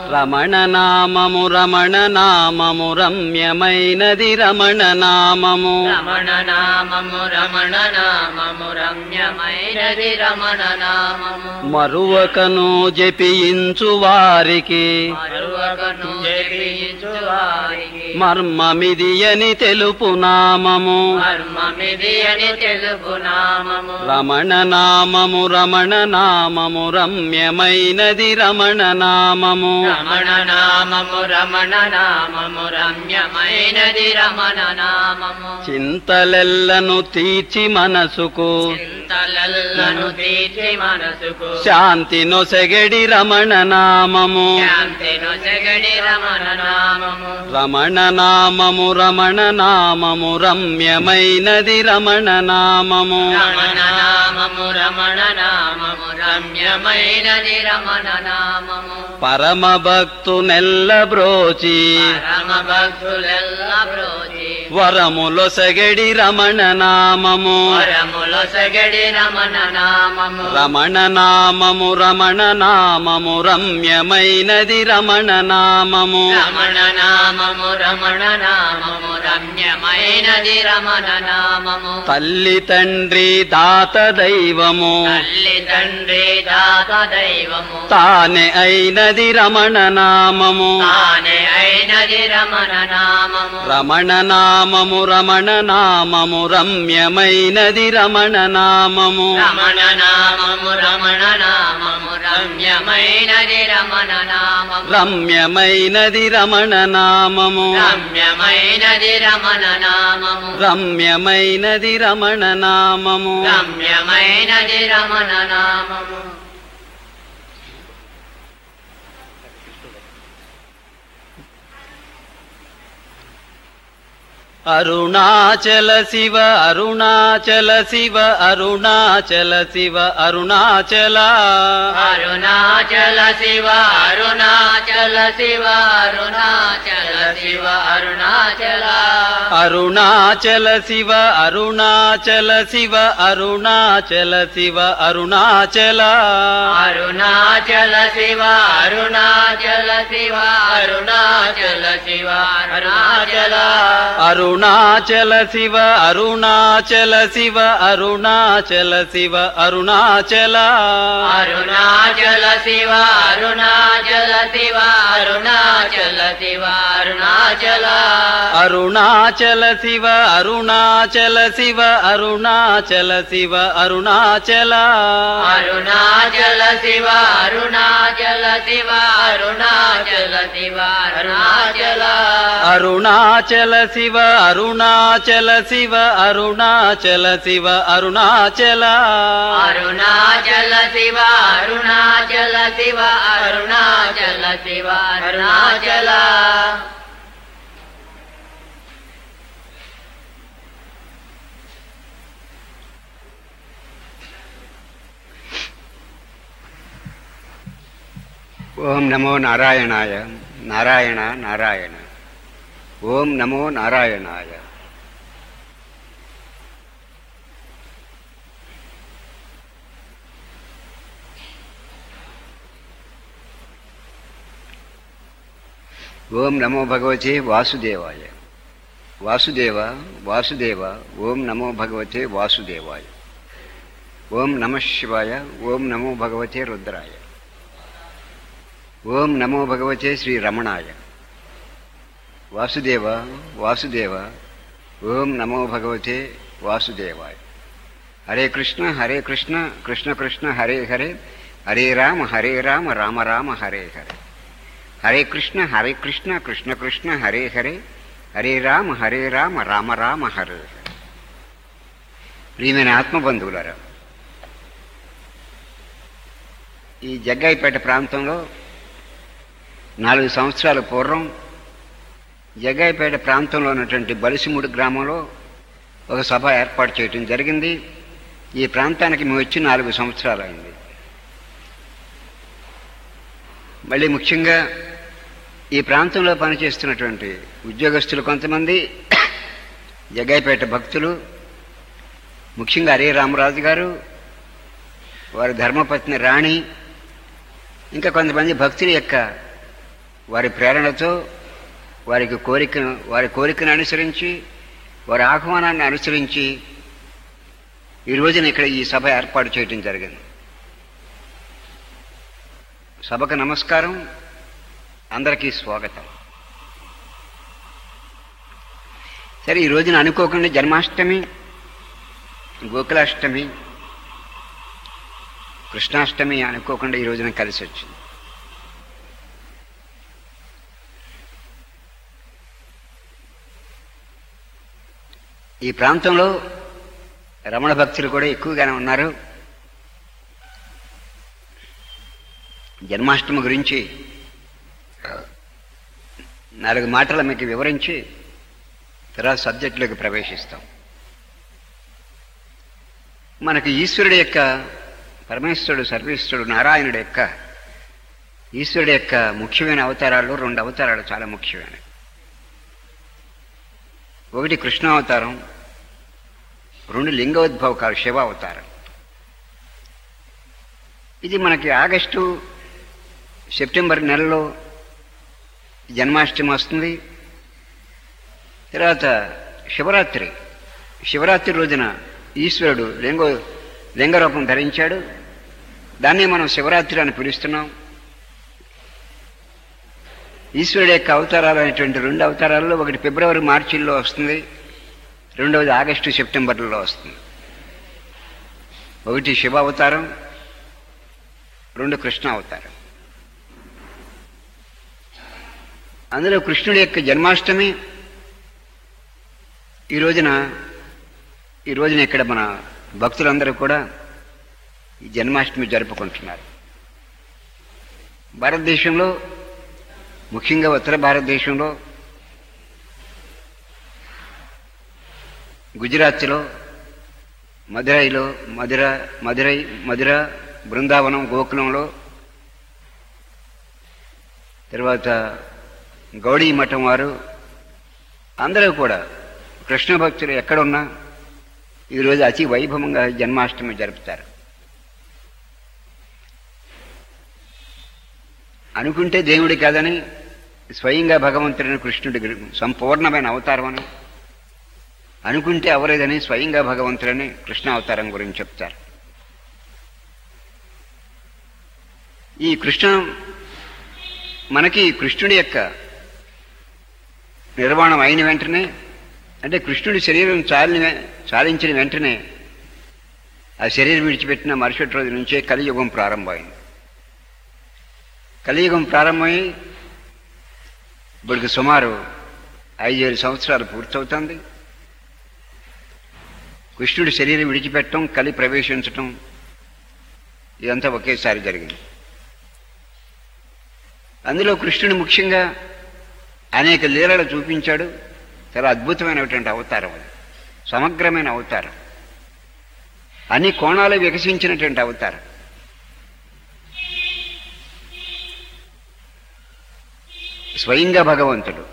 రమణ నామము రమణ నామము రమ్యమైనది రమణ నామము రమణ నామము రమణ నామము రమ్యమైనది రమణ నామము మరువకను జపించు వారికి మరువకను జపించు వారికి మర్మమిది అని తెలుపు నామము మర్మమిది అని తెలుగు నామము రమణ నామము రమణ నామము రమ్యమైనది రమణ నామము రమణ నామము రమణ నామము రమ్యమైనది రమణ నామము చింతలెల్లను తీర్చి మనసుకు చింతలల్లను తీర్చి మనసుకు శాంతి నొసగడి రమణ నామము శాంతిను జగడి రమణ నామము రమణ నామము రమణ నామము రమ్యమైనది రమణ నామము రమణ నామము రమణ నామము రమ్యమైనది రమణ నామము పరమ భక్తునెల్ల బ్రోచి పరమ భక్తులెల్ల బ్రోజి వరములొసగడి రమణ నామము వరముల సగడి రమణ నామము రమణ నామము రమణ నామము రమ్యమైనది రమణ నామము రమణ నామము రమణ నామము రమ్యమైనది రమణ నామము తల్లి తండ్రి దాత దైవము తల్లి తండ్రి దాత దైవము తానే అయినది రమణ నామము తానే అయినది రమణ నామము రమణ నామము రమణ నామము రమ్యమైనది రమణ నామము రమణ నామము రమణ నామము రమ్యమైనది రమణ నామము రమ్యమైనది రమణ నామము రమ్యమైనది రమణ నామము రమ్యమైనది రమణ నామము రమ్యమైనది రమణ నామము అరుణాచల శివ అరుణాచల శివ అరుణాచల శివ అరుణాచల అరుణాచల శివ అరుణాచల శివ అరుణాచల శివ అరుణాచల అరుణాచల శివ అరుణాచల శివ అరుణాచల శివ అరుణాచల అరుణాచల శివ అరుణాచల శివ అరుణాచల శివ అరుణాచల అరుణాచల శివ అరుణాచల శివ అరుణాచల శివ అరుణాచల అరుణాచల శివ అరుణాచల శివ అరుణాచల శివ అరుణాచల అరుణాచల శివ అరుణాచల శివ అరుణాచల శివ అరుణాచల అరుణాచల శివ అరుణాచల శివ అరుణాచల శివ అరుణాచల అరుణాచల శివ అరుణాచల శివ అరుణాచల శివ అరుణాచల అరుణాచల శివ అరుణాచల శివ అరుణాచల శివ అరుణాచల ఓం నమో నారాయణాయ నారాయణ నారాయణ ఓం నమో నారాయణాయ ఓం నమో భగవతే వాసుదేవాయ వాసుదేవ వాసుదేవ ఓం నమో భగవతే వాసుదేవాయ ఓం నమ శివాయ ఓం నమో భగవతే రుద్రాయ ఓం నమో భగవతే శ్రీ రమణాయ వాసుదేవ వాసుదేవ ఓం నమో భగవతే వాసుదేవాయ హరే కృష్ణ హరే కృష్ణ కృష్ణ కృష్ణ హరే హరే హరే రామ హరే రామ రామ రామ హరే హరే హరే కృష్ణ హరే కృష్ణ కృష్ణ కృష్ణ హరే హరే హరే రామ హరే రామ రామ రామ హరే హరే ప్రియమైన ఆత్మబంధువులారా ఈ జగ్గాయిపేట ప్రాంతంలో నాలుగు సంవత్సరాల పూర్వం జగ్గాయిపేట ప్రాంతంలో ఉన్నటువంటి బలిసిముడు గ్రామంలో ఒక సభ ఏర్పాటు చేయటం జరిగింది ఈ ప్రాంతానికి మేము వచ్చి నాలుగు సంవత్సరాలు అయింది మళ్ళీ ముఖ్యంగా ఈ ప్రాంతంలో పనిచేస్తున్నటువంటి ఉద్యోగస్తులు కొంతమంది జగ్గాయిపేట భక్తులు ముఖ్యంగా హరే రామరాజు గారు వారి ధర్మపత్ని రాణి ఇంకా కొంతమంది భక్తుల యొక్క వారి ప్రేరణతో వారికి కోరిక వారి కోరికను అనుసరించి వారి ఆహ్వానాన్ని అనుసరించి ఈ రోజున ఇక్కడ ఈ సభ ఏర్పాటు చేయడం జరిగింది సభకు నమస్కారం అందరికీ స్వాగతం సరే ఈ రోజున అనుకోకుండా జన్మాష్టమి గోకులాష్టమి కృష్ణాష్టమి అనుకోకుండా ఈ రోజున కలిసి వచ్చింది ఈ ప్రాంతంలో రమణ భక్తులు కూడా ఎక్కువగానే ఉన్నారు జన్మాష్టమి గురించి నాలుగు మాటలు మీకు వివరించి తర్వాత సబ్జెక్టులోకి ప్రవేశిస్తాం మనకి ఈశ్వరుడి యొక్క పరమేశ్వరుడు సర్వేశ్వరుడు నారాయణుడి యొక్క ఈశ్వరుడి యొక్క ముఖ్యమైన అవతారాల్లో రెండు అవతారాలు చాలా ముఖ్యమైనవి ఒకటి కృష్ణావతారం రెండు లింగోద్భవకాలు శివ అవతారం ఇది మనకి ఆగస్టు సెప్టెంబర్ నెలలో జన్మాష్టమి వస్తుంది తర్వాత శివరాత్రి శివరాత్రి రోజున ఈశ్వరుడు లింగ లింగరూపం ధరించాడు దాన్ని మనం శివరాత్రి అని పిలుస్తున్నాం ఈశ్వరుడు యొక్క అవతారాలు అనేటువంటి రెండు అవతారాల్లో ఒకటి ఫిబ్రవరి మార్చిల్లో వస్తుంది రెండవది ఆగస్టు సెప్టెంబర్లో వస్తుంది ఒకటి శివ అవతారం రెండు కృష్ణ అవతారం అందులో కృష్ణుడి యొక్క జన్మాష్టమి ఈ రోజున ఈ రోజున ఇక్కడ మన భక్తులందరూ కూడా ఈ జన్మాష్టమి జరుపుకుంటున్నారు భారతదేశంలో ముఖ్యంగా ఉత్తర భారతదేశంలో గుజరాత్లో మదురైలో మధుర మధురై మధుర బృందావనం గోకులంలో తర్వాత గౌడీ మఠం వారు అందరూ కూడా కృష్ణ భక్తులు ఎక్కడున్నా ఈరోజు అతి వైభవంగా జన్మాష్టమి జరుపుతారు అనుకుంటే దేవుడి కాదని స్వయంగా భగవంతుడిని కృష్ణుడి సంపూర్ణమైన అవతారం అని అనుకుంటే అవలేదని స్వయంగా భగవంతుడని కృష్ణ అవతారం గురించి చెప్తారు ఈ కృష్ణ మనకి కృష్ణుడి యొక్క నిర్మాణం అయిన వెంటనే అంటే కృష్ణుడి శరీరం చాలిన చాలించిన వెంటనే ఆ శరీరం విడిచిపెట్టిన మరుసటి రోజు నుంచే కలియుగం ప్రారంభమైంది కలియుగం ప్రారంభమై ఇప్పటికి సుమారు ఐదేడు సంవత్సరాలు పూర్తవుతుంది కృష్ణుడి శరీరం విడిచిపెట్టడం కలి ప్రవేశించటం ఇదంతా ఒకేసారి జరిగింది అందులో కృష్ణుడు ముఖ్యంగా అనేక లీలలు చూపించాడు చాలా అద్భుతమైనటువంటి అవతారం అది సమగ్రమైన అవతారం అన్ని కోణాలు వికసించినటువంటి అవతారం స్వయంగా భగవంతుడు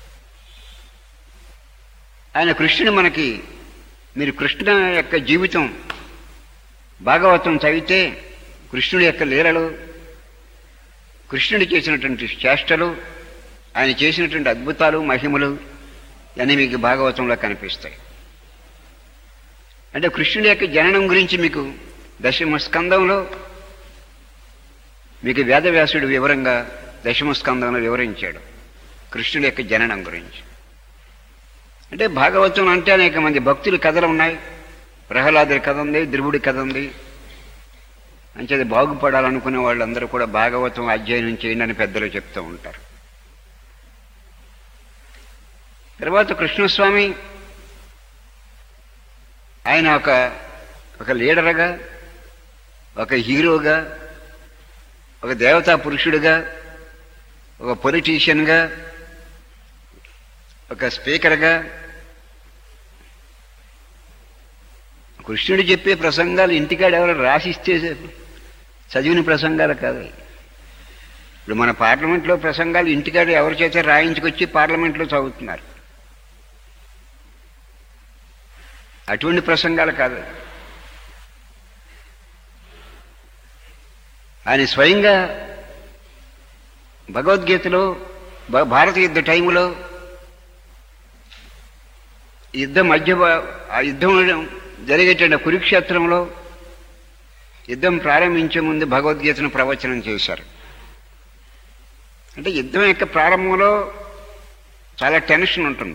ఆయన కృష్ణుడు మనకి మీరు కృష్ణ యొక్క జీవితం భాగవతం చదివితే కృష్ణుడి యొక్క లీలలు కృష్ణుడు చేసినటువంటి చేష్టలు ఆయన చేసినటువంటి అద్భుతాలు మహిమలు అన్నీ మీకు భాగవతంలో కనిపిస్తాయి అంటే కృష్ణుడి యొక్క జననం గురించి మీకు దశమ స్కందంలో మీకు వేదవ్యాసుడు వివరంగా దశమ స్కందంలో వివరించాడు కృష్ణుడి యొక్క జననం గురించి అంటే భాగవతం అంటే అనేక మంది భక్తుల కథలు ఉన్నాయి ప్రహ్లాదుడి కథ ఉంది ధ్రువుడి కథ ఉంది అంచేది బాగుపడాలనుకునే వాళ్ళందరూ కూడా భాగవతం అధ్యయనం చేయండి అని పెద్దలు చెప్తూ ఉంటారు తర్వాత కృష్ణస్వామి ఆయన ఒక ఒక లీడర్గా ఒక హీరోగా ఒక దేవతా పురుషుడిగా ఒక పొలిటీషియన్గా ఒక స్పీకర్గా కృష్ణుడు చెప్పే ప్రసంగాలు ఇంటికాడ ఎవరు రాసిస్తే చదివిన ప్రసంగాలు కాదు ఇప్పుడు మన పార్లమెంట్లో ప్రసంగాలు ఇంటికాడ ఎవరి చేత రాయించుకొచ్చి పార్లమెంట్లో చదువుతున్నారు అటువంటి ప్రసంగాలు కాదు ఆయన స్వయంగా భగవద్గీతలో భ- భారత యుద్ధ టైములో యుద్ధం మధ్య భా- ఆ యుద్ధం జరిగేట కురుక్షేత్రంలో యుద్ధం ప్రారంభించే ముందు భగవద్గీతను ప్రవచనం చేశారు అంటే యుద్ధం యొక్క ప్రారంభంలో చాలా టెన్షన్ ఉంటుంది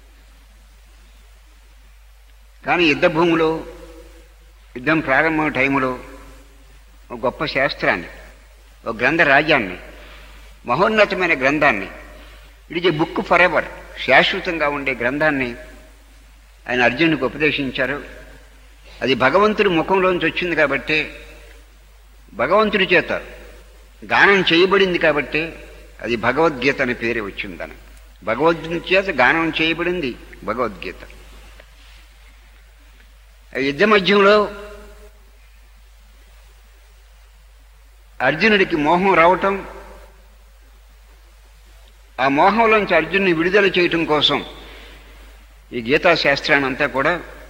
కానీ యుద్ధ భూమిలో యుద్ధం ప్రారంభం టైములో ఒక గొప్ప శాస్త్రాన్ని ఒక గ్రంథ రాజ్యాన్ని మహోన్నతమైన గ్రంథాన్ని it is a book for ever శాశ్వతంగా ఉండే గ్రంథాన్ని ఆయన అర్జునుడికి ఉపదేశించారు అది భగవంతుడి ముఖంలోంచి వచ్చింది కాబట్టి భగవంతుడి చేత గానం చేయబడింది కాబట్టి అది భగవద్గీత అనే పేరు వచ్చిందని భగవద్గీత చేత గానం చేయబడింది భగవద్గీత ఆ యుద్ధ మధ్యంలో అర్జునుడికి మోహం రావటం ఆ మోహంలోంచి అర్జునుని విడుదల చేయటం కోసం ఈ గీతా శాస్త్రాన్ని అంతా కూడా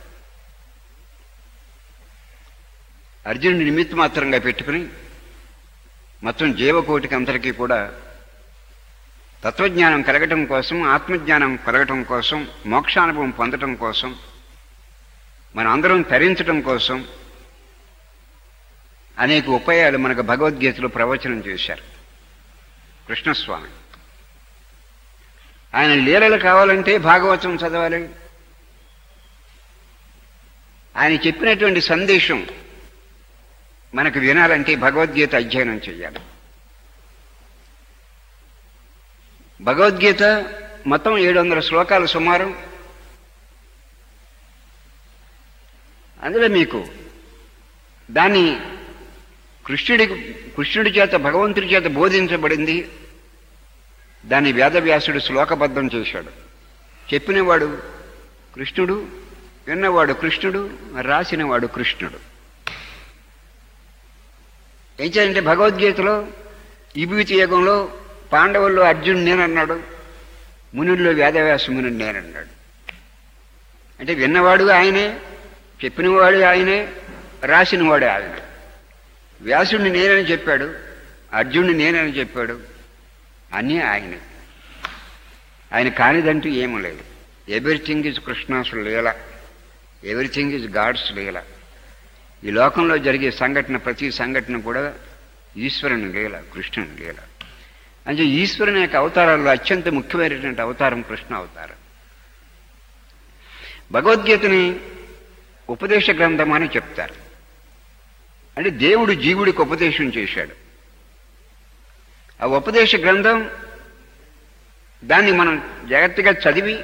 అర్జునుడి నిమిత్త మాత్రంగా పెట్టుకుని మొత్తం జీవకోటికి అందరికీ కూడా తత్వజ్ఞానం కలగటం కోసం ఆత్మజ్ఞానం కలగటం కోసం మోక్షానుభవం పొందటం కోసం మనం అందరం తరించటం కోసం అనేక ఉపాయాలు మనకు భగవద్గీతలో ప్రవచనం చేశారు కృష్ణస్వామి ఆయన లీలలు కావాలంటే భాగవతం చదవాలి ఆయన చెప్పినటువంటి సందేశం మనకు వినాలంటే భగవద్గీత అధ్యయనం చేయాలి భగవద్గీత మొత్తం ఏడు వందల శ్లోకాలు సుమారు అందులో మీకు దాన్ని కృష్ణుడి కృష్ణుడి చేత భగవంతుడి చేత బోధించబడింది దాన్ని వేదవ్యాసుడు శ్లోకబద్ధం చేశాడు చెప్పినవాడు కృష్ణుడు విన్నవాడు కృష్ణుడు రాసినవాడు కృష్ణుడు ఏం చేయాలంటే భగవద్గీతలో విభూతి యుగంలో పాండవుల్లో అర్జునుడు నేనన్నాడు మునుల్లో వేదవ్యాస మునుడు నేనన్నాడు అంటే విన్నవాడు ఆయనే చెప్పినవాడు ఆయనే రాసినవాడు ఆయనే వ్యాసుడిని నేనని చెప్పాడు అర్జునుడిని నేనని చెప్పాడు అన్నీ ఆయనే ఆయన కానిదంటూ ఏమీ లేదు everything is Krishna's leela everything is God's leela ఈ లోకంలో జరిగే సంఘటన ప్రతి సంఘటన కూడా ఈశ్వరుని లీల కృష్ణుని లీల అంటే ఈశ్వరుని యొక్క అవతారాల్లో అత్యంత ముఖ్యమైనటువంటి అవతారం కృష్ణ అవతారం భగవద్గీతని ఉపదేశ గ్రంథం అని చెప్తారు అంటే దేవుడు జీవుడికి ఉపదేశం చేశాడు ఆ ఉపదేశ గ్రంథం దాన్ని మనం జాగ్రత్తగా చదివి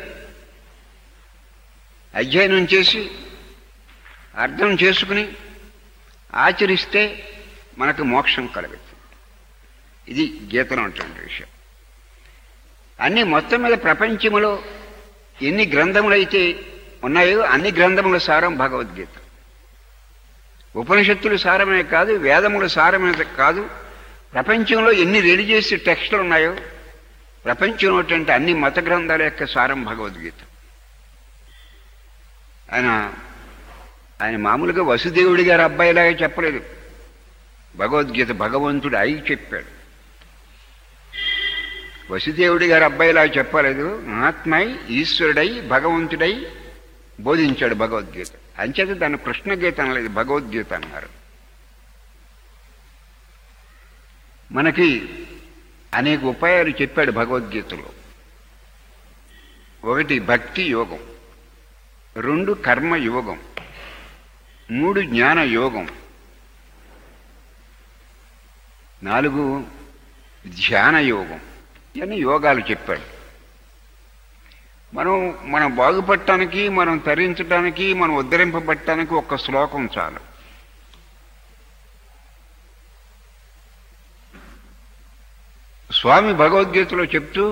అధ్యయనం చేసి అర్థం చేసుకుని ఆచరిస్తే మనకు మోక్షం కలుగుతుంది ఇది గీతలో ఉంటుంది విషయం అన్ని మొత్తం మీద ప్రపంచంలో ఎన్ని గ్రంథములైతే ఉన్నాయో అన్ని గ్రంథముల సారం భగవద్గీత ఉపనిషత్తుల సారమే కాదు వేదముల సారమే కాదు ప్రపంచంలో ఎన్ని రిలీజియస్ టెక్స్టులు ఉన్నాయో ప్రపంచంలో ఉన్నటువంటి అన్ని మత గ్రంథాల యొక్క సారం భగవద్గీత ఆయన ఆయన మామూలుగా వసుదేవుడి గారి అబ్బాయిలాగా చెప్పలేదు భగవద్గీత భగవంతుడు అయి చెప్పాడు వసుదేవుడి గారి అబ్బాయిలాగా చెప్పలేదు ఆత్మై ఈశ్వరుడై భగవంతుడై బోధించాడు భగవద్గీత అంచేత దాన్ని కృష్ణగీత అనలేదు భగవద్గీత అన్నారు మనకి అనేక ఉపాయాలు చెప్పాడు భగవద్గీతలో ఒకటి భక్తి యోగం రెండు కర్మ యోగం మూడు జ్ఞాన యోగం నాలుగు ధ్యాన యోగం ఇవన్నీ యోగాలు చెప్పాడు మనం మనం బాగుపడటానికి మనం తరించడానికి మనం ఉద్ధరింపబడటానికి ఒక్క శ్లోకం చాలు స్వామి భగవద్గీతలో చెప్తూ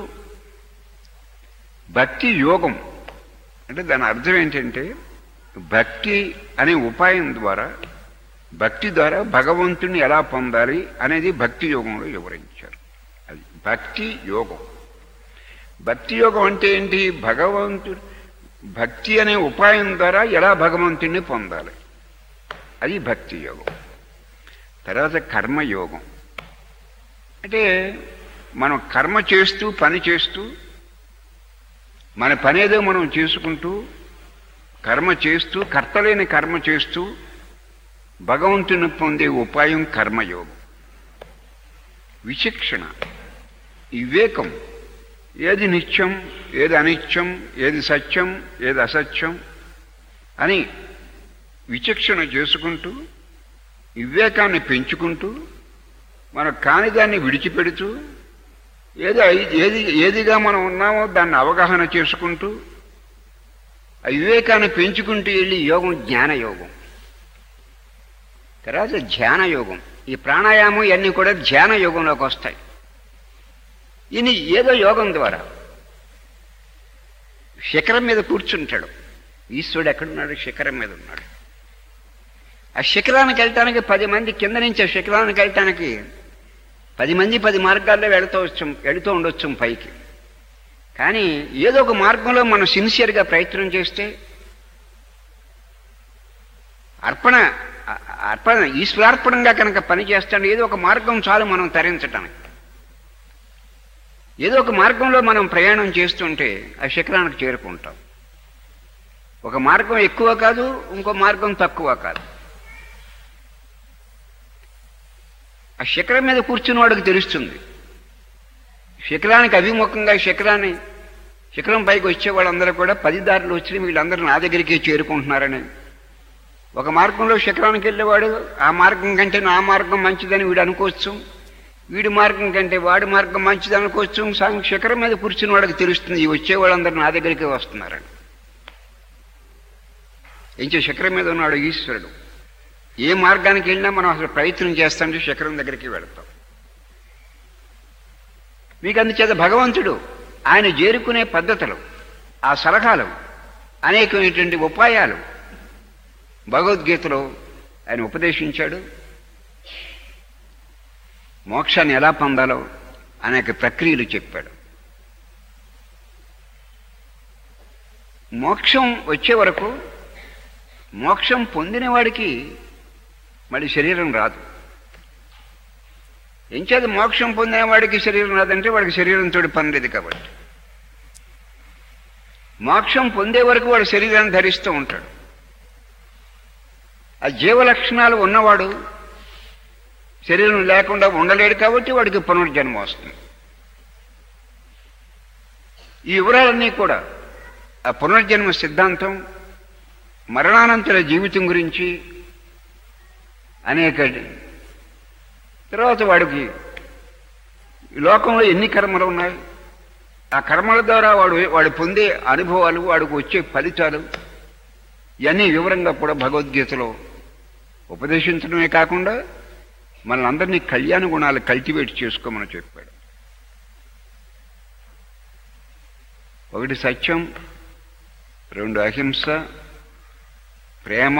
భక్తి యోగం అంటే దాని అర్థం ఏంటంటే భక్తి అనే ఉపాయం ద్వారా భక్తి ద్వారా భగవంతుని ఎలా పొందాలి అనేది భక్తి యోగంలో వివరించారు అది భక్తి యోగం భక్తి యోగం అంటే ఏంటి భగవంతుడు భక్తి అనే ఉపాయం ద్వారా ఎలా భగవంతుడిని పొందాలి అది భక్తి యోగం తర్వాత కర్మయోగం అంటే మనం కర్మ చేస్తూ పని చేస్తూ మన పనేదో మనం చేసుకుంటూ కర్మ చేస్తూ కర్తలేని కర్మ చేస్తూ భగవంతుని పొందే ఉపాయం కర్మయోగం విచక్షణ వివేకం ఏది నిత్యం ఏది అనిత్యం ఏది సత్యం ఏది అసత్యం అని విచక్షణ చేసుకుంటూ వివేకాన్ని పెంచుకుంటూ మన కానిదాన్ని విడిచిపెడుతూ ఏది అయి- ఏది ఏదిగా మనం ఉన్నామో దాన్ని అవగాహన చేసుకుంటూ ఆ వివేకాన్ని పెంచుకుంటూ వెళ్ళి యోగం జ్ఞాన యోగం తర్వాత ధ్యాన యోగం ఈ ప్రాణాయామం ఇవన్నీ కూడా ధ్యాన యోగంలోకి వస్తాయి ఈయన ఏదో యోగం ద్వారా శిఖరం మీద కూర్చుంటాడు ఈశ్వరుడు ఎక్కడున్నాడు శిఖరం మీద ఉన్నాడు ఆ శిఖరానికి వెళ్ళటానికి పది మంది కింద నుంచి ఆ శిఖరానికి వెళ్ళటానికి పది మంది పది మార్గాల్లో వెళుతూ వచ్చు వెళుతూ ఉండొచ్చు పైకి కానీ ఏదో ఒక మార్గంలో మనం సిన్సియర్గా ప్రయత్నం చేస్తే అర్పణ అ- అర్పణ ఈశ్వరార్పణంగా కనుక పని చేస్తాడు ఏదో ఒక మార్గం చాలు మనం తరించటానికి ఏదో ఒక మార్గంలో మనం ప్రయాణం చేస్తుంటే ఆ శిఖరానికి చేరుకుంటాం ఒక మార్గం ఎక్కువ కాదు ఇంకో మార్గం తక్కువ కాదు ఆ శిఖరం మీద కూర్చున్న వాడికి తెలుస్తుంది శిఖరానికి అభిముఖంగా శిఖరాన్ని శిఖరం పైకి వచ్చే వాళ్ళందరూ కూడా పది దారులు వచ్చి వీళ్ళందరూ నా దగ్గరికి చేరుకుంటున్నారని ఒక మార్గంలో శిఖరానికి వెళ్ళేవాడు ఆ మార్గం కంటే నా మార్గం మంచిదని వీడు అనుకోవచ్చు వీడి మార్గం కంటే వాడి మార్గం మంచిది అనుకోవచ్చు సాయం శిఖరం మీద కూర్చున్న వాడికి తెలుస్తుంది ఈ వచ్చే వాళ్ళందరూ నా దగ్గరికి వస్తున్నారని ఎంచే శిఖరం మీద ఉన్నాడు ఈశ్వరుడు ఏ మార్గానికి వెళ్ళినా మనం అసలు ప్రయత్నం చేస్తాంటే శిఖరం దగ్గరికి వెళతాం మీకు అందుచేత భగవంతుడు ఆయన చేరుకునే పద్ధతులు ఆ సలహాలు అనేకమైనటువంటి ఉపాయాలు భగవద్గీతలో ఆయన ఉపదేశించాడు మోక్షాన్ని ఎలా పొందాలో అనేక ప్రక్రియలు చెప్పాడు మోక్షం వచ్చే వరకు మోక్షం పొందిన వాడికి మళ్ళీ శరీరం రాదు ఎంచేది మోక్షం పొందిన వాడికి శరీరం రాదంటే వాడికి శరీరంతో పని లేదు కాబట్టి మోక్షం పొందే వరకు వాడు శరీరాన్ని ధరిస్తూ ఉంటాడు ఆ జీవ లక్షణాలు ఉన్నవాడు శరీరం లేకుండా ఉండలేడు కాబట్టి వాడికి పునర్జన్మ వస్తుంది ఈ వివరాలన్నీ కూడా ఆ పునర్జన్మ సిద్ధాంతం మరణానంతర జీవితం గురించి అనేక తర్వాత వాడికి ఈ లోకంలో ఎన్ని కర్మలు ఉన్నాయి ఆ కర్మల ద్వారా వాడు వాడు పొందే అనుభవాలు వాడికి వచ్చే ఫలితాలు ఇవన్నీ వివరంగా కూడా భగవద్గీతలో ఉపదేశించడమే కాకుండా మనల్ని అందరినీ కళ్యాణ గుణాలు కల్టివేట్ చేసుకోమని చెప్పాడు ఒకటి సత్యం రెండు అహింస ప్రేమ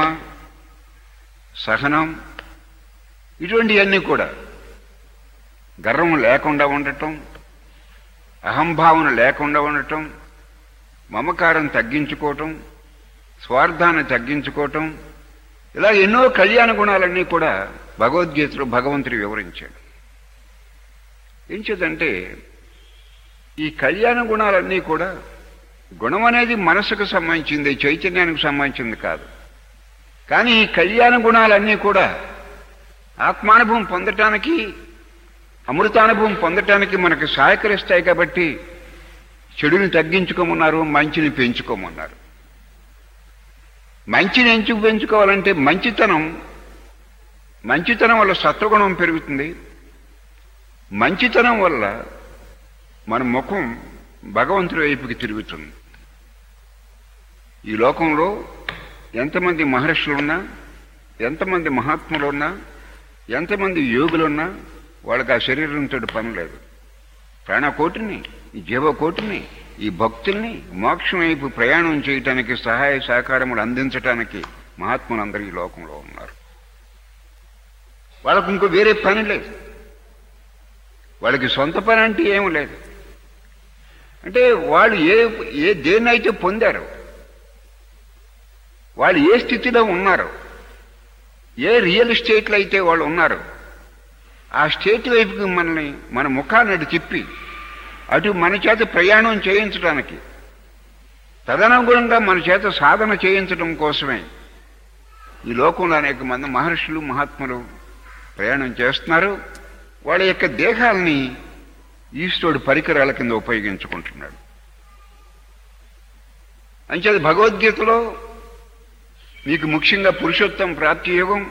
సహనం ఇటువంటివన్నీ కూడా గర్వం లేకుండా ఉండటం అహంభావన లేకుండా ఉండటం మమకారం తగ్గించుకోవటం స్వార్థాన్ని తగ్గించుకోవటం ఇలా ఎన్నో కళ్యాణ గుణాలన్నీ కూడా భగవద్గీతలో భగవంతుడు వివరించాడు ఏం చేద్దంటే ఈ కళ్యాణ గుణాలన్నీ కూడా గుణం అనేది మనసుకు సంబంధించింది చైతన్యానికి సంబంధించింది కాదు కానీ ఈ కళ్యాణ గుణాలన్నీ కూడా ఆత్మానుభవం పొందటానికి అమృతానుభవం పొందటానికి మనకు సహకరిస్తాయి కాబట్టి చెడుని తగ్గించుకోమన్నారు మంచిని పెంచుకోమన్నారు మంచిని ఎంచుకు పెంచుకోవాలంటే మంచితనం మంచితనం వల్ల సత్వగుణం పెరుగుతుంది మంచితనం వల్ల మన ముఖం భగవంతుడి వైపుకి తిరుగుతుంది ఈ లోకంలో ఎంతమంది మహర్షులున్నా ఎంతమంది మహాత్ములున్నా ఎంతమంది యోగులున్నా వాళ్ళకి ఆ శరీరంతో పని లేదు ప్రాణకోటిని ఈ జీవకోటిని ఈ భక్తుల్ని మోక్షం వైపు ప్రయాణం చేయటానికి సహాయ సహకారములు అందించటానికి మహాత్ములందరూ ఈ లోకంలో ఉన్నారు వాళ్ళకు ఇంకో వేరే పని లేదు వాళ్ళకి సొంత పని అంటే ఏమి లేదు అంటే వాళ్ళు ఏ ఏ దేన్నైతే పొందారో వాళ్ళు ఏ స్థితిలో ఉన్నారు ఏ రియల్ ఎస్టేట్లో అయితే వాళ్ళు ఉన్నారు ఆ స్టేట్ వైపుకి మనల్ని మన ముఖాన్ని అటు తిప్పి అటు మన చేత ప్రయాణం చేయించడానికి తదనుగుణంగా మన చేత సాధన చేయించడం కోసమే ఈ లోకంలో అనేక మంది మహర్షులు మహాత్ములు ప్రయాణం చేస్తున్నారు వాళ్ళ యొక్క దేహాల్ని ఈశ్వరుడు పరికరాల కింద ఉపయోగించుకుంటున్నాడు అంచేది భగవద్గీతలో మీకు ముఖ్యంగా పురుషోత్తం ప్రాప్తి యోగం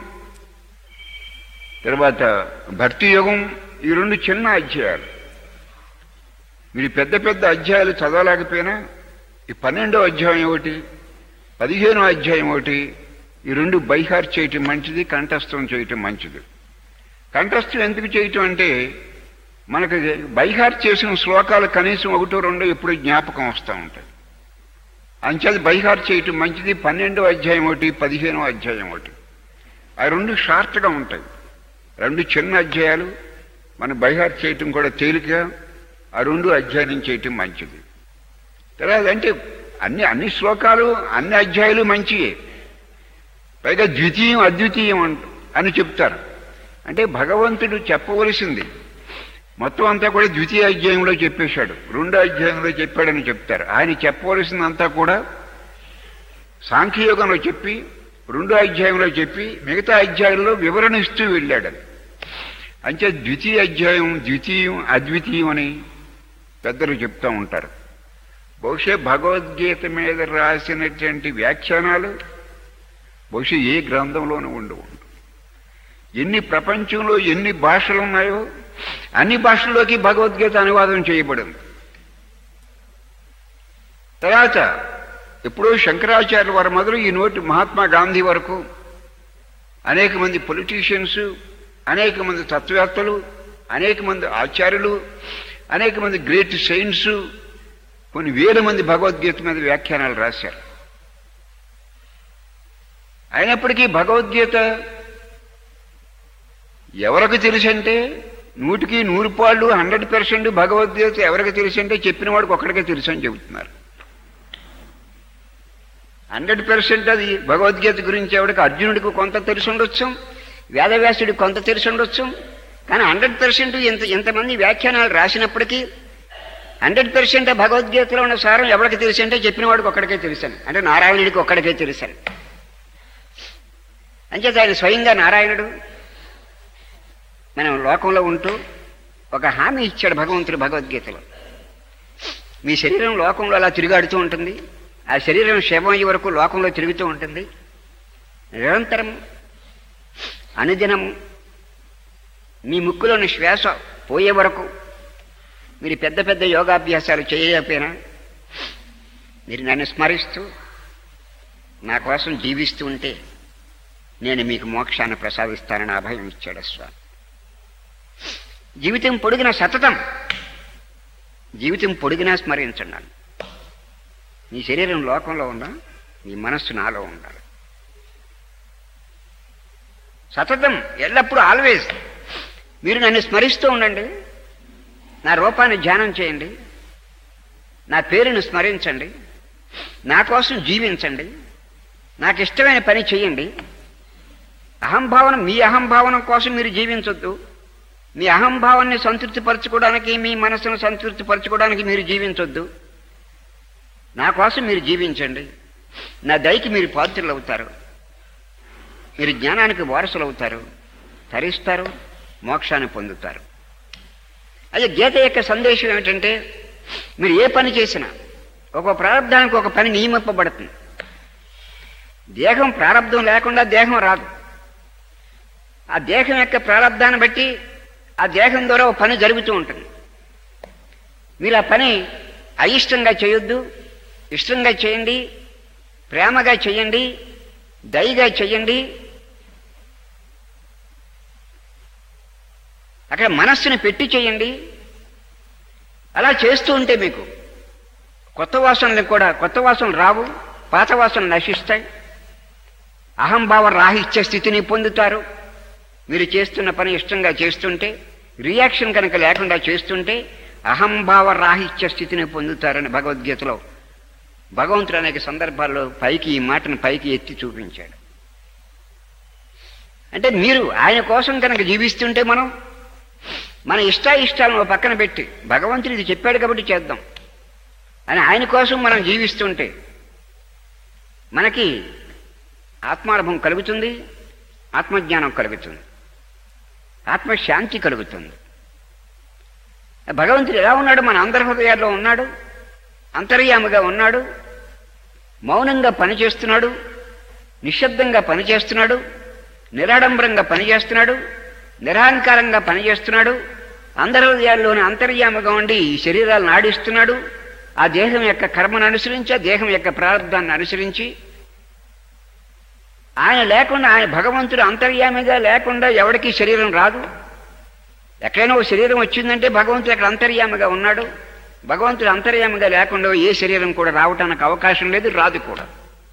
తర్వాత భక్తి యోగం ఈ రెండు చిన్న అధ్యాయాలు మీరు పెద్ద పెద్ద అధ్యాయాలు చదవలేకపోయినా ఈ పన్నెండో అధ్యాయం ఒకటి పదిహేనో అధ్యాయం ఒకటి ఈ రెండు బైహార్ చేయటం మంచిది కంఠస్థం చేయటం మంచిది కంఠస్థం ఎందుకు చేయటం అంటే మనకి బైహార్ చేసిన శ్లోకాలు కనీసం ఒకటో రెండో ఎప్పుడు జ్ఞాపకం వస్తూ ఉంటాయి అంచేది బైహార్ చేయటం మంచిది పన్నెండో అధ్యాయం ఒకటి పదిహేనో అధ్యాయం ఒకటి ఆ రెండు షార్ట్గా ఉంటాయి రెండు చిన్న అధ్యాయాలు మన బైహార్ చేయటం కూడా తేలిక ఆ రెండు అధ్యయనం చేయటం మంచిది తర్వాత అంటే అన్ని అన్ని శ్లోకాలు అన్ని అధ్యాయులు మంచియే పైగా ద్వితీయం అద్వితీయం అంట అని చెప్తారు అంటే భగవంతుడు చెప్పవలసింది మొత్తం అంతా కూడా ద్వితీయ అధ్యాయంలో చెప్పేశాడు రెండో అధ్యాయంలో చెప్పాడని చెప్తారు ఆయన చెప్పవలసిందంతా కూడా సాంఖ్యయోగంలో చెప్పి రెండో అధ్యాయంలో చెప్పి మిగతా అధ్యాయంలో వివరణ ఇస్తూ వెళ్ళాడు అంటే ద్వితీయ అధ్యాయం ద్వితీయం అద్వితీయం అని పెద్దలు చెప్తూ ఉంటారు బహుశా భగవద్గీత మీద రాసినటువంటి వ్యాఖ్యానాలు బహుశా ఏ గ్రంథంలోనూ ఉండవు ఎన్ని ప్రపంచంలో ఎన్ని భాషలు ఉన్నాయో అన్ని భాషల్లోకి భగవద్గీత అనువాదం చేయబడింది తర్వాత ఎప్పుడో శంకరాచార్య వారి మొదలు ఈ నోటి మహాత్మా గాంధీ వరకు అనేక మంది పొలిటీషియన్స్ అనేక మంది తత్వవేత్తలు అనేక మంది ఆచార్యులు అనేక మంది గ్రేట్ సైన్స్ కొన్ని వేల మంది భగవద్గీత మీద వ్యాఖ్యానాలు రాశారు అయినప్పటికీ భగవద్గీత ఎవరికి తెలుసంటే నూటికి నూరు పాళ్ళు హండ్రెడ్ పర్సెంట్ భగవద్గీత ఎవరికి తెలుసంటే చెప్పిన వాడికి ఒక్కడికే తెలుసు అని చెబుతున్నారు హండ్రెడ్ పర్సెంట్ అది భగవద్గీత గురించి ఎవడికి అర్జునుడికి కొంత తెలిసి ఉండొచ్చు వేదవ్యాసుడికి కొంత తెలిసి ఉండొచ్చు కానీ హండ్రెడ్ పర్సెంట్ ఎంత ఎంతమంది వ్యాఖ్యానాలు రాసినప్పటికీ హండ్రెడ్ పర్సెంట్ భగవద్గీతలో ఉన్న సారం ఎవరికి తెలుసు అంటే చెప్పిన వాడికి ఒక్కడికే తెలుసాను అంటే నారాయణుడికి ఒక్కడికే తెలుసాను అంచేత ఆయన స్వయంగా నారాయణుడు మనం లోకంలో ఉంటూ ఒక హామీ ఇచ్చాడు భగవంతుడు భగవద్గీతలో మీ శరీరం లోకంలో అలా తిరుగాడుతూ ఉంటుంది ఆ శరీరం క్షేమం అయ్యే వరకు లోకంలో తిరుగుతూ ఉంటుంది నిరంతరం అనుదినం మీ ముక్కులోని శ్వాస పోయే వరకు మీరు పెద్ద పెద్ద యోగాభ్యాసాలు చేయకపోయినా మీరు నన్ను స్మరిస్తూ నా కోసం జీవిస్తూ ఉంటే నేను మీకు మోక్షాన్ని ప్రసాదిస్తానని అభయం ఇచ్చాడు స్వామి జీవితం పొడిగిన సతతం జీవితం పొడిగినా స్మరించండి నీ శరీరం లోకంలో ఉందా నీ మనస్సు నాలో ఉండాలి సతతం ఎల్లప్పుడూ ఆల్వేజ్ మీరు నన్ను స్మరిస్తూ ఉండండి నా రూపాన్ని ధ్యానం చేయండి నా పేరును స్మరించండి నా కోసం జీవించండి నాకు ఇష్టమైన పని చేయండి అహంభావన మీ అహంభావన కోసం మీరు జీవించొద్దు మీ అహంభావాన్ని సంతృప్తిపరచుకోవడానికి మీ మనసును సంతృప్తిపరచుకోవడానికి మీరు జీవించొద్దు నా కోసం మీరు జీవించండి నా దయకి మీరు పాత్రలు అవుతారు మీరు జ్ఞానానికి వారసులు అవుతారు తరిస్తారు మోక్షాన్ని పొందుతారు అదే గీత యొక్క సందేశం ఏమిటంటే మీరు ఏ పని చేసినా ఒక ప్రారంధానికి ఒక పని నియమింపబడుతుంది దేహం ప్రారంధం లేకుండా దేహం రాదు ఆ దేహం యొక్క ప్రారంధాన్ని బట్టి ఆ దేహం ద్వారా ఒక పని జరుగుతూ ఉంటుంది మీరు ఆ పని అయిష్టంగా చేయొద్దు ఇష్టంగా చేయండి ప్రేమగా చేయండి దయగా చేయండి అక్కడ మనస్సుని పెట్టి చేయండి అలా చేస్తూ ఉంటే మీకు కొత్త వాసనలు కూడా కొత్త వాసనలు రావు పాత వాసనలు నశిస్తాయి అహంభావ రాహిత్య స్థితిని పొందుతారు మీరు చేస్తున్న పని ఇష్టంగా చేస్తుంటే రియాక్షన్ కనుక లేకుండా చేస్తుంటే అహంభావ రాహిత్య స్థితిని పొందుతారని భగవద్గీతలో భగవంతుడు అనేక సందర్భాల్లో పైకి ఈ మాటను పైకి ఎత్తి చూపించాడు అంటే మీరు ఆయన కోసం కనుక జీవిస్తుంటే మనం మన ఇష్టాయిష్టాలను ఓ పక్కన పెట్టి భగవంతుడు ఇది చెప్పాడు కాబట్టి చేద్దాం అని ఆయన కోసం మనం జీవిస్తుంటే మనకి ఆత్మానుభవం కలుగుతుంది ఆత్మజ్ఞానం కలుగుతుంది ఆత్మశాంతి కలుగుతుంది భగవంతుడు ఎలా ఉన్నాడు మన అందరి హృదయాల్లో ఉన్నాడు అంతర్యామిగా ఉన్నాడు మౌనంగా పనిచేస్తున్నాడు నిశ్శబ్దంగా పనిచేస్తున్నాడు నిరాడంబరంగా పనిచేస్తున్నాడు నిరహంకారంగా పనిచేస్తున్నాడు అందరి హృదయాల్లోని అంతర్యామిగా ఉండి ఈ శరీరాలను ఆడిస్తున్నాడు ఆ దేహం యొక్క కర్మను అనుసరించి ఆ దేహం యొక్క ప్రారంధాన్ని అనుసరించి ఆయన లేకుండా ఆయన భగవంతుడు అంతర్యామిగా లేకుండా ఎవడికి శరీరం రాదు ఎక్కడైనా ఒక శరీరం వచ్చిందంటే భగవంతుడు అక్కడ అంతర్యామిగా ఉన్నాడు భగవంతుడు అంతర్యామిగా లేకుండా ఏ శరీరం కూడా రావటానికి అవకాశం లేదు రాదు కూడా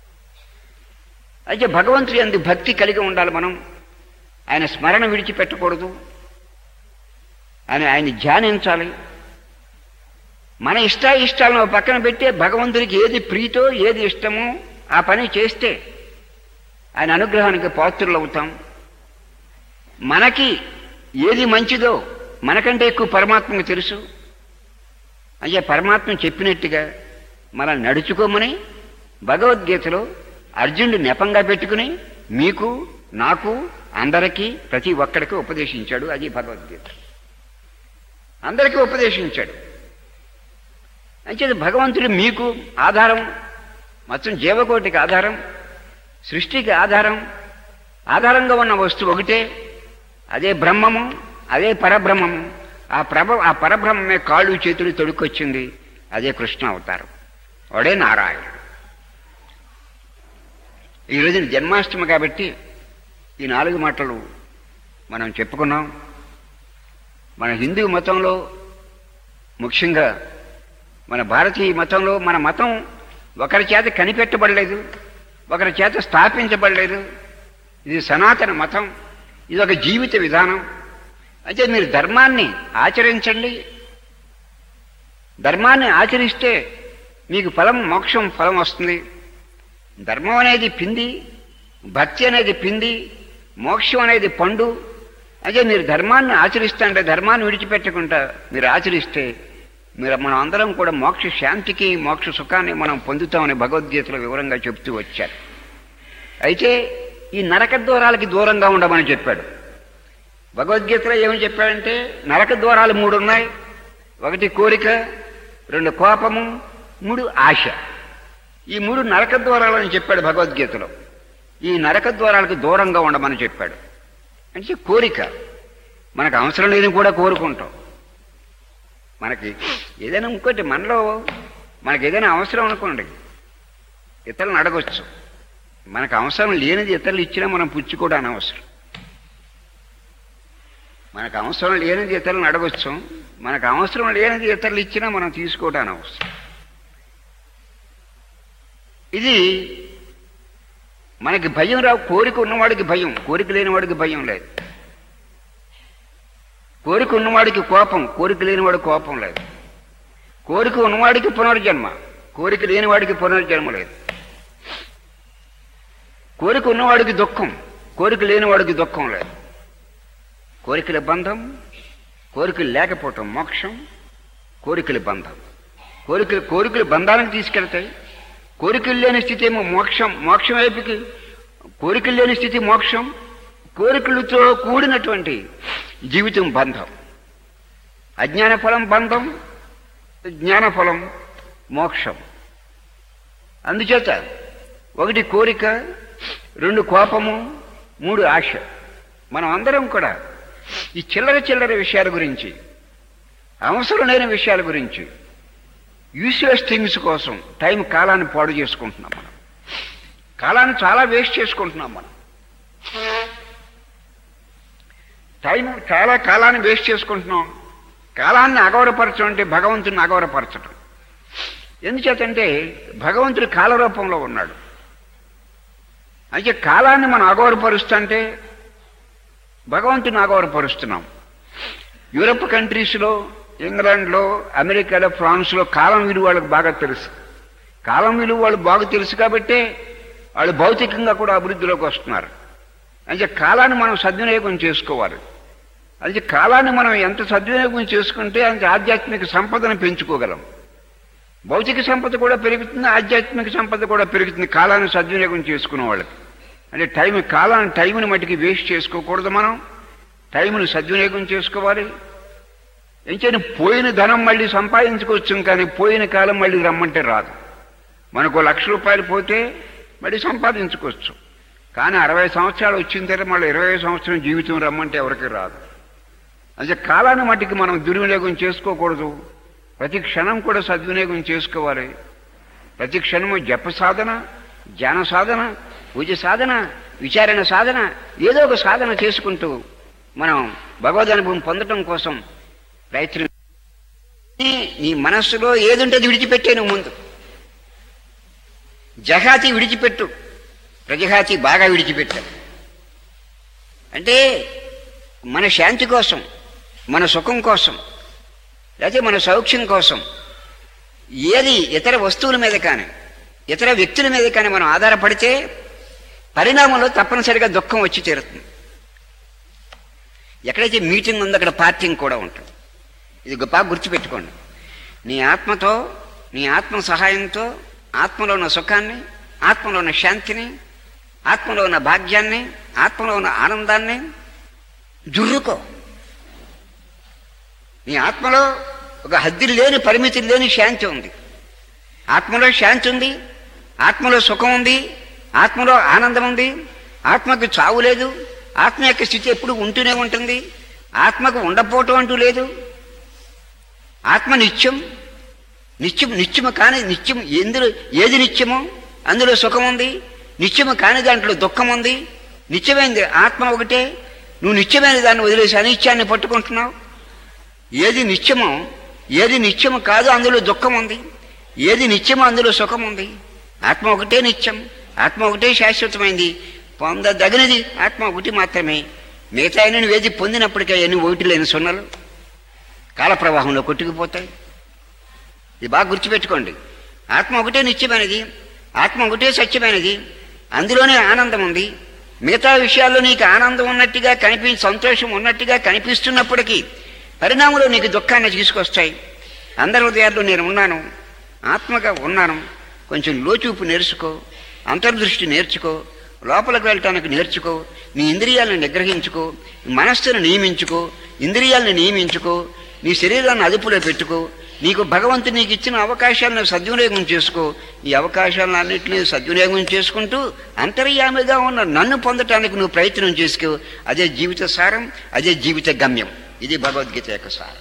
అయితే భగవంతుడి అందు భక్తి కలిగి ఉండాలి మనం ఆయన స్మరణ విడిచిపెట్టకూడదు అని ఆయన ధ్యానించాలి మన ఇష్టాయిష్టాలను ఓ పక్కన పెట్టి భగవంతుడికి ఏది ప్రీతో ఏది ఇష్టమో ఆ పని చేస్తే ఆయన అనుగ్రహానికి పాత్రులు అవుతాం మనకి ఏది మంచిదో మనకంటే ఎక్కువ పరమాత్మకు తెలుసు అయ్యా పరమాత్మ చెప్పినట్టుగా మనం నడుచుకోమని భగవద్గీతలో అర్జునుడు నెపంగా పెట్టుకుని మీకు నాకు అందరికీ ప్రతి ఒక్కడికి ఉపదేశించాడు అది భగవద్గీత అందరికీ ఉపదేశించాడు అంచేది భగవంతుడు మీకు ఆధారం మొత్తం జీవకోటికి ఆధారం సృష్టికి ఆధారం ఆధారంగా ఉన్న వస్తువు ఒకటే అదే బ్రహ్మము అదే పరబ్రహ్మము ఆ ప్రభ ఆ పరబ్రహ్మమే కాళ్ళు చేతులు తొడుక్కొచ్చింది అదే కృష్ణ అవతారం వాడే నారాయణుడు ఈ రోజున జన్మాష్టమి కాబట్టి ఈ నాలుగు మాటలు మనం చెప్పుకున్నాం మన హిందూ మతంలో ముఖ్యంగా మన భారతీయ మతంలో మన మతం ఒకరి చేత కనిపెట్టబడలేదు ఒకరి చేత స్థాపించబడలేదు ఇది సనాతన మతం ఇది ఒక జీవిత విధానం అయితే మీరు ధర్మాన్ని ఆచరించండి ధర్మాన్ని ఆచరిస్తే మీకు ఫలం మోక్షం ఫలం వస్తుంది ధర్మం అనేది పిండి భక్తి అనేది పిండి మోక్షం అనేది పండు అదే మీరు ధర్మాన్ని ఆచరిస్తుంటే ధర్మాన్ని విడిచిపెట్టకుండా మీరు ఆచరిస్తే మీరు మనం అందరం కూడా మోక్ష శాంతికి మోక్ష సుఖాన్ని మనం పొందుతామని భగవద్గీతలో వివరంగా చెప్తూ వచ్చారు అయితే ఈ నరక ద్వారాలకి దూరంగా ఉండమని చెప్పాడు భగవద్గీతలో ఏమని చెప్పాడంటే నరక ద్వారాలు మూడు ఉన్నాయి ఒకటి కోరిక రెండు కోపము మూడు ఆశ ఈ మూడు నరక ద్వారాలని చెప్పాడు భగవద్గీతలో ఈ నరక ద్వారాలకు దూరంగా ఉండమని చెప్పాడు అంటే కోరిక మనకు అవసరం లేని కూడా కోరుకుంటాం మనకి ఏదైనా ఇంకోటి మనలో మనకి ఏదైనా అవసరం అనుకోండి ఇతరులను అడగొచ్చు మనకు అవసరం లేనిది ఇతరులు ఇచ్చినా మనం పుచ్చుకోవడం అనవసరం మనకు అవసరం లేనిది ఇతరులను అడగొచ్చు మనకు అవసరం లేనిది ఇతరులు ఇచ్చినా మనం తీసుకోవడం అనవసరం ఇది మనకి భయం రావు కోరిక ఉన్నవాడికి భయం కోరిక లేనివాడికి భయం లేదు కోరిక ఉన్నవాడికి కోపం కోరిక లేనివాడికి కోపం లేదు కోరిక ఉన్నవాడికి పునర్జన్మ కోరిక లేనివాడికి పునర్జన్మ లేదు కోరిక ఉన్నవాడికి దుఃఖం కోరిక లేనివాడికి దుఃఖం లేదు కోరికల బంధం కోరికలు లేకపోవటం మోక్షం కోరికల బంధం కోరికలు కోరికలు బంధానికి తీసుకెళ్తాయి కోరికలు లేని స్థితి ఏమో మోక్షం మోక్షం వైపుకి కోరికలు లేని స్థితి మోక్షం కోరికలతో కూడినటువంటి జీవితం బంధం అజ్ఞాన ఫలం బంధం జ్ఞాన ఫలం మోక్షం అందుచేత ఒకటి కోరిక రెండు కోపము మూడు ఆశ మనం అందరం కూడా ఈ చిల్లర చిల్లర విషయాల గురించి అవసరం లేని విషయాల గురించి యూస్లెస్ థింగ్స్ కోసం టైం కాలాన్ని పాడు చేసుకుంటున్నాం మనం కాలాన్ని చాలా వేస్ట్ చేసుకుంటున్నాం మనం టైం చాలా కాలాన్ని వేస్ట్ చేసుకుంటున్నాం కాలాన్ని అగౌరవపరచడం అంటే భగవంతుని అగౌరవపరచడం ఎందుచేతంటే భగవంతుడు కాలరూపంలో ఉన్నాడు అయితే కాలాన్ని మనం అగౌరవపరుస్తుంటే భగవంతుని అగౌరవపరుస్తున్నాం యూరప్ కంట్రీస్లో ఇంగ్లాండ్లో అమెరికాలో ఫ్రాన్స్లో కాలం విలువ వాళ్ళకి బాగా తెలుసు కాలం విలువ వాళ్ళు బాగా తెలుసు కాబట్టే వాళ్ళు భౌతికంగా కూడా అభివృద్ధిలోకి వస్తున్నారు అంటే కాలాన్ని మనం సద్వినియోగం చేసుకోవాలి అది కాలాన్ని మనం ఎంత సద్వినియోగం చేసుకుంటే అంత ఆధ్యాత్మిక సంపదను పెంచుకోగలం భౌతిక సంపద కూడా పెరుగుతుంది ఆధ్యాత్మిక సంపద కూడా పెరుగుతుంది కాలాన్ని సద్వినియోగం చేసుకునే వాళ్ళకి అంటే టైం కాలాన్ని టైంని మటుకి వేస్ట్ చేసుకోకూడదు మనం టైంని సద్వినియోగం చేసుకోవాలి ఎంచని పోయిన ధనం మళ్ళీ సంపాదించుకోవచ్చు కానీ పోయిన కాలం మళ్ళీ రమ్మంటే రాదు మనకు లక్ష రూపాయలు పోతే మళ్ళీ సంపాదించుకోవచ్చు కానీ అరవై సంవత్సరాలు వచ్చిన తర్వాత మళ్ళీ ఇరవై సంవత్సరం జీవితం రమ్మంటే ఎవరికి రాదు అంటే కాలాన్ని మట్టికి మనం దుర్వినియోగం చేసుకోకూడదు ప్రతి క్షణం కూడా సద్వినియోగం చేసుకోవాలి ప్రతి క్షణము జప సాధన ధ్యాన సాధన పూజ సాధన విచారణ సాధన ఏదో ఒక సాధన చేసుకుంటూ మనం భగవద్ అనుభవం పొందటం కోసం ప్రయత్నం నీ- నీ మనస్సులో ఏదుంటే అది విడిచిపెట్టే నువ్వు ముందు జహాతి విడిచిపెట్టు ప్రజహాతి బాగా విడిచిపెట్టావు అంటే మన శాంతి కోసం మన సుఖం కోసం లేకపోతే మన సౌఖ్యం కోసం ఏది ఇతర వస్తువుల మీద కానీ ఇతర వ్యక్తుల మీద కానీ మనం ఆధారపడితే పరిణామంలో తప్పనిసరిగా దుఃఖం వచ్చి తీరుతుంది ఎక్కడైతే మీటింగ్ ఉందో అక్కడ పార్టింగ్ కూడా ఉంటుంది ఇది గొప్ప గుర్తుపెట్టుకోండి నీ ఆత్మతో నీ ఆత్మ సహాయంతో ఆత్మలో ఉన్న సుఖాన్ని ఆత్మలో ఉన్న శాంతిని ఆత్మలో ఉన్న భాగ్యాన్ని ఆత్మలో ఉన్న ఆనందాన్ని జుర్రుకో నీ ఆత్మలో ఒక హద్దులు లేని పరిమితులు లేని శాంతి ఉంది ఆత్మలో శాంతి ఉంది ఆత్మలో సుఖం ఉంది ఆత్మలో ఆనందం ఉంది ఆత్మకు చావు లేదు ఆత్మ యొక్క స్థితి ఎప్పుడు ఉంటూనే ఉంటుంది ఆత్మకు ఉండపోవటం అంటూ లేదు ఆత్మ నిత్యం నిత్యం నిత్యము కాని నిత్యం ఎందులో ఏది నిత్యమో అందులో సుఖం ఉంది నిత్యము కాని దాంట్లో దుఃఖం ఉంది నిత్యమైంది ఆత్మ ఒకటే నువ్వు నిత్యమైన దాన్ని వదిలేసి అనిత్యాన్ని పట్టుకుంటున్నావు ఏది నిత్యమో ఏది నిత్యము కాదు అందులో దుఃఖం ఉంది ఏది నిత్యమో అందులో సుఖం ఉంది ఆత్మ ఒకటే నిత్యం ఆత్మ ఒకటే శాశ్వతమైంది పొందదగినది ఆత్మ ఒకటి మాత్రమే మిగతా నువ్వు ఏది పొందినప్పటికీ అవన్నీ ఒకటి లేని సున్నలు కాలప్రవాహంలో కొట్టుకుపోతాయి ఇది బాగా గుర్తుపెట్టుకోండి ఆత్మ ఒకటే నిత్యమైనది ఆత్మ ఒకటే సత్యమైనది అందులోనే ఆనందం ఉంది మిగతా విషయాల్లో నీకు ఆనందం ఉన్నట్టుగా కనిపి సంతోషం ఉన్నట్టుగా కనిపిస్తున్నప్పటికీ పరిణామంలో నీకు దుఃఖాన్ని తీసుకొస్తాయి అందరి హృదయాల్లో నేను ఉన్నాను ఆత్మగా ఉన్నాను కొంచెం లోచూపు నేర్చుకో అంతర్దృష్టి నేర్చుకో లోపలికి వెళ్ళటానికి నేర్చుకో నీ ఇంద్రియాలను నిగ్రహించుకో నీ మనస్సును నియమించుకో ఇంద్రియాలను నియమించుకో నీ శరీరాన్ని అదుపులో పెట్టుకో నీకు భగవంతుడు నీకు ఇచ్చిన అవకాశాలను సద్వినియోగం చేసుకో ఈ అవకాశాలను అన్నింటినీ సద్వినియోగం చేసుకుంటూ అంతర్యామిగా ఉన్న నన్ను పొందటానికి నువ్వు ప్రయత్నం చేసుకో అదే జీవిత సారం అదే జీవిత గమ్యం ఇది భగవద్గీత యొక్క సారం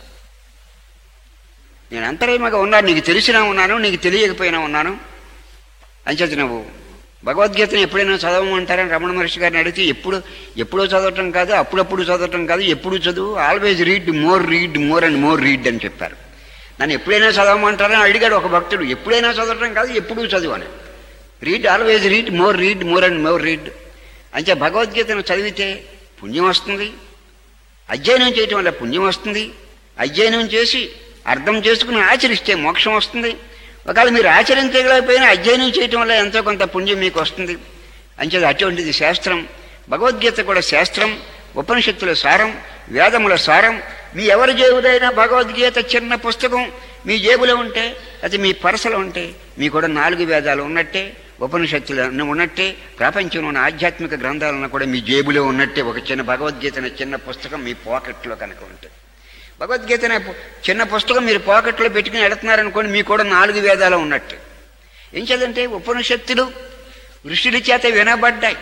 నేను అంతర్యమగా ఉన్నాను నీకు తెలిసినా ఉన్నాను నీకు తెలియకపోయినా ఉన్నాను అంచేత నువ్వు భగవద్గీతను ఎప్పుడైనా చదవమంటారని రమణ మహర్షి గారిని అడిగితే ఎప్పుడు ఎప్పుడో చదవటం కాదు అప్పుడప్పుడు చదవటం కాదు ఎప్పుడు చదువు always read more read more and more read అని చెప్పారు నన్ను ఎప్పుడైనా చదవమంటారని అడిగాడు ఒక భక్తుడు ఎప్పుడైనా చదవటం కాదు ఎప్పుడూ చదువు అని read always read more read more and more read అంటే భగవద్గీతను చదివితే పుణ్యం వస్తుంది అధ్యయనం చేయటం వల్ల పుణ్యం వస్తుంది అధ్యయనం చేసి అర్థం చేసుకుని ఆచరిస్తే మోక్షం వస్తుంది ఒకవేళ మీరు ఆచరించగలేకపోయినా అధ్యయనం చేయటం వల్ల ఎంతో కొంత పుణ్యం మీకు వస్తుంది అంచేది అటువంటిది శాస్త్రం భగవద్గీత కూడా శాస్త్రం ఉపనిషత్తుల సారం వేదముల సారం మీ ఎవరి జేబులైనా భగవద్గీత చిన్న పుస్తకం మీ జేబులో ఉంటే అది మీ పరసలో ఉంటే మీ కూడా నాలుగు వేదాలు ఉన్నట్టే ఉపనిషత్తులు అన్నీ ఉన్నట్టే ప్రపంచంలో ఉన్న ఆధ్యాత్మిక గ్రంథాలను కూడా మీ జేబులో ఉన్నట్టే ఒక చిన్న భగవద్గీత అనే చిన్న పుస్తకం మీ పాకెట్లో కనుక ఉంటుంది భగవద్గీత అనే పు- చిన్న పుస్తకం మీరు పాకెట్లో పెట్టుకుని ఎడుతున్నారనుకోండి మీకు కూడా నాలుగు వేదాలు ఉన్నట్టు ఏం చదంటే ఉపనిషత్తులు ఋషుల చేత వినబడ్డాయి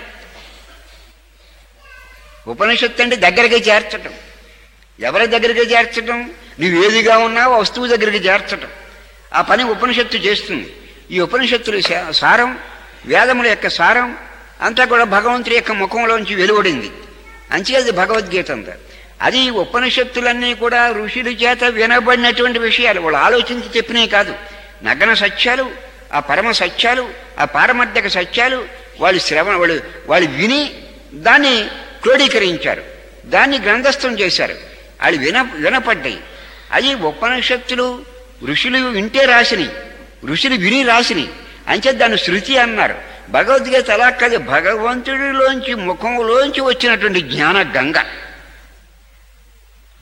ఉపనిషత్తు అంటే దగ్గరికి చేర్చటం ఎవరి దగ్గరికి చేర్చటం నువ్వు ఏదిగా ఉన్నావో వస్తువు దగ్గరికి చేర్చటం ఆ పని ఉపనిషత్తు చేస్తుంది ఈ ఉపనిషత్తుల సా- సారం వేదముల యొక్క సారం అంతా కూడా భగవంతుడి యొక్క ముఖంలోంచి వెలువడింది అంచేది భగవద్గీత అంతా అది ఉపనిషత్తులన్నీ కూడా ఋషుల చేత వినబడినటువంటి విషయాలు వాళ్ళు ఆలోచించి చెప్పినవి కాదు నగ్న సత్యాలు ఆ పరమ సత్యాలు ఆ పారమర్థక సత్యాలు వాళ్ళు శ్రవణ వాళ్ళు వాళ్ళు విని దాన్ని క్రోడీకరించారు దాన్ని గ్రంథస్థం చేశారు వాళ్ళు విన వినపడ్డాయి అది ఉపనిషత్తులు ఋషులు వింటే రాసిని ఋషులు విని రాసిని అంచే దాన్ని శృతి అన్నారు భగవద్గీత అలా కాదు భగవంతుడిలోంచి ముఖంలోంచి వచ్చినటువంటి జ్ఞాన గంగ భగవంతుడిలోంచి ముఖంలోంచి వచ్చినటువంటి జ్ఞాన గంగ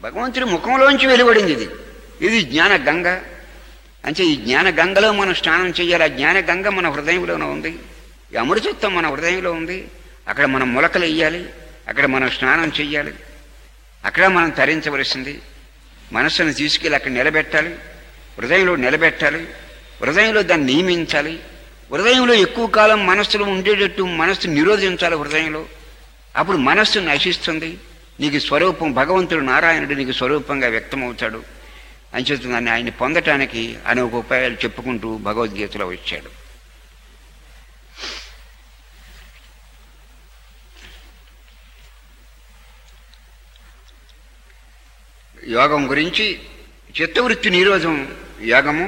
భగవంతుడి ముఖంలోంచి వెలువడింది ఇది ఇది జ్ఞాన గంగ అంటే ఈ జ్ఞాన గంగలో మనం స్నానం చేయాలి ఆ జ్ఞాన గంగ మన హృదయంలోనే ఉంది ఈ అమృతత్వం మన హృదయంలో ఉంది అక్కడ మనం మొలకలు వేయాలి అక్కడ మనం స్నానం చెయ్యాలి అక్కడ మనం తరించవలసింది మనస్సును తీసుకెళ్ళి అక్కడ నిలబెట్టాలి హృదయంలో నిలబెట్టాలి హృదయంలో దాన్ని నియమించాలి హృదయంలో ఎక్కువ కాలం మనస్సులో ఉండేటట్టు మనస్సు నిరోధించాలి హృదయంలో అప్పుడు మనస్సు నశిస్తుంది నీకు స్వరూపం భగవంతుడు నారాయణుడు నీకు స్వరూపంగా వ్యక్తమవుతాడు అని చెప్తున్నాను ఆయన పొందటానికి అనేక ఉపాయాలు చెప్పుకుంటూ భగవద్గీతలో వచ్చాడు యోగం గురించి చిత్తవృత్తి నిరోధం యోగము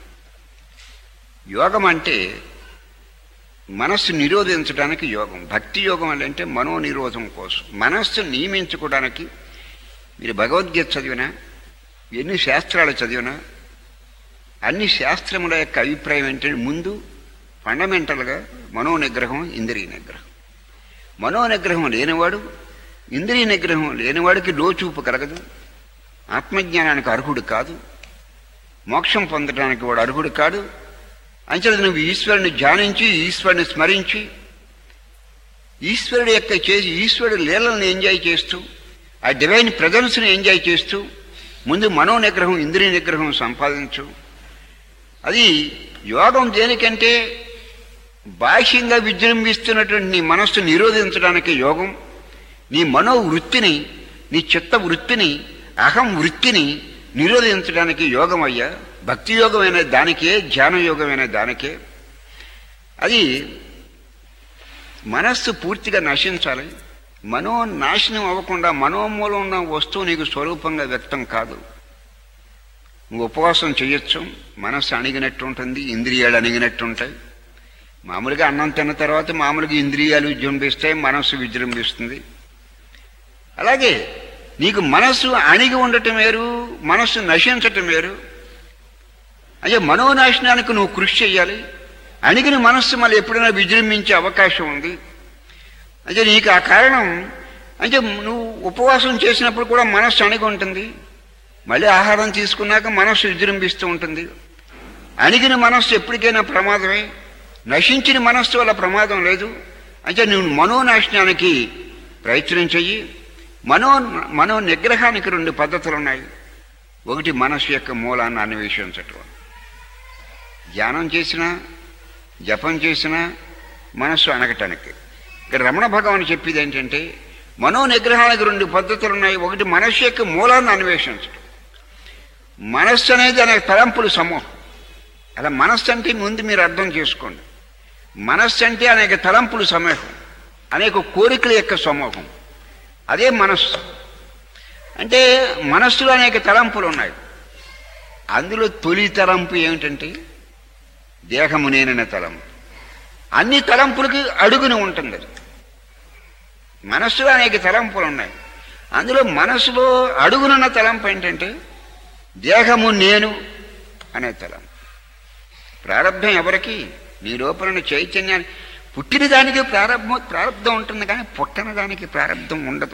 యోగం అంటే మనస్సు నిరోధించడానికి యోగం భక్తి యోగం అంటే మనో నిరోధం కోసం మనస్సు నియమించుకోవడానికి మీరు భగవద్గీత చదివినా ఎన్ని శాస్త్రాలు చదివినా అన్ని శాస్త్రముల యొక్క అభిప్రాయం ఏంటంటే ముందు ఫండమెంటల్గా మనో నిగ్రహం ఇంద్రియ నిగ్రహం మనో నిగ్రహం లేనివాడు ఇంద్రియ నిగ్రహం లేనివాడికి లోచూపు కలగదు ఆత్మజ్ఞానానికి అర్హుడు కాదు మోక్షం పొందడానికి వాడు అర్హుడు కాడు అంచేత నువ్వు ఈశ్వరుని ధ్యానించి ఈశ్వరుని స్మరించి ఈశ్వరుడు యొక్క చేసి ఈశ్వరుడు లీలలను ఎంజాయ్ చేస్తూ ఆ డివైన్ ప్రజెన్స్ని ఎంజాయ్ చేస్తూ ముందు మనో నిగ్రహం ఇంద్రియ నిగ్రహం సంపాదించు అది యోగం దేనికంటే బాహ్యంగా విజృంభిస్తున్నటువంటి నీ మనస్సు నిరోధించడానికి యోగం నీ మనో వృత్తిని నీ చిత్త వృత్తిని అహం వృత్తిని నిరోధించడానికి యోగం అయ్యా భక్తి యోగమైన దానికే ధ్యాన యోగమైన దానికే అది మనస్సు పూర్తిగా నశించాలి మనో నాశనం అవ్వకుండా మనోమూలం ఉన్న వస్తువు నీకు స్వరూపంగా వ్యక్తం కాదు నువ్వు ఉపవాసం చేయొచ్చు మనస్సు అణిగినట్టు ఉంటుంది ఇంద్రియాలు అణిగినట్టు ఉంటాయి మామూలుగా అన్నం తిన్న తర్వాత మామూలుగా ఇంద్రియాలు విజృంభిస్తాయి మనస్సు విజృంభిస్తుంది అలాగే నీకు మనస్సు అణిగి ఉండటం వేరు మనస్సు నశించటం వేరు అయ్యే మనోనాశనానికి నువ్వు కృషి చేయాలి అణిగిన మనస్సు మళ్ళీ ఎప్పుడైనా విజృంభించే అవకాశం ఉంది అంటే నీకు ఆ కారణం అంటే నువ్వు ఉపవాసం చేసినప్పుడు కూడా మనస్సు అణిగి ఉంటుంది మళ్ళీ ఆహారం తీసుకున్నాక మనస్సు విజృంభిస్తూ ఉంటుంది అణిగిన మనస్సు ఎప్పటికైనా ప్రమాదమే నశించిన మనస్సు వల్ల ప్రమాదం లేదు అంటే నువ్వు మనోనాశనానికి ప్రయత్నం చెయ్యి మనో మనో నిగ్రహానికి రెండు పద్ధతులు ఉన్నాయి ఒకటి మనస్సు యొక్క మూలాన్ని అన్వేషించటం ధ్యానం చేసినా జపం చేసినా మనస్సు అనగటానికి ఇక్కడ రమణ భగవాన్ చెప్పేది ఏంటంటే మనో నిగ్రహానికి రెండు పద్ధతులు ఉన్నాయి ఒకటి మనస్సు యొక్క మూలాన్ని అన్వేషించడం మనస్సు అనేది అనేక తలంపుల సమూహం అలా మనస్సు అంటే ముందు మీరు అర్థం చేసుకోండి మనస్సు అంటే అనేక తలంపుల సమూహం అనేక కోరికల యొక్క సమూహం అదే మనస్సు అంటే మనస్సులో అనేక తలంపులు ఉన్నాయి అందులో తొలి తలంపు ఏమిటంటే దేహము నేననే తలంపు అన్ని తలంపులకి అడుగుని ఉంటుంది అది మనస్సులో అనేక తలంపులు ఉన్నాయి అందులో మనస్సులో అడుగునున్న తలంపు ఏంటంటే దేహము నేను అనే తలంపు ప్రారంభం ఎవరికి నీ లోపల చైతన్యాన్ని పుట్టిన దానికి ప్రారంభం ప్రారంధం ఉంటుంది కానీ పుట్టన దానికి ప్రారంధం ఉండదు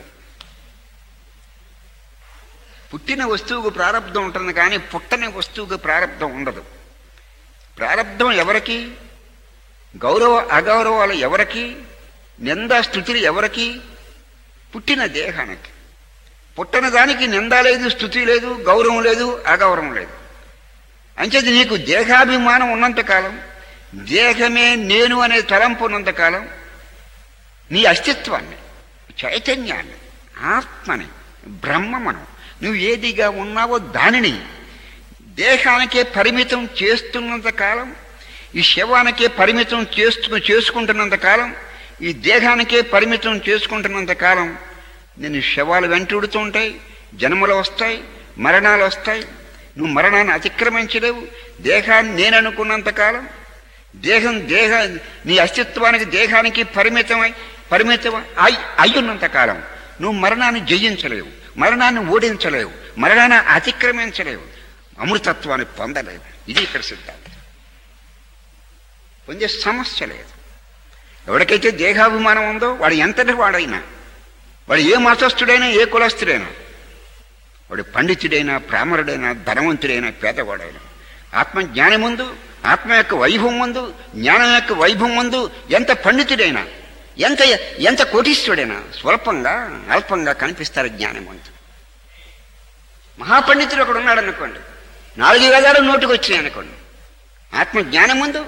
పుట్టిన వస్తువుకు ప్రారంధం ఉంటుంది కానీ పుట్టని వస్తువుకు ప్రారంధం ఉండదు ప్రారంధం ఎవరికి గౌరవ అగౌరవాలు ఎవరికి నిందా స్థుతులు ఎవరికి పుట్టిన దేహానికి పుట్టిన దానికి నింద లేదు స్థుతి లేదు గౌరవం లేదు అగౌరవం లేదు అంచేది నీకు దేహాభిమానం ఉన్నంతకాలం దేహమే నేను అనే తలంపు ఉన్నంతకాలం నీ అస్తిత్వాన్ని చైతన్యాన్ని ఆత్మని బ్రహ్మమును నువ్వు ఏదిగా ఉన్నావో దానిని దేహానికే పరిమితం చేస్తున్నంత కాలం ఈ శవానికే పరిమితం చేస్తు చేసుకుంటున్నంత కాలం ఈ దేహానికే పరిమితం చేసుకుంటున్నంత కాలం నేను శవాలు వెంటుడుతూ ఉంటాయి జన్మలు వస్తాయి మరణాలు వస్తాయి నువ్వు మరణాన్ని అతిక్రమించలేవు దేహాన్ని నేను అనుకున్నంత కాలం దేహం దేహ నీ అస్తిత్వానికి దేహానికి పరిమితమై పరిమితం అయి అయ్యున్నంత కాలం నువ్వు మరణాన్ని జయించలేవు మరణాన్ని ఓడించలేవు మరణాన్ని అతిక్రమించలేవు అమృతత్వాన్ని పొందలేవు ఇది ఇక్కడ సిద్ధాంతం పొందే సమస్య లేదు ఎవరికైతే దేహాభిమానం ఉందో వాడు ఎంతటి వాడైనా వాడు ఏ మతస్థుడైనా ఏ కులస్థుడైనా వాడు పండితుడైనా ప్రామరుడైనా ధనవంతుడైనా పేదవాడైనా ఆత్మ జ్ఞానం ముందు ఆత్మ యొక్క వైభవం ముందు జ్ఞానం యొక్క వైభవం ముందు ఎంత పండితుడైనా ఎంత ఎంత కోటీశ్వరుడైనా స్వల్పంగా అల్పంగా కనిపిస్తారు జ్ఞానం ముందు మహాపండితుడు ఒకడు ఉన్నాడు అనుకోండి నాలుగు వేదాలు నోటుకు వచ్చినాయి అనుకోండి ఆత్మ జ్ఞానం ముందు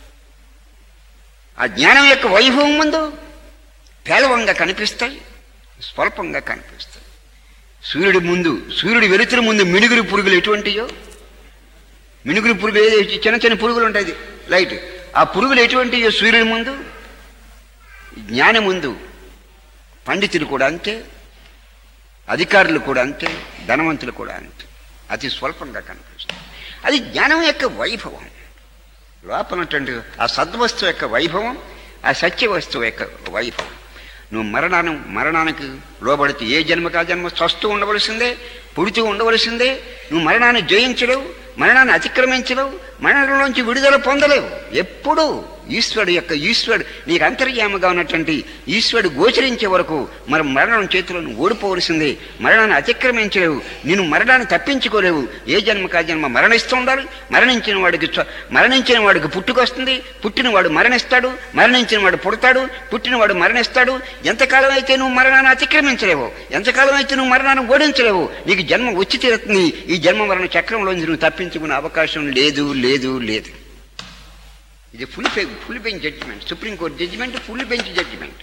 ఆ జ్ఞానం యొక్క వైభవం ముందు పేలవంగా కనిపిస్తాయి స్వల్పంగా కనిపిస్తాయి సూర్యుడి ముందు సూర్యుడి వెలుతురు ముందు మినుగురు పురుగులు ఎటువంటియో మినుగురు పురుగులు ఏది చిన్న చిన్న పురుగులు ఉంటాయి లైట్ ఆ పురుగులు ఎటువంటియో సూర్యుడి ముందు జ్ఞానం ముందు పండితులు కూడా అంతే అధికారులు కూడా అంతే ధనవంతులు కూడా అంతే అతి స్వల్పంగా కనిపిస్తుంది అది జ్ఞానం యొక్క వైభవం లోపల ఉన్నటువంటి ఆ సద్వస్తువు యొక్క వైభవం ఆ సత్య వస్తువు యొక్క వైభవం నువ్వు మరణాన్ని మరణానికి లోబడితే ఏ జన్మకా జన్మ స్వస్తూ ఉండవలసిందే పుడుతూ ఉండవలసిందే నువ్వు మరణాన్ని జయించలేవు మరణాన్ని అతిక్రమించలేవు మరణంలోంచి విడుదల పొందలేవు ఎప్పుడూ ఈశ్వరుడు యొక్క ఈశ్వరుడు నీకు అంతర్యామగా ఉన్నటువంటి ఈశ్వరుడు గోచరించే వరకు మరి మరణం చేతిలో నువ్వు ఓడిపోవలసిందే మరణాన్ని అతిక్రమించలేవు నేను మరణాన్ని తప్పించుకోలేవు ఏ జన్మకా జన్మ మరణిస్తూ ఉండాలి మరణించిన వాడికి చ- మరణించిన వాడికి పుట్టుకొస్తుంది పుట్టిన వాడు మరణిస్తాడు మరణించిన వాడు పుడతాడు పుట్టినవాడు మరణిస్తాడు ఎంతకాలం అయితే నువ్వు మరణాన్ని అతిక్రమించలేవు ఎంతకాలం అయితే నువ్వు మరణాన్ని ఓడించలేవు నీకు జన్మ వచ్చి తీరుతుంది ఈ జన్మ మరణ చక్రంలోంచి నువ్వు తప్పించుకునే అవకాశం లేదు లేదు లేదు ఇది full full bench judgement supreme court judgement full bench judgement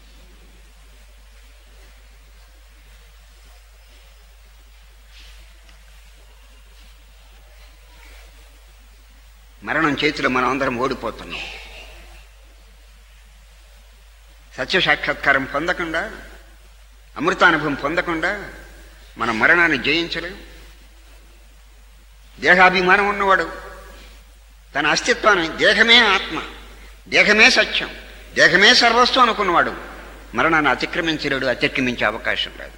మరణం చేతిలో మనం అందరం ఓడిపోతున్నాం సత్య సాక్షాత్కారం పొందకుండా అమృతానుభవం పొందకుండా మన మరణాన్ని జయించలేం దేహాభిమానం ఉన్నవాడు తన అస్తిత్వాన్ని దేహమే ఆత్మ దేహమే సత్యం దేహమే సర్వస్వం అనుకున్నవాడు మరణాన్ని అతిక్రమించలేడు అతిక్రమించే అవకాశం లేదు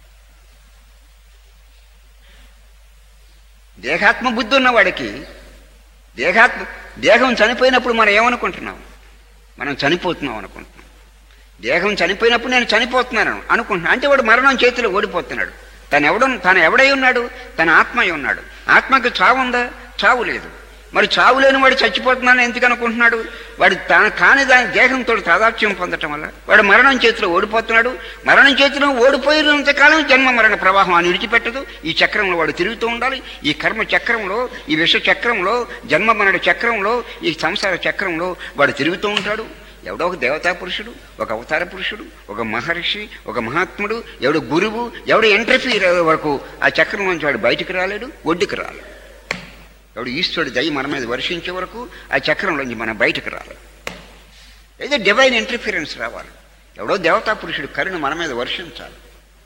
దేహాత్మ బుద్ధి ఉన్నవాడికి దేహాత్మ దేహం చనిపోయినప్పుడు మనం ఏమనుకుంటున్నాం మనం చనిపోతున్నాం అనుకుంటున్నాం దేహం చనిపోయినప్పుడు నేను చనిపోతున్నాను అనుకుంటున్నాను అంటే వాడు మరణం చేతిలో ఓడిపోతున్నాడు తను ఎవడు తను ఎవడై ఉన్నాడు తన ఆత్మ అయి ఉన్నాడు ఆత్మకు చావు ఉందా చావు లేదు మరి చావు లేని వాడు చచ్చిపోతున్నాను ఎందుకు అనుకుంటున్నాడు వాడు తన కాని దాని దేహంతో తాదాత్యం పొందటం వల్ల వాడు మరణం చేతిలో ఓడిపోతున్నాడు మరణం చేతిలో ఓడిపోయినంతకాలం జన్మ మరణ ప్రవాహం అని విడిచిపెట్టదు ఈ చక్రంలో వాడు తిరుగుతూ ఉండాలి ఈ కర్మ చక్రంలో ఈ విష చక్రంలో జన్మ మరణ చక్రంలో ఈ సంసార చక్రంలో వాడు తిరుగుతూ ఉంటాడు ఎవడో ఒక దేవతా పురుషుడు ఒక అవతార పురుషుడు ఒక మహర్షి ఒక మహాత్ముడు ఎవడు గురువు ఎవడు ఎంట్రఫీర్ వరకు ఆ చక్రం నుంచి వాడు బయటికి రాలేడు ఒడ్డుకి రాలేడు ఎవడు ఈశ్వరుడు దయ మన మీద వర్షించే వరకు ఆ చక్రంలోంచి మనం బయటకు రాలేదు ఏదో డివైన్ ఇంటర్ఫిరెన్స్ రావాలి ఎవడో దేవతా పురుషుడు కరుణ మన మీద వర్షించాలి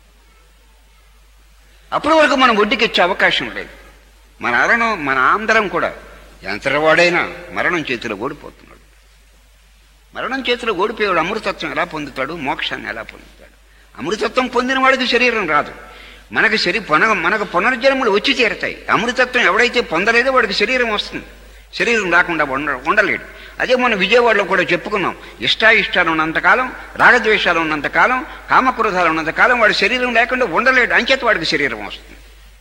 అప్పటి వరకు మనం ఒడ్డుకెచ్చే అవకాశం లేదు మన అరణం మన ఆంధ్రం కూడా ఎంతవాడైనా మరణం చేతిలో ఓడిపోతున్నాడు మరణం చేతిలో ఓడిపోయాడు అమృతత్వం ఎలా పొందుతాడు మోక్షాన్ని ఎలా పొందుతాడు అమృతత్వం పొందిన వాడికి శరీరం రాదు మనకు శరీ పొన మనకు పునర్జన్మలు వచ్చి తీరతాయి అమృతత్వం ఎవడైతే పొందలేదో వాడికి శరీరం వస్తుంది శరీరం రాకుండా ఉండ ఉండలేడు అదే మనం విజయవాడలో కూడా చెప్పుకున్నాం ఇష్టాయిష్టాలు ఉన్నంతకాలం రాగద్వేషాలు ఉన్నంతకాలం కామక్రోధాలు ఉన్నంతకాలం వాడి శరీరం లేకుండా ఉండలేడు అంచేత వాడికి శరీరం వస్తుంది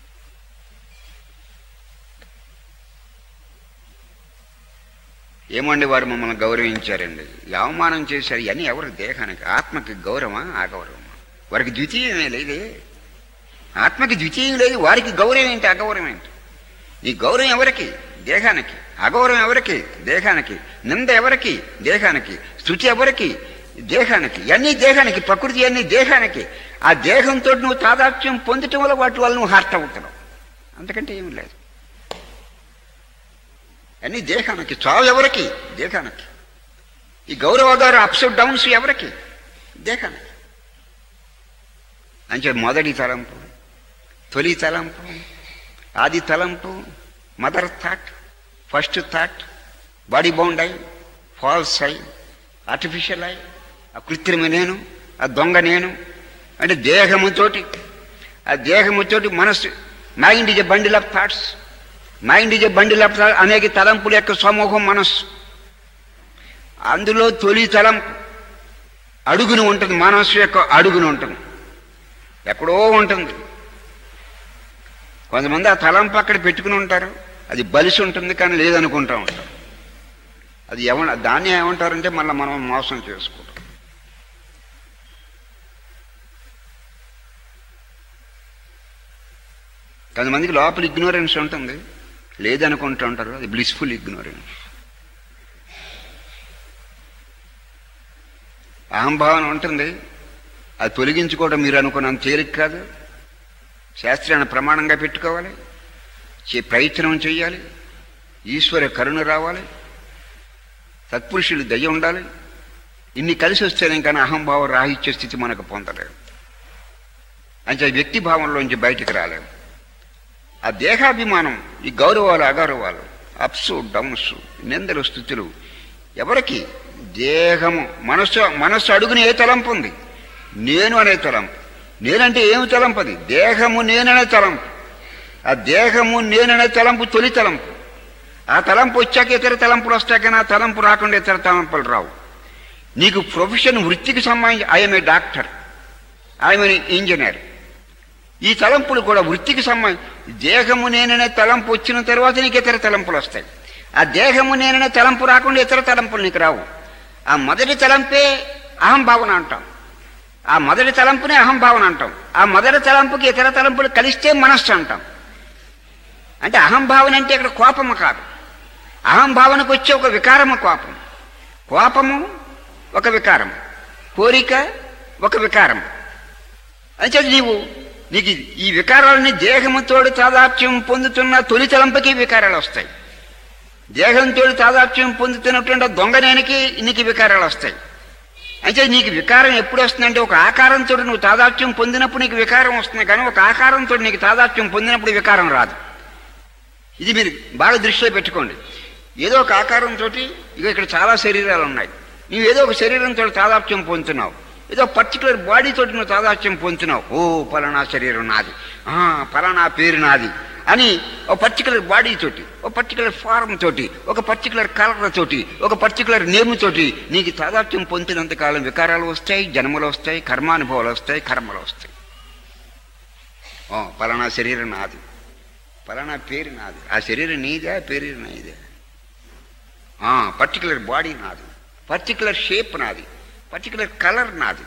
ఏమండి వారు మమ్మల్ని గౌరవించారండి ఈ అవమానం చేశారు ఇవన్నీ ఎవరి దేహానికి ఆత్మకి గౌరవమా అగౌరవమా వారికి ద్వితీయమే లేదే ఆత్మకి ద్వితీయం లేదు వారికి గౌరవం ఏంటి అగౌరవం ఏంటి ఈ గౌరవం ఎవరికి దేహానికి అగౌరవం ఎవరికి దేహానికి నింద ఎవరికి దేహానికి స్థుతి ఎవరికి దేహానికి ఇవన్నీ దేహానికి ప్రకృతి అన్ని దేహానికి ఆ దేహంతో నువ్వు తాదాత్మ్యం పొందటం వల్ల వాటి వల్ల నువ్వు హార్ట్ అవుతున్నావు అంతకంటే ఏమీ లేదు అన్ని దేహానికి చావు ఎవరికి దేహానికి ఈ గౌరవ గారు అప్స్ డౌన్స్ ఎవరికి దేహానికి అంటే మొదటి తలంపు తొలి తలంపు ఆది తలంపు mother thought first thought body bound అయి ఫాల్స్ అయి ఆర్టిఫిషియల్ అయి ఆ కృత్రిమ నేను ఆ దొంగ నేను అంటే దేహముతోటి ఆ దేహముతోటి మనస్సు mind is a bundle of thoughts mind is a bundle of అనేక తలంపుల యొక్క సమూహం మనస్సు అందులో తొలి తలంపు అడుగును ఉంటుంది మనస్సు యొక్క అడుగును ఉంటుంది ఎక్కడో ఉంటుంది కొంతమంది ఆ తలంపు అక్కడ పెట్టుకుని ఉంటారు అది బలిసి ఉంటుంది కానీ లేదనుకుంటా ఉంటారు అది ఎవ దాన్ని ఏమంటారంటే మళ్ళీ మనం మోసం చేసుకుంటాం కొంతమందికి లోపల ఇగ్నోరెన్స్ ఉంటుంది లేదనుకుంటూ ఉంటారు అది బ్లిస్ఫుల్ ఇగ్నోరెన్స్ అహంభావన ఉంటుంది అది తొలగించుకోవడం మీరు అనుకున్నంత తేలిక కాదు శాస్త్రాన్ని ప్రమాణంగా పెట్టుకోవాలి చే ప్రయత్నం చేయాలి ఈశ్వర కరుణ రావాలి సత్పురుషులు దయ ఉండాలి ఇన్ని కలిసి వస్తేనే కానీ అహంభావ రాహిత్య స్థితి మనకు పొందలేము అంటే వ్యక్తి భావంలోంచి బయటికి రాలేము ఆ దేహాభిమానం ఈ గౌరవాలు అగౌరవాలు అప్స్ డౌన్స్ నిందలు స్థుతులు ఎవరికి దేహము మనస్సు మనస్సు అడుగున ఏ తలంపు ఉంది నేను అనే తలంపు నేనంటే ఏమి తలంపు అది దేహము నేననే తలంపు ఆ దేహము నేననే తలంపు తొలి తలంపు ఆ తలంపు వచ్చాక ఇతర తలంపులు వస్తాయి కానీ ఆ తలంపు రాకుండా ఇతర తలంపులు రావు నీకు ప్రొఫెషన్ వృత్తికి సంబంధించి I'm a doctor I'm engineer ఈ తలంపులు కూడా వృత్తికి సంబంధించి దేహము నేననే తలంపు వచ్చిన తర్వాత నీకు ఇతర తలంపులు వస్తాయి ఆ దేహము నేననే తలంపు రాకుండా ఇతర తలంపులు నీకు రావు ఆ మొదటి తలంపే అహంభావన అంటాం ఆ మొదటి తలంపునే అహంభావన అంటాం ఆ మొదటి తలంపుకి ఇతర తలంపులు కలిస్తే మనస్సు అంటాం అంటే అహంభావన అంటే ఇక్కడ కోపము కాదు అహంభావనకు వచ్చే ఒక వికారము కోపం కోపము ఒక వికారం కోరిక ఒక వికారం అంటే నీవు నీకు ఈ వికారాలని దేహముతోడు తాదాప్యం పొందుతున్న తొలి తలంపుకి వికారాలు వస్తాయి దేహంతో తాదాప్యం పొందుతున్నటువంటి దొంగనేనికి నీకు వికారాలు వస్తాయి అయితే నీకు వికారం ఎప్పుడు వస్తుందంటే ఒక ఆకారంతో నువ్వు తాదాత్యం పొందినప్పుడు నీకు వికారం వస్తుంది కానీ ఒక ఆకారంతో నీకు తాదాత్యం పొందినప్పుడు వికారం రాదు ఇది మీరు బాగా దృష్టిలో పెట్టుకోండి ఏదో ఒక ఆకారంతో ఇక ఇక్కడ చాలా శరీరాలు ఉన్నాయి నువ్వు ఏదో ఒక శరీరంతో తాదాప్యం పొందుతున్నావు ఏదో పర్టికులర్ బాడీతో నువ్వు తాదాత్యం పొందుతున్నావు ఓ పలానా శరీరం నాది ఆ, పలానా పేరు నాది అని ఒక పర్టికులర్ బాడీ తోటి ఒక పర్టికులర్ ఫారం తోటి ఒక పర్టికులర్ కలర్ తోటి ఒక పర్టికులర్ నేమ్ తోటి నీకు తాదాత్యం పొందినంత కాలం వికారాలు వస్తాయి జన్మలు వస్తాయి కర్మానుభవాలు వస్తాయి కర్మలు వస్తాయి ఓ పలానా శరీరం నాది పలానా పేరు నాది ఆ శరీరం నీదే ఆ పేరు నీదే పర్టికులర్ బాడీ నాది పర్టికులర్ షేప్ నాది పర్టికులర్ కలర్ నాది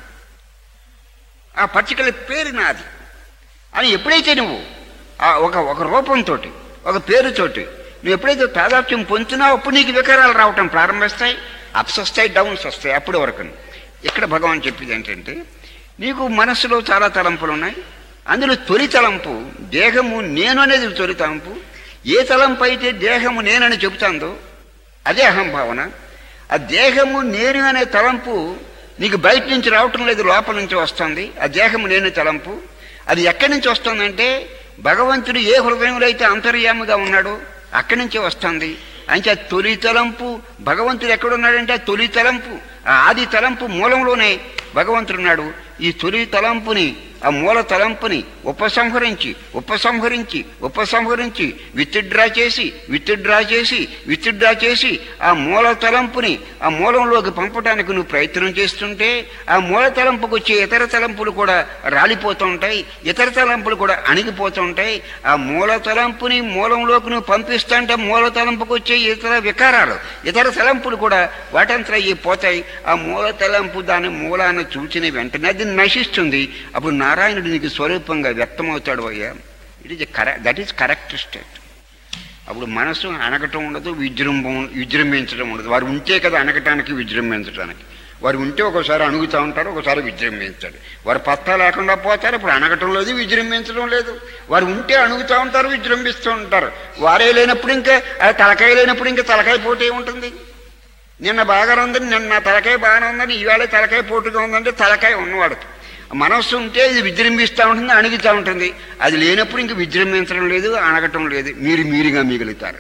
ఆ పర్టికులర్ పేరు నాది అని ఎప్పుడైతే నువ్వు ఆ ఒక ఒక రూపంతో ఒక పేరుతోటి నువ్వు ఎప్పుడైతే తాదాత్యం పొందుతున్నావో అప్పుడు నీకు వికారాలు రావటం ప్రారంభిస్తాయి అప్స్ వస్తాయి డౌన్స్ వస్తాయి అప్పటి వరకు ఇక్కడ భగవాన్ చెప్పింది ఏంటంటే నీకు మనస్సులో చాలా తలంపులు ఉన్నాయి అందులో తొలి తలంపు దేహము నేను అనేది తొలి తలంపు ఏ తలంపు అయితే దేహము నేనని చెబుతాందో అదే అహంభావన ఆ దేహము నేను అనే తలంపు నీకు బయట నుంచి రావటం లేదు లోపల నుంచి వస్తుంది ఆ దేహము నేను తలంపు అది ఎక్కడి నుంచి వస్తుందంటే భగవంతుడు ఏ హృదయంలో అయితే అంతర్యామిగా ఉన్నాడో అక్కడి నుంచే వస్తుంది అంటే ఆ తొలి తలంపు భగవంతుడు ఎక్కడున్నాడంటే ఆ తొలి తలంపు ఆ ఆది తలంపు మూలంలోనే భగవంతుడు ఉన్నాడు ఈ తొలి తలంపుని ఆ మూల తలంపుని ఉపసంహరించి ఉపసంహరించి ఉపసంహరించి విత్డ్రా చేసి విత్డ్రా చేసి విత్డ్రా చేసి ఆ మూల తలంపుని ఆ మూలంలోకి పంపడానికి నువ్వు ప్రయత్నం చేస్తుంటే ఆ మూల తలంపుకు వచ్చే ఇతర తలంపులు కూడా రాలిపోతూ ఉంటాయి ఇతర తలంపులు కూడా అణిగిపోతూ ఉంటాయి ఆ మూల తలంపుని మూలంలోకి నువ్వు పంపిస్తుంటే మూల తలంపుకు వచ్చే ఇతర వికారాలు ఇతర తలంపులు కూడా వాటంతా అయ్యి పోతాయి ఆ మూల తలంపు దాని మూలాన్ని చూచిన వెంటనే అది నశిస్తుంది అప్పుడు నారాయణుడు నీకు స్వరూపంగా వ్యక్తమవుతాడు అయ్యా it is correct that is correct state అప్పుడు మనసు అనగటం ఉండదు విజృంభం విజృంభించడం ఉండదు వారు ఉంటే కదా అనగటానికి విజృంభించడానికి వారు ఉంటే ఒకసారి అణుగుతూ ఉంటారు ఒకసారి విజృంభించాడు వారు పత్తా లేకుండా పోతారు ఇప్పుడు అనగటం లేదు విజృంభించడం లేదు వారు ఉంటే అణుగుతూ ఉంటారు విజృంభిస్తూ ఉంటారు వారే లేనప్పుడు ఇంకా ఆ తలకాయ లేనప్పుడు ఇంకా తలకాయ పోటీ ఉంటుంది నిన్న బాగా ఉందని నిన్న నా తలకాయ బాగానే ఉందని ఈవేళ తలకాయ పోటుగా ఉందంటే తలకాయ ఉన్నవాడు మనస్సు ఉంటే ఇది విజృంభిస్తూ ఉంటుంది అణుగుతూ ఉంటుంది అది లేనప్పుడు ఇంక విజృంభించడం లేదు అనగటం లేదు మీరు మీరుగా మిగులుతారు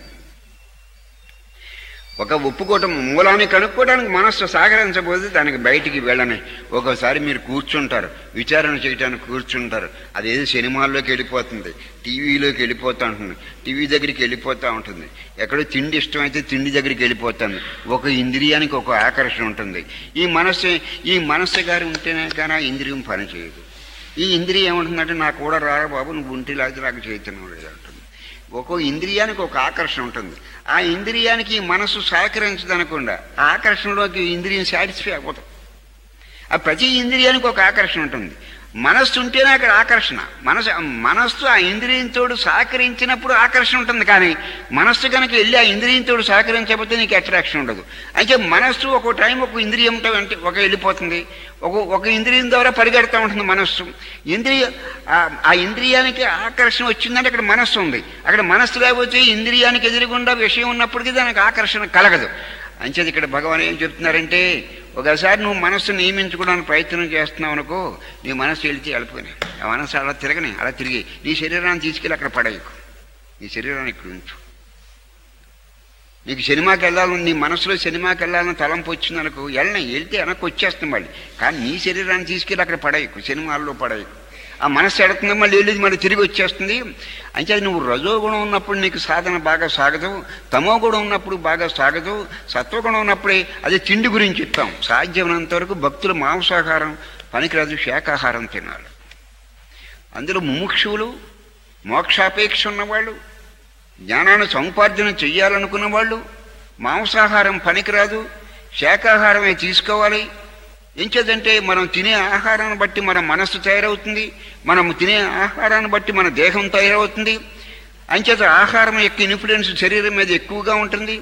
ఒక ఒప్పుకోవటం మూలాన్ని కనుక్కోవడానికి మనస్సు సహకరించబోతే దానికి బయటికి వెళ్ళని ఒక్కోసారి మీరు కూర్చుంటారు విచారణ చేయడానికి కూర్చుంటారు అదేదో సినిమాల్లోకి వెళ్ళిపోతుంది టీవీలోకి వెళ్ళిపోతూ ఉంటుంది టీవీ దగ్గరికి వెళ్ళిపోతూ ఉంటుంది ఎక్కడో తిండి ఇష్టమైతే తిండి దగ్గరికి వెళ్ళిపోతుంది ఒక ఇంద్రియానికి ఒక ఆకర్షణ ఉంటుంది ఈ మనస్సు ఈ మనస్సు గారు ఉంటేనే కానీ ఆ ఇంద్రియం పనిచేయదు ఈ ఇంద్రియం ఏమంటుందంటే నాకు కూడా రారా బాబు నువ్వు ఉంటే లేకపోతే నాకు చైతన్యం లేదు అంటుంది ఒక్కో ఇంద్రియానికి ఒక ఆకర్షణ ఉంటుంది ఆ ఇంద్రియానికి ఈ మనసు సహకరించదనకుండా ఆ ఆకర్షణలోకి ఈ ఇంద్రియం సాటిస్ఫై అయిపోతుంది ఆ ప్రతి ఇంద్రియానికి ఒక ఆకర్షణ ఉంటుంది మనస్సు ఉంటేనే అక్కడ ఆకర్షణ మనసు మనస్సు ఆ ఇంద్రియంతోడు సహకరించినప్పుడు ఆకర్షణ ఉంటుంది కానీ మనస్సు కనుక వెళ్ళి ఆ ఇంద్రియంతోడు సహకరించకపోతే నీకు అట్రాక్షన్ ఉండదు అయితే మనస్సు ఒక టైం ఒక ఇంద్రియంతో వెంట ఒక వెళ్ళిపోతుంది ఒక ఒక ఇంద్రియం ద్వారా పరిగెడతా ఉంటుంది మనస్సు ఇంద్రియ ఆ- ఆ ఇంద్రియానికి ఆకర్షణ వచ్చిందంటే అక్కడ మనస్సు ఉంది అక్కడ మనస్సు లేకపోతే ఇంద్రియానికి ఎదురుగుండా విషయం ఉన్నప్పటికీ దానికి ఆకర్షణ కలగదు అంచేది ఇక్కడ భగవాన్ ఏం చెప్తున్నారంటే ఒకసారి నువ్వు మనస్సు నియమించుకోవడానికి ప్రయత్నం చేస్తున్నావు అనుకో నీ మనస్సు వెళితే వెళ్ళిపోయినాయి ఆ మనస్సు అలా తిరగని అలా తిరిగి నీ శరీరాన్ని తీసుకెళ్ళి అక్కడ పడేయకు నీ శరీరాన్ని ఇక్కడ ఉంచు నీకు సినిమాకి వెళ్ళాలని నీ మనసులో సినిమాకి వెళ్ళాలని తలంపు వచ్చిందనుకో వెళ్ళని వెళ్తే వెనక్కి వచ్చేస్తుంది మళ్ళీ కానీ నీ శరీరాన్ని తీసుకెళ్ళి అక్కడ పడేయకు సినిమాల్లో పడేయకు ఆ మనస్సు ఎడుతుంది మళ్ళీ వెళ్ళేది మళ్ళీ తిరిగి వచ్చేస్తుంది అంటే నువ్వు రజోగుణం ఉన్నప్పుడు నీకు సాధన బాగా సాగదు తమో గుణం ఉన్నప్పుడు బాగా సాగదు సత్వగుణం ఉన్నప్పుడే అదే తిండి గురించి చెప్తాం సాధ్యమైనంత వరకు భక్తులు మాంసాహారం పనికిరాదు శాకాహారం తినాలి అందులో ముముక్షువులు మోక్షాపేక్ష ఉన్నవాళ్ళు జ్ఞానాన్ని సముపార్జన చెయ్యాలనుకున్న వాళ్ళు మాంసాహారం పనికిరాదు శాకాహారమే తీసుకోవాలి ఎంచేదంటే మనం తినే ఆహారాన్ని బట్టి మన మనస్సు తయారవుతుంది మనం తినే ఆహారాన్ని బట్టి మన దేహం తయారవుతుంది అంచేత ఆహారం యొక్క ఇన్ఫ్లుయెన్స్ శరీరం మీద ఎక్కువగా ఉంటుంది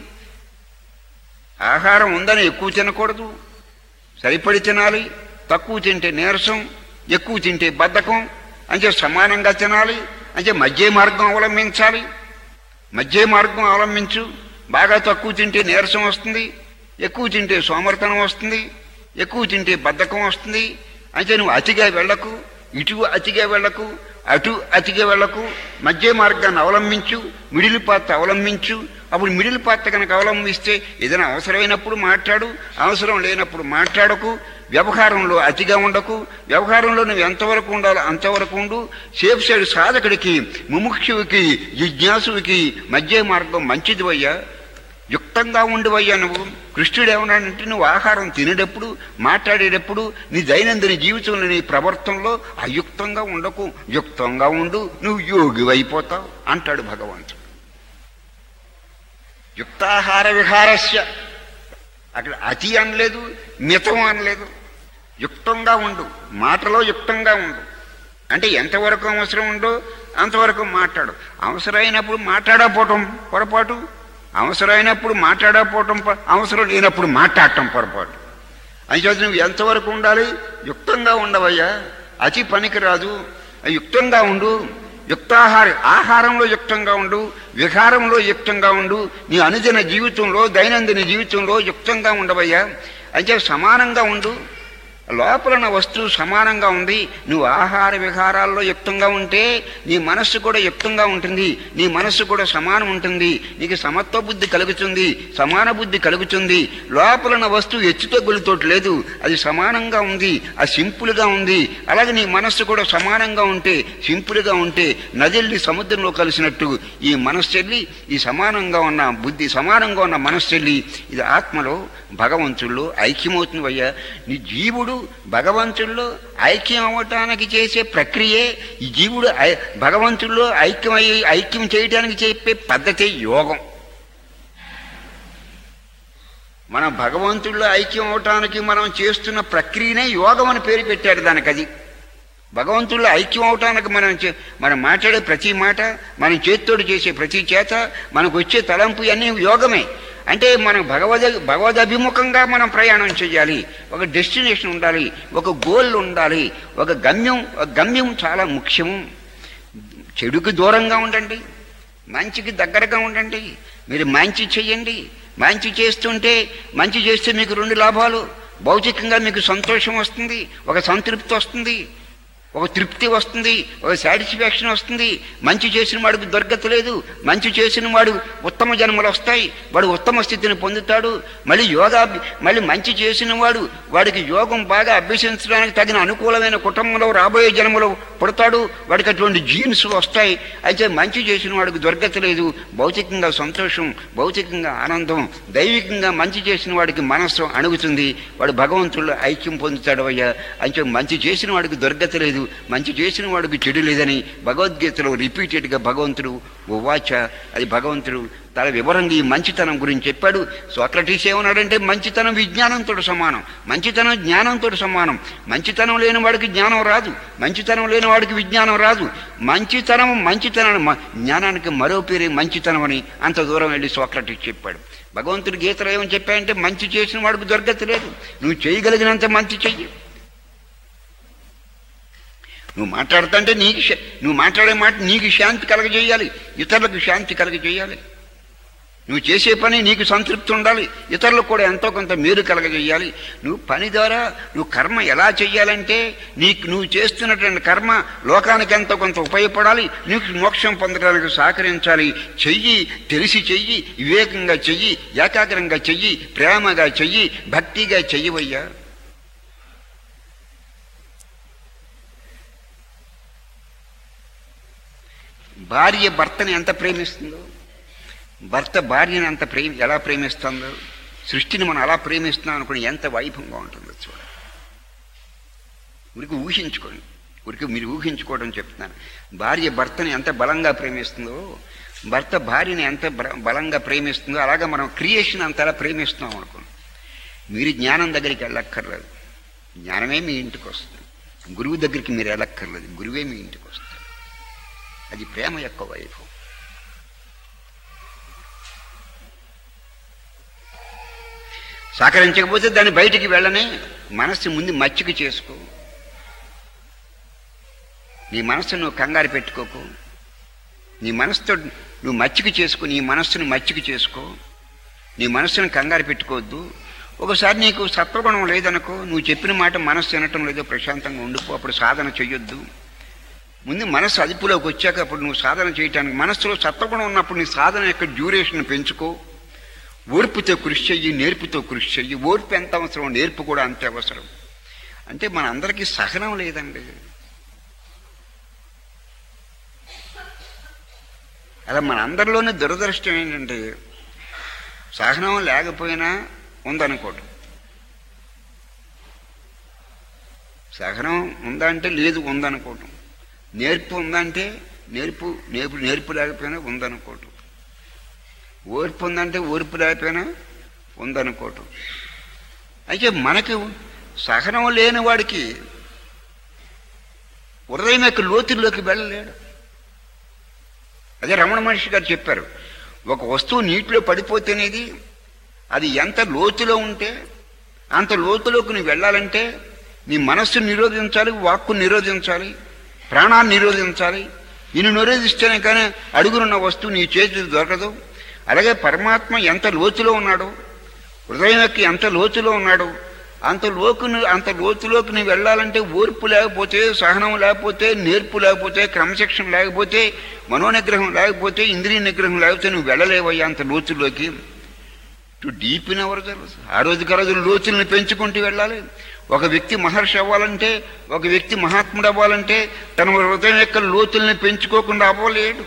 ఆహారం ఉందని ఎక్కువ తినకూడదు సరిపడి తినాలి తక్కువ తింటే నీరసం ఎక్కువ తింటే బద్ధకం అంటే సమానంగా తినాలి అంటే మధ్య మార్గం అవలంబించాలి మధ్య మార్గం అవలంబించు బాగా తక్కువ తింటే నీరసం వస్తుంది ఎక్కువ తింటే సోమర్తనం వస్తుంది ఎక్కువ తింటే బద్ధకం వస్తుంది అయితే నువ్వు అతిగా వెళ్ళకు ఇటు అతిగా వెళ్ళకు అటు అతిగా వెళ్ళకు మధ్య మార్గాన్ని అవలంబించు మిడిల్ పాత్ అవలంబించు అప్పుడు మిడిల్ పాత్ కనుక అవలంబిస్తే ఏదైనా అవసరమైనప్పుడు మాట్లాడు అవసరం లేనప్పుడు మాట్లాడకు వ్యవహారంలో అతిగా ఉండకు వ్యవహారంలో నువ్వు ఎంతవరకు ఉండాలో అంతవరకు ఉండు సేఫ్ సైడ్ సాధకుడికి ముముక్షుడికి జిజ్ఞాసుడికి మధ్య మార్గం మంచిది అయ్యా యుక్తంగా ఉండివయ్యా నువ్వు కృష్ణుడు ఏమన్నాడంటే నువ్వు ఆహారం తినేటప్పుడు మాట్లాడేటప్పుడు నీ దైనందిన జీవితంలో నీ ప్రవర్తనలో అయుక్తంగా ఉండకు యుక్తంగా ఉండు నువ్వు యోగి అయిపోతావు అంటాడు భగవంతుడు యుక్తాహార విహారస్య అక్కడ అతి అనలేదు మితం అనలేదు యుక్తంగా ఉండు మాటలో యుక్తంగా ఉండు అంటే ఎంతవరకు అవసరం ఉందో అంతవరకు మాట్లాడు అవసరమైనప్పుడు మాట్లాడకపోవటం పొరపాటు అవసరమైనప్పుడు మాట్లాడకపోవటం ప- అవసరం లేనప్పుడు మాట్లాడటం పొరపాటు అంచేత నువ్వు ఎంతవరకు ఉండాలి యుక్తంగా ఉండవయ్యా అతి పనికిరాదు యుక్తంగా ఉండు యుక్తాహార ఆహారంలో యుక్తంగా ఉండు విహారంలో యుక్తంగా ఉండు నీ అనుదిన జీవితంలో దైనందిన జీవితంలో యుక్తంగా ఉండవయ్యా అంటే సమానంగా ఉండు లోపల ఉన్న వస్తువు సమానంగా ఉంది నువ్వు ఆహార విహారాల్లో యుక్తంగా ఉంటే నీ మనస్సు కూడా యుక్తంగా ఉంటుంది నీ మనస్సు కూడా సమానం ఉంటుంది నీకు సమత్వ బుద్ధి కలుగుతుంది సమాన బుద్ధి కలుగుతుంది లోపల ఉన్న వస్తువు హెచ్చుతగ్గులతోటి లేదు అది సమానంగా ఉంది అది సింపుల్గా ఉంది అలాగే నీ మనస్సు కూడా సమానంగా ఉంటే సింపుల్గా ఉంటే నదిల్ని సముద్రంలో కలిసినట్టు ఈ మనస్సెల్లి ఈ సమానంగా ఉన్న బుద్ధి సమానంగా ఉన్న మనస్సెల్లి ఇది ఆత్మలో భగవంతుల్లో ఐక్యమవుతుంది అయ్యా నీ జీవుడు భగవంతుల్లో ఐక్యం అవ్వటానికి చేసే ప్రక్రియే ఈ జీవుడు ఐ- భగవంతుల్లో ఐక్యమై ఐక్యం చేయడానికి చెప్పే పద్ధతి యోగం మనం భగవంతుల్లో ఐక్యం అవటానికి మనం చేస్తున్న ప్రక్రియనే యోగం అని పేరు పెట్టాడు దానికి అది భగవంతుల్లో ఐక్యం అవటానికి మనం చే- మనం మాట్లాడే ప్రతి మాట మనం చేత్తోడు చేసే ప్రతి చేత మనకు వచ్చే తలంపు అన్నీ యోగమే అంటే మనం భగవద్ భగవద్ అభిముఖంగా మనం ప్రయాణం చేయాలి ఒక డెస్టినేషన్ ఉండాలి ఒక గోల్ ఉండాలి ఒక గమ్యం ఒక గమ్యం చాలా ముఖ్యము చెడుకు దూరంగా ఉండండి మంచికి దగ్గరగా ఉండండి మీరు మంచి చెయ్యండి మంచి చేస్తుంటే మంచి చేస్తే మీకు రెండు లాభాలు భౌతికంగా మీకు సంతోషం వస్తుంది ఒక సంతృప్తి వస్తుంది ఒక తృప్తి వస్తుంది ఒక సాటిస్ఫాక్షన్ వస్తుంది మంచి చేసిన వాడికి దొరకత లేదు మంచి చేసిన వాడు ఉత్తమ జన్మలు వస్తాయి వాడు ఉత్తమ స్థితిని పొందుతాడు మళ్ళీ యోగా మళ్ళీ మంచి చేసిన వాడు వాడికి యోగం బాగా అభ్యసించడానికి తగిన అనుకూలమైన కుటుంబంలో రాబోయే జన్మలో పుడతాడు వాడికి అటువంటి జీన్స్ వస్తాయి అయితే మంచి చేసిన వాడికి దొరకత లేదు భౌతికంగా సంతోషం భౌతికంగా ఆనందం దైవికంగా మంచి చేసిన వాడికి మనస్సు అణుగుతుంది వాడు భగవంతుడు ఐక్యం పొందుతాడు అయ్యా అయితే మంచి చేసిన వాడికి దొరకత లేదు మంచి చేసిన వాడికి చెడు లేదని భగవద్గీతలో రిపీటెడ్గా భగవంతుడు ఉవాచ అది భగవంతుడు చాలా వివరంగా ఈ మంచితనం గురించి చెప్పాడు సోక్రటీస్ ఏమన్నాడంటే మంచితనం విజ్ఞానంతో సమానం మంచితనం జ్ఞానంతో సమానం మంచితనం లేని వాడికి జ్ఞానం రాదు మంచితనం లేని వాడికి విజ్ఞానం రాదు మంచితనం మంచితనం మ- జ్ఞానానికి మరో పేరే మంచితనం అని అంత దూరం వెళ్ళి సోక్రటీస్ చెప్పాడు భగవంతుడి గీతలో ఏమని చెప్పాడంటే మంచి చేసిన వాడికి దొరకత లేదు నువ్వు చేయగలిగినంత మంచి చెయ్యి నువ్వు మాట్లాడుతుంటే నీకు శా- నువ్వు మాట్లాడే మాట నీకు శాంతి కలగజేయాలి ఇతరులకు శాంతి కలగజేయాలి నువ్వు చేసే పని నీకు సంతృప్తి ఉండాలి ఇతరులకు కూడా ఎంతో కొంత మేలు కలగజేయాలి నువ్వు పని ద్వారా నువ్వు కర్మ ఎలా చెయ్యాలంటే నీకు నువ్వు చేస్తున్నటువంటి కర్మ లోకానికి ఎంతో కొంత ఉపయోగపడాలి నీకు మోక్షం పొందడానికి సహకరించాలి చెయ్యి తెలిసి చెయ్యి వివేకంగా చెయ్యి ఏకాగ్రంగా చెయ్యి ప్రేమగా చెయ్యి భక్తిగా చెయ్యవయ్యా భార్య భర్తని ఎంత ప్రేమిస్తుందో భర్త భార్యను అంత ప్రేమ ఎలా ప్రేమిస్తుందో సృష్టిని మనం అలా ప్రేమిస్తున్నాం అనుకుని ఎంత వైభవంగా ఉంటుందో చూడ ఉరికి ఊహించుకోండి ఉరికి మీరు ఊహించుకోవడం చెప్తున్నాను భార్య భర్తని ఎంత బలంగా ప్రేమిస్తుందో భర్త భార్యని ఎంత బల- బలంగా ప్రేమిస్తుందో అలాగా మనం క్రియేషన్ అంతలా ప్రేమిస్తున్నాం అనుకోండి మీరు జ్ఞానం దగ్గరికి వెళ్ళక్కర్లేదు జ్ఞానమే మీ ఇంటికి వస్తుంది గురువు దగ్గరికి మీరు వెళ్ళక్కర్లేదు గురువే మీ ఇంటికి వస్తుంది అది ప్రేమ యొక్క వైభవం సహకరించకపోతే దాన్ని బయటికి వెళ్ళనే మనస్సు ముందు మచ్చిక చేసుకో నీ మనస్సు నువ్వు కంగారు పెట్టుకోకు నీ మనసుతో నువ్వు మచ్చిక చేసుకో నీ మనస్సును మచ్చిక చేసుకో నీ మనస్సును కంగారు పెట్టుకోవద్దు ఒకసారి నీకు సత్వగుణం లేదనుకో నువ్వు చెప్పిన మాట మనస్సు వినటం లేదో ప్రశాంతంగా ఉండిపో అప్పుడు సాధన చెయ్యొద్దు ముందు మనస్సు అదుపులోకి వచ్చాక అప్పుడు నువ్వు సాధన చేయటానికి మనస్సులో సత్వగుణం ఉన్నప్పుడు నీ సాధన యొక్క డ్యూరేషన్ పెంచుకో ఓర్పుతో కృషి చెయ్యి నేర్పుతో కృషి చెయ్యి ఓర్పు ఎంత అవసరం నేర్పు కూడా అంతే అవసరం అంటే మన అందరికీ సహనం లేదండి అలా మన అందరిలోనే దురదృష్టం ఏంటంటే సహనం లేకపోయినా ఉందనుకోవడం సహనం ఉందంటే లేదు ఉందనుకోవటం నేర్పు ఉందంటే నేర్పు నేర్పు నేర్పు లేకపోయినా ఉందనుకోవటం ఓర్పు ఉందంటే ఓర్పు లేకపోయినా ఉందనుకోవటం అయితే మనకి సహనం లేని వాడికి హృదయం యొక్క లోతుల్లోకి వెళ్ళలేడు అదే రమణ మహర్షి గారు చెప్పారు ఒక వస్తువు నీటిలో పడిపోతేనేది అది ఎంత లోతులో ఉంటే అంత లోతులోకి నువ్వు వెళ్ళాలంటే నీ మనస్సును నిరోధించాలి వాక్కు నిరోధించాలి ప్రాణాన్ని నిరోధించాలి నిన్ను నిరోధిస్తేనే కానీ అడుగునున్న వస్తువు నీ చేతికి దొరకదు అలాగే పరమాత్మ ఎంత లోతులో ఉన్నాడో హృదయం యొక్క ఎంత లోతులో ఉన్నాడో అంత లోకును అంత లోతులోకి నువ్వు వెళ్ళాలంటే ఓర్పు లేకపోతే సహనం లేకపోతే నేర్పు లేకపోతే క్రమశిక్షణ లేకపోతే మనోనిగ్రహం లేకపోతే ఇంద్రియ నిగ్రహం లేకపోతే నువ్వు వెళ్ళలేవయ్యా అంత లోతులోకి టు డీప్ ఇన్ అవర్ ఆ రోజుకి ఆ రోజు లోతుల్ని పెంచుకుంటూ వెళ్ళాలి ఒక వ్యక్తి మహర్షి అవ్వాలంటే ఒక వ్యక్తి మహాత్ముడు అవ్వాలంటే తన హృదయం యొక్క లోతుల్ని పెంచుకోకుండా అవ్వలేడు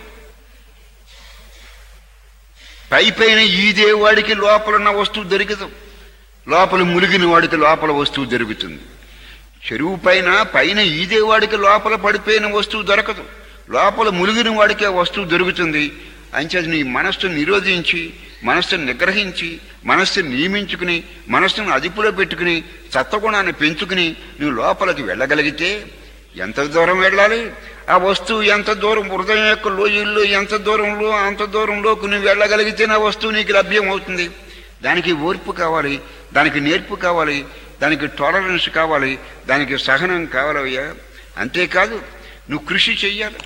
పై పైన ఈదే వాడికి లోపల ఉన్న వస్తువు దొరికదు లోపల ములిగిన వాడికి లోపల వస్తువు దొరుకుతుంది చెరువు పైన పైన ఈదే వాడికి లోపల పడిపోయిన వస్తువు దొరకదు లోపల ములిగిన వాడికి ఆ వస్తువు దొరుకుతుంది అంచేది నీ మనస్సును నిరోధించి మనస్సును నిగ్రహించి మనస్సును నియమించుకుని మనస్సును అదుపులో పెట్టుకుని సత్వగుణాన్ని పెంచుకుని నువ్వు లోపలికి వెళ్ళగలిగితే ఎంత దూరం వెళ్ళాలి ఆ వస్తువు ఎంత దూరం హృదయం యొక్క లోయల్లో ఎంత దూరంలో అంత దూరంలోకి నువ్వు వెళ్ళగలిగితే నా వస్తువు నీకు లభ్యం అవుతుంది దానికి ఓర్పు కావాలి దానికి నేర్పు కావాలి దానికి టాలరెన్స్ కావాలి దానికి సహనం కావాలయ్యా అంతేకాదు నువ్వు కృషి చెయ్యాలి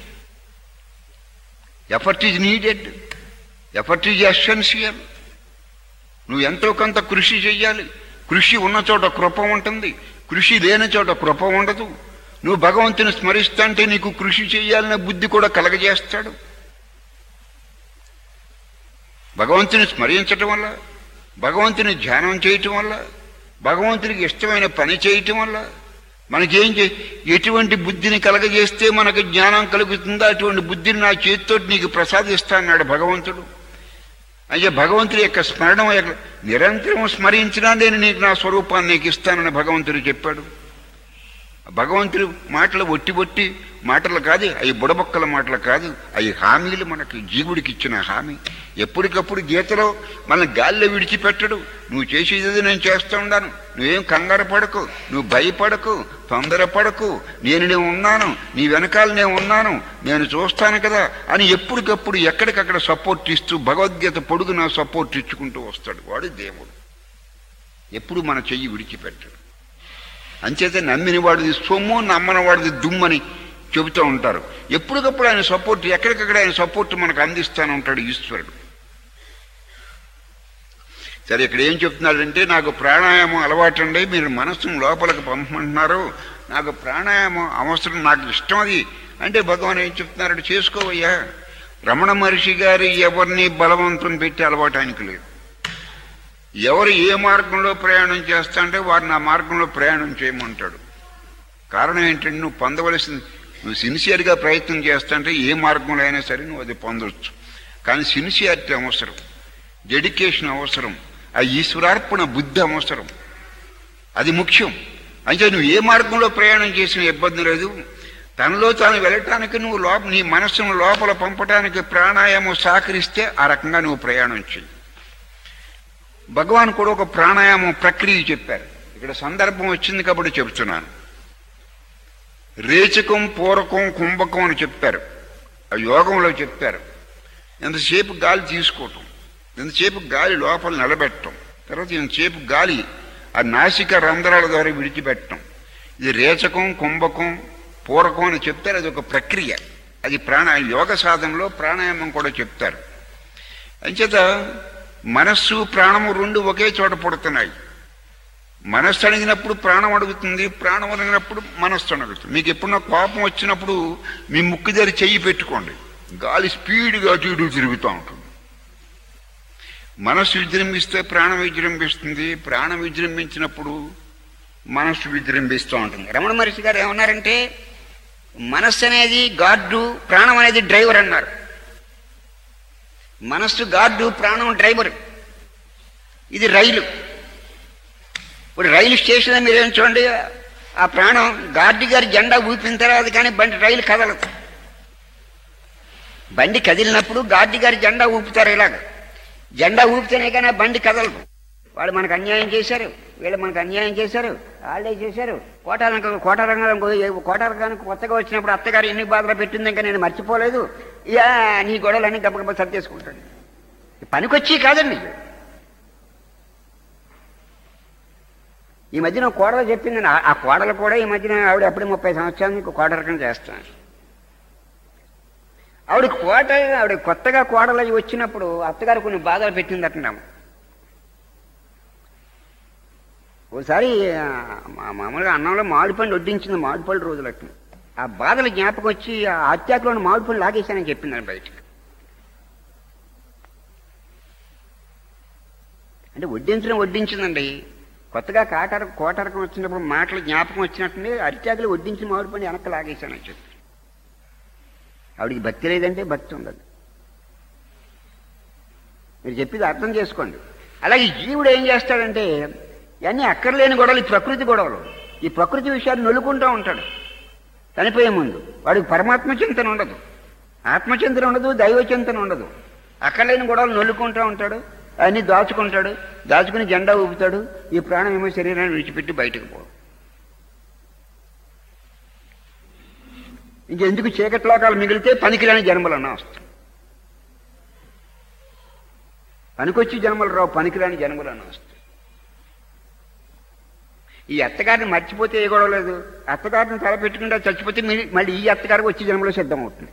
effort is needed effort is essential నువ్వు ఎంతో కొంత కృషి చెయ్యాలి కృషి ఉన్న చోట కృప ఉంటుంది కృషి లేని చోట కృప ఉండదు నువ్వు భగవంతుని స్మరిస్తుంటే నీకు కృషి చేయాలనే బుద్ధి కూడా కలగజేస్తాడు భగవంతుని స్మరించటం వల్ల భగవంతుని ధ్యానం చేయటం వల్ల భగవంతునికి ఇష్టమైన పని చేయటం వల్ల మనకేం చే ఎటువంటి బుద్ధిని కలగజేస్తే మనకు జ్ఞానం కలుగుతుందో అటువంటి బుద్ధిని నా చేతితో నీకు ప్రసాదిస్తాన్నాడు భగవంతుడు అయ్యే భగవంతుడి యొక్క స్మరణ యొక్క- నిరంతరం స్మరించినా నేను నీకు నా స్వరూపాన్ని నీకు ఇస్తానని భగవంతుడు చెప్పాడు భగవంతుడి మాటలు ఒట్టి ఒట్టి మాటలు కాదు అవి బుడబొక్కల మాటలు కాదు అవి హామీలు మనకి జీవుడికి ఇచ్చిన హామీ ఎప్పటికప్పుడు గీతలో మన గాల్లో విడిచిపెట్టడు నువ్వు చేసేది నేను చేస్తూ ఉన్నాను నువ్వేం కంగారు పడకు నువ్వు భయపడకు తొందరపడకు నేను నేను ఉన్నాను నీ వెనకాల నేను ఉన్నాను నేను చూస్తాను కదా అని ఎప్పటికప్పుడు ఎక్కడికక్కడ సపోర్ట్ ఇస్తూ భగవద్గీత పొడుగున సపోర్ట్ ఇచ్చుకుంటూ వస్తాడు వాడు దేవుడు ఎప్పుడు మన చెయ్యి విడిచిపెట్టడు అంచేత నమ్మిన వాడిది సొమ్ము నమ్మని వాడిది దుమ్మని చెబుతూ ఉంటారు ఎప్పటికప్పుడు ఆయన సపోర్ట్ ఎక్కడికక్కడ ఆయన సపోర్ట్ మనకు అందిస్తాను ఉంటాడు ఈశ్వరుడు సరే ఇక్కడ ఏం చెప్తున్నాడంటే నాకు ప్రాణాయామం అలవాటు అండి మీరు మనస్సును లోపలికి పంపమంటున్నారు నాకు ప్రాణాయామం అవసరం నాకు ఇష్టం అది అంటే భగవాన్ ఏం చెప్తున్నారంటే చేసుకోవయ్యా రమణ మహర్షి గారు ఎవరిని బలవంతం పెట్టి అలవాటు ఆయనకు లేదు ఎవరు ఏ మార్గంలో ప్రయాణం చేస్తా అంటే వారిని ఆ మార్గంలో ప్రయాణం చేయమంటాడు కారణం ఏంటంటే నువ్వు పొందవలసింది నువ్వు సిన్సియర్గా ప్రయత్నం చేస్తాంటే ఏ మార్గంలో అయినా సరే నువ్వు అది పొందవచ్చు కానీ సిన్సియారిటీ అవసరం డెడికేషన్ అవసరం ఆ ఈశ్వరార్పణ బుద్ధి అవసరం అది ముఖ్యం అంటే నువ్వు ఏ మార్గంలో ప్రయాణం చేసిన ఇబ్బంది లేదు తనలో తాను వెళ్ళటానికి నువ్వు లోప నీ మనస్సును లోపల పంపటానికి ప్రాణాయామం సహకరిస్తే ఆ రకంగా నువ్వు ప్రయాణం చేయి భగవాన్ కూడా ఒక ప్రాణాయామం ప్రక్రియ చెప్పారు ఇక్కడ సందర్భం వచ్చింది కాబట్టి చెబుతున్నాను రేచకం పూరకం కుంభకం అని చెప్పారు ఆ యోగంలో చెప్పారు ఎంతసేపు గాలి తీసుకోవటం ఎంతసేపు గాలి లోపల నిలబెట్టడం తర్వాత ఎంతసేపు గాలి ఆ నాసిక రంధ్రాల ద్వారా విడిచిపెట్టడం ఇది రేచకం కుంభకం పూరకం అని చెప్తారు అది ఒక ప్రక్రియ అది ప్రాణ యోగ సాధనలో ప్రాణాయామం కూడా చెప్తారు అంచేత మనస్సు ప్రాణము రెండు ఒకే చోట పుడుతున్నాయి మనస్సు అడిగినప్పుడు ప్రాణం అడుగుతుంది ప్రాణం అడిగినప్పుడు మనస్సు అడుగుతుంది మీకు ఎప్పుడన్నా కోపం వచ్చినప్పుడు మీ ముక్కు దగ్గర చెయ్యి పెట్టుకోండి గాలి స్పీడ్గా చూడు తిరుగుతూ ఉంటుంది మనస్సు విజృంభిస్తే ప్రాణం విజృంభిస్తుంది ప్రాణం విజృంభించినప్పుడు మనస్సు విజృంభిస్తూ ఉంటుంది రమణ మహర్షి గారు ఏమన్నారంటే మనస్సు అనేది గార్డు ప్రాణం అనేది డ్రైవర్ అన్నారు మనస్సు గార్డు ప్రాణం డ్రైవర్ ఇది రైలు ఇప్పుడు రైలు స్టేషన్లో మీరు ఏం చూడండి ఆ ప్రాణం గార్డు గారి జెండా ఊపిన తర్వాత కానీ బండి రైలు కదలదు బండి కదిలినప్పుడు గార్డు గారి జెండా ఊపుతారు ఇలాగ జెండా ఊపితేనే కానీ ఆ బండి కదలదు వాళ్ళు మనకు అన్యాయం చేశారు వీళ్ళు మనకు అన్యాయం చేశారు వాళ్ళే చేశారు కోటారంగ కోటారంగం కోటారంగానికి కొత్తగా వచ్చినప్పుడు అత్తగారు ఎన్ని బాధలు పెట్టింది ఇంకా నేను మర్చిపోలేదు ఇక నీ గొడవలన్నీ గబగబా సర్దేసుకుంటాడు పనికొచ్చి కాదండి ఈ మధ్యన కోడలు చెప్పింది ఆ- ఆ కోడలు కూడా ఈ మధ్యన ఆవిడ అప్పుడే ముప్పై సంవత్సరాలకు కోటరకం చేస్తాను ఆవిడ కోట ఆవిడ కొత్తగా కోడలు అయి వచ్చినప్పుడు అత్తగారు కొన్ని బాధలు పెట్టిందట్టున్నాము ఓసారి ఆ, మా- మామూలుగా అన్నంలో మామిడి పండు వడ్డించింది మామిడి పళ్ళు రోజులకి ఆ బాధలు జ్ఞాపకం వచ్చి ఆ అత్యాకులోని మామిడి పండు లాగేశానని చెప్పిందని బయటికి అంటే వడ్డించడం వడ్డించిందండి కొత్తగా కాటర్ కోటరకం వచ్చినప్పుడు మాటలు జ్ఞాపకం వచ్చినట్టుండి అరిటాకులు వడ్డించిన మామిడి పండు వెనక్కి లాగేశానని చెప్పి ఆవిడికి భక్తి లేదంటే భక్తి ఉండదు మీరు చెప్పేది అర్థం చేసుకోండి అలాగే ఈ జీవుడు ఏం చేస్తాడంటే ఇవన్నీ అక్కర్లేని గొడవలు ఈ ప్రకృతి గొడవలు ఈ ప్రకృతి విషయాలు నొలుకుంటూ ఉంటాడు చనిపోయే ముందు వాడికి పరమాత్మ చింతన ఉండదు ఆత్మచింతన ఉండదు దైవ చింతన ఉండదు అక్కర్లేని గొడవలు నొల్లుకుంటూ ఉంటాడు అన్ని దాచుకుంటాడు దాచుకుని జెండా ఊపుతాడు ఈ ప్రాణం ఏమో శరీరాన్ని విడిచిపెట్టి బయటకు పోడు ఇంకెందుకు చీకటి లోకాలు మిగిలితే పనికిరాని జన్మలన్నా వస్తాయి పనికొచ్చి జన్మలు రావు పనికిరాని జన్మలన్నా వస్తాయి ఈ అత్తగారిని మర్చిపోతే ఏ గొడవ లేదు అత్తగారిని తలపెట్టుకుంటే చచ్చిపోతే మీ- మళ్ళీ ఈ అత్తగారికి వచ్చి జన్మలో సిద్ధం అవుతుంది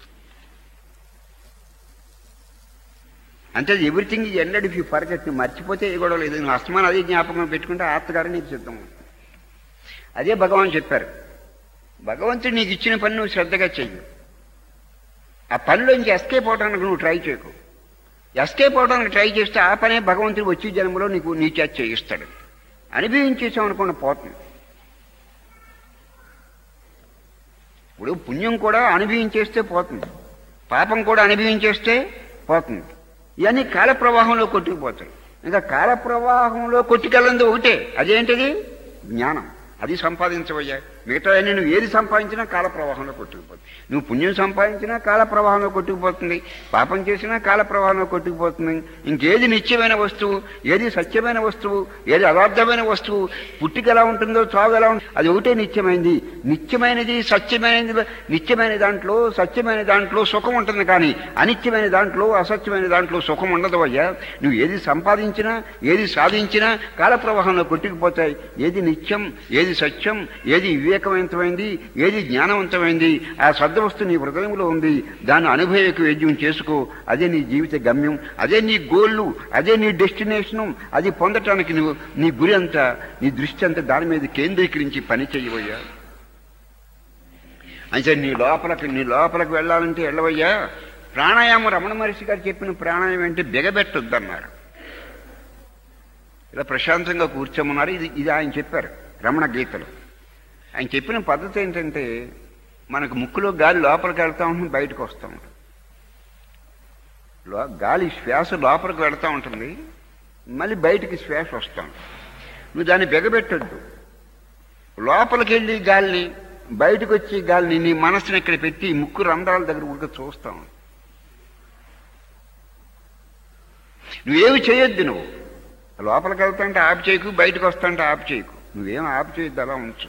అంటే ఎవ్రీథింగ్ ఈ ఎండెడ్ ఇఫ్ యూ ఫర్గెట్ నువ్వు మర్చిపోతే ఏ గొడవ లేదు నువ్వు అస్తమానం అదే జ్ఞాపకం పెట్టుకుంటే ఆ అత్తగారు నీకు సిద్ధం అవుతుంది అదే భగవాన్ చెప్పారు భగవంతుడు నీకు ఇచ్చిన పని నువ్వు శ్రద్ధగా చెయ్యి ఆ పనిలోంచి ఎస్కేప్ అవడానికి నువ్వు ట్రై చేయకు ఎస్కేప్ అవడానికి ట్రై చేస్తే ఆ పనే భగవంతుడు వచ్చే జన్మలో నీకు నీ చేత చేయిస్తాడు అనుభవించేసాం అనుకున్న పోతుంది ఇప్పుడు పుణ్యం కూడా అనుభవించేస్తే పోతుంది పాపం కూడా అనుభవించేస్తే పోతుంది ఇవన్నీ కాల ప్రవాహంలో కొట్టుకుపోతాయి ఇంకా కాల ప్రవాహంలో కొట్టుకెళ్ళంది ఒకటే అదేంటిది జ్ఞానం అది సంపాదించవయ్యా మిగతా అన్ని నువ్వు ఏది సంపాదించినా కాల ప్రవాహంలో కొట్టుకుపోతుంది నువ్వు పుణ్యం సంపాదించినా కాల ప్రవాహంలో కొట్టుకుపోతుంది పాపం చేసినా కాల ప్రవాహంలో కొట్టుకుపోతుంది ఇంకేది నిత్యమైన వస్తువు ఏది సత్యమైన వస్తువు ఏది అదార్థమైన వస్తువు పుట్టిక ఎలా ఉంటుందో చావు ఎలా ఉంటుంది అది ఒకటే నిత్యమైనది నిత్యమైనది సత్యమైనది నిత్యమైన దాంట్లో సత్యమైన దాంట్లో సుఖం ఉంటుంది కానీ అనిత్యమైన దాంట్లో అసత్యమైన దాంట్లో సుఖం ఉండదు అయ్యా నువ్వు ఏది సంపాదించినా ఏది సాధించినా కాల ప్రవాహంలో కొట్టుకుపోతాయి ఏది నిత్యం ఏది సత్యం ఏది వివేకవంతమైంది ఏది జ్ఞానవంతమైంది ఆ సద్వస్తు నీ హృదయంలో ఉంది దాన్ని అనుభవకు వైద్యం చేసుకో అదే నీ జీవిత గమ్యం అదే నీ గోళ్ళు అదే నీ డెస్టినేషను అది పొందటానికి నువ్వు నీ గురి అంతా నీ దృష్టి అంతా దాని మీద కేంద్రీకరించి పని చేయవయ్యా అంటే నీ లోపలికి నీ లోపలికి వెళ్ళాలంటే వెళ్ళవయ్యా ప్రాణాయామం రమణ మహర్షి గారు చెప్పిన ప్రాణాయామం అంటే బిగబెట్టొద్దన్నారు ఇలా ప్రశాంతంగా కూర్చోమన్నారు ఇది ఇది ఆయన చెప్పారు రమణ గీతలు ఆయన చెప్పిన పద్ధతి ఏంటంటే మనకు ముక్కులో గాలి లోపలికి వెళ్తా ఉంటుంది బయటకు వస్తూ ఉంటుంది లో- గాలి శ్వాస లోపలికి వెళ్తూ ఉంటుంది మళ్ళీ బయటికి శ్వాస వస్తూ ఉంటుంది నువ్వు దాన్ని బిగబెట్టొద్దు లోపలికి వెళ్ళి గాలిని బయటకు వచ్చి గాలిని నీ మనసుని ఇక్కడ పెట్టి ఈ ముక్కు రంధ్రాల దగ్గర ఉడక చూస్తాం నువ్వేమి చేయొద్దు నువ్వు లోపలికి వెళ్తాంటే ఆపు చేయకు బయటకు వస్తాంటే ఆపు చేయకు నువ్వేం ఆపు చేయొద్దు అలా ఉంచు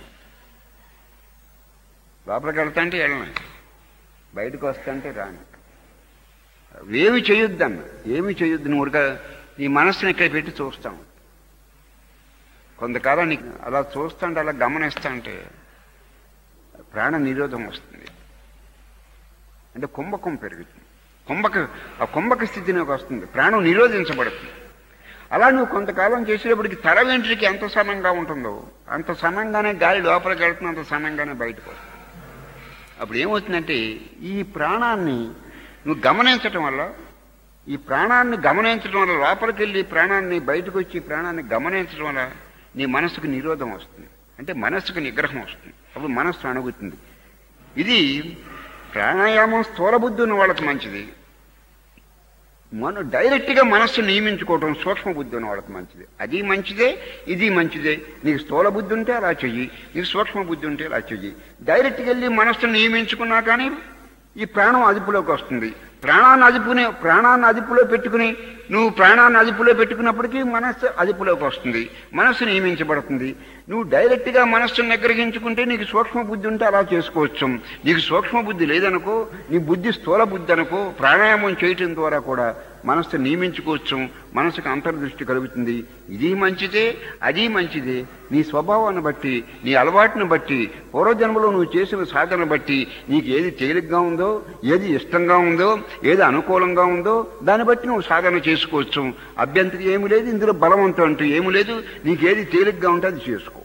లోపలికి వెళ్తాంటే వెళ్ళను బయటకు వస్తాంటే రాను ఏమి చేయొద్దు అన్న ఏమి చేయొద్దు నువ్వు ఉడక నీ మనస్సుని ఇక్కడ పెట్టి చూస్తాం కొంతకాలం నీకు అలా చూస్తుంటే అలా గమనిస్తుంటే ప్రాణ నిరోధం వస్తుంది అంటే కుంభకం పెరుగుతుంది కుంభక ఆ కుంభక స్థితిలోకి వస్తుంది ప్రాణం నిరోధించబడుతుంది అలా నువ్వు కొంతకాలం చేసేటప్పటికి తల వెంట్రుకి ఎంత సమంగా ఉంటుందో అంత సమంగానే గాలి లోపలికి వెళ్తుంది అంత సమంగానే బయటకు వస్తుంది అప్పుడు ఏమవుతుందంటే ఈ ప్రాణాన్ని నువ్వు గమనించటం వల్ల ఈ ప్రాణాన్ని గమనించడం వల్ల లోపలికి వెళ్ళి ప్రాణాన్ని బయటకు వచ్చి ప్రాణాన్ని గమనించడం వల్ల నీ మనసుకు నిరోధం వస్తుంది అంటే మనస్సుకు నిగ్రహం వస్తుంది అప్పుడు మనస్సు అణుగుతుంది ఇది ప్రాణాయామం స్థూల బుద్ధి ఉన్న వాళ్ళకి మంచిది మనం డైరెక్ట్గా మనస్సు నియమించుకోవటం సూక్ష్మ బుద్ధి ఉన్న వాళ్ళకి మంచిది అది మంచిదే ఇది మంచిదే నీకు స్థూల బుద్ధి ఉంటే అలా చెయ్యి నీకు సూక్ష్మ బుద్ధి ఉంటే అలా చెయ్యి డైరెక్ట్గా వెళ్ళి మనస్సును నియమించుకున్నా కానీ ఈ ప్రాణం అదుపులోకి వస్తుంది ప్రాణాన్ని అదుపునే ప్రాణాన్ని అదుపులో పెట్టుకుని నువ్వు ప్రాణాన్ని అదుపులో పెట్టుకున్నప్పటికీ మనస్సు అదుపులోకి వస్తుంది మనస్సు నియమించబడుతుంది నువ్వు డైరెక్ట్గా మనస్సును నిగ్రహించుకుంటే నీకు సూక్ష్మ బుద్ధి ఉంటే అలా చేసుకోవచ్చు నీకు సూక్ష్మ బుద్ధి లేదనుకో నీ బుద్ధి స్థూల బుద్ధి అనుకో ప్రాణాయామం చేయటం ద్వారా కూడా మనస్సు నియమించుకోవచ్చు మనసుకు అంతర్దృష్టి కలుగుతుంది ఇది మంచిదే అది మంచిదే నీ స్వభావాన్ని బట్టి నీ అలవాటును బట్టి పూర్వజన్మలో నువ్వు చేసిన సాధన బట్టి నీకు ఏది తేలిగ్గా ఉందో ఏది ఇష్టంగా ఉందో ఏది అనుకూలంగా ఉందో దాన్ని బట్టి నువ్వు సాధన చేసుకోవచ్చు అభ్యంతరం ఏమి లేదు ఇందులో బలవంతం అంటూ ఏమి లేదు నీకు ఏది తేలిగ్గా ఉంటే అది చేసుకో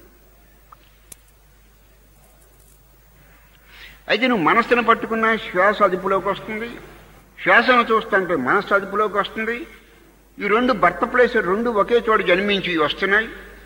అయితే నువ్వు మనస్సును పట్టుకున్న శ్వాస అదుపులోకి వస్తుంది శ్వాసను చూస్తుంటే మనస్సు అదుపులోకి వస్తుంది ఈ రెండు భర్త ప్లేస్ రెండు ఒకే చోట జన్మించి వస్తున్నాయి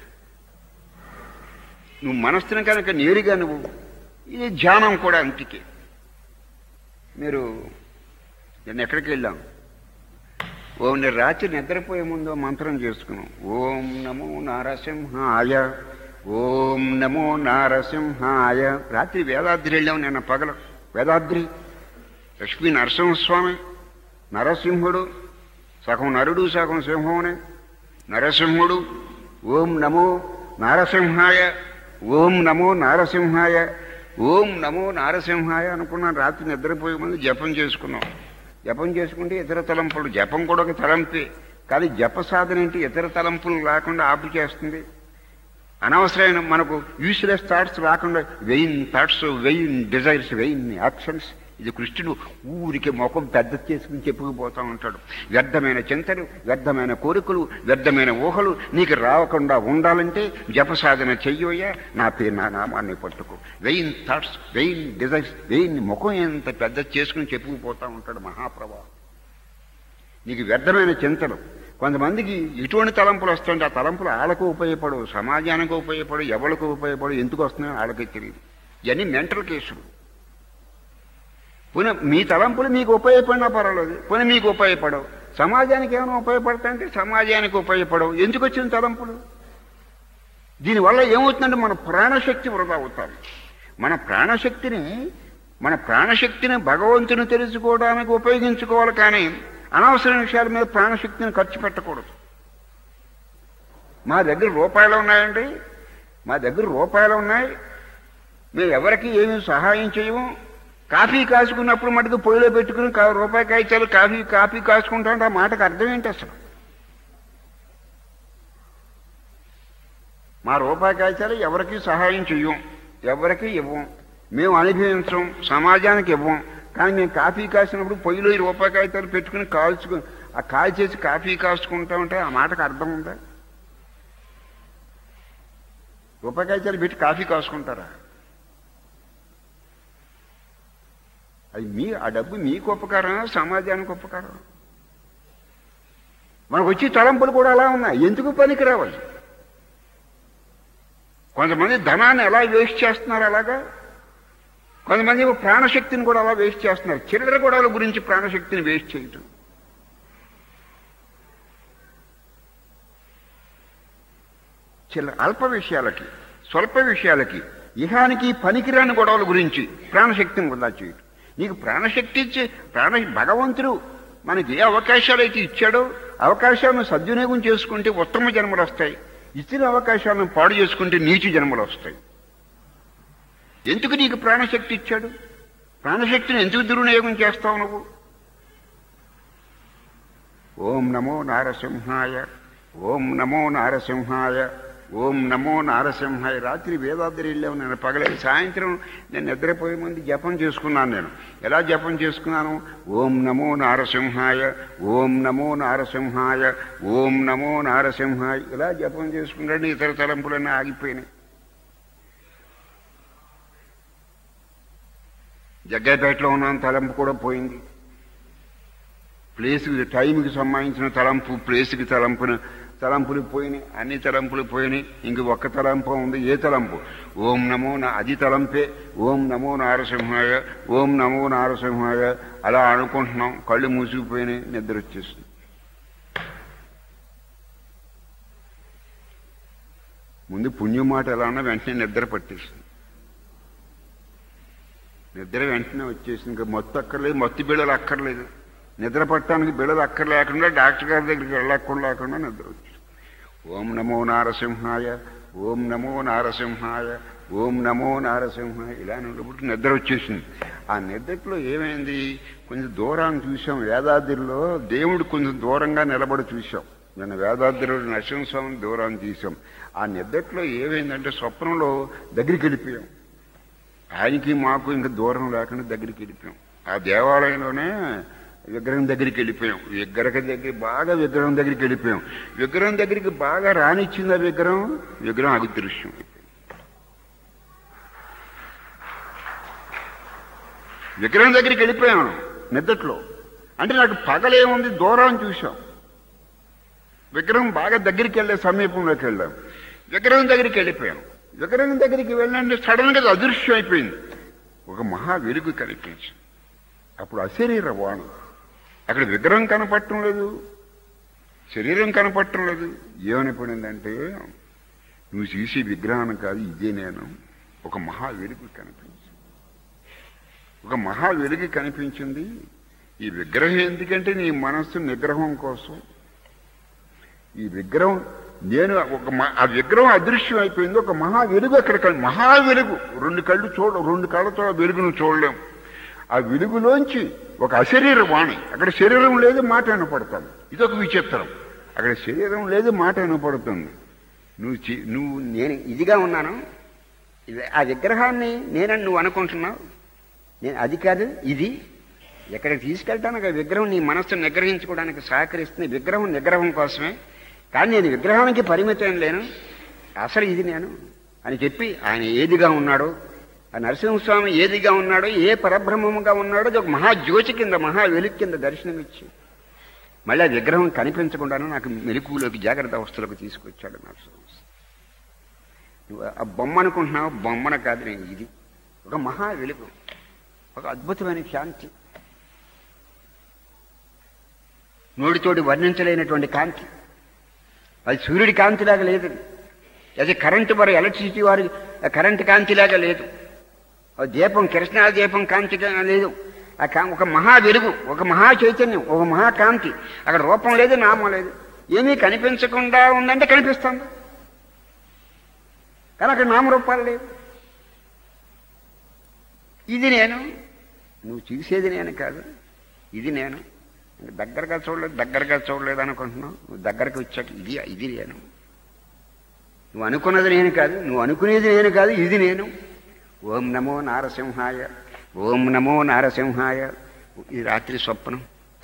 నువ్వు మనస్సును కనుక నేరుగా నువ్వు ఇది ధ్యానం కూడా అంతికే మీరు నేను ఎక్కడికి వెళ్ళాం ఓం నేను రాత్రి నిద్రపోయే ముందు మంత్రం చేసుకున్నాం ఓం నమో నారసింహాయ ఓం నమో నారసింహాయ రాత్రి వేదాద్రి వెళ్ళాం నిన్న పగల వేదాద్రి లక్ష్మీ నరసింహస్వామి నరసింహుడు సగం నరుడు సగం సింహమునే నరసింహుడు ఓం నమో నారసింహాయ ఓం నమో నారసింహాయ ఓం నమో నారసింహాయ అనుకున్నాను రాత్రి నిద్రపోయే ముందు జపం చేసుకున్నాం జపం చేసుకుంటే ఇతర తలంపులు జపం కూడా ఒక తలంపే కానీ జప సాధన ఏంటి ఇతర తలంపులు రాకుండా ఆపు చేస్తుంది అనవసరమైన మనకు యూస్లెస్ థాట్స్ రాకుండా vain thoughts vain desires vain actions ఇది కృష్ణుడు ఊరికి ముఖం పెద్ద చేసుకుని చెప్పుకుపోతా ఉంటాడు వ్యర్థమైన చింతలు వ్యర్థమైన కోరికలు వ్యర్థమైన ఊహలు నీకు రావకుండా ఉండాలంటే జప సాధన చెయ్యోయ్యా నా పేరు నా నామాన్ని పట్టుకో vain thoughts vain desires vain ముఖం ఎంత పెద్ద చేసుకుని చెప్పుకుపోతా ఉంటాడు మహాప్రభా నీకు వ్యర్థమైన చింతలు కొంతమందికి ఇటువంటి తలంపులు వస్తుంటే ఆ తలంపులు వాళ్ళకు ఉపయోగపడవు సమాజానికి ఉపయోగపడవు ఎవరికి ఉపయోగపడవు ఎందుకు వస్తున్నాయో వాళ్ళకే తెలియదు ఇవన్నీ మెంటల్ కేసులు పోనీ మీ తలంపులు మీకు ఉపయోగపడినా పర్వాలేదు పోనీ మీకు ఉపయోగపడవు సమాజానికి ఏమైనా ఉపయోగపడతాయంటే సమాజానికి ఉపయోగపడవు ఎందుకు వచ్చిన తలంపులు దీనివల్ల ఏమవుతుందంటే మన ప్రాణశక్తి వృధా అవుతారు మన ప్రాణశక్తిని మన ప్రాణశక్తిని భగవంతుని తెలుసుకోవడానికి ఉపయోగించుకోవాలి కానీ అనవసర విషయాల మీద ప్రాణశక్తిని ఖర్చు పెట్టకూడదు మా దగ్గర రూపాయలు ఉన్నాయండి మా దగ్గర రూపాయలు ఉన్నాయి మేము ఎవరికి ఏమీ సహాయం చేయము కాఫీ కాసుకున్నప్పుడు మటుకు పొయ్యిలో పెట్టుకుని కా- రూపాయి కాయిచాలు కాఫీ కాఫీ కాసుకుంటా అంటే ఆ మాటకు అర్థం ఏంటి అసలు మా రూపాయి కాయిచాలు ఎవరికి సహాయం చెయ్యం ఎవరికి ఇవ్వం మేము అనుభవించం సమాజానికి ఇవ్వం కానీ మేము కాఫీ కాసినప్పుడు పొయ్యిలో ఈ రూపాయి కాగితాలు పెట్టుకుని కాల్చుకుని ఆ కాల్చేసి కాఫీ కాల్చుకుంటా ఉంటే ఆ మాటకు అర్థం ఉందా రూపాయి కాగితాలు పెట్టి కాఫీ కాసుకుంటారా అది మీ ఆ డబ్బు మీకు ఉపకారం సమాజానికి ఉపకారం మనకు వచ్చి తలంపులు కూడా అలా ఉన్నాయి ఎందుకు పనికి రావాలి కొంతమంది ధనాన్ని ఎలా వేస్ట్ చేస్తున్నారు అలాగా కొంతమంది ప్రాణశక్తిని కూడా అలా వేస్ట్ చేస్తున్నారు చిల్లర గొడవల గురించి ప్రాణశక్తిని వేస్ట్ చేయటం చిల్లర అల్ప విషయాలకి స్వల్ప విషయాలకి ఇహానికి పనికిరాని గొడవల గురించి ప్రాణశక్తిని వృధా చేయటం నీకు ప్రాణశక్తి ఇచ్చి ప్రాణ భగవంతుడు మనకి ఏ అవకాశాలు అయితే ఇచ్చాడో అవకాశాలను సద్వినియోగం చేసుకుంటే ఉత్తమ జన్మలు వస్తాయి ఇచ్చిన అవకాశాలను పాడు చేసుకుంటే నీచు జన్మలు వస్తాయి ఎందుకు నీకు ప్రాణశక్తి ఇచ్చాడు ప్రాణశక్తిని ఎందుకు దుర్వినియోగం చేస్తావు నువ్వు ఓం నమో నారసింహాయ ఓం నమో నారసింహాయ ఓం నమో నారసింహాయ రాత్రి వేదాద్రి వెళ్ళాము నేను పగలే సాయంత్రం నేను నిద్రపోయే ముందు జపం చేసుకున్నాను నేను ఎలా జపం చేసుకున్నాను ఓం నమో నారసింహాయ ఓం నమో నారసింహాయ ఓం నమో నారసింహాయ ఇలా జపం చేసుకున్నాడు ఇతర తలంపులన్నీ ఆగిపోయినాయి జగ్గైపేటలో ఉన్న తలంపు కూడా పోయింది ప్లేస్కి టైంకి సంబంధించిన తలంపు ప్లేస్కి తలంపున తలంపులు పోయినాయి అన్ని తలంపులు పోయినాయి ఇంక ఒక్క తలంపు ఉంది ఏ తలంపు ఓం నమో నా అది తలంపే ఓం నమో నారసింహాయ ఓం నమో నారసింహాయ అలా అనుకుంటున్నాం కళ్ళు మూసుకుపోయినాయి నిద్ర వచ్చేస్తుంది ముందు పుణ్యం మాట ఎలా ఉన్నా వెంటనే నిద్ర పట్టేస్తుంది నిద్ర వెంటనే వచ్చేసింది ఇంకా మొత్తం అక్కర్లేదు మొత్తి బిళ్ళలు అక్కర్లేదు నిద్ర పట్టడానికి బిళ్ళలు అక్కర్లేకుండా డాక్టర్ గారి దగ్గరికి వెళ్ళకుండా లేకుండా నిద్ర వచ్చింది ఓం నమో నారసింహాయ ఓం నమో నారసింహాయ ఓం నమో నారసింహాయ ఇలా ఉన్నప్పుడు నిద్ర వచ్చేసింది ఆ నిద్రలో ఏమైంది కొంచెం దూరాన్ని చూసాం వేదాద్రిలో దేవుడు కొంచెం దూరంగా నిలబడి చూసాం నేను వేదాద్రిలో నరసింహస్వామిని దూరాన్ని చూసాం ఆ నిద్రలో ఏమైందంటే స్వప్నంలో దగ్గరికి వెళ్ళిపోయాం ఆయనకి మాకు ఇంకా దూరం లేకుండా దగ్గరికి వెళ్ళిపోయాం ఆ దేవాలయంలోనే విగ్రహం దగ్గరికి వెళ్ళిపోయాం విగ్రహం దగ్గర బాగా విగ్రహం దగ్గరికి వెళ్ళిపోయాం విగ్రహం దగ్గరికి బాగా రానిచ్చింది ఆ విగ్రహం విగ్రహం అదృశ్యం విగ్రహం దగ్గరికి వెళ్ళిపోయాను నిద్దట్లో అంటే నాకు పగలేముంది దూరం చూశాం విగ్రహం బాగా దగ్గరికి వెళ్ళే సమీపంలోకి వెళ్ళాం విగ్రహం దగ్గరికి వెళ్ళిపోయాం విగ్రహం దగ్గరికి వెళ్ళండి సడన్ గా అది అదృశ్యం అయిపోయింది ఒక మహా వెలుగు కనిపించింది అప్పుడు అశరీర వాణి అక్కడ విగ్రహం కనపడటం లేదు శరీరం కనపడటం లేదు ఏమనిపడిందంటే నువ్వు చూసే విగ్రహాన్ని కాదు ఇదే నేను ఒక మహా వెలుగు కనిపించింది ఒక మహా వెలుగు కనిపించింది ఈ విగ్రహం ఎందుకంటే నీ మనస్సు నిగ్రహం కోసం ఈ విగ్రహం నేను ఒక మ- ఆ విగ్రహం అదృశ్యం అయిపోయింది ఒక మహా వెలుగు అక్కడ కన్- మహా వెలుగు రెండు కళ్ళు చూడ రెండు కళ్ళతో ఆ వెలుగును చూడలేం ఆ వెలుగులోంచి ఒక అశరీర వాణి అక్కడ శరీరం లేదు మాట వినపడుతుంది ఇదొక విచిత్రం అక్కడ శరీరం లేదు మాట వినపడుతుంది నువ్వు చి- నువ్వు నేను ఇదిగా ఉన్నాను ఇది- ఆ విగ్రహాన్ని నేనని నువ్వు అనుకుంటున్నావు నేను అది కాదు ఇది ఎక్కడికి తీసుకెళ్ళటానికి ఆ విగ్రహం నీ మనస్సును నిగ్రహించుకోవడానికి సహకరిస్తుంది విగ్రహం నిగ్రహం కోసమే కానీ నేను విగ్రహానికి పరిమితం లేను అసలు ఇది నేను అని చెప్పి ఆయన ఏదిగా ఉన్నాడో ఆ నరసింహస్వామి ఏదిగా ఉన్నాడో ఏ పరబ్రహ్మముగా ఉన్నాడో అది ఒక మహాజ్యోతి కింద మహా వెలుగు కింద దర్శనమిచ్చి మళ్ళీ ఆ విగ్రహం కనిపించకుండాను నాకు మెలకులోకి జాగ్రత్త అవస్థలకు తీసుకొచ్చాడు నరసింహస్వామి నువ్వు ఆ బొమ్మ అనుకుంటున్నావు బొమ్మన కాదు నేను ఇది ఒక మహా వెలుగు ఒక అద్భుతమైన శాంతి నోటితోటి వర్ణించలేనటువంటి కాంతి అది సూర్యుడి కాంతిలాగా లేదు అది కరెంటు వారి ఎలక్ట్రిసిటీ వారి కరెంటు కాంతిలాగా లేదు ఓ దీపం కిరసనాల దీపం కాంతి లేదు ఆ కా ఒక మహా వెలుగు ఒక మహా చైతన్యం ఒక మహా కాంతి అక్కడ రూపం లేదు నామం లేదు ఏమీ కనిపించకుండా ఉందంటే కనిపిస్తుంది కానీ అక్కడ నామరూపాలు లేవు ఇది నేను నువ్వు చూసేది నేను కాదు ఇది నేను దగ్గరగా చూడలేదు దగ్గరగా చూడలేదు అనుకుంటున్నావు నువ్వు దగ్గరకు వచ్చాక ఇది ఇది నేను నువ్వు అనుకున్నది నేను కాదు నువ్వు అనుకునేది నేను కాదు ఇది నేను ఓం నమో నారసింహాయ ఓం నమో నారసింహాయ ఇది రాత్రి స్వప్నం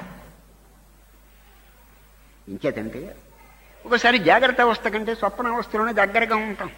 ఇంకేతంటే ఒకసారి జాగ్రత్త అవస్థ కంటే స్వప్న అవస్థలోనే దగ్గరగా ఉంటాం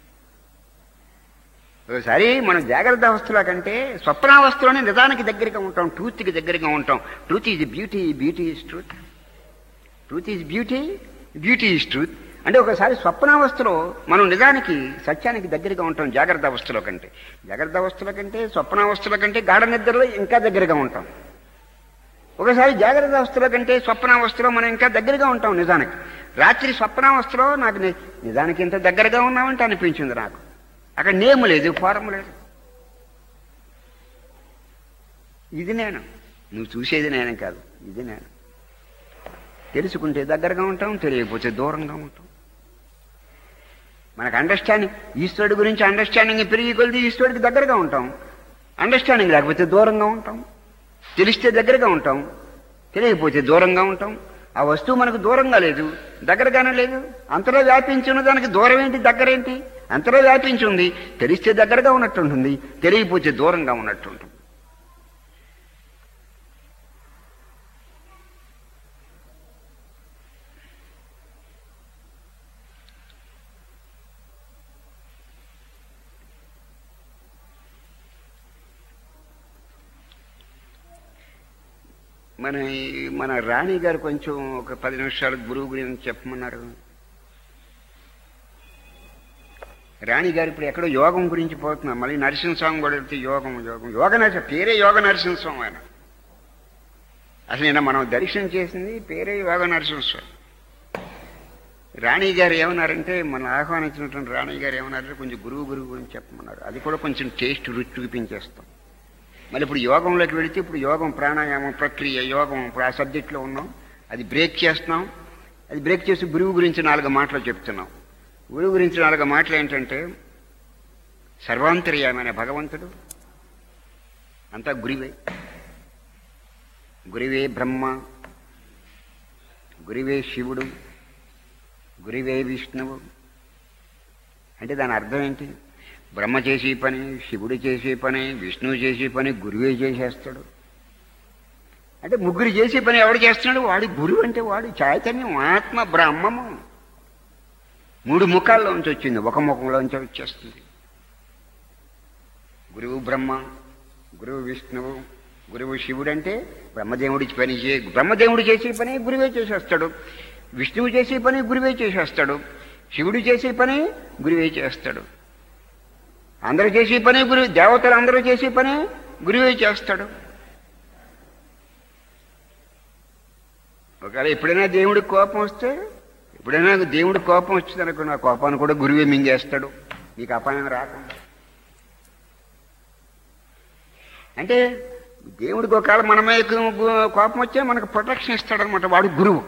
ఒకసారి మనం జాగ్రత్త అవస్థలో కంటే స్వప్నావస్థలోనే నిజానికి దగ్గరగా ఉంటాం ట్రూత్కి దగ్గరగా ఉంటాం truth is beauty beauty is truth truth is beauty beauty is truth అంటే ఒకసారి స్వప్నావస్థలో మనం నిజానికి సత్యానికి దగ్గరగా ఉంటాం జాగ్రత్త అవస్థలో కంటే జాగ్రత్త అవస్థల కంటే స్వప్నావస్థల కంటే గాఢ నిద్రలో ఇంకా దగ్గరగా ఉంటాం ఒకసారి జాగ్రత్త అవస్థలో కంటే స్వప్నావస్థలో మనం ఇంకా దగ్గరగా ఉంటాం నిజానికి రాత్రి స్వప్నావస్థలో నాకు ని- నిజానికి ఇంత దగ్గరగా ఉన్నామంటే అనిపించింది నాకు అక్కడ నేము లేదు ఫారం లేదు ఇది నేను నువ్వు చూసేది నేను కాదు ఇది నేను తెలుసుకుంటే దగ్గరగా ఉంటాం తెలియకపోతే దూరంగా ఉంటాం మనకు అండర్స్టాండింగ్ ఈశ్వరుడు గురించి అండర్స్టాండింగ్ పెరిగి కొలిది ఈశ్వరుడికి దగ్గరగా ఉంటాం అండర్స్టాండింగ్ లేకపోతే దూరంగా ఉంటాం తెలిస్తే దగ్గరగా ఉంటాం తెలియకపోతే దూరంగా ఉంటాం ఆ వస్తువు మనకు దూరంగా లేదు దగ్గరగానే లేదు అంతలో వ్యాపించి ఉన్న దానికి దూరం ఏంటి దగ్గర ఏంటి అంతలో వ్యాపించి ఉంది తెలిస్తే దగ్గరగా ఉన్నట్టు ఉంటుంది తెలియకపోతే దూరంగా ఉన్నట్టు ఉంటుంది మన ఈ- మన రాణి గారు కొంచెం ఒక పది నిమిషాలు గురువు గురించి చెప్పమన్నారు రాణి గారు ఇప్పుడు ఎక్కడో యోగం గురించి పోతున్నారు మళ్ళీ నరసింహస్వామి కూడా వెళ్తే యోగం యోగం యోగ నరసింహ పేరే యోగ నరసింహస్వామి ఆయన అసలు నిన్న మనం దర్శనం చేసింది పేరే యోగ నరసింహస్వామి రాణి గారు ఏమన్నారంటే మన ఆహ్వానించినటువంటి రాణి గారు ఏమన్నారంటే కొంచెం గురువు గురువు గురించి చెప్పమన్నారు అది కూడా కొంచెం టేస్ట్ రుచి చూపించేస్తాం మళ్ళీ ఇప్పుడు యోగంలోకి వెళితే ఇప్పుడు యోగం ప్రాణాయామం ప్రక్రియ యోగం ఇప్పుడు ఆ సబ్జెక్ట్లో ఉన్నాం అది బ్రేక్ చేస్తున్నాం అది బ్రేక్ చేసి గురువు గురించి నాలుగు మాటలు చెప్తున్నాం గురువు గురించి నాలుగు మాటలు ఏంటంటే సర్వాంతర్యామైన భగవంతుడు అంతా గురివే గురివే బ్రహ్మ గురివే శివుడు గురివే విష్ణువు అంటే దాని అర్థం ఏంటి బ్రహ్మ చేసే పని శివుడు చేసే పని విష్ణువు చేసే పని గురువే చేసేస్తాడు అంటే ముగ్గురు చేసే పని ఎవడు చేస్తున్నాడు వాడు గురువు అంటే వాడు చైతన్యం ఆత్మ బ్రహ్మము మూడు ముఖాల్లోంచి వచ్చింది ఒక ముఖంలోంచి వచ్చేస్తుంది గురువు బ్రహ్మ గురువు విష్ణువు గురువు శివుడు అంటే బ్రహ్మదేవుడి పని చే బ్రహ్మదేవుడు చేసే పని గురువే చేసేస్తాడు విష్ణువు చేసే పని గురువే చేసేస్తాడు శివుడు చేసే పని గురువే చేస్తాడు అందరూ చేసే పని గురు దేవతలు అందరూ చేసే పని గురువే చేస్తాడు ఒకవేళ ఎప్పుడైనా దేవుడికి కోపం వస్తే ఎప్పుడైనా దేవుడికి కోపం వచ్చింది అనుకో నా కోపాన్ని కూడా గురువే మింగేస్తాడు నీకు అపాయం రాకుండా అంటే దేవుడికి ఒకవేళ మన మీద గు- కోపం వచ్చే మనకు ప్రొటెక్షన్ ఇస్తాడనమాట వాడు గురువు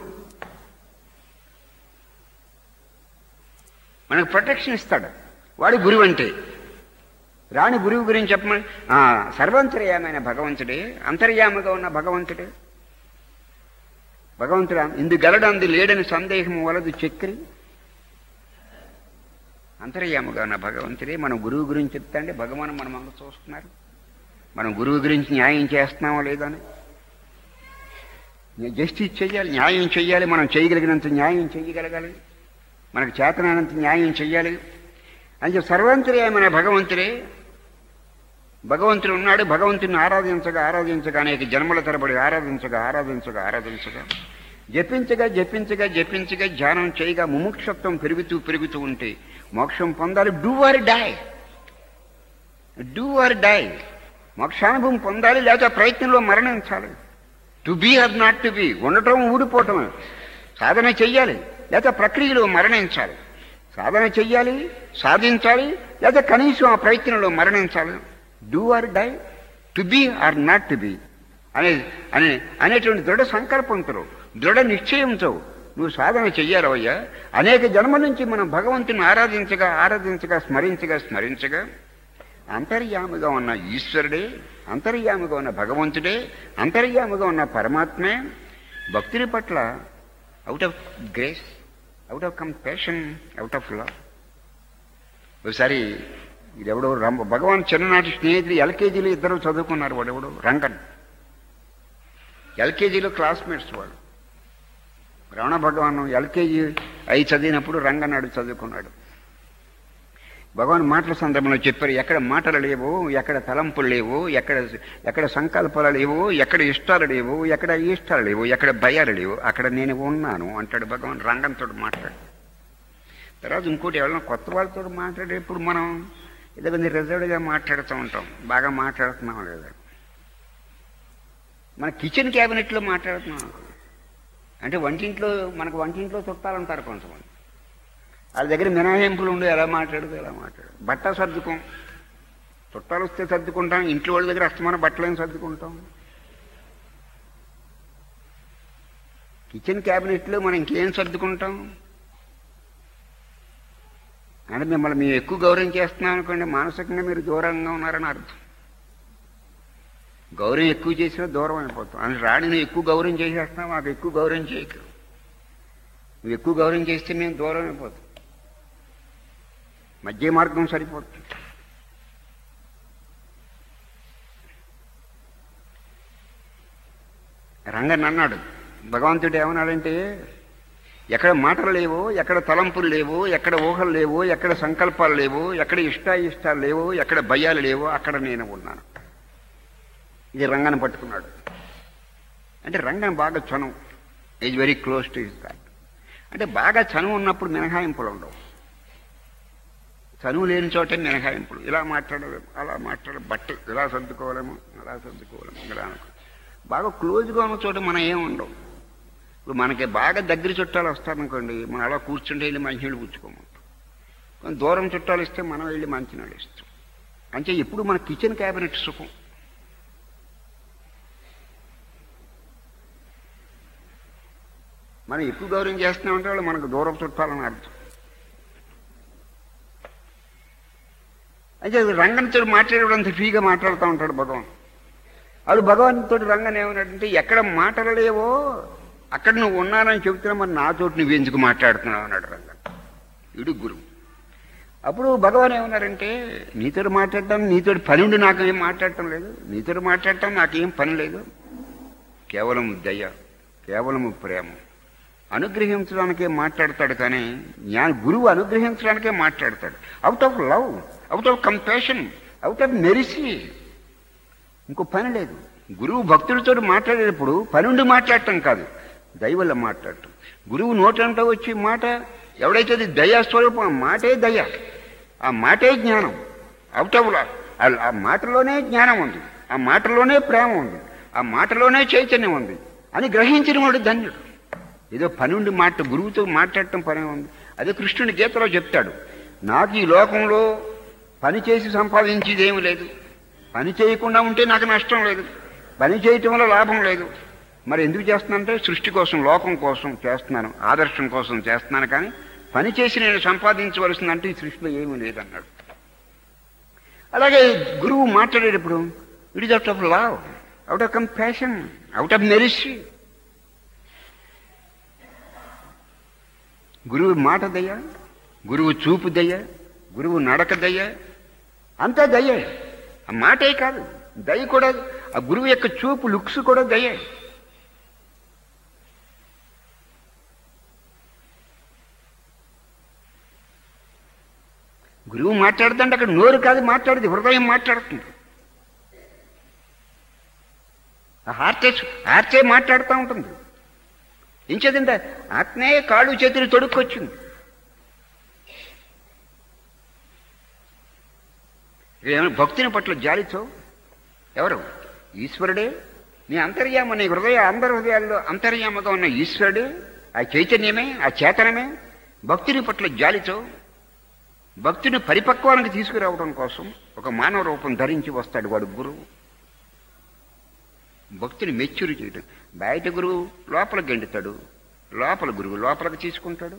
మనకు ప్రొటెక్షన్ ఇస్తాడు వాడు గురువు అంటే రాణి గురువు గురించి చెప్పమని ఆ, సర్వాంతర్యామైన భగవంతుడే అంతర్యామగా ఉన్న భగవంతుడే భగవంతుడు ఇందు గలడంది లేడని సందేహం వలదు చక్రి అంతర్యామగా ఉన్న భగవంతుడే మనం గురువు గురించి చెప్తాంటే భగవాన్ మనం అంగ చూస్తున్నారు మనం గురువు గురించి న్యాయం చేస్తున్నామో లేదని జస్టిస్ చెయ్యాలి న్యాయం చెయ్యాలి మనం చేయగలిగినంత న్యాయం చేయగలగాలి మనకు చేతనైనంత న్యాయం చెయ్యాలి అని చెప్పి సర్వాంతర్యమైన భగవంతుడే భగవంతుడు ఉన్నాడు భగవంతుని ఆరాధించగా ఆరాధించగా అనేక జన్మల తరబడి ఆరాధించగా ఆరాధించగా ఆరాధించగా జపించగా జపించగా జపించగా ధ్యానం చేయగా ముముక్షత్వం పెరుగుతూ పెరుగుతూ ఉంటే మోక్షం పొందాలి do or die do or die మోక్షానుభవం పొందాలి లేకపోతే ఆ ప్రయత్నంలో మరణించాలి to be or not to be ఉండటం ఊడిపోవటం సాధన చెయ్యాలి లేకపోతే ప్రక్రియలో మరణించాలి సాధన చెయ్యాలి సాధించాలి లేకపోతే కనీసం ఆ ప్రయత్నంలో మరణించాలి do or die to be or not to be అనే అనే అనేటువంటి దృఢ సంకల్పంతో దృఢ నిశ్చయంతో నువ్వు సాధన చెయ్యాలవయ్యా అనేక జన్మల నుంచి మనం భగవంతుని ఆరాధించగా ఆరాధించగా స్మరించగా స్మరించగా అంతర్యామిగా ఉన్న ఈశ్వరుడే అంతర్యామిగా ఉన్న భగవంతుడే అంతర్యామిగా ఉన్న పరమాత్మే భక్తుని పట్ల out of grace out of compassion out of love ఒకసారి ఇదెవడో రం- భగవాన్ చిన్ననాటి స్నేహితులు ఎల్కేజీలో ఇద్దరు చదువుకున్నారు వాడెవడు రంగన్ ఎల్కేజీలో క్లాస్మేట్స్ వాడు రమణ భగవాన్ ఎల్కేజీ అయి చదివినప్పుడు రంగనాడు చదువుకున్నాడు భగవాన్ మాటల సందర్భంలో చెప్పారు ఎక్కడ మాటలు లేవు ఎక్కడ తలంపులు లేవు ఎక్కడ ఎక్కడ సంకల్పాలు లేవు ఎక్కడ ఇష్టాలు లేవు ఎక్కడ ఇష్టాలు లేవు ఎక్కడ భయాలు లేవు అక్కడ నేను ఉన్నాను అంటాడు భగవాన్ రంగంతో మాట్లాడు తర్వాత ఇంకోటి ఎవరైనా కొత్త వాళ్ళతో మాట్లాడేప్పుడు మనం ఏదో కొంచెం రిజర్వ్డ్గా మాట్లాడుతూ ఉంటాం బాగా మాట్లాడుతున్నాం లేదా మన కిచెన్ క్యాబినెట్లో మాట్లాడుతున్నాం అంటే వంటింట్లో మనకు వంటింట్లో చుట్టాలు ఉంటారు కొంతమంది వాళ్ళ దగ్గర మినహాయింపులు ఉండి ఎలా మాట్లాడుతూ ఎలా మాట్లాడు బట్ట సర్దుకోం చుట్టాలు వస్తే సర్దుకుంటాం ఇంట్లో వాళ్ళ దగ్గర అస్తమాన బట్టలేని సర్దుకుంటాం కిచెన్ క్యాబినెట్లో మనం ఇంకేం సర్దుకుంటాం అంటే మిమ్మల్ని మేము ఎక్కువ గౌరవం చేస్తున్నాం అనుకోండి మానసికంగా మీరు దూరంగా ఉన్నారని అర్థం గౌరవం ఎక్కువ చేసినా దూరం అయిపోతాం అని రాణిని ఎక్కువ గౌరవం చేసేస్తున్నాం మాకు ఎక్కువ గౌరవం చేయకు నువ్వు ఎక్కువ గౌరవం చేస్తే మేము దూరం అయిపోతాం మధ్య మార్గం సరిపోతుంది రంగన్ అన్నాడు భగవంతుడు ఏమన్నాడంటే ఎక్కడ మాటలు లేవు ఎక్కడ తలంపులు లేవు ఎక్కడ ఊహలు లేవు ఎక్కడ సంకల్పాలు లేవు ఎక్కడ ఇష్టాయిష్టాలు లేవు ఎక్కడ భయాలు లేవు అక్కడ నేను ఉన్నాను ఇది రంగని పట్టుకున్నాడు అంటే రంగన్ బాగా చనువు is very close to his God అంటే బాగా చనువు ఉన్నప్పుడు మినహాయింపులు ఉండవు చనువు లేని చోటే మినహాయింపులు ఇలా మాట్లాడలేము అలా మాట్లాడ బట్ట ఇలా సర్దుకోలేము అలా సర్దుకోలేము ఇలా అనుకో బాగా క్లోజ్గా ఉన్న చోట మనం ఏం ఉండవు ఇప్పుడు మనకి బాగా దగ్గర చుట్టాలు వస్తారనుకోండి మనం అలా కూర్చుంటే వెళ్ళి మంచినీళ్ళు పుచ్చుకోమంటాం కొంచెం దూరం చుట్టాలు ఇస్తే మనం వెళ్ళి మంచినీళ్ళు ఇస్తాం అంటే ఎప్పుడు మన కిచెన్ క్యాబినెట్ సుఖం మనం ఎక్కువ గౌరవం చేస్తున్నామంటే వాళ్ళు మనకు దూరం చుట్టాలని అర్థం అయితే రంగంతో మాట్లాడేటంత ఫ్రీగా మాట్లాడుతూ ఉంటాడు భగవాన్ అది భగవంతుతో రంగన్ ఏమన్నాడంటే ఎక్కడ మాటలు లేవో అక్కడ నువ్వు ఉన్నానని చెబుతున్నా మరి నాతోటి నువ్వు ఎందుకు మాట్లాడుతున్నావు అన్నాడు రంగన్ ఇడు గురువు అప్పుడు భగవాన్ ఏమన్నారంటే నీతో మాట్లాడటం నీతో పని ఉండి నాకు ఏం మాట్లాడటం లేదు నీతో మాట్లాడటం నాకేం పని లేదు కేవలం దయ కేవలం ప్రేమ అనుగ్రహించడానికే మాట్లాడతాడు కానీ జ్ఞాన గురువు అనుగ్రహించడానికే మాట్లాడతాడు out of love out of compassion out of mercy ఇంకో పని లేదు గురువు భక్తులతో మాట్లాడేటప్పుడు పని ఉండి మాట్లాడటం కాదు దయవల్ల మాట్లాడటం గురువు నోటంట వచ్చే మాట ఎవడైతే అది దయా స్వరూపం ఆ మాటే దయ ఆ మాటే జ్ఞానం అవుట్ ఆఫ్ లవ్ ఆ- ఆ మాటలోనే జ్ఞానం ఉంది ఆ మాటలోనే ప్రేమ ఉంది ఆ మాటలోనే చైతన్యం ఉంది అని గ్రహించిన వాడు ధన్యుడు ఏదో పని ఉండి మాట గురువుతో మాట్లాడటం పని ఉంది అదే కృష్ణుని గీతలో చెప్తాడు నాకు ఈ లోకంలో పని చేసి సంపాదించేది ఏమీ లేదు పని చేయకుండా ఉంటే నాకు నష్టం లేదు పని చేయటం వల్ల లాభం లేదు మరి ఎందుకు చేస్తున్నానంటే సృష్టి కోసం లోకం కోసం చేస్తున్నాను ఆదర్శం కోసం చేస్తున్నాను కానీ పని చేసి నేను సంపాదించవలసిందంటే ఈ సృష్టిలో ఏమీ లేదన్నాడు అలాగే గురువు మాట్లాడేటప్పుడు it is out of love out of compassion out of mercy గురువు మాట దయ్య గురువు చూపు దయ్య గురువు నడక దయ్య అంతా దయ్యే ఆ మాటే కాదు దయ కూడా ఆ గురువు యొక్క చూపు లుక్స్ కూడా దయ్యే గురువు మాట్లాడుతుంటే అక్కడ నోరు కాదు మాట్లాడేది హృదయం మాట్లాడుతుంది ఆ హార్టే హార్టే మాట్లాడుతూ ఉంటుంది ఇంచేదంటే ఆత్మే కాళ్ళు చేతులు తొడుక్కొచ్చింది ఏమైనా భక్తిని పట్ల జాలితో ఎవరు ఈశ్వరుడే నీ అంతర్యామ నీ హృదయ అందరి హృదయాల్లో అంతర్యామగా ఉన్న ఈశ్వరుడే ఆ చైతన్యమే ఆ చేతనమే భక్తిని పట్ల జాలితో భక్తుని పరిపక్వానికి తీసుకురావడం కోసం ఒక మానవ రూపం ధరించి వస్తాడు వాడు గురువు భక్తుని మెచ్యూరి చేయడం బయట గురువు లోపల గెండుతాడు లోపల గురువు లోపలికి తీసుకుంటాడు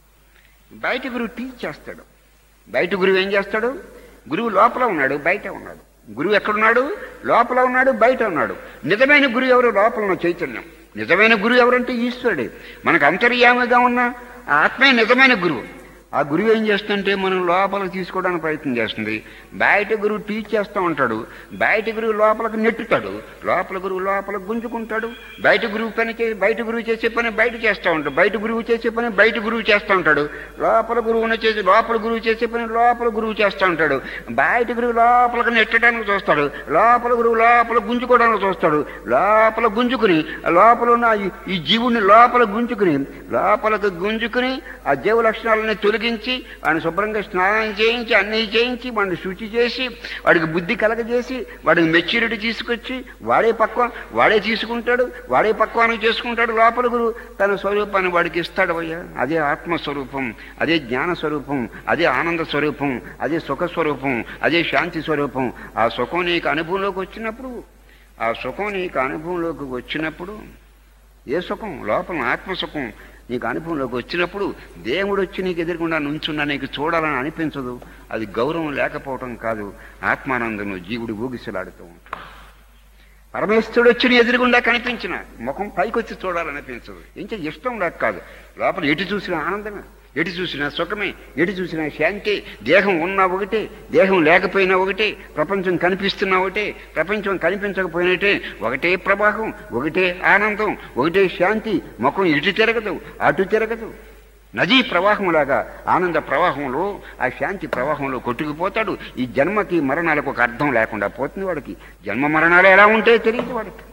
బయట గురువు టీచ్ చేస్తాడు బయట గురువు ఏం చేస్తాడు గురువు లోపల ఉన్నాడు బయట ఉన్నాడు గురువు ఎక్కడున్నాడు లోపల ఉన్నాడు బయట ఉన్నాడు నిజమైన గురువు ఎవరు లోపల ఉన్న చైతన్యం నిజమైన గురువు ఎవరంటే ఈశ్వరుడే మనకు అంతర్యామిగా ఉన్న ఆ ఆత్మే నిజమైన గురువు ఆ గురువు ఏం చేస్తుంటే మనం లోపలికి తీసుకోవడానికి ప్రయత్నం చేస్తుంది బయట గురువు టీచ్ చేస్తూ ఉంటాడు బయట గురువు లోపలికి నెట్టుతాడు లోపల గురువు లోపల గుంజుకుంటాడు బయట గురువు పని చేసి బయట గురువు చేసే పని బయట చేస్తూ ఉంటాడు బయట గురువు చేసే పని బయట గురువు చేస్తూ ఉంటాడు లోపల గురువుని చేసి లోపల గురువు చేసే పని లోపల గురువు చేస్తూ ఉంటాడు బయట గురువు లోపలికి నెట్టడానికి చూస్తాడు లోపల గురువు లోపల గుంజుకోవడానికి చూస్తాడు లోపల గుంజుకుని ఆ లోపల ఉన్న ఈ- ఈ జీవుని లోపల గుంజుకుని లోపలకు గుంజుకుని ఆ జీవ లక్షణాలని తొలగించి వాడిని శుభ్రంగా స్నానం చేయించి అన్నీ చేయించి వాడిని శుచి చేసి వాడికి బుద్ధి కలగజేసి వాడికి మెచ్యూరిటీ తీసుకొచ్చి వాడే పక్వం వాడే తీసుకుంటాడు వాడే పక్వానికి చేసుకుంటాడు లోపల గురు తన స్వరూపాన్ని వాడికి ఇస్తాడు అయ్యా అదే ఆత్మస్వరూపం అదే జ్ఞాన స్వరూపం అదే ఆనంద స్వరూపం అదే సుఖ స్వరూపం అదే శాంతి స్వరూపం ఆ సుఖం నీకు అనుభవంలోకి వచ్చినప్పుడు ఆ సుఖం నీకు అనుభవంలోకి వచ్చినప్పుడు ఏ సుఖం లోపల ఆత్మసుఖం నీకు అనుభవంలోకి వచ్చినప్పుడు దేవుడు వచ్చి నీకు ఎదురుకుండా నుంచున్నా నీకు చూడాలని అనిపించదు అది గౌరవం లేకపోవటం కాదు ఆత్మానందం జీవుడు ఊగిసలాడుతూ ఉంటాడు పరమేశ్వరుడు వచ్చి నీ ఎదురుగుండా కనిపించిన ముఖం పైకొచ్చి చూడాలనిపించదు ఇంకా ఇష్టం లేక కాదు లోపల ఎటు చూసినా ఆనందమే ఎటు చూసినా సుఖమే ఎటు చూసినా శాంతి దేహం ఉన్నా ఒకటే దేహం లేకపోయినా ఒకటే ప్రపంచం కనిపిస్తున్నా ఒకటే ప్రపంచం కనిపించకపోయినట్టే ఒకటే ప్రవాహం ఒకటే ఆనందం ఒకటే శాంతి ముఖం ఇటు తిరగదు అటు తిరగదు నదీ ప్రవాహంలాగా ఆనంద ప్రవాహంలో ఆ శాంతి ప్రవాహంలో కొట్టుకుపోతాడు ఈ జన్మకి మరణాలకు ఒక అర్థం లేకుండా పోతుంది వాడికి జన్మ మరణాలు ఎలా ఉంటే తెలియదు వాడికి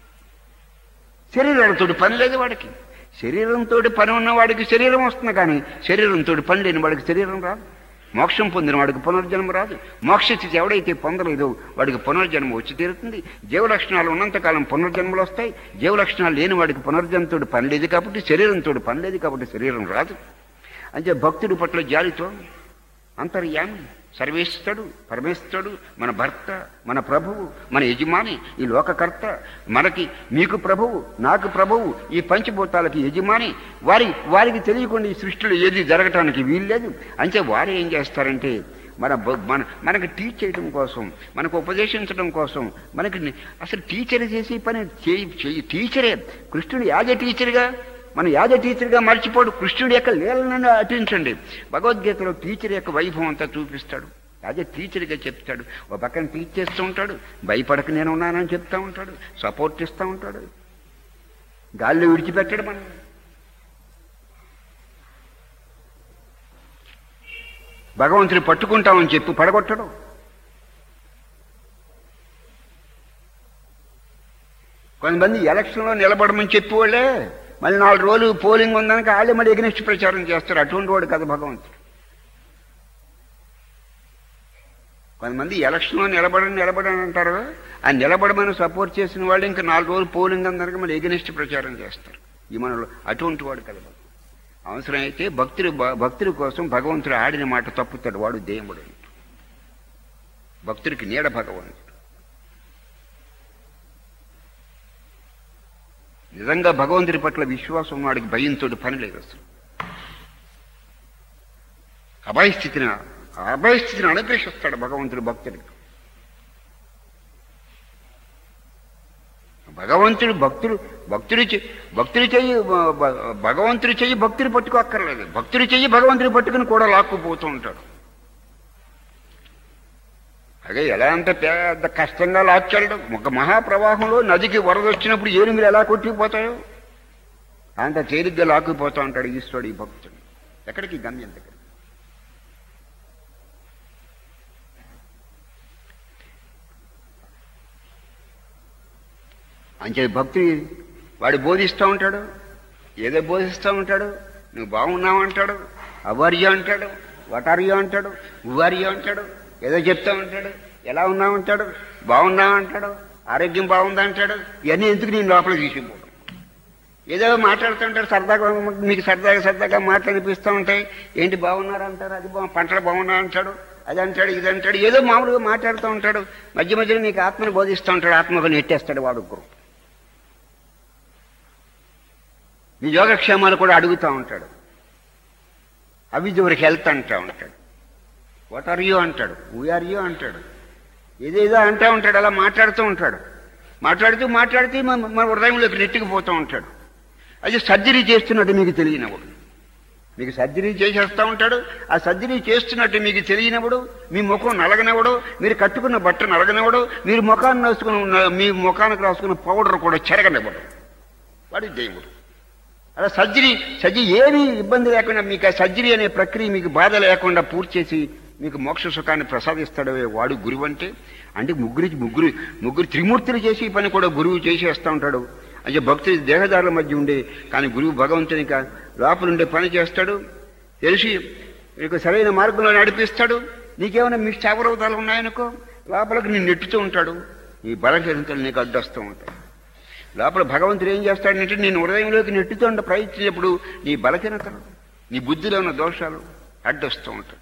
శరీరాలతో పని లేదు వాడికి శరీరంతో పని ఉన్న వాడికి శరీరం వస్తుంది కానీ శరీరంతో పని లేని వాడికి శరీరం రాదు మోక్షం పొందిన వాడికి పునర్జన్మ రాదు మోక్ష స్థితి ఎవడైతే పొందలేదో వాడికి పునర్జన్మ వచ్చి తీరుతుంది జీవలక్షణాలు ఉన్నంతకాలం పునర్జన్మలు వస్తాయి జీవలక్షణాలు లేని వాడికి పునర్జన్మతో పని లేదు కాబట్టి శరీరంతో పని లేదు కాబట్టి శరీరం రాదు అంటే భక్తుడి పట్ల జాలితో అంతర్యామి సర్వేశ్వరుడు పరమేశ్వరుడు మన భర్త మన ప్రభువు మన యజమాని ఈ లోకకర్త మనకి మీకు ప్రభువు నాకు ప్రభువు ఈ పంచభూతాలకి యజమాని వారి వారికి తెలియకుండా ఈ సృష్టిలో ఏది జరగటానికి వీల్లేదు అంటే వారు ఏం చేస్తారంటే మన బ- మన మనకి టీచ్ చేయడం కోసం మనకు ఉపదేశించడం కోసం మనకి ని- అసలు టీచర్ చేసే పని చేయి చేయి టీచరే కృష్ణుడు యాజ్ ఎ టీచర్గా మనం యాజ టీచర్గా మర్చిపోడు కృష్ణుడి యొక్క లీలలను అటించండి భగవద్గీతలో టీచర్ యొక్క వైభవం అంతా చూపిస్తాడు యాజ టీచర్గా చెప్తాడు ఒక పక్కన టీచ్ చేస్తూ ఉంటాడు భయపడక నేను ఉన్నానని చెప్తా ఉంటాడు సపోర్ట్ ఇస్తూ ఉంటాడు గాల్లో విడిచిపెట్టాడు మనం భగవంతుని పట్టుకుంటామని చెప్పి పడగొట్టడం కొంతమంది ఎలక్షన్లో నిలబడమని చెప్పేవాళ్ళే మళ్ళీ నాలుగు రోజులు పోలింగ్ ఉందనక వాళ్ళే మళ్ళీ ఎగ్నెస్ట్ ప్రచారం చేస్తారు అటువంటి వాడు కదా భగవంతుడు కొంతమంది ఎలక్షన్లో నిలబడని నిలబడని అంటారు ఆ నిలబడమని సపోర్ట్ చేసిన వాళ్ళు ఇంకా నాలుగు రోజులు పోలింగ్ అందరికీ మళ్ళీ ఎగ్నెస్ట్ ప్రచారం చేస్తారు ఈ మనలో అటువంటి వాడు కదా భగవంతుడు. అవసరమైతే భక్తుడు భక్తుడి కోసం భగవంతుడు ఆడిన మాట తప్పుతాడు వాడు దేవుడు భక్తుడికి నీడ భగవంతుడు నిజంగా భగవంతుడి పట్ల విశ్వాసం వాడికి భయంతో పని లేదు అసలు అభయస్థితిని అభయస్థితిని అనుగ్రహిస్తాడు భగవంతుడు భక్తుడికి భగవంతుడు భక్తుడు భక్తుడి చె- భక్తుడి చెయ్యి భ- భ- భగవంతుడి చెయ్యి భక్తుడి పట్టుకు అక్కర్లేదు భక్తుడి చెయ్యి భగవంతుడి పట్టుకుని కూడా లాక్కుపోతూ ఉంటాడు అదే ఎలా అంటే పెద్ద కష్టంగా లాక్కెళ్ళడం ఒక మహాప్రవాహంలో నదికి వరద వచ్చినప్పుడు ఏనుగులు ఎలా కొట్టుకుపోతాయో అంత తేలిగ్గా లాక్కుపోతూ ఉంటాడు ఈశ్వరుడు ఈ భక్తుడు ఎక్కడికి గమ్యం దగ్గర అంతే భక్తుడి వాడు బోధిస్తూ ఉంటాడు ఏదో బోధిస్తూ ఉంటాడు నువ్వు బాగున్నావు అంటాడు అవర్యో అంటాడు వటార్యో అంటాడు ఉవార్యో అంటాడు ఏదో చెప్తా ఉంటాడు ఎలా ఉన్నావు అంటాడు బాగున్నావు అంటాడు ఆరోగ్యం బాగుందా అంటాడు ఇవన్నీ ఎందుకు నేను లోపల తీసుకుపోవడం ఏదో మాట్లాడుతుంటారు సరదాగా మీకు సరదాగా సరదాగా మాటలు అనిపిస్తూ ఉంటాయి ఏంటి బాగున్నారు అంటారు అది బా పంటలు బాగున్నా అంటాడు అది అంటాడు ఇది అంటాడు ఏదో మామూలుగా మాట్లాడుతూ ఉంటాడు మధ్య మధ్యలో మీకు ఆత్మను బోధిస్తూ ఉంటాడు ఆత్మకు నెట్టేస్తాడు వాడు గురువు మీ యోగక్షేమాలు కూడా అడుగుతూ ఉంటాడు అవి యువర్ హెల్త్ అంటూ ఉంటాడు వాట్ ఆర్ యూ అంటాడు ఆర్ యూ అంటాడు ఏదేదో అంటూ ఉంటాడు అలా మాట్లాడుతూ ఉంటాడు మాట్లాడుతూ మాట్లాడుతూ మన మన హృదయంలోకి నెట్టుకుపోతూ ఉంటాడు అది సర్జరీ చేస్తున్నట్టు మీకు తెలియనప్పుడు మీకు సర్జరీ చేసేస్తూ ఉంటాడు ఆ సర్జరీ చేస్తున్నట్టు మీకు తెలియనప్పుడు మీ ముఖం నలగనవడు మీరు కట్టుకున్న బట్ట నలగనవడు మీరు ముఖాన్ని రాసుకున్న ఉన్న- మీ ముఖానికి రాసుకున్న పౌడర్ కూడా చెరగనివ్వడు వాడి దేవుడు అలా సర్జరీ సర్జరీ ఏమీ ఇబ్బంది లేకుండా మీకు ఆ సర్జరీ అనే ప్రక్రియ మీకు బాధ లేకుండా పూర్తి చేసి మీకు మోక్ష సుఖాన్ని ప్రసాదిస్తాడు వాడు గురువు అంటే అంటే ముగ్గురి ముగ్గురు ముగ్గురు త్రిమూర్తులు చేసి ఈ పని కూడా గురువు చేసేస్తూ ఉంటాడు అంటే భక్తులు దేహదారుల మధ్య ఉండే కానీ గురువు భగవంతుని కా- లోపల ఉండే పని చేస్తాడు తెలిసి నీకు సరైన మార్గంలో నడిపిస్తాడు నీకేమైనా మిష్టావరోధాలు ఉన్నాయనుకో లోపలికి నేను నెట్టుతూ ఉంటాడు ఈ బలహీనతలు నీకు అడ్డొస్తూ ఉంటాయి లోపల భగవంతుడు ఏం చేస్తాడంటే నేను హృదయంలోకి నెట్టుతుండ ప్రయత్నించినప్పుడు నీ బలహీనతలు నీ బుద్ధిలో ఉన్న దోషాలు అడ్డొస్తూ ఉంటాయి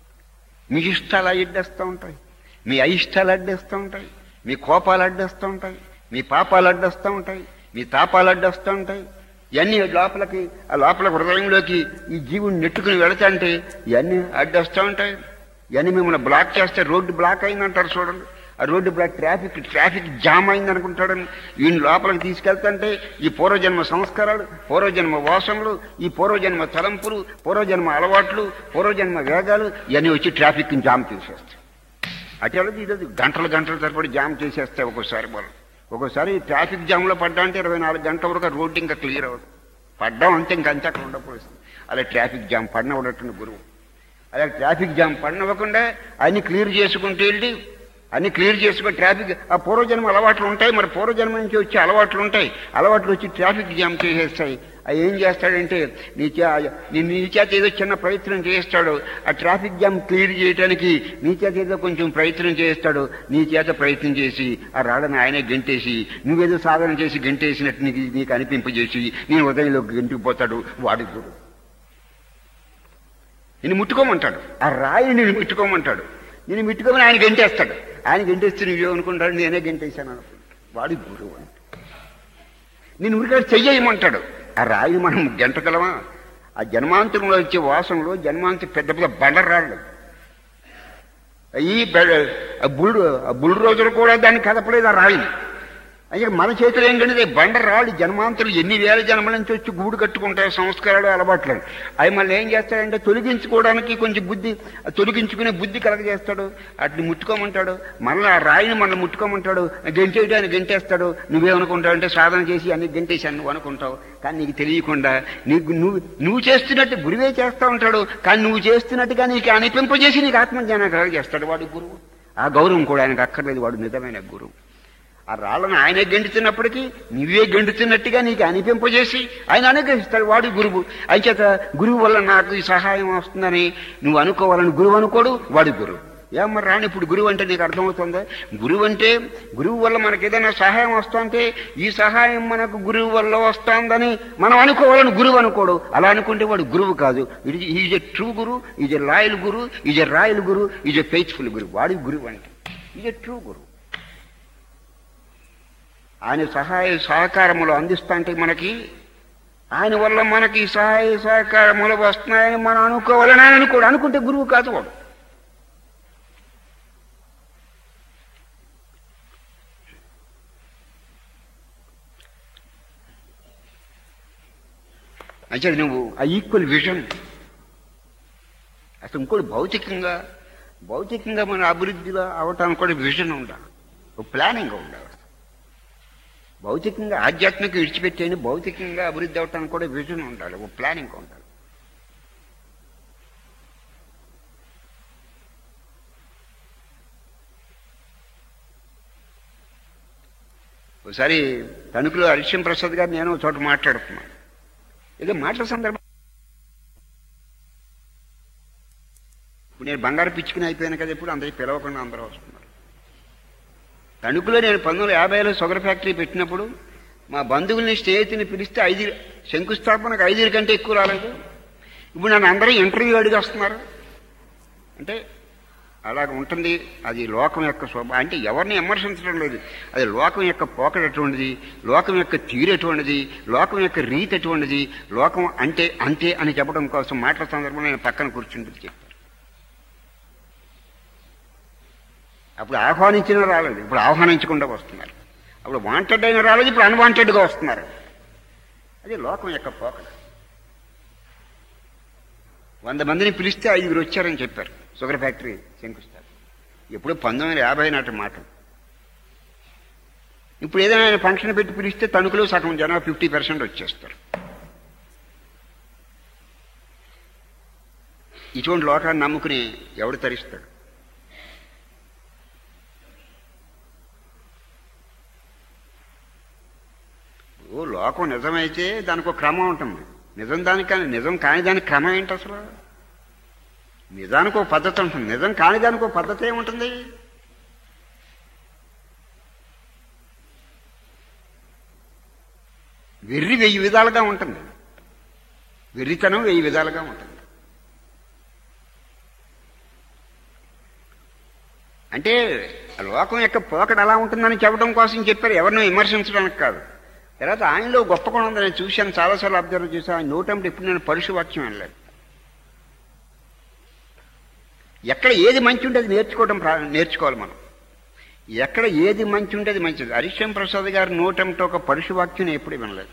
మీ ఇష్టాలు అడ్డేస్తూ ఉంటాయి మీ అయిష్టాలు అడ్డేస్తూ ఉంటాయి మీ కోపాలు అడ్డేస్తూ ఉంటాయి మీ పాపాలు అడ్డొస్తూ ఉంటాయి మీ తాపాలు అడ్డొస్తూ ఉంటాయి ఇవన్నీ లోపలికి ఆ లోపల హృదయంలోకి ఈ జీవుని నెట్టుకుని వెళతాంటే ఇవన్నీ అడ్డొస్తూ ఉంటాయి ఇవన్నీ మిమ్మల్ని బ్లాక్ చేస్తే రోడ్డు బ్లాక్ అయిందంటారు చూడండి ఆ road block traffic traffic jam అయింది అనుకుంటాడని ఈయన లోపలికి తీసుకెళ్తుంటే ఈ పూర్వజన్మ సంస్కారాలు పూర్వజన్మ వాసనలు ఈ పూర్వజన్మ తలంపులు పూర్వజన్మ అలవాట్లు పూర్వజన్మ వేగాలు ఇవన్నీ వచ్చి ట్రాఫిక్ జామ్ చేసేస్తాయి అటు ఇది గంటలు గంటల తరబడి జామ్ చేసేస్తాయి ఒక్కోసారి వాళ్ళు ఒక్కోసారి ట్రాఫిక్ జామ్లో పడ్డా అంటే ఇరవై నాలుగు గంటల వరకు ఆ రోడ్డు ఇంకా క్లియర్ అవ్వదు పడ్డాం అంతే ఇంకా అంతే అక్కడ ఉండకపోతుంది అలా ట్రాఫిక్ జామ్ పడినవడట్టు గురువు అలా ట్రాఫిక్ జామ్ పడినవ్వకుండా అన్ని క్లియర్ చేసుకుంటూ వెళ్ళి అన్ని క్లియర్ చేసుకుని ట్రాఫిక్ ఆ పూర్వజన్మ అలవాట్లు ఉంటాయి మరి పూర్వజన్మ నుంచి వచ్చే అలవాట్లు ఉంటాయి అలవాట్లు వచ్చి ట్రాఫిక్ జామ్ చేసేస్తాయి అవి ఏం చేస్తాడంటే నీ చే నీ నీ చేత ఏదో చిన్న ప్రయత్నం చేస్తాడు ఆ ట్రాఫిక్ జామ్ క్లియర్ చేయడానికి నీ చేత ఏదో కొంచెం ప్రయత్నం చేస్తాడు నీ చేత ప్రయత్నం చేసి ఆ రాళ్ళని ఆయనే గెంటేసి నువ్వేదో సాధన చేసి గెంటేసినట్టు నీకు నీకు అనిపింపజేసి నేను ఉదయంలోకి గెంటుకుపోతాడు వాడి గురు నేను ముట్టుకోమంటాడు ఆ రాయి నేను ముట్టుకోమంటాడు నేను ముట్టుకోమని ఆయన గెంటేస్తాడు ఆయన గెంటేస్తే నువ్వేమనుకుంటాడు నేనే గెంటేశాను అనుకుంటాడు వాడి గురువు అంటే నేను ఉరికాడు చెయ్యమంటాడు ఆ రాయిని మనం గెంటగలమా ఆ జన్మాంతరంలో వచ్చే వాసనలో జన్మాంత పెద్ద పెద్ద బండరాళ్ళు ఈ బె- ఆ బుల్ ఆ బుల్ రోజులు కూడా దాన్ని కదపలేదు ఆ రాయిని అయ్యా మన చేతిలో ఏంటంటే బండ రాళ్ళు జన్మాంతులు ఎన్ని వేల జన్మల నుంచి వచ్చి గూడు కట్టుకుంటాయి సంస్కారాలు అలవాట్లు అవి మళ్ళీ ఏం చేస్తాడంటే తొలగించుకోవడానికి కొంచెం బుద్ధి ఆ తొలగించుకునే బుద్ధి కలగజేస్తాడు అట్ని ముట్టుకోమంటాడు మళ్ళీ ఆ రాయిని మళ్ళీ ముట్టుకోమంటాడు గెంటేయడానికి గెంటేస్తాడు నువ్వేమనుకుంటావు అంటే సాధన చేసి అన్ని గెంటేశాను నువ్వు అనుకుంటావు కానీ నీకు తెలియకుండా నీకు నువ్వు నువ్వు చేస్తున్నట్టు గురువే చేస్తూ ఉంటాడు కానీ నువ్వు చేస్తున్నట్టుగా నీకు అనిపింపజేసి నీకు ఆత్మజ్ఞానం కలగజేస్తాడు వాడు గురువు ఆ గౌరవం కూడా ఆయనకు అక్కర్లేదు వాడు నిజమైన గురువు ఆ రాళ్ళను ఆయనే గెంటుతున్నప్పటికీ నువ్వే గెంటుతున్నట్టుగా నీకు అనిపింపజేసి ఆయన అనుగ్రహిస్తాడు వాడు గురువు అంచేత గురువు వల్ల నాకు ఈ సహాయం వస్తుందని నువ్వు అనుకోవాలని గురువు అనుకోడు వాడు గురువు ఏమన్నా రాని ఇప్పుడు గురువు అంటే నీకు అర్థమవుతుందా గురువు అంటే గురువు వల్ల మనకి ఏదైనా సహాయం వస్తుంటే ఈ సహాయం మనకు గురువు వల్ల వస్తుందని మనం అనుకోవాలని గురువు అనుకోడు అలా అనుకుంటే వాడు గురువు కాదు is a true guru is a loyal guru is a royal guru is a faithful guru వాడి గురువు అంటే ఈజ్ ఎ ట్రూ గురు ఆయన సహాయ సహకారములు అందిస్తుంటే మనకి ఆయన వల్ల మనకి ఈ సహాయ సహకారములు వస్తున్నాయని మనం అనుకోవాలని ఆయన అనుకోడు అనుకుంటే గురువు కాదు వాడు అంటే నువ్వు ఆ ఈక్వల్ విజన్ అసలు ఇంకోటి భౌతికంగా భౌతికంగా మన అభివృద్ధిలో అవటానికి కూడా విజన్ ఉండాలి ఒక ప్లానింగ్ ఉండాలి భౌతికంగా ఆధ్యాత్మిక విడిచిపెట్టేని భౌతికంగా అభివృద్ధి అవటానికి కూడా విజన్ ఉండాలి ఒక ప్లానింగ్ ఉండాలి ఒకసారి తణుకులో హరిశ్యం ప్రసాద్ గారు నేను ఒక చోట మాట్లాడుతున్నాను ఏదో మాటల సందర్భం ఇప్పుడు నేను బంగారు పిచ్చుకుని అయిపోయాను కదా ఇప్పుడు అందరికి పిలవకుండా అందరూ వస్తున్నారు తణుకులో నేను పంతొమ్మిది వందల యాభైలో షుగర్ ఫ్యాక్టరీ పెట్టినప్పుడు మా బంధువుల్ని స్నేహితుని పిలిస్తే ఐదు శంకుస్థాపనకు ఐదుగురి కంటే ఎక్కువ రాలేదు ఇప్పుడు నన్ను అందరూ ఇంటర్వ్యూ అడిగి వస్తున్నారు అంటే అలాగ ఉంటుంది అది లోకం యొక్క స్వభావం అంటే ఎవరిని విమర్శించడం లేదు అది లోకం యొక్క పోకడ ఎటువంటిది లోకం యొక్క తీరు ఎటువంటిది లోకం యొక్క రీతి ఎటువంటిది లోకం అంటే అంతే అని చెప్పడం కోసం మాటల సందర్భంలో నేను పక్కన కూర్చుంటుంది చెప్పారు అప్పుడు ఆహ్వానించిన రాలేదు ఇప్పుడు ఆహ్వానించకుండా వస్తున్నారు అప్పుడు వాంటెడ్ అయిన రాలేదు ఇప్పుడు అన్వాంటెడ్గా వస్తున్నారు అది లోకం యొక్క పోకడ వంద మందిని పిలిస్తే ఐదుగురు వచ్చారని చెప్పారు షుగర్ ఫ్యాక్టరీ శంకుస్థాపన ఎప్పుడు పంతొమ్మిది వందల యాభై నాటి మాట ఇప్పుడు ఏదైనా ఫంక్షన్ పెట్టి పిలిస్తే తణుకులో సగం జనం ఫిఫ్టీ పర్సెంట్ వచ్చేస్తారు ఇటువంటి లోకాన్ని నమ్ముకుని ఎవడు తరిస్తాడు ఓ లోకం నిజమైతే దానికి ఒక క్రమం ఉంటుంది నిజం దానికి కానీ నిజం కాని దానికి క్రమం ఏంటి అసలు నిజానికి ఒక పద్ధతి ఉంటుంది నిజం కాని దానికి ఒక పద్ధతి ఏముంటుంది వెర్రి వెయ్యి విధాలుగా ఉంటుంది వెర్రితనం వెయ్యి విధాలుగా ఉంటుంది అంటే ఆ లోకం యొక్క పోకడ అలా ఉంటుందని చెప్పడం కోసం చెప్పారు ఎవరిని విమర్శించడానికి కాదు తర్వాత ఆయనలో గొప్ప గుణం ఉంది నేను చూశాను చాలాసార్లు అబ్జర్వ్ చేశాను ఆయన నోటంటే ఇప్పుడు నేను పరుషు వాక్యం అనలేదు ఎక్కడ ఏది మంచి ఉంటే అది నేర్చుకోవడం ప్రా- నేర్చుకోవాలి మనం ఎక్కడ ఏది మంచి ఉంటే అది మంచిది హరిశ్యం ప్రసాద్ గారు నోటంతో ఒక పరుషు వాక్యం నేను ఎప్పుడు వినలేదు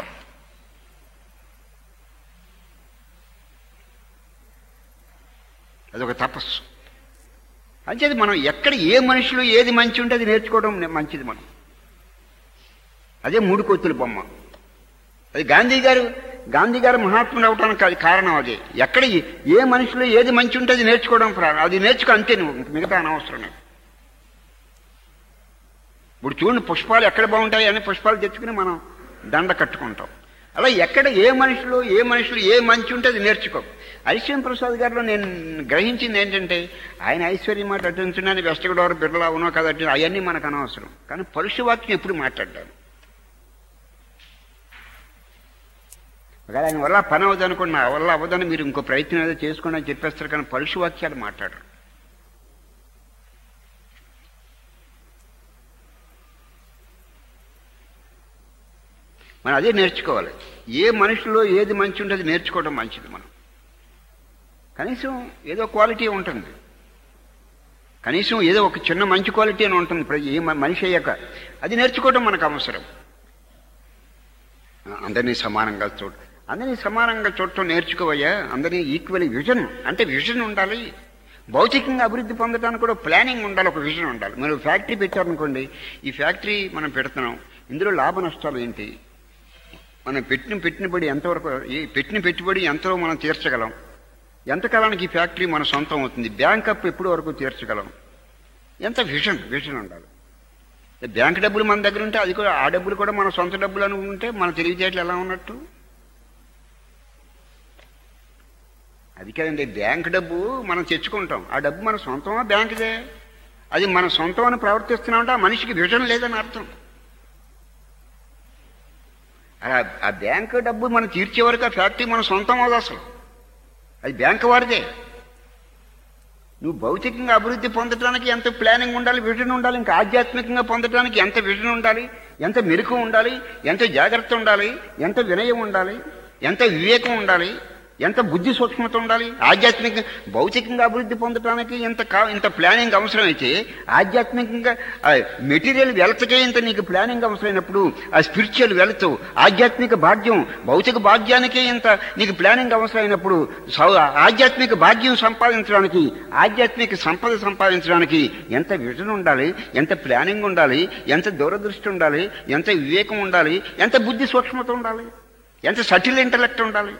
అదొక తపస్సు అంచేది మనం ఎక్కడ ఏ మనుషులు ఏది మంచి ఉంటే అది నేర్చుకోవడం నే- మంచిది మనం అదే మూడు కొత్తుల బొమ్మ అది గాంధీ గారు గాంధీ గారు మహాత్ముడు అవటానికి అది కారణం అది ఎక్కడ ఏ- ఏ మనిషిలో ఏది మంచి ఉంటే అది నేర్చుకోవడం ప్రారంభం అది నేర్చుకో అంతే నువ్వు ఇంక మిగతా అనవసరం నీకు. ఇప్పుడు చూడండి పుష్పాలు ఎక్కడ బాగుంటాయి అని పుష్పాలు తెచ్చుకుని మనం దండ కట్టుకుంటాం అలా ఎక్కడ ఏ మనిషిలో ఏ మనుషులు ఏ మంచి ఉంటే అది నేర్చుకో ఐశ్వర్యం ప్రసాద్ గారిలో నేను గ్రహించింది ఏంటంటే ఆయన ఐశ్వర్యం మాట అటుంచున్నాను వెస్ట్ గోదావరి బిడ్డలు అవునో కదట్టి అవన్నీ మనకు అనవసరం కానీ పరుషు వాక్యం ఎప్పుడు మాట్లాడ్డాను ఒకవేళ ఆయన వల్ల పని అవ్వదు అనుకోండి నా వల్ల అవ్వదని మీరు ఇంకో ప్రయత్నం ఏదో చేసుకోండి అని చెప్పేస్తారు కానీ పరుషు వాక్యాలు మాట్లాడరు మనం అదే నేర్చుకోవాలి ఏ మనిషిలో ఏది మంచి ఉంటే అది నేర్చుకోవడం మంచిది మనం కనీసం ఏదో క్వాలిటీ ఉంటుంది కనీసం ఏదో ఒక చిన్న మంచి క్వాలిటీ అని ఉంటుంది ప్రతి ఏ మ- మనిషి అయ్యాక అది నేర్చుకోవడం మనకు అవసరం అందరినీ సమానంగా చూడ అందరినీ సమానంగా చూడటం నేర్చుకోవయ్యా అందరినీ ఈక్వల్ విజన్ అంటే విజన్ ఉండాలి భౌతికంగా అభివృద్ధి పొందడానికి కూడా ప్లానింగ్ ఉండాలి ఒక విజన్ ఉండాలి మీరు ఫ్యాక్టరీ పెట్టారనుకోండి ఈ ఫ్యాక్టరీ మనం పెడుతున్నాం ఇందులో లాభ నష్టాలు ఏంటి మనం పెట్టిన పెట్టుబడి ఎంతవరకు ఈ పెట్టిన పెట్టుబడి ఎంతో మనం తీర్చగలం ఎంతకాలానికి ఈ ఫ్యాక్టరీ మన సొంతం అవుతుంది బ్యాంక్ అప్ ఎప్పటి వరకు తీర్చగలం ఎంత విజన్ విజన్ ఉండాలి బ్యాంక్ డబ్బులు మన దగ్గర ఉంటే అది కూడా ఆ డబ్బులు కూడా మన సొంత డబ్బులు అనుకుంటే మన తెలివితేటలు ఎలా ఉన్నట్టు అది కదండి బ్యాంక్ డబ్బు మనం తెచ్చుకుంటాం ఆ డబ్బు మన సొంతమా బ్యాంకుదే అది మన సొంతం అని ప్రవర్తిస్తున్నామంటే ఆ మనిషికి విజన్ లేదని అర్థం ఆ- ఆ బ్యాంక్ డబ్బు మనం తీర్చే వరకు ఆ ఫ్యాక్టరీ మన సొంతం అవదు అసలు అది బ్యాంక్ వారిదే నువ్వు భౌతికంగా అభివృద్ధి పొందడానికి ఎంత ప్లానింగ్ ఉండాలి విజన్ ఉండాలి ఇంకా ఆధ్యాత్మికంగా పొందడానికి ఎంత విజన్ ఉండాలి ఎంత మెరుకు ఉండాలి ఎంత జాగ్రత్త ఉండాలి ఎంత వినయం ఉండాలి ఎంత వివేకం ఉండాలి ఎంత బుద్ధి సూక్ష్మత ఉండాలి ఆధ్యాత్మిక భౌతికంగా అభివృద్ధి పొందడానికి ఇంత కా ఇంత ప్లానింగ్ అవసరమైతే ఆధ్యాత్మికంగా మెటీరియల్ వెల్త్కే ఇంత నీకు ప్లానింగ్ అవసరమైనప్పుడు ఆ స్పిరిచువల్ వెల్త్ ఆధ్యాత్మిక భాగ్యం భౌతిక భాగ్యానికే ఇంత నీకు ప్లానింగ్ అవసరమైనప్పుడు సౌ- ఆధ్యాత్మిక భాగ్యం సంపాదించడానికి ఆధ్యాత్మిక సంపద సంపాదించడానికి ఎంత విజన్ ఉండాలి ఎంత ప్లానింగ్ ఉండాలి ఎంత దూరదృష్టి ఉండాలి ఎంత వివేకం ఉండాలి ఎంత బుద్ధి సూక్ష్మత ఉండాలి ఎంత సటిల్ ఇంటలెక్ట్ ఉండాలి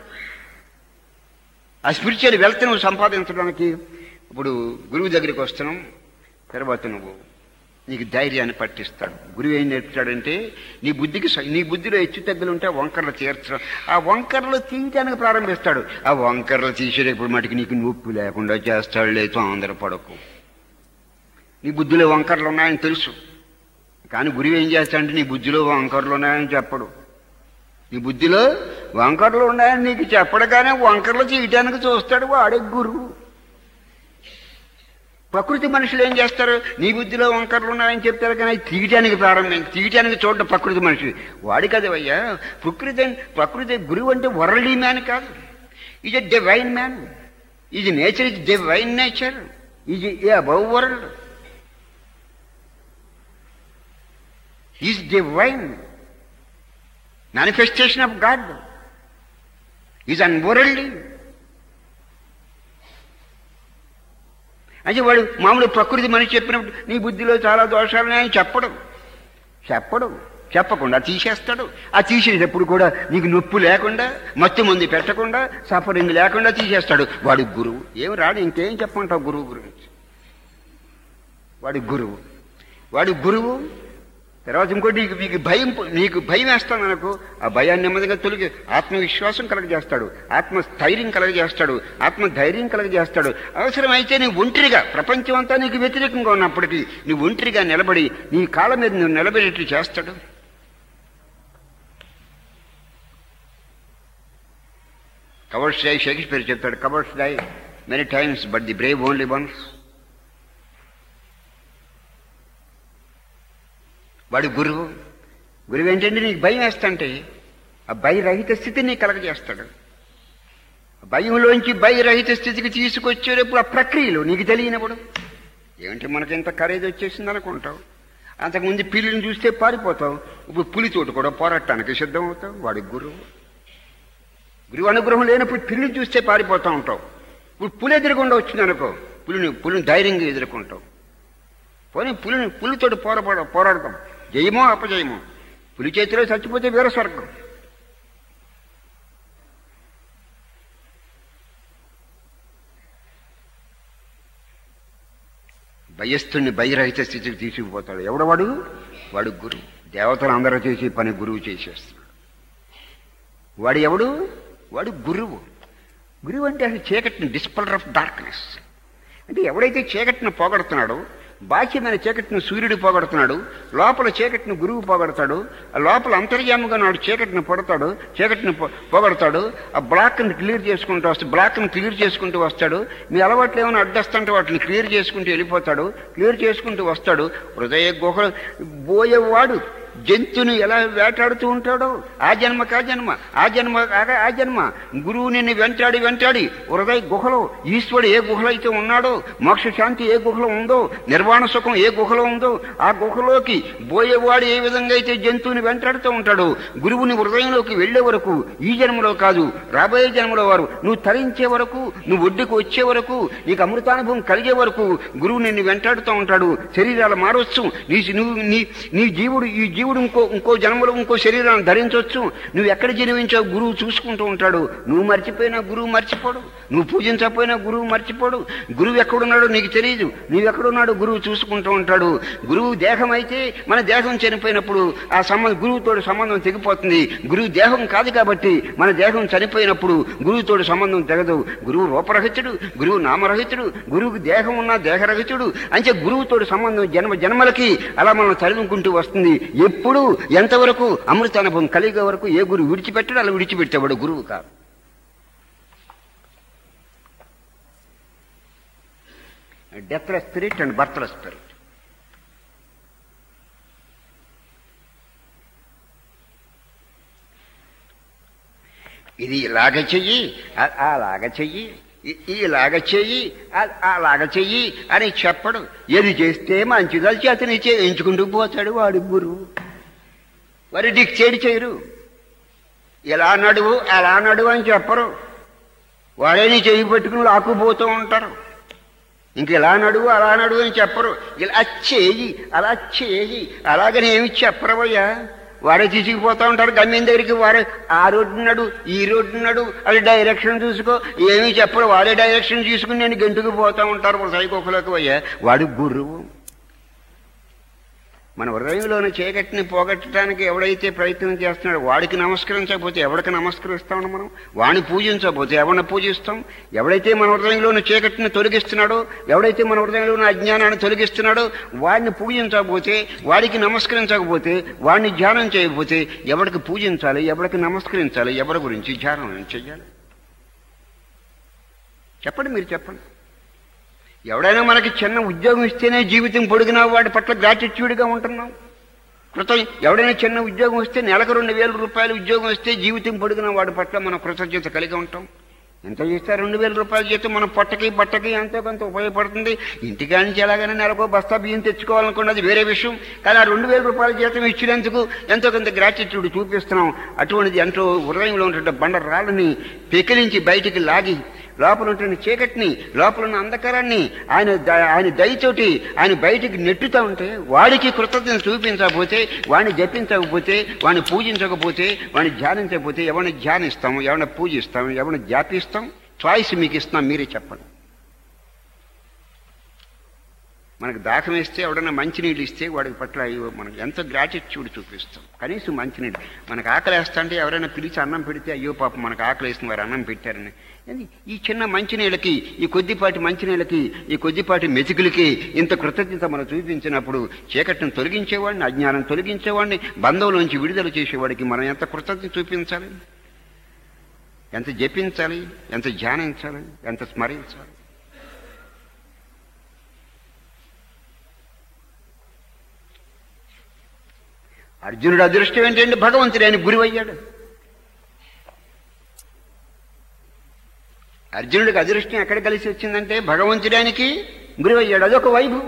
ఆ స్పిరిచువల్ వెల్త్ నువ్వు సంపాదించడానికి ఇప్పుడు గురువు దగ్గరికి వస్తున్నాం తర్వాత నువ్వు నీకు ధైర్యాన్ని పట్టిస్తాడు గురువు ఏం నేర్పుతాడంటే నీ బుద్ధికి స- నీ బుద్ధిలో హెచ్చు తగ్గులు ఉంటే ఆ వంకర్లు తీర్చడం ఆ వంకర్లు తీయటానికి ప్రారంభిస్తాడు ఆ వంకర్లు తీసేటప్పుడు మటుకు నీకు నొప్పి లేకుండా చేస్తాడు లేదు తొందర పడకు నీ బుద్ధిలో వంకర్లు ఉన్నాయని తెలుసు కానీ గురువు ఏం చేస్తాడంటే నీ బుద్ధిలో వంకర్లు ఉన్నాయని చెప్పడు నీ బుద్ధిలో వంకర్లు ఉన్నాయని నీకు చెప్పడు కానీ వంకర్లు తీయటానికి చూస్తాడు వాడే గురువు ప్రకృతి మనుషులు ఏం చేస్తారు నీ బుద్ధిలో వంకర్లు ఉన్నాయని చెప్తారు కానీ అది తీయటానికి ప్రారంభం తీయటానికి చూడడం ప్రకృతి మనిషి వాడి కదవయ్యా ప్రకృతి ప్రకృతి గురువు అంటే వరల్డీ మ్యాన్ కాదు is a divine man is nature is divine nature is a above world is divine manifestation of God is unworldly అంటే వాడు మామూలు ప్రకృతి మనిషి చెప్పినప్పుడు నీ బుద్ధిలో చాలా దోషాలు ఉన్నాయని చెప్పడం చెప్పడం చెప్పకుండా తీసేస్తాడు ఆ తీసేటప్పుడు కూడా నీకు నొప్పి లేకుండా మత్తు మంది పెట్టకుండా సఫరింగ్ లేకుండా తీసేస్తాడు వాడి గురువు ఏం రాడు ఇంకేం చెప్పమంటావు గురువు గురించి వాడి గురువు వాడి గురువు తర్వాత ఇంకోటి నీకు మీకు భయం నీకు భయం వేస్తాను అనుకో ఆ భయాన్ని నెమ్మదిగా తొలగి ఆత్మవిశ్వాసం కలగజేస్తాడు ఆత్మ స్థైర్యం కలగజేస్తాడు ఆత్మ ధైర్యం కలగజేస్తాడు అవసరమైతే నీ ఒంటరిగా ప్రపంచం అంతా నీకు వ్యతిరేకంగా ఉన్నప్పటికీ నీ ఒంటరిగా నిలబడి నీ కాళ్ళ మీద నువ్వు నిలబడేట్లు చేస్తాడు కవర్స్ డై షేక్స్పియర్ చెప్తాడు cowards die many times but the brave only once వాడు గురువు గురువు ఏంటంటే నీకు భయం వేస్తంటే ఆ భయరహిత స్థితిని కలగజేస్తాడు ఆ భయంలోంచి భయరహిత స్థితికి తీసుకొచ్చేటప్పుడు ఆ ప్రక్రియలు నీకు తెలియనప్పుడు ఏమంటే మనకింత కరేజ్ వచ్చేసింది అనుకుంటావు అంతకుముందు పిల్లిని చూస్తే పారిపోతావు ఇప్పుడు పులితోటి కూడా పోరాటానికి సిద్ధం అవుతావు వాడి గురువు గురువు అనుగ్రహం లేనప్పుడు పిల్లిని చూస్తే పారిపోతూ ఉంటావు ఇప్పుడు పులి ఎదురుకుండా వచ్చింది అనుకో పులిని పులిని ధైర్యంగా ఎదుర్కొంటావు పోనీ పులిని పులితోటి పోరాడ పోరాడతాం జయమో అపజయమో పులి చేతిలో చచ్చిపోతే వీర స్వర్గం భయస్థుని భయరహిత స్థితికి తీసుకుపోతాడు ఎవడవాడు వాడు గురువు దేవతలు అందరూ చేసే పని గురువు చేసేస్తాడు వాడు ఎవడు వాడు గురువు గురువు అంటే అసలు చీకటిని డిస్పలర్ ఆఫ్ డార్క్నెస్ అంటే ఎవడైతే చీకటిని పోగొడుతున్నాడో బాహ్యమైన చీకటిని సూర్యుడు పోగొడుతున్నాడు లోపల చీకటిని గురువు పోగొడతాడు ఆ లోపల అంతర్యాముగా నాడు చీకటిని పడతాడు చీకటిని పో- పోగొడతాడు ఆ బ్లాక్ని క్లియర్ చేసుకుంటూ వస్తాడు బ్లాక్ని క్లియర్ చేసుకుంటూ వస్తాడు మీ అలవాట్లు ఏమైనా అడ్డస్తుంటే వాటిని క్లియర్ చేసుకుంటూ వెళ్ళిపోతాడు క్లియర్ చేసుకుంటూ వస్తాడు హృదయ గుహ బోయేవాడు జంతువుని ఎలా వేటాడుతూ ఉంటాడో ఆ జన్మకి ఆ జన్మ ఆ జన్మ ఆ- ఆ జన్మ గురువు నిన్ను వెంటాడి వెంటాడి హృదయ గుహలో ఈశ్వరుడు ఏ గుహలో అయితే ఉన్నాడో మోక్ష శాంతి ఏ గుహలో ఉందో నిర్వాణ సుఖం ఏ గుహలో ఉందో ఆ గుహలోకి బోయేవాడు ఏ విధంగా అయితే జంతువుని వెంటాడుతూ ఉంటాడో గురువుని హృదయంలోకి వెళ్లే వరకు ఈ జన్మలో కాదు రాబోయే జన్మలో వారు నువ్వు తరించే వరకు నువ్వు ఒడ్డుకు వచ్చే వరకు నీకు అమృతానుభవం కలిగే వరకు గురువు నిన్ను వెంటాడుతూ ఉంటాడు శరీరాలు మారొచ్చు నీ నువ్వు నీ నీ జీవుడు ఈ జీవుడు ఇంకో ఇంకో జన్మలో ఇంకో శరీరాన్ని ధరించవచ్చు నువ్వు ఎక్కడ జన్మించావు గురువు చూసుకుంటూ ఉంటాడు నువ్వు మర్చిపోయినా గురువు మర్చిపోడు నువ్వు పూజించకపోయినా గురువు మర్చిపోడు గురువు ఎక్కడున్నాడో నీకు తెలియదు నువ్వు ఎక్కడున్నాడో గురువు చూసుకుంటూ ఉంటాడు గురువు దేహం అయితే మన దేహం చనిపోయినప్పుడు ఆ సంబంధం గురువుతోటి సంబంధం తెగిపోతుంది గురువు దేహం కాదు కాబట్టి మన దేహం చనిపోయినప్పుడు గురువుతోటి సంబంధం తెగదు గురువు రూపరహితుడు గురువు నామరహితుడు గురువుకి దేహం ఉన్న దేహరహితుడు అంటే గురువుతోటి సంబంధం జన్మ జన్మలకి అలా మనం చదువుకుంటూ వస్తుంది ఎప్పుడు ఎంతవరకు అమృతానుభవం కలిగే వరకు ఏ గురువు విడిచిపెట్టాడు అలా విడిచిపెట్టేవాడు గురువు కాదు deathless spirit and birthless spirit ఇది ఇలాగ చెయ్యి అ- అలాగ చెయ్యి ఇ- ఇలాగ చెయ్యి అ- అలాగ చెయ్యి అని చెప్పడు ఏది చేస్తే మంచిదలిచి అతని చేయించుకుంటూ పోతాడు వాడి గురువు వారి డిక్చేడ్ చేయరు ఇలా నడువు అలా నడువు అని చెప్పరు వాడే నీ చెయ్యి పెట్టుకుని లాక్కుపోతూ ఉంటారు ఇంక ఇలా నడువు అలా నడువు అని చెప్పరు ఇలా చేయి అలా చేయి అలాగని ఏమి చెప్పరవయ్యా వాడే తీసుకుపోతా ఉంటారు గమ్యం దగ్గరికి వాడే ఆ రోడ్డు నడు ఈ రోడ్డు నడు అది డైరెక్షన్ చూసుకో ఏమీ చెప్పరు వాడే డైరెక్షన్ తీసుకుని నేను గంటుకు పోతా ఉంటారు సైకోకులకు అయ్యా వాడు గురువు మన హృదయంలోని చీకటిని పోగొట్టడానికి ఎవడైతే ప్రయత్నం చేస్తున్నాడో వాడికి నమస్కరించకపోతే ఎవడికి నమస్కరిస్తాం మనం వాడిని పూజించకపోతే ఎవరిని పూజిస్తాం ఎవడైతే మన హృదయంలోని చీకటిని తొలగిస్తున్నాడో ఎవడైతే మన హృదయంలోని అజ్ఞానాన్ని తొలగిస్తున్నాడో వాడిని పూజించకపోతే వాడికి నమస్కరించకపోతే వాడిని ధ్యానం చేయకపోతే ఎవడికి పూజించాలి ఎవడికి నమస్కరించాలి ఎవరి గురించి ధ్యానం చెయ్యాలి చెప్పండి మీరు చెప్పండి ఎవడైనా మనకి చిన్న ఉద్యోగం ఇస్తేనే జీవితం పొడిగినా వాడి పట్ల గ్రాటిట్యూడ్గా ఉంటున్నాం కృతజ్ఞ ఎవడైనా చిన్న ఉద్యోగం వస్తే నెలకు రెండు వేల రూపాయలు ఉద్యోగం వస్తే జీవితం పొడిగిన వాడి పట్ల మనం కృతజ్ఞత కలిగి ఉంటాం ఎంత చేస్తే రెండు వేల రూపాయల జీతం మన పొట్టకి బట్టకి ఎంతో కొంత ఉపయోగపడుతుంది ఇంటికాడ నుంచి ఎలాగైనా నెలకో బస్తా బియ్యం తెచ్చుకోవాలనుకున్నది వేరే విషయం కానీ ఆ రెండు వేల రూపాయల జీతం ఇచ్చినందుకు ఎంతో కొంత గ్రాటిట్యూడ్ చూపిస్తున్నాం అటువంటిది ఎంతో హృదయంలో ఉంటున్న బండ రాళ్ళని పెకిలించి బయటికి లాగి లోపల ఉంటున్న చీకటిని లోపల ఉన్న అంధకారాన్ని ఆయన ద- ఆయన దయతోటి ఆయన బయటికి నెట్టుతూ ఉంటే వాడికి కృతజ్ఞత చూపించకపోతే వాడిని జపించకపోతే వాడిని పూజించకపోతే వాడిని ధ్యానించకపోతే ఎవరిని ధ్యానిస్తాం ఎవరిని పూజిస్తాం ఎవరిని జాపిస్తాం చాయిస్ మీకు ఇస్తున్నాం మీరే చెప్పండి మనకు దాహం వేస్తే ఎవడన్నా మంచినీళ్ళు ఇస్తే వాడికి పట్ల అయ్యో మనకు ఎంత గ్రాటిట్యూడ్ చూపిస్తాం కనీసం మంచినీళ్ళు మనకు ఆకలి వేస్తా అంటే ఎవరైనా పిలిచి అన్నం పెడితే అయ్యో పాపం మనకు ఆకలి వేసిన వారు అన్నం పెట్టారని ఏంది? ఈ చిన్న మంచినీళ్ళకి ఈ కొద్దిపాటి మంచినీళ్ళకి ఈ కొద్దిపాటి మెతుకులకి ఇంత కృతజ్ఞత మనం చూపించినప్పుడు చీకటిని తొలగించేవాడిని అజ్ఞానం తొలగించేవాడిని బంధంలోంచి విడుదల చేసేవాడికి మనం ఎంత కృతజ్ఞత చూపించాలి ఎంత జపించాలి ఎంత ధ్యానించాలి ఎంత స్మరించాలి అర్జునుడు అదృష్టం ఏంటంటే భగవంతుడు ఆయన గురువయ్యాడు అర్జునుడికి అదృష్టం ఎక్కడ కలిసి వచ్చిందంటే భగవంతుడానికి గురువయ్యాడు అదొక వైభవం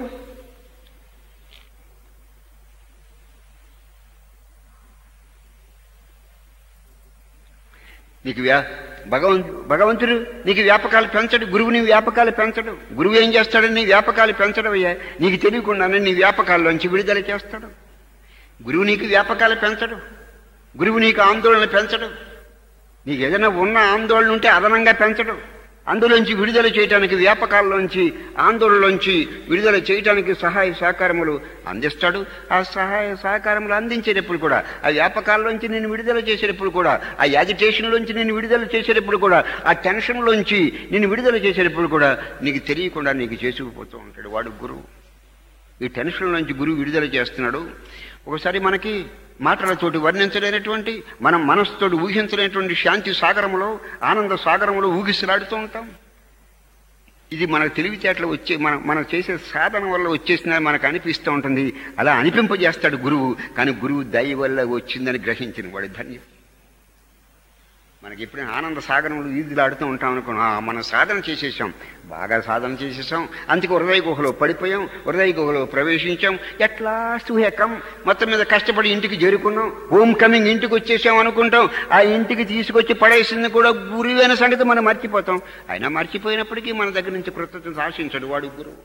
నీకు వ్యా భగవంతు భగవంతుడు నీకు వ్యాపకాలు పెంచడు గురువు నీ వ్యాపకాలు పెంచడు గురువు ఏం చేస్తాడు నీ వ్యాపకాలు పెంచడం అయ్యా నీకు తెలియకుండానే నీ వ్యాపకాల్లోంచి విడుదల చేస్తాడు గురువు నీకు వ్యాపకాలు పెంచడు గురువు నీకు ఆందోళన పెంచడు నీకు ఏదైనా ఉన్న ఆందోళన ఉంటే అదనంగా పెంచడు అందులోంచి విడుదల చేయటానికి వ్యాపకాల్లోంచి ఆందోళనలోంచి విడుదల చేయటానికి సహాయ సహకారములు అందిస్తాడు ఆ సహాయ సహకారములు అందించేటప్పుడు కూడా ఆ వ్యాపకాల్లోంచి నేను విడుదల చేసేటప్పుడు కూడా ఆ యాజిటేషన్లోంచి నేను విడుదల చేసేటప్పుడు కూడా ఆ టెన్షన్లోంచి నేను విడుదల చేసేటప్పుడు కూడా నీకు తెలియకుండా నీకు చేసుకుపోతూ ఉంటాడు వాడు గురువు ఈ టెన్షన్ నుంచి గురువు విడుదల చేస్తున్నాడు ఒకసారి మనకి మాటలతోటి వర్ణించలేనటువంటి మనం మనస్సుతోటి ఊహించలేనటువంటి శాంతి సాగరములో ఆనంద సాగరములో ఊగిసలాడుతూ ఉంటాం ఇది మనకు తెలివితేటలు వచ్చే మన మనం చేసే సాధన వల్ల వచ్చేసిన మనకు అనిపిస్తూ ఉంటుంది అలా అనిపింపజేస్తాడు గురువు కానీ గురువు దయ వల్ల వచ్చిందని గ్రహించిన వాడు ధన్యం మనకి ఎప్పుడైనా ఆనంద సాగరంలో ఈదులాడుతూ ఉంటాం అనుకున్నాం ఆ, మనం సాధన చేసేసాం బాగా సాధన చేసేసాం అందుకే హృదయ గుహలో పడిపోయాం హృదయ గుహలో ప్రవేశించాం ఎట్లా సుహేకం మొత్తం మీద కష్టపడి ఇంటికి చేరుకున్నాం హోమ్ కమింగ్ ఇంటికి వచ్చేసాం అనుకుంటాం ఆ ఇంటికి తీసుకొచ్చి పడేసింది కూడా గురువైన సంగతి మనం మర్చిపోతాం అయినా మర్చిపోయినప్పటికీ మన దగ్గర నుంచి కృతజ్ఞత ఆశించడు వాడు గురువు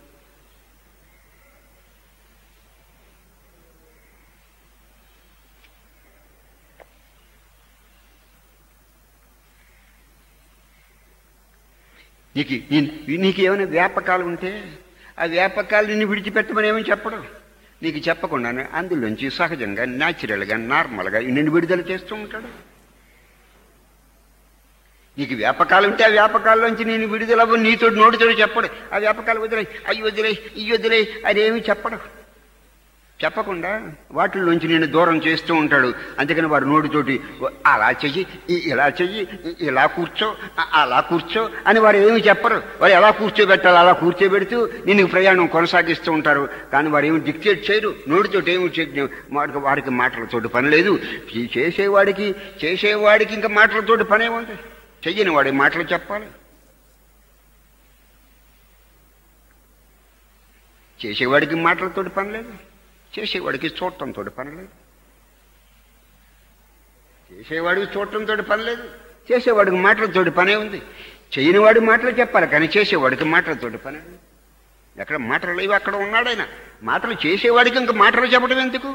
నీకు నీ- నీకు ఏమైనా వ్యాపకాలు ఉంటే ఆ వ్యాపకాలు నిన్ను విడిచిపెట్టమని ఏమని చెప్పడం నీకు చెప్పకుండానే అందులోంచి సహజంగా న్యాచురల్గా నార్మల్గా నిన్ను విడుదల చేస్తూ ఉంటాడు నీకు వ్యాపకాలు ఉంటే ఆ వ్యాపకాల్లోంచి నేను విడుదల అవ్వను నీతో నోటితో చెప్పడు ఆ వ్యాపకాలు వదిలే అయ్యి వదిలే ఇవి వదిలే అదేమి చెప్పడు చెప్పకుండా వాటిల్లోంచి నేను దూరం చేస్తూ ఉంటాడు అందుకని వాడు నోటితోటి అలా చెయ్యి ఇ- ఇలా చెయ్యి ఇ- ఇలా కూర్చో అ- అలా కూర్చో అని వారు ఏమి చెప్పరు వారు ఎలా కూర్చోబెట్టాలి అలా కూర్చోబెడుతూ నేను ప్రయాణం కొనసాగిస్తూ ఉంటారు కానీ వారు ఏమి డిక్టేట్ చేయరు నోటితోటి ఏమి చే- వాడికి వాడికి మాటలతోటి పని లేదు ఈ చేసేవాడికి చేసేవాడికి ఇంకా మాటలతోటి పనే ఉంది చెయ్యని వాడి మాటలు చెప్పాలి చేసేవాడికి మాటలతోటి పని లేదు చేసేవాడికి చూడటంతో పని లేదు చేసేవాడికి చూడటంతో పని లేదు చేసేవాడికి మాటలతోటి పనే ఉంది చేయని వాడి మాటలు చెప్పాలి కానీ చేసేవాడికి మాటలతోటి పని లేదు ఎక్కడ మాటలు లేవు అక్కడ ఉన్నాడైనా మాటలు చేసేవాడికి ఇంకా మాటలు చెప్పడం ఎందుకు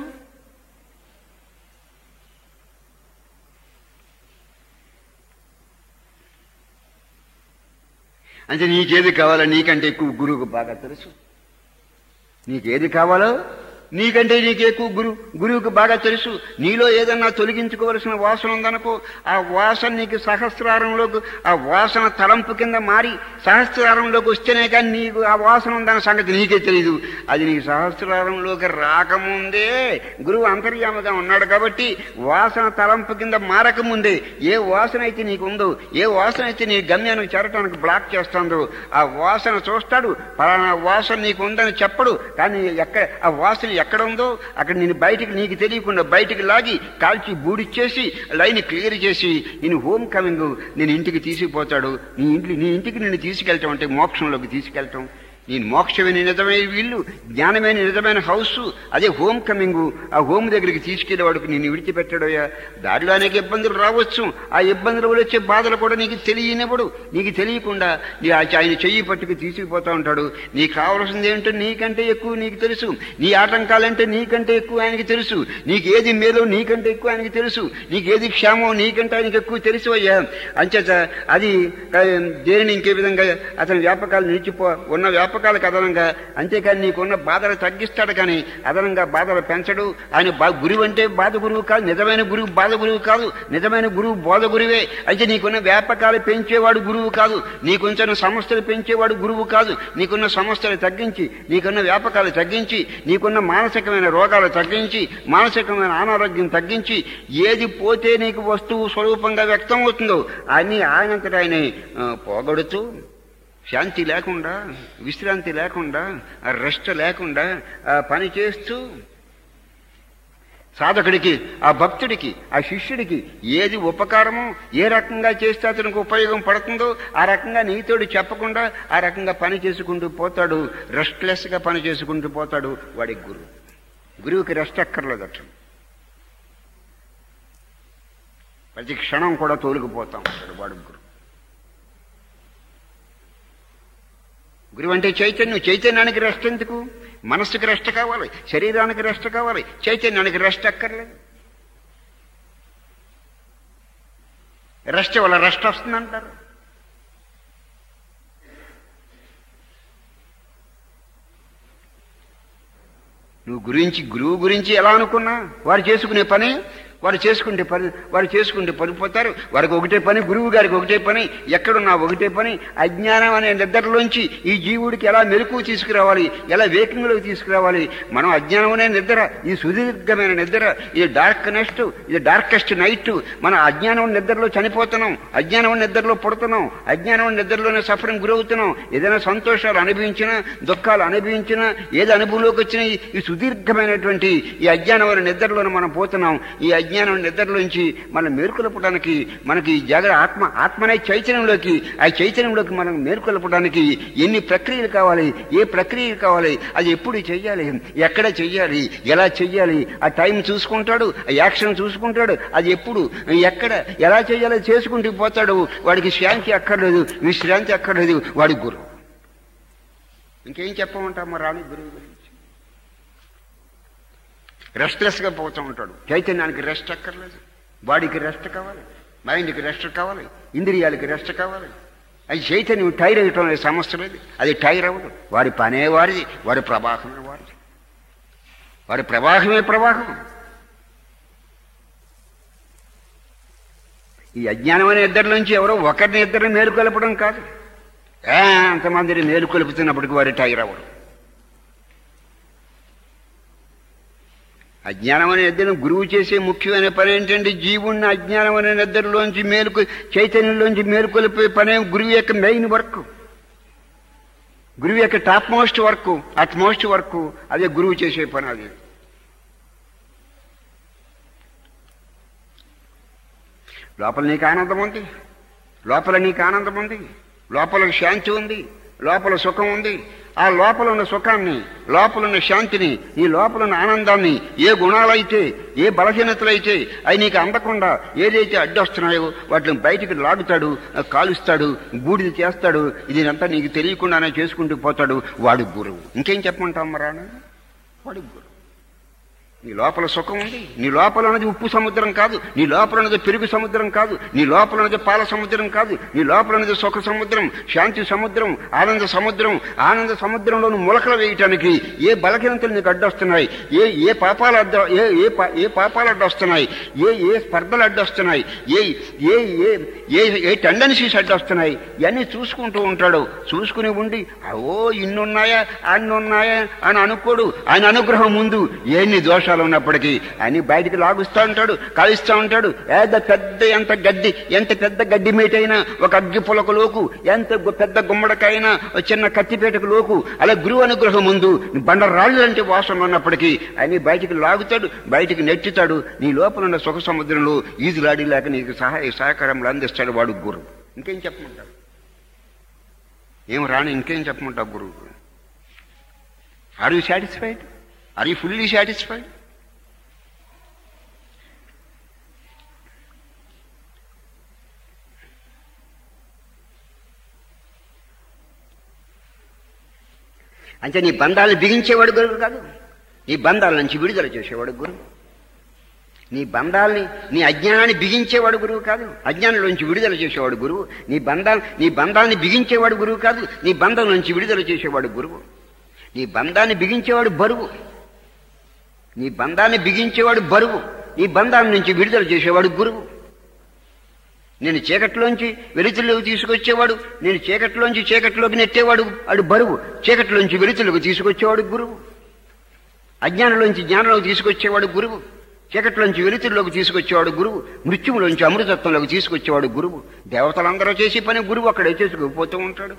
అంటే నీకేది కావాలో నీకంటే ఎక్కువ గురువుకు బాగా తెలుసు నీకేది కావాలో నీకంటే నీకు ఎక్కువ గురువు గురువుకి బాగా తెలుసు నీలో ఏదన్నా తొలగించుకోవలసిన వాసన ఉందనుకో ఆ వాసన నీకు సహస్రారంలోకి ఆ వాసన తలంపు కింద మారి సహస్రారంలోకి వస్తేనే కానీ నీకు ఆ వాసన ఉందన్న సంగతి నీకే తెలియదు అది నీకు సహస్రారంలోకి రాకముందే గురువు అంతర్యామగా ఉన్నాడు కాబట్టి వాసన తలంపు కింద మారకముందే ఏ వాసన అయితే నీకు ఉందో ఏ వాసన అయితే నీ గమ్యానికి చేరటానికి బ్లాక్ చేస్తుందో ఆ వాసన చూస్తాడు పలానా వాసన నీకు ఉందని చెప్పడు కానీ ఎక్కడ ఆ వాసన ఎక్కడ ఉందో అక్కడ నేను బయటికి నీకు తెలియకుండా బయటికి లాగి కాల్చి బూడిచ్చేసి లైన్ క్లియర్ చేసి నేను హోమ్ కమింగ్ నేను ఇంటికి తీసుకుపోతాడు నీ ఇంటి నీ ఇంటికి నిన్ను తీసుకెళ్ళటం అంటే మోక్షంలోకి తీసుకెళ్ళటం నేను మోక్షమైన నిజమైన వీళ్ళు జ్ఞానమైన నిజమైన హౌస్ అదే హోమ్ కమింగ్ ఆ హోమ్ దగ్గరికి తీసుకెళ్లేవాడికి నేను విడిచిపెట్టాడోయా దారిలో అనేక ఇబ్బందులు రావచ్చు ఆ ఇబ్బందుల వల్ల వచ్చే బాధలు కూడా నీకు తెలియనివ్వడు నీకు తెలియకుండా నీ ఆ- ఆయన చెయ్యి పట్టుకు తీసుకుపోతా ఉంటాడు నీకు కావాల్సింది ఏంటో నీకంటే ఎక్కువ నీకు తెలుసు నీ ఆటంకాలంటే నీకంటే ఎక్కువ ఆయనకి తెలుసు నీకు ఏది మేలో నీకంటే ఎక్కువ ఆయనకి తెలుసు నీకు ఏది క్షేమం నీకంటే ఆయనకి ఎక్కువ తెలుసు అయ్యా అంచేత అది ఆ, దేనిని ఇంకే విధంగా అతని వ్యాపకాలు నిలిచిపో ఉన్న వ్యాపకాలకు అదనంగా అంతేకాని నీకున్న బాధలు తగ్గిస్తాడు కానీ అదనంగా బాధలు పెంచడు ఆయన బా- గురువు అంటే బాధ గురువు కాదు నిజమైన గురువు బాధ గురువు కాదు నిజమైన గురువు బోధ గురువే అయితే నీకున్న వ్యాపకాలు పెంచేవాడు గురువు కాదు నీకుంచిన సమస్యలు పెంచేవాడు గురువు కాదు నీకున్న సమస్యలు తగ్గించి నీకున్న వ్యాపకాలు తగ్గించి నీకున్న మానసికమైన రోగాలు తగ్గించి మానసికమైన అనారోగ్యం తగ్గించి ఏది పోతే నీకు వస్తువు స్వరూపంగా వ్యక్తం అవుతుందో అన్ని ఆయనంతట ఆయనే ఆ, పోగొడుతూ శాంతి లేకుండా విశ్రాంతి లేకుండా ఆ రెస్ట్ లేకుండా ఆ పని చేస్తూ సాధకుడికి ఆ భక్తుడికి ఆ శిష్యుడికి ఏది ఉపకారమో ఏ రకంగా చేస్తే అతనికి ఉపయోగం పడుతుందో ఆ రకంగా నీతోడు చెప్పకుండా ఆ రకంగా పని చేసుకుంటూ పోతాడు రెస్ట్లెస్గా పని చేసుకుంటూ పోతాడు వాడి గురువు గురువుకి రెస్ట్ అక్కర్లేదట ప్రతి క్షణం కూడా తోలుకుపోతా ఉంటాడు వాడు గురువు గురువు అంటే చైతన్యం చైతన్యానికి రెస్ట్ ఎందుకు మనస్సుకి రెస్ట్ కావాలి శరీరానికి రెస్ట్ కావాలి చైతన్యానికి రెస్ట్ అక్కర్లేదు రెస్ట్ వల్ల రెస్ట్ వస్తుందంటారు నువ్వు గురించి గురువు గురించి ఎలా అనుకున్నా వారు చేసుకునే పని వారు చేసుకుంటే పని వారు చేసుకుంటే పడిపోతారు వారికి ఒకటే పని గురువు గారికి ఒకటే పని ఎక్కడున్నా ఒకటే పని అజ్ఞానం అనే నిద్రలోంచి ఈ జీవుడికి ఎలా మెలకు తీసుకురావాలి ఎలా వేకింగ్లోకి తీసుకురావాలి మనం అజ్ఞానం అనే నిద్ర ఈ సుదీర్ఘమైన నిద్ర ఇది డార్క్నెస్ట్ ఇది డార్కెస్ట్ నైట్ మనం అజ్ఞానం నిద్రలో చనిపోతున్నాం అజ్ఞానం నిద్రలో పడుతున్నాం అజ్ఞానం నిద్రలోనే సఫరింగ్ గురవుతున్నాం ఏదైనా సంతోషాలు అనుభవించినా దుఃఖాలు అనుభవించినా ఏది అనుభవంలోకి వచ్చినా ఈ- ఈ సుదీర్ఘమైనటువంటి ఈ అజ్ఞానం అనే నిద్రలోనే మనం పోతున్నాం ఈ అజ్ఞానం నిద్రలోంచి మనం మేలుకొలపడానికి మనకి ఈ జాగ్రత్త ఆత్మ ఆత్మనే చైతన్యంలోకి ఆ చైతన్యంలోకి మనం మేలుకొలపడానికి ఎన్ని ప్రక్రియలు కావాలి ఏ ప్రక్రియలు కావాలి అది ఎప్పుడు చెయ్యాలి ఎక్కడ చెయ్యాలి ఎలా చెయ్యాలి ఆ టైం చూసుకుంటాడు ఆ యాక్షన్ చూసుకుంటాడు అది ఎప్పుడు ఎక్కడ ఎలా చెయ్యాలో చేసుకుంటూ పోతాడు వాడికి శాంతి అక్కర్లేదు విశ్రాంతి అక్కర్లేదు వాడి గురువు ఇంకేం చెప్పమంటాం మా రాణి గురువు గురించి రెస్ట్లెస్గా పోతూ ఉంటాడు చైతన్యానికి రెస్ట్ అక్కర్లేదు బాడీకి రెస్ట్ కావాలి మైండ్కి రెస్ట్ కావాలి ఇంద్రియాలకి రెస్ట్ కావాలి అది చైతన్యం టైర్ అయ్యటం అనే సమస్య లేదు అది టైర్ అవ్వదు వారి పనే వారిది వారి ప్రవాహమే వారిది వారి ప్రవాహమే ప్రవాహం ఈ అజ్ఞానం అనే ఇద్దరి నుంచి ఎవరో ఒకరిని ఇద్దరిని మేలుకొలపడం కాదు ఏ, అంతమందిని మేలుకొలుపుతున్నప్పటికీ వారి టైర్ అవ్వరు అజ్ఞానం అనే నిద్రను గురువు చేసే ముఖ్యమైన పని ఏంటంటే జీవుణ్ణి అజ్ఞానం అనే నిద్రలోంచి మేలుకు చైతన్యంలోంచి మేలుకొలిపే పనే గురువు యొక్క మెయిన్ వర్క్ గురువు యొక్క topmost work utmost work అదే గురువు చేసే పని అది లోపల నీకు ఆనందం ఉంది లోపల నీకు ఆనందం ఉంది లోపల శాంతి ఉంది లోపల సుఖం ఉంది ఆ లోపల ఉన్న సుఖాన్ని లోపల ఉన్న శాంతిని ఈ లోపల ఉన్న ఆనందాన్ని ఏ గుణాలైతే ఏ బలహీనతలైతే అవి నీకు అందకుండా ఏదైతే అడ్డొస్తున్నాయో వాటిని బయటికి లాగుతాడు కాలుస్తాడు బూడిద చేస్తాడు ఇదంతా నీకు తెలియకుండానే చేసుకుంటూ పోతాడు వాడు గురువు ఇంకేం చెప్పమంటాం మరా వాడు గురువు నీ లోపల సుఖం ఉంది నీ లోపల ఉన్నది ఉప్పు సముద్రం కాదు నీ లోపల ఉన్నది పెరుగు సముద్రం కాదు నీ లోపల ఉన్నది పాల సముద్రం కాదు నీ లోపల ఉన్నది సుఖ సముద్రం శాంతి సముద్రం ఆనంద సముద్రం ఆనంద సముద్రంలో నువ్వు ములకలు వేయటానికి ఏ బలహీనతలు నీకు అడ్డొస్తున్నాయి ఏ ఏ పాపాలు అడ్డ ఏ ఏ పా- ఏ పాపాలు అడ్డొస్తున్నాయి ఏ ఏ స్పర్ధలు అడ్డొస్తున్నాయి ఏ ఏ ఏ ఏ ఏ టెండెన్సీస్ అడ్డొస్తున్నాయి ఇవన్నీ చూసుకుంటూ ఉంటాడు చూసుకుని ఉండి అవో ఇన్నున్నాయా అన్నున్నాయా అని అనుకోడు ఆయన అనుగ్రహం ముందు ఎన్ని దోషాలు ఉన్నప్పటికీ అన్ని బయటికి లాగుస్తూ ఉంటాడు కాలుస్తూ ఉంటాడు ఏద పెద్ద ఎంత గడ్డి ఎంత పెద్ద గడ్డి మీట అయినా ఒక అగ్గి పులకలోకు ఎంత గు- పెద్ద గుమ్మడికైనా ఒక చిన్న కత్తిపేటకు లోకు అలా గురువు అనుగ్రహం ముందు బండరాళ్ళు లాంటి వాసన ఉన్నప్పటికీ అన్ని బయటికి లాగుతాడు బయటికి నెట్టుతాడు నీ లోపల ఉన్న సుఖ సముద్రంలో ఈజులాడి లేక నీకు సహాయ సహకారంలో అందిస్తాడు వాడు గురువు ఇంకేం చెప్పమంటాడు ఏం రాని ఇంకేం చెప్పమంటావు గురువు are you satisfied are you fully satisfied అంటే నీ బంధాలను బిగించేవాడు గురువు కాదు నీ బంధాల నుంచి విడుదల చేసేవాడు గురువు నీ బంధాలని నీ అజ్ఞానాన్ని బిగించేవాడు గురువు కాదు అజ్ఞానంలోంచి విడుదల చేసేవాడు గురువు నీ బంధాలు నీ బంధాన్ని బిగించేవాడు గురువు కాదు నీ బంధం నుంచి విడుదల చేసేవాడు గురువు నీ బంధాన్ని బిగించేవాడు బరువు నీ బంధాన్ని బిగించేవాడు బరువు నీ బంధాల నుంచి విడుదల చేసేవాడు గురువు నేను చీకట్లోంచి వెలుతుల్లోకి తీసుకొచ్చేవాడు నేను చీకట్లోంచి చీకట్లోకి నెట్టేవాడు అడు బరువు చీకట్లోంచి వెలుతుల్లోకి తీసుకొచ్చేవాడు గురువు అజ్ఞానంలోంచి జ్ఞానంలోకి తీసుకొచ్చేవాడు గురువు చీకట్లోంచి వెలుతుల్లోకి తీసుకొచ్చేవాడు గురువు మృత్యువులోంచి అమృతత్వంలోకి తీసుకొచ్చేవాడు గురువు దేవతలందరూ చేసే పని గురువు అక్కడే చేసుకుపోతూ ఉంటాడు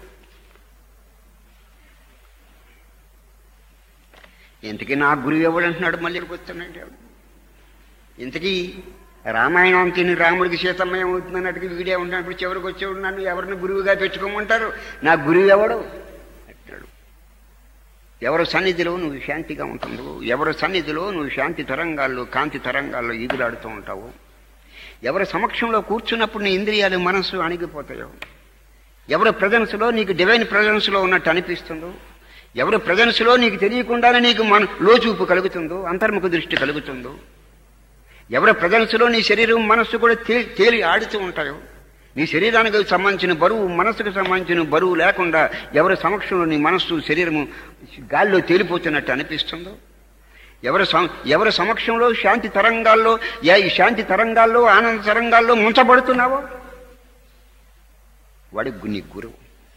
ఇంతకీ నా గురువు ఎవడంటున్నాడు మళ్ళీ వస్తున్నాడు ఇంతకీ రామాయణం తిని రాముడికి సీతమ్మ ఏమవుతుందన్నట్టుగా వీడే ఉన్నప్పుడు చివరికి వచ్చేవాడు నన్ను ఎవరిని గురువుగా పెట్టుకోమంటారు నా గురువు ఎవడు అంటాడు ఎవరి సన్నిధిలో నువ్వు శాంతిగా ఉంటుండవు ఎవరి సన్నిధిలో నువ్వు శాంతి తరంగాల్లో కాంతి తరంగాల్లో ఈగులాడుతూ ఉంటావు ఎవరి సమక్షంలో కూర్చున్నప్పుడు నీ ఇంద్రియాలు మనస్సు అణిగిపోతాయో ఎవరి ప్రజెన్స్లో నీకు డివైన్ ప్రజెన్స్లో ఉన్నట్టు అనిపిస్తుందో ఎవరి ప్రజెన్స్లో నీకు తెలియకుండానే నీకు మన లోచూపు కలుగుతుందో అంతర్ముఖ దృష్టి కలుగుతుందో ఎవరి ప్రజెన్స్లో నీ శరీరం మనస్సు కూడా తే- తేలి ఆడుతూ ఉంటాయో నీ శరీరానికి సంబంధించిన బరువు మనస్సుకు సంబంధించిన బరువు లేకుండా ఎవరి సమక్షంలో నీ మనస్సు శరీరము గాల్లో తేలిపోతున్నట్టు అనిపిస్తుందో ఎవరి సం ఎవరి సమక్షంలో శాంతి తరంగాల్లో యా ఈ శాంతి తరంగాల్లో ఆనంద తరంగాల్లో ముంచబడుతున్నావో వాడి గు- నీ గురువు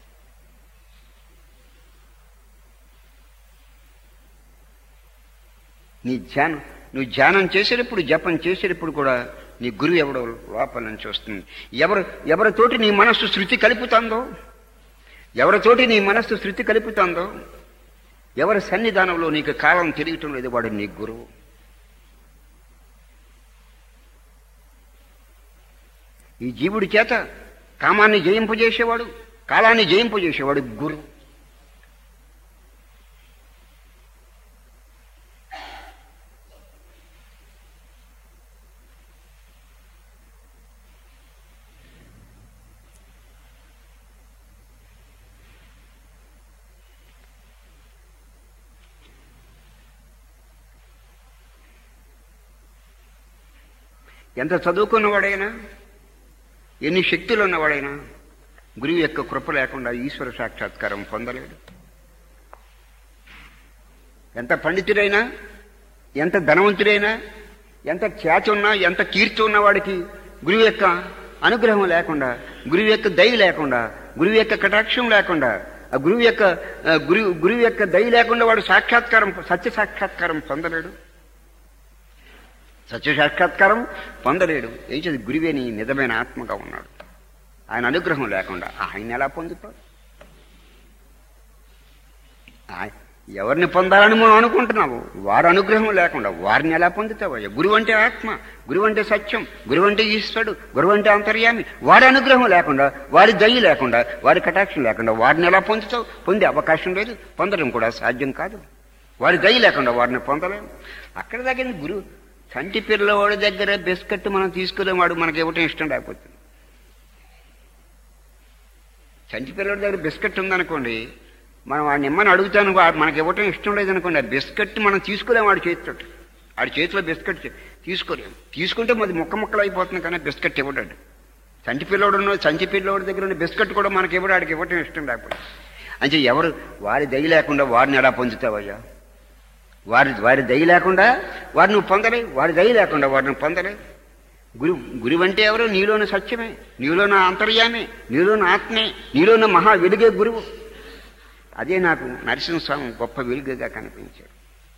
నీ ధ్యానం నువ్వు ధ్యానం చేసేటప్పుడు జపం చేసేటప్పుడు కూడా నీ గురువు ఎవడో లోపల నుంచి వస్తుంది ఎవరు ఎవరితోటి నీ మనస్సు శృతి కలుపుతుందో ఎవరితోటి నీ మనస్సు శృతి కలుపుతుందో ఎవరి సన్నిధానంలో నీకు కాలం తెలియటం లేదు వాడు నీ గురువు ఈ జీవుడి చేత కామాన్ని జయింపజేసేవాడు కాలాన్ని జయింపజేసేవాడు గురువు ఎంత చదువుకున్నవాడైనా ఎన్ని శక్తులు ఉన్నవాడైనా గురువు యొక్క కృప లేకుండా ఈశ్వర సాక్షాత్కారం పొందలేడు ఎంత పండితుడైనా ఎంత ధనవంతుడైనా ఎంత ఖ్యాతి ఉన్నా ఎంత కీర్తి ఉన్నవాడికి గురువు యొక్క అనుగ్రహం లేకుండా గురువు యొక్క దయ లేకుండా గురువు యొక్క కటాక్షం లేకుండా ఆ గురువు యొక్క ఆ, గురువు గురువు యొక్క దయ లేకుండా వాడు సాక్షాత్కారం సత్య సాక్షాత్కారం పొందలేడు సత్య సాక్షాత్కారం పొందలేడు ఏం చేసి గురువే నీ నిజమైన ఆత్మగా ఉన్నాడు ఆయన అనుగ్రహం లేకుండా ఆయన ఎలా పొందుతాడు ఆయ- ఎవరిని పొందాలని మనం అనుకుంటున్నావు వారి అనుగ్రహం లేకుండా వారిని ఎలా పొందుతావు గురువు అంటే ఆత్మ గురువు అంటే సత్యం గురువు అంటే ఈశ్వరుడు గురువు అంటే అంతర్యామి వారి అనుగ్రహం లేకుండా వారి దయ లేకుండా వారి కటాక్షం లేకుండా వారిని ఎలా పొందుతావు పొందే అవకాశం లేదు పొందడం కూడా సాధ్యం కాదు వారి దయ లేకుండా వారిని పొందలేము అక్కడ దగ్గర గురువు చంటి పిల్లవాడి దగ్గర బిస్కెట్ మనం తీసుకునే వాడు మనకి ఇవ్వటం ఇష్టం లేకపోతే చంటి పిల్లవాడి దగ్గర బిస్కెట్ ఉందనుకోండి మనం వాడిని ఇమ్మని అడుగుతాను వా- మనకి ఇవ్వటం ఇష్టం లేదనుకోండి ఆ బిస్కెట్ మనం తీసుకోలేము వాడు చేతితోటి ఆడి చేతిలో బిస్కెట్ చే- తీసుకోలేము తీసుకుంటే మరి ముక్క ముక్కలు అయిపోతుంది కానీ బిస్కెట్ ఇవ్వడాడు సంచి పిల్లోడు ఉన్న సంచి పిల్లోడి దగ్గర ఉన్న బిస్కెట్ కూడా మనకి ఇవ్వడు ఆడికి ఇవ్వటం ఇష్టం లేకపోతే అంటే ఎవరు వారి దయ లేకుండా వారిని ఎలా పొందుతావయ్యా వారి వారి దయ లేకుండా వారిని నువ్వు పొందలే వారి దయ లేకుండా వారిని పొందలే గురు గురువు అంటే ఎవరు నీలోని సత్యమే నీలోన అంతర్యామే నీలోన ఆత్మే నీలోన మహా వెలుగే గురువు అదే నాకు నరసింహస్వామి గొప్ప వెలుగుగా కనిపించాడు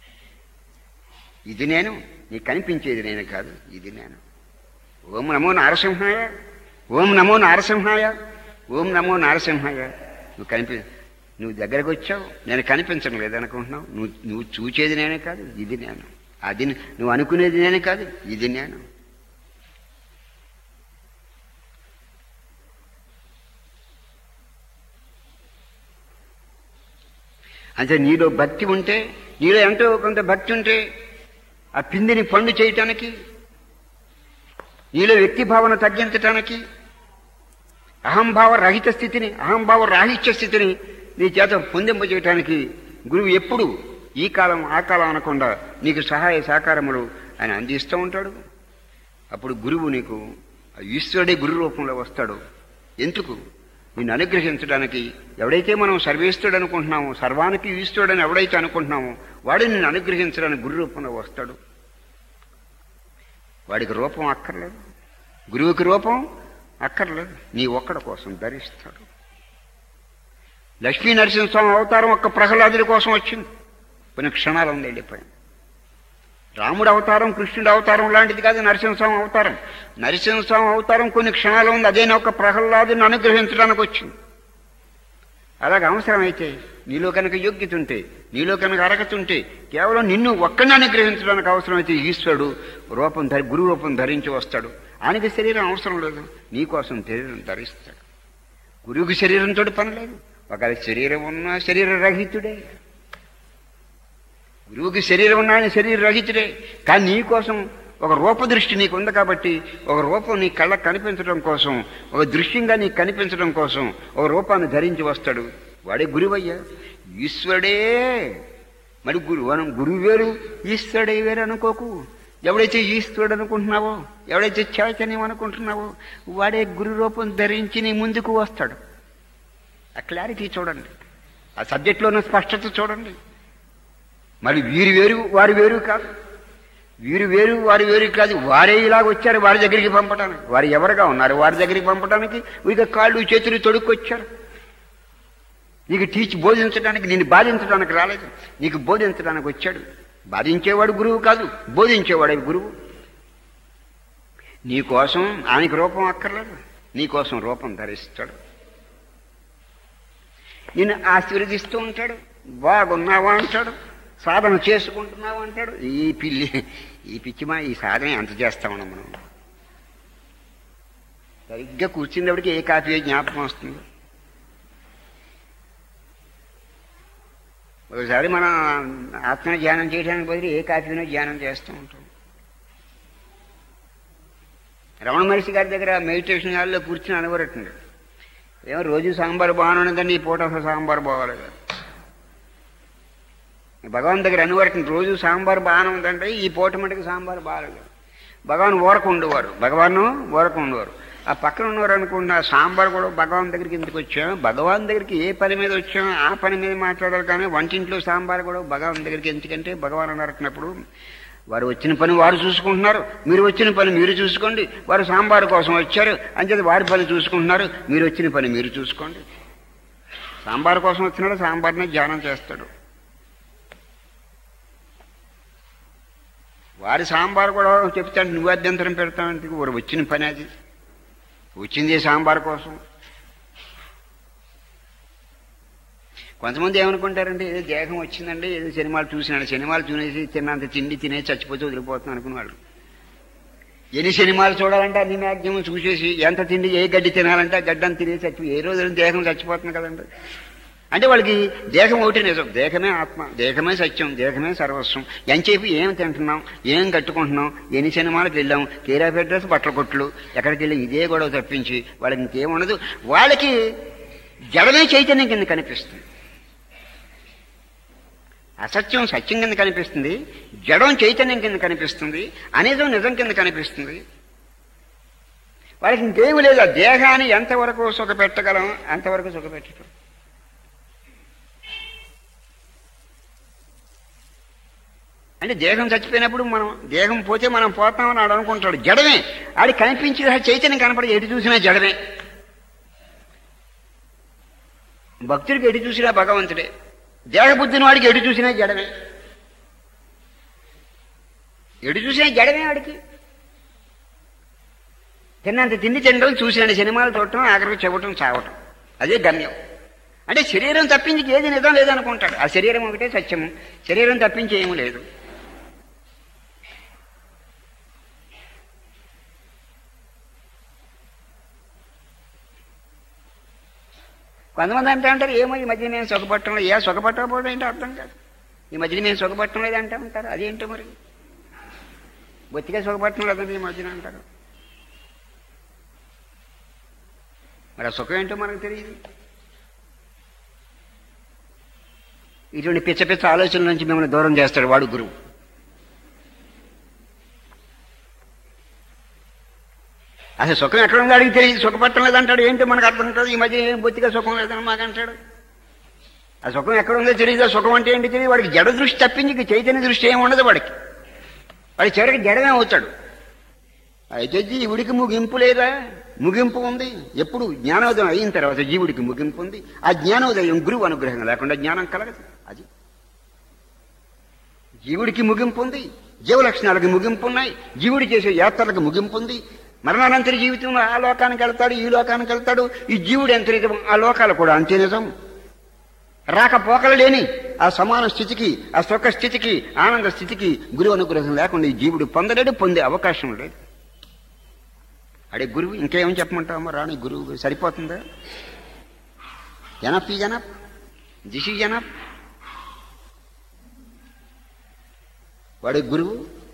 ఇది నేను నీకు కనిపించేది నేను కాదు ఇది నేను ఓం నమో నారసింహాయ ఓం నమో నారసింహాయ ఓం నమో నారసింహాయ నువ్వు కనిపి నువ్వు దగ్గరకు వచ్చావు నేను కనిపించడం లేదనుకుంటున్నావు నువ్వు నువ్వు చూచేది నేనే కాదు ఇది నేను అది నే- నువ్వు అనుకునేది నేనే కాదు ఇది నేను అంటే నీలో భక్తి ఉంటే నీలో ఎంతో కొంత భక్తి ఉంటే ఆ పిండిని పండు చేయటానికి నీలో వ్యక్తి భావన తగ్గించటానికి అహంభావ రహిత స్థితిని అహంభావ రాహిత్య స్థితిని నీ చేత పొందింపజేయటానికి గురువు ఎప్పుడు ఈ కాలం ఆ కాలం అనకుండా నీకు సహాయ సహకారములు ఆయన అందిస్తూ ఉంటాడు అప్పుడు గురువు నీకు ఆ ఈశ్వరుడే గురు రూపంలో వస్తాడు ఎందుకు నిన్ను అనుగ్రహించడానికి ఎవడైతే మనం సర్వేశ్వరుడు అనుకుంటున్నామో సర్వానికి ఈశ్వరుడని ఎవడైతే అనుకుంటున్నామో వాడు నిన్ను అనుగ్రహించడానికి గురు రూపంలో వస్తాడు వాడికి రూపం అక్కర్లేదు గురువుకి రూపం అక్కర్లేదు నీ ఒక్కడ కోసం ధరిస్తాడు లక్ష్మీ నరసింహస్వామి అవతారం ఒక్క ప్రహ్లాదుడి కోసం వచ్చింది కొన్ని క్షణాలు ఉంది వెళ్ళిపోయింది రాముడు అవతారం కృష్ణుడు అవతారం లాంటిది కాదు నరసింహస్వామి అవతారం నరసింహస్వామి అవతారం కొన్ని క్షణాలు ఉంది అదే ఒక ప్రహ్లాదుని అనుగ్రహించడానికి వచ్చింది అలాగ అవసరమైతే నీలో కనుక యోగ్యత ఉంటే నీలో కనుక అర్హత ఉంటే కేవలం నిన్ను ఒక్కడిని అనుగ్రహించడానికి అవసరమైతే ఈశ్వరుడు రూపం ధరి గురు రూపం ధరించి వస్తాడు ఆయనకి శరీరం అవసరం లేదు నీకోసం శరీరం ధరిస్తాడు గురువుకి శరీరంతో పని లేదు ఒకవేళ శరీరం ఉన్నా శరీర రహితుడే గురువుకి శరీరం ఉన్నా ఆయన శరీర రహితుడే కానీ నీకోసం ఒక రూపదృష్టి నీకు ఉంది కాబట్టి ఒక రూపం నీ కళ్ళకు కనిపించడం కోసం ఒక దృశ్యంగా నీకు కనిపించడం కోసం ఒక రూపాన్ని ధరించి వస్తాడు వాడే గురువయ్యా ఈశ్వరుడే మరి గురువు అను గురువు వేరు ఈశ్వరుడే వేరు అనుకోకు ఎవడైతే ఈశ్వరుడు అనుకుంటున్నావో ఎవడైతే చైతన్యం అనుకుంటున్నావో వాడే గురు రూపం ధరించి నీ ముందుకు వస్తాడు ఆ క్లారిటీ చూడండి ఆ సబ్జెక్ట్లో ఉన్న స్పష్టత చూడండి మరి వీరు వేరు వారు వేరు కాదు వీరు వేరు వారు వేరు కాదు వారే ఇలాగ వచ్చారు వారి దగ్గరికి పంపడానికి వారు ఎవరుగా ఉన్నారు వారి దగ్గరికి పంపడానికి ఇక కాళ్ళు చేతులు తొడుక్కొచ్చారు నీకు టీచ్ బోధించడానికి నిన్ను బాధించడానికి రాలేదు నీకు బోధించడానికి వచ్చాడు బాధించేవాడు గురువు కాదు బోధించేవాడే గురువు నీ కోసం ఆయనకి రూపం అక్కర్లేదు నీ కోసం రూపం ధరిస్తాడు నిన్ను ఆశీర్వదిస్తూ ఉంటాడు బాగున్నావా అంటాడు సాధన చేసుకుంటున్నావు అంటాడు ఈ పిల్లి ఈ పిచ్చిమా ఈ సాధన ఎంత చేస్తామన్నా మనం సరిగ్గా కూర్చున్నప్పటికీ ఏ కాఫీ జ్ఞాపకం వస్తుంది ఒకసారి మనం ఆత్మ ధ్యానం చేయడానికి బదులు ఏ కాఫీనో ధ్యానం చేస్తూ ఉంటాం రమణ మహర్షి గారి దగ్గర మెడిటేషన్ హాల్లో కూర్చుని అనవరటండి ఏమో రోజు సాంబార్ బాగున్నదండి ఈ పూట అసలు సాంబార్ బాగోలే కదా భగవాన్ దగ్గర అనువరటండి రోజు సాంబార్ బాగానే ఉందంటే ఈ పూట మటుకు సాంబార్ బాగలేదు భగవాన్ ఊరక ఉండేవారు భగవాన్ ఊరక ఉండేవారు ఆ పక్కన ఉన్నవారు అనుకున్న సాంబార్ కూడా భగవాన్ దగ్గరికి ఎందుకు వచ్చాం భగవాన్ దగ్గరికి ఏ పని మీద వచ్చాం ఆ పని మీద మాట్లాడాలి కానీ వంటింట్లో సాంబార్ కూడా భగవాన్ దగ్గరికి ఎందుకంటే భగవాన్ అన్నప్పుడు వారు వచ్చిన పని వారు చూసుకుంటున్నారు మీరు వచ్చిన పని మీరు చూసుకోండి వారు సాంబార్ కోసం వచ్చారు అంచేది వారి పని చూసుకుంటున్నారు మీరు వచ్చిన పని మీరు చూసుకోండి సాంబార్ కోసం వచ్చినాడు సాంబార్ని ధ్యానం చేస్తాడు వారి సాంబార్ కూడా చెప్తాడు నువ్వు అభ్యంతరం పెడతావంటే వారు వచ్చిన పని అది వచ్చింది సాంబార్ కోసం కొంతమంది ఏమనుకుంటారంటే ఏదో దేహం వచ్చిందండి ఏదో సినిమాలు చూసినాడు సినిమాలు చూనేసి తిన్నంత తిండి తినేసి చచ్చిపోతే వదిలిపోతాం అనుకునేవాళ్ళు ఎన్ని సినిమాలు చూడాలంటే అన్ని మ్యాక్సిమం చూసేసి ఎంత తిండి ఏ గడ్డి తినాలంటే ఆ గడ్డని తినేసి చచ్చి ఏ రోజు దేహం చచ్చిపోతుంది కదండి అంటే వాళ్ళకి దేహం ఒకటి నిజం దేహమే ఆత్మ దేహమే సత్యం దేహమే సర్వస్వం ఎంచేపి ఏం తింటున్నాం ఏం కట్టుకుంటున్నాం ఎన్ని సినిమాలకు వెళ్ళాం కేరాఫ్ అడ్రస్ బట్టల కొట్లు ఎక్కడికి వెళ్ళి ఇదే గొడవ తప్పించి వాళ్ళకి ఇంకేం ఉండదు వాళ్ళకి జడమే చైతన్యం కింద కనిపిస్తుంది అసత్యం సత్యం కింద కనిపిస్తుంది జడం చైతన్యం కింద కనిపిస్తుంది అనేజం నిజం కింద కనిపిస్తుంది వాళ్ళకి ఇంకేమీ లేదు ఆ దేహాన్ని ఎంతవరకు సుఖపెట్టగలం అంతవరకు సుఖపెట్టడం అంటే దేహం చచ్చిపోయినప్పుడు మనం దేహం పోతే మనం పోతామని ఆడు అనుకుంటాడు జడమే ఆడి కనిపించే చైతన్యం కనపడి ఎటు చూసినా జడమే భక్తుడికి ఎటు చూసినా భగవంతుడే దేహబుద్ధిని వాడికి ఎటు చూసినా జడమే ఎటు చూసినా జడమే వాడికి తిన్నంత తిండి తినడం చూసినంత సినిమాలు చూడటం ఆఖరికి చెవటం చావటం అదే గమ్యం అంటే శరీరం తప్పించి ఏది నిజం లేదనుకుంటాడు ఆ శరీరం ఒకటే సత్యము శరీరం తప్పించి ఏమీ లేదు కొంతమంది అంటే అంటారు ఏమో ఈ మధ్య మేము సుఖపట్టడం ఏ సుఖపట్టకపోవడం ఏంటో అర్థం కాదు ఈ మధ్యన మేము సుఖపట్టడం లేదు అంటే అంటారు అదేంటో మరి బొత్తిగా సుఖపట్టడం లేదండి ఈ మధ్యన అంటారు మరి ఆ సుఖం ఏంటో మనకు తెలియదు ఇటువంటి పిచ్చ పిచ్చ ఆలోచనల నుంచి మిమ్మల్ని దూరం చేస్తాడు వాడు గురువు అసలు సుఖం ఎక్కడ ఉందో అడిగి తెలియదు సుఖపట్టం లేదంటాడు ఏంటో మనకు అర్థం కాదు ఈ మధ్య ఏం బొత్తిగా సుఖం లేదని మాకు అంటాడు ఆ సుఖం ఎక్కడ ఉందో తెలియదు ఆ సుఖం అంటే ఏంటి తెలియదు వాడికి జడ దృష్టి తప్పించి ఇంక చైతన్య దృష్టి ఏమి ఉండదు వాడికి వాడి చివరికి జడమే అవుతాడు అయితే జీవుడికి ముగింపు లేదా ముగింపు ఉంది ఎప్పుడు జ్ఞానోదయం అయిన తర్వాత జీవుడికి ముగింపు ఉంది ఆ జ్ఞానోదయం గురువు అనుగ్రహం లేకుండా జ్ఞానం కలగదు అది జీవుడికి ముగింపు ఉంది జీవ లక్షణాలకి ముగింపు ఉన్నాయి జీవుడు చేసే యాత్రలకు ముగింపు ఉంది మరణానంతర జీవితంలో ఆ లోకానికి వెళ్తాడు ఈ లోకానికి వెళ్తాడు ఈ జీవుడు ఎంత నిజం ఆ లోకాలు కూడా అంతే నిజం రాకపోకలు లేని ఆ సమాన స్థితికి ఆ సుఖ స్థితికి ఆనంద స్థితికి గురువు అనుగ్రహం లేకుండా ఈ జీవుడు పొందలేడు పొందే అవకాశం లేదు అడే గురువు ఇంకేం చెప్పమంటామో రాని గురువు సరిపోతుందా జనప్ ఈ జనప్ దిశి జనప్ వాడి గురువు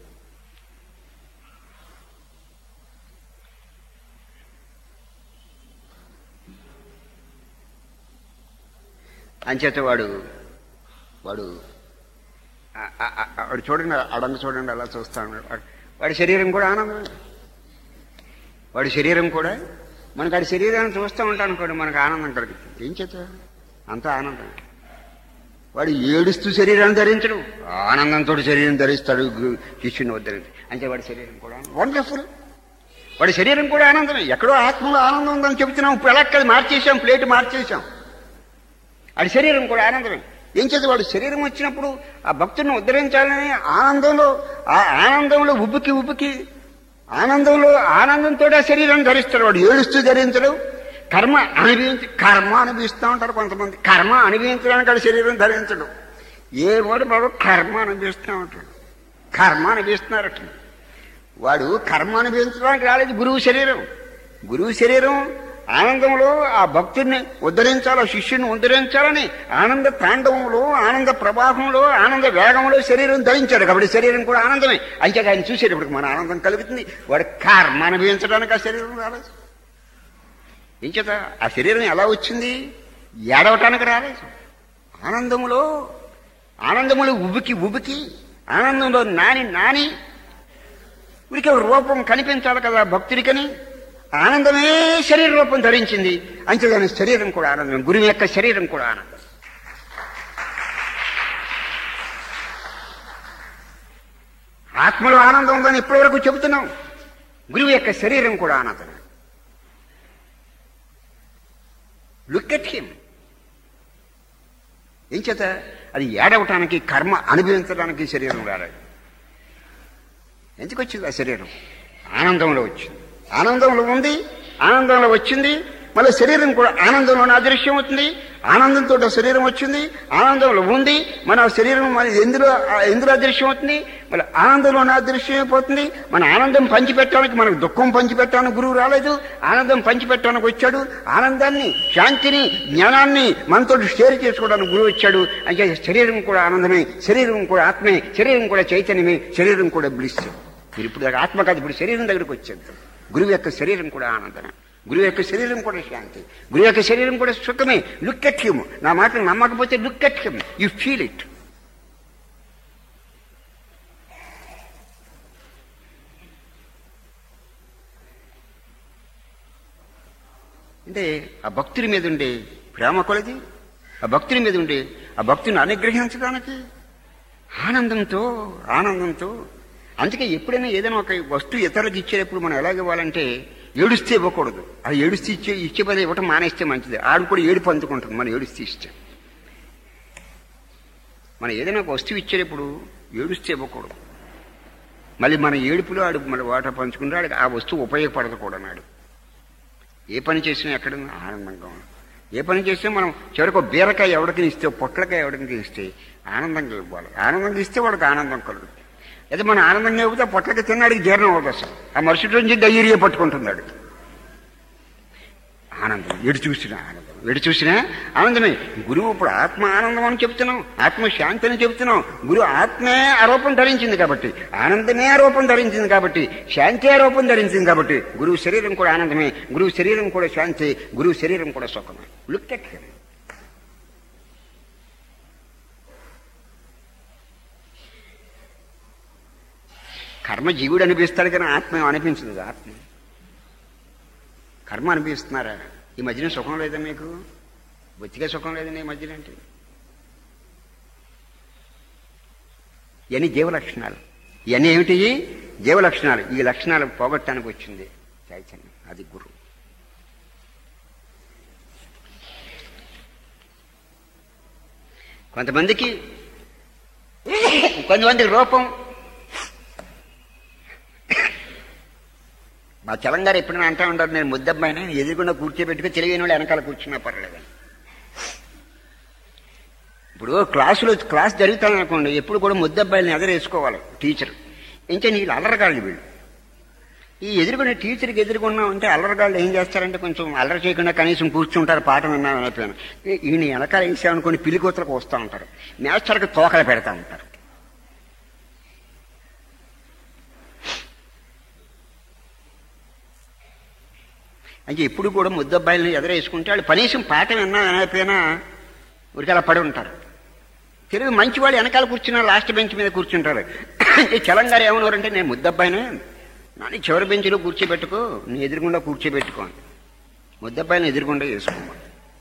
అంచేత వాడు వాడు ఆ- ఆ- ఆ- వాడు చూడండి అడంగ చూడండి అలా చూస్తా ఉన్నాడు వాడు- వాడి శరీరం కూడా ఆనందమే వాడి శరీరం కూడా మనకు వాడి శరీరాన్ని చూస్తూ ఉంటాను అనుకోండి మనకు ఆనందం కలుగుతుంది ఏం చేత అంత ఆనందం వాడు ఏడుస్తూ శరీరాన్ని ధరించడు ఆనందంతో శరీరం ధరిస్తాడు గు- శిష్యుని వద్దరింది అంటే వాడి శరీరం కూడా వండర్ఫుల్ వాడి శరీరం కూడా ఆనందమే ఎక్కడో ఆత్మలో ఆనందం ఉందని చెబుతున్నాం ఇప్పుడు ఎలా కదా మార్చేసాం ప్లేట్ మార్చేసాం వాడి శరీరం కూడా ఆనందమే ఏం చేత వాడు శరీరం వచ్చినప్పుడు ఆ భక్తుడిని ఉద్ధరించాలని ఆనందంలో ఆ ఆనందంలో ఉబ్బుకి ఉబ్బుకి ఆనందంలో ఆనందంతో ఆ శరీరం ధరిస్తాడు వాడు ఏడుస్తూ ధరించడు కర్మ అనుభవించి కర్మ అనుభవిస్తూ ఉంటారు కొంతమంది కర్మ అనుభవించడానికి వాడు శరీరం ధరించడు ఏ వాడు వాడు కర్మ అనుభవిస్తూ ఉంటాడు కర్మ అనుభవిస్తున్నారట వాడు కర్మ అనుభవించడానికి రాలేదు గురువు శరీరం గురువు శరీరం ఆనందంలో ఆ భక్తుడిని ఉద్ధరించాలో శిష్యుని ఉద్ధరించాలని ఆనంద తాండవంలో ఆనంద ప్రవాహంలో ఆనంద వేగంలో శరీరం ధరించాడు కాబట్టి శరీరం కూడా ఆనందమే అయితే ఆయన చూసేటప్పటికి మన ఆనందం కలుగుతుంది వాడు కర్మ అనుభవించడానికి ఆ శరీరం రాలేదు ఏం చేత ఆ శరీరం ఎలా వచ్చింది ఏడవటానికి రాలేదు ఆనందములో ఆనందములో ఉబికి ఉబికి ఆనందంలో నాని నాని వీరికి ఒక రూపం కనిపించాలి కదా భక్తుడికని ఆనందమే శరీర రూపం ధరించింది అంతేగాని శరీరం కూడా ఆనందం గురువు యొక్క శరీరం కూడా ఆనందం ఆత్మలో ఆనందం ఉందని ఇప్పటివరకు చెబుతున్నాం గురువు యొక్క శరీరం కూడా ఆనందం లుక్ ఎట్ హిమ్ ఏం చేత అది ఏడవటానికి కర్మ అనుభవించడానికి శరీరం రాలేదు ఎందుకు వచ్చింది ఆ శరీరం ఆనందంలో వచ్చింది ఆనందంలో ఉంది ఆనందంలో వచ్చింది మళ్ళీ శరీరం కూడా ఆనందంలోనే అదృశ్యం అవుతుంది ఆనందంతో ఆ శరీరం వచ్చింది ఆనందంలో ఉంది మన శరీరం మన ఎందులో ఎందులో అదృశ్యం అవుతుంది మళ్ళీ ఆనందంలోనే అదృశ్యం అయిపోతుంది మన ఆనందం పంచిపెట్టడానికి మనకు దుఃఖం పంచిపెట్టడానికి గురువు రాలేదు ఆనందం పంచిపెట్టడానికి వచ్చాడు ఆనందాన్ని శాంతిని జ్ఞానాన్ని మనతో షేర్ చేసుకోవడానికి గురువు వచ్చాడు అంటే శరీరం కూడా ఆనందమే శరీరం కూడా ఆత్మే శరీరం కూడా చైతన్యమే శరీరం కూడా బ్లిస్ మీరు ఇప్పుడు దాకా ఆత్మ కాదు ఇప్పుడు శరీరం దగ్గరికి వచ్చేది గురువు యొక్క శరీరం కూడా ఆనందమే గురువు యొక్క శరీరం కూడా శాంతి గురువు యొక్క శరీరం కూడా సుఖమే లుక్ ఎట్ హిమ్ నా మాటలు నమ్మకపోతే look at him you feel it అంటే ఆ భక్తుడి మీద ఉండే ప్రేమ కొలది ఆ భక్తుడి మీద ఉండే ఆ భక్తుని అనుగ్రహించడానికి ఆనందంతో ఆనందంతో అందుకే ఎప్పుడైనా ఏదైనా ఒక వస్తువు ఇతరులకు ఇచ్చేటప్పుడు మనం ఎలాగ ఇవ్వాలంటే ఏడుస్తే ఇవ్వకూడదు ఆ ఏడుస్తే ఇచ్చే ఇచ్చే పని ఇవ్వటం మానేస్తే మంచిది ఆడు కూడా ఏడుపు అందుకుంటుంది మనం ఏడుస్తే ఇస్తే మనం ఏదైనా ఒక వస్తువు ఇచ్చేటప్పుడు ఏడుస్తే ఇవ్వకూడదు మళ్ళీ మన ఏడుపులో ఆడు మన వాటర్ పంచుకుంటే ఆడికి ఆ వస్తువు ఉపయోగపడదు కూడా నాడు ఏ పని చేసినా ఎక్కడ ఆనందంగా ఉంది ఏ పని చేసినా మనం చివరికి ఒక బీరకాయ ఎవరికి ఇస్తే ఒక పొట్లకాయ ఎవరికి ఇస్తే ఆనందంగా ఇవ్వాలి ఆనందంగా ఇస్తే వాడికి ఆనందం కలుగుతుంది అయితే మనం ఆనందంగా ఇవ్వతే పొట్లకి తిన్నాడికి జీర్ణం అవుతుంది అసలు ఆ మరుసటి నుంచి డైరియా పట్టుకుంటున్నాడు ఆనందం ఎడు చూసినా ఆనందం ఎడు చూసినా ఆనందమే గురువు ఇప్పుడు ఆత్మ ఆనందం అని చెప్తున్నాం ఆత్మ శాంతి అని చెప్తున్నాం గురువు ఆత్మే ఆరోపణ ధరించింది కాబట్టి ఆనందమే ఆరోపణ ధరించింది కాబట్టి శాంతి ఆరోపణ ధరించింది కాబట్టి గురువు శరీరం కూడా ఆనందమే గురువు శరీరం కూడా శాంతి గురువు శరీరం కూడా సుఖమే లుక్ ఎట్ హిమ్ కర్మ జీవుడు అనిపిస్తాడు కానీ ఆత్మ ఏం అనిపించదు ఆత్మ కర్మ అనిపిస్తున్నారా ఈ మధ్యన సుఖం లేదా మీకు బొత్తిగా సుఖం లేదండి ఈ మధ్యన అంటే ఇవన్నీ జీవ లక్షణాలు ఇవన్నీ ఏమిటి జీవ లక్షణాలు ఈ లక్షణాలు పోగొట్టడానికి వచ్చింది చైతన్యం అది గురువు కొంతమందికి కొంతమందికి రూపం మా తెలంగాణ ఎప్పుడైనా అంటా ఉంటారు నేను ముద్దబ్బాయిని ఎదురుకుండా కూర్చోబెట్టుకుని తెలియని వాళ్ళు వెనకాల కూర్చున్నా పర్లేదు ఇప్పుడు క్లాసులో క్లాస్ జరుగుతాను అనుకోండి ఎప్పుడు కూడా ముద్దబ్బాయిని ఎదరేసుకోవాలి టీచర్ ఇంకా నీళ్ళు అల్లరగాళ్ళు వీళ్ళు ఈ ఎదురుకునే టీచర్కి ఎదురుకున్నాం అంటే అల్లరగాళ్ళు ఏం చేస్తారంటే కొంచెం అల్లరి చేయకుండా కనీసం కూర్చుంటారు పాఠం విన్నాం అయిపోయాను ఈయన వెనకాల వేసామనుకోని పిలికోతలకు వస్తూ ఉంటారు మేస్టర్కి తోకలు పెడతా ఉంటారు అంటే ఎప్పుడు కూడా ముద్దబ్బాయిలను ఎదరేసుకుంటే వాళ్ళు కనీసం పాఠం విన్నా వినకపోయినా ఊరికి అలా పడి ఉంటారు తెలుగు మంచి వాళ్ళు వెనకాల కూర్చున్న లాస్ట్ బెంచ్ మీద కూర్చుంటారు ఈ తెలంగాణ ఏమన్నారంటే నేను ముద్దబ్బాయినే నాని చివరి బెంచ్లో కూర్చోబెట్టుకో నీ ఎదురుగుండా కూర్చోబెట్టుకో అని ముద్దబ్బాయిని ఎదురుగుండా చేసుకోమని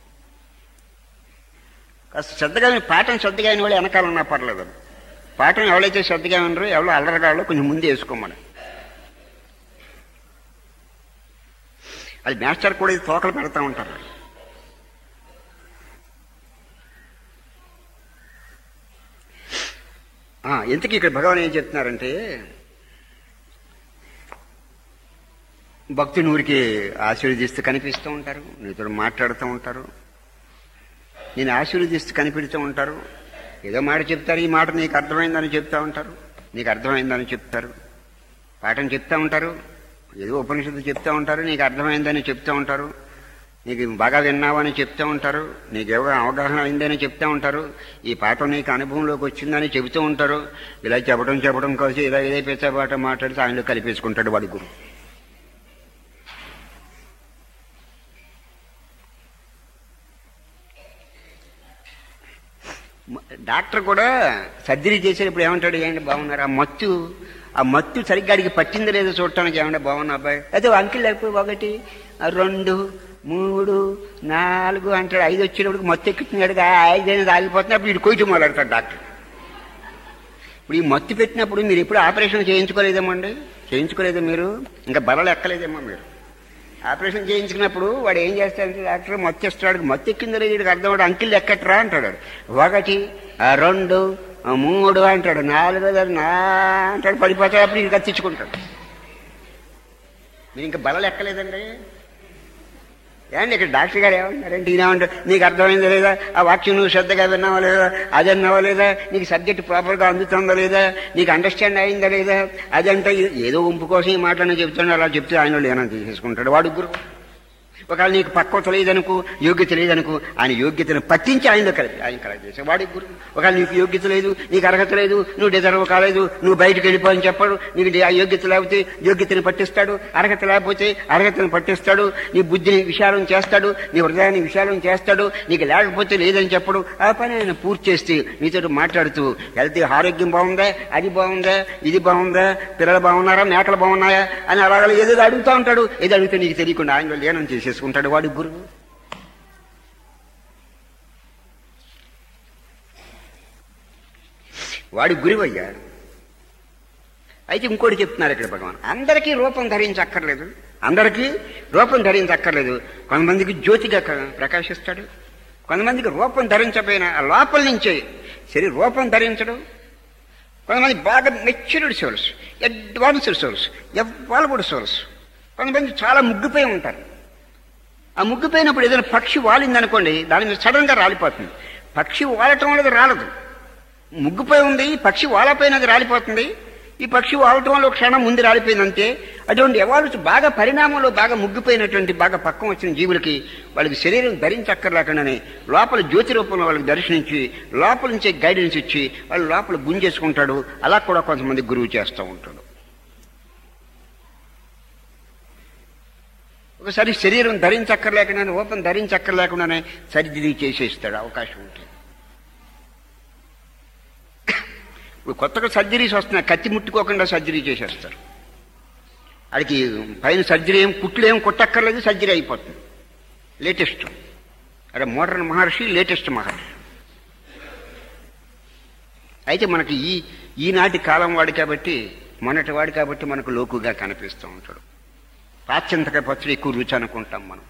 కాస్త శ్రద్ధగా విని- పాఠం శ్రద్ధగా అయిన వాళ్ళు వెనకాల ఉన్నా పర్లేదు పాఠం ఎవరైతే శ్రద్ధగా ఉన్నారో ఎవరో అల్లరగాళ్ళో కొంచెం ముందు వేసుకోమని అది మాస్టర్ కూడా ఇది తోకలు పెడతా ఉంటారు ఆ, ఎందుకు ఇక్కడ భగవాన్ ఏం చెప్తున్నారంటే భక్తుని ఊరికి ఆశీర్వదిస్తూ కనిపిస్తూ ఉంటారు నీతో మాట్లాడుతూ ఉంటారు నేను ఆశీర్వదిస్తూ కనిపెడుతూ ఉంటారు ఏదో మాట చెప్తారు ఈ మాట నీకు అర్థమైందని చెప్తా ఉంటారు నీకు అర్థమైందని చెప్తారు పాఠం చెప్తా ఉంటారు ఏదో ఉపనిషత్తు చెప్తా ఉంటారు నీకు అర్థమైందని చెప్తా ఉంటారు నీకు బాగా విన్నావని చెప్తూ ఉంటారు నీకు ఏవో అవగాహన అయిందని చెప్తూ ఉంటారు ఈ పాఠం నీకు అనుభవంలోకి వచ్చిందని చెబుతూ ఉంటారు ఇలా చెప్పడం చెప్పడం కలిసి ఇలా ఇదే పెచ్చబాట మాట్లాడితే ఆయనలో కలిపేసుకుంటాడు వాడి గురు మ- డాక్టర్ కూడా సర్జరీ చేసేటప్పుడు ఏమంటాడు ఏంటి బాగున్నారు ఆ మత్తు ఆ మత్తు సరిగ్గా అడిగి పట్టింది లేదో చూడటానికి ఏమంటే బాగున్నా అబ్బాయి అయితే అంకిల్ లేకపోయి ఒకటి ఆ రెండు మూడు నాలుగు అంటాడు ఐదు వచ్చేటప్పుడు మత్తు ఎక్కుతున్నాడు ఐదు అనేది ఆగిపోతుంది అప్పుడు ఇటు కొయ్యటం మొదలెడతాడు డాక్టర్ ఇప్పుడు ఈ మత్తు పెట్టినప్పుడు మీరు ఎప్పుడు ఆపరేషన్ చేయించుకోలేదేమో అండి చేయించుకోలేదా మీరు ఇంకా బలలు ఎక్కలేదేమో మీరు ఆపరేషన్ చేయించుకున్నప్పుడు వాడు ఏం చేస్తాడంటే డాక్టర్ మత్తు ఇస్తాడు మత్తు ఎక్కిందో లేదు వీడికి అర్థం వాడు అంకిల్ ఎక్కట్రా అంటాడు వాడు. ఒకటి ఆ రెండు ఆ మూడు అంటాడు నాలుగు నా అంటాడు పడిపోతాడు అప్పుడు ఇది కత్తించుకుంటాడు మీరు ఇంకా బలలు ఎక్కలేదండి ఏమండి ఇక్కడ డాక్టర్ గారు ఏమంటారంటే ఈయన ఏమంటారు నీకు అర్థమైందా లేదా ఆ వాక్యం నువ్వు శ్రద్ధగా విన్నావా లేదా అది అన్నావా లేదా నీకు సబ్జెక్ట్ ప్రాపర్గా అందుతుందా లేదా నీకు అండర్స్టాండ్ అయిందా లేదా అదంటే ఏదో ఉంపు కోసం ఈ మాటలను చెప్తాడు అలా చెప్తే ఆయన లేనని తీసేసుకుంటాడు వాడు గురు ఒకవేళ నీకు పక్వ తెలియదనుకో యోగ్యత లేదనుకో ఆయన యోగ్యతను పట్టించి ఆయనలో కలిపి ఆయన కలెక్ట్ చేశాడు వాడి గురు ఒకవేళ నీకు యోగ్యత లేదు నీకు అర్హత లేదు నువ్వు డిజర్వ్ కాలేదు నువ్వు బయటకు వెళ్ళిపో అని చెప్పడు నీకు ఆ యోగ్యత లేకపోతే యోగ్యతను పట్టిస్తాడు అర్హత లేకపోతే అర్హతను పట్టిస్తాడు నీ బుద్ధిని విశాలం చేస్తాడు నీ హృదయాన్ని విశాలం చేస్తాడు నీకు లేకపోతే లేదని చెప్పడు ఆ పని ఆయన పూర్తి చేస్తే నీతో మాట్లాడుతూ హెల్త్ ఆరోగ్యం బాగుందా అది బాగుందా ఇది బాగుందా పిల్లలు బాగున్నారా మేకలు బాగున్నాయా అని అలాగే ఏదో అడుగుతూ ఉంటాడు ఏదో అడిగితే నీకు తెలియకుండా ఆయన లేనం చేసేసుకుంటాడు చేసేసుకుంటాడు వాడి గురువు వాడి గురువు అయ్యా అయితే ఇంకోటి చెప్తున్నారు ఇక్కడ భగవాన్ అందరికీ రూపం ధరించక్కర్లేదు అందరికీ రూపం ధరించక్కర్లేదు కొంతమందికి జ్యోతిగా క- ప్రకాశిస్తాడు కొంతమందికి రూపం ధరించకపోయినా ఆ లోపల నుంచే సరే రూపం ధరించడం కొంతమంది బాగా matured souls advanced souls evolved souls కొంతమంది చాలా ముగ్గుపోయి ఉంటారు ఆ ముగ్గుపోయినప్పుడు ఏదైనా పక్షి వాలిందనుకోండి దాని మీద సడన్గా రాలిపోతుంది పక్షి వాలటం అనేది రాలదు ముగ్గుపోయి ఉంది పక్షి వాలపోయినది రాలిపోతుంది ఈ పక్షి వాలటం వల్ల ఒక క్షణం ముందు రాలిపోయిందంటే అటువంటి ఎవాల్వ్ బాగా పరిణామంలో బాగా ముగ్గిపోయినటువంటి బాగా పక్కం వచ్చిన జీవులకి వాళ్ళకి శరీరం ధరించక్కర్లేకుండానే లోపల జ్యోతి రూపంలో వాళ్ళకి దర్శనించి లోపల నుంచే గైడెన్స్ ఇచ్చి వాళ్ళు లోపల గుంజేసుకుంటాడు అలా కూడా కొంతమంది గురువు చేస్తూ ఉంటాడు ఒకసారి శరీరం ధరించక్కర్లేకుండానే ఓపెన్ ధరించక్కర్లేకుండానే సర్జరీ చేసేస్తాడు అవకాశం ఉంటుంది ఇప్పుడు కొత్తగా సర్జరీస్ వస్తున్నాయి కత్తి ముట్టుకోకుండా సర్జరీ చేసేస్తారు వాడికి పైన సర్జరీ ఏం కుట్లు ఏం కుట్టక్కర్లేదు సర్జరీ అయిపోతుంది లేటెస్ట్ అదే మోడర్న్ మహర్షి లేటెస్ట్ మహర్షి అయితే మనకి ఈ ఈనాటి కాలం వాడు కాబట్టి మొన్నటి వాడు కాబట్టి మనకు లోకుగా కనిపిస్తూ ఉంటాడు పాశ్చంతక పచ్చడి ఎక్కువ రుచి అనుకుంటాం మనం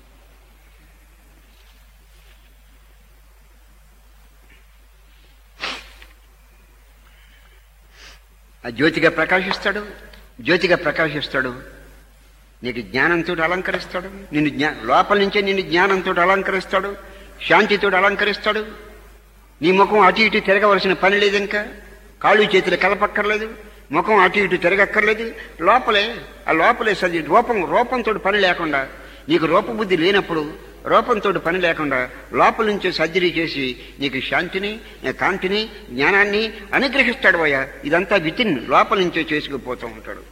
ఆ జ్యోతిగా ప్రకాశిస్తాడు జ్యోతిగా ప్రకాశిస్తాడు నీకు జ్ఞానంతో అలంకరిస్తాడు నిన్ను జ్ఞా లోపల నుంచే నిన్ను జ్ఞానంతో అలంకరిస్తాడు శాంతితో అలంకరిస్తాడు నీ ముఖం అటు ఇటు తిరగవలసిన పని లేదు ఇంకా కాళ్ళు చేతులు కలపక్కర్లేదు ముఖం అటు ఇటు తిరగక్కర్లేదు లోపలే ఆ లోపలే సరి రూపం రూపంతో పని లేకుండా నీకు రూపబుద్ధి లేనప్పుడు రూపంతో పని లేకుండా లోపల నుంచే సర్జరీ చేసి నీకు శాంతిని కాంతిని జ్ఞానాన్ని అనుగ్రహిస్తాడు అయ్యా ఇదంతా వితిన్ లోపల నుంచే చేసుకుపోతూ ఉంటాడు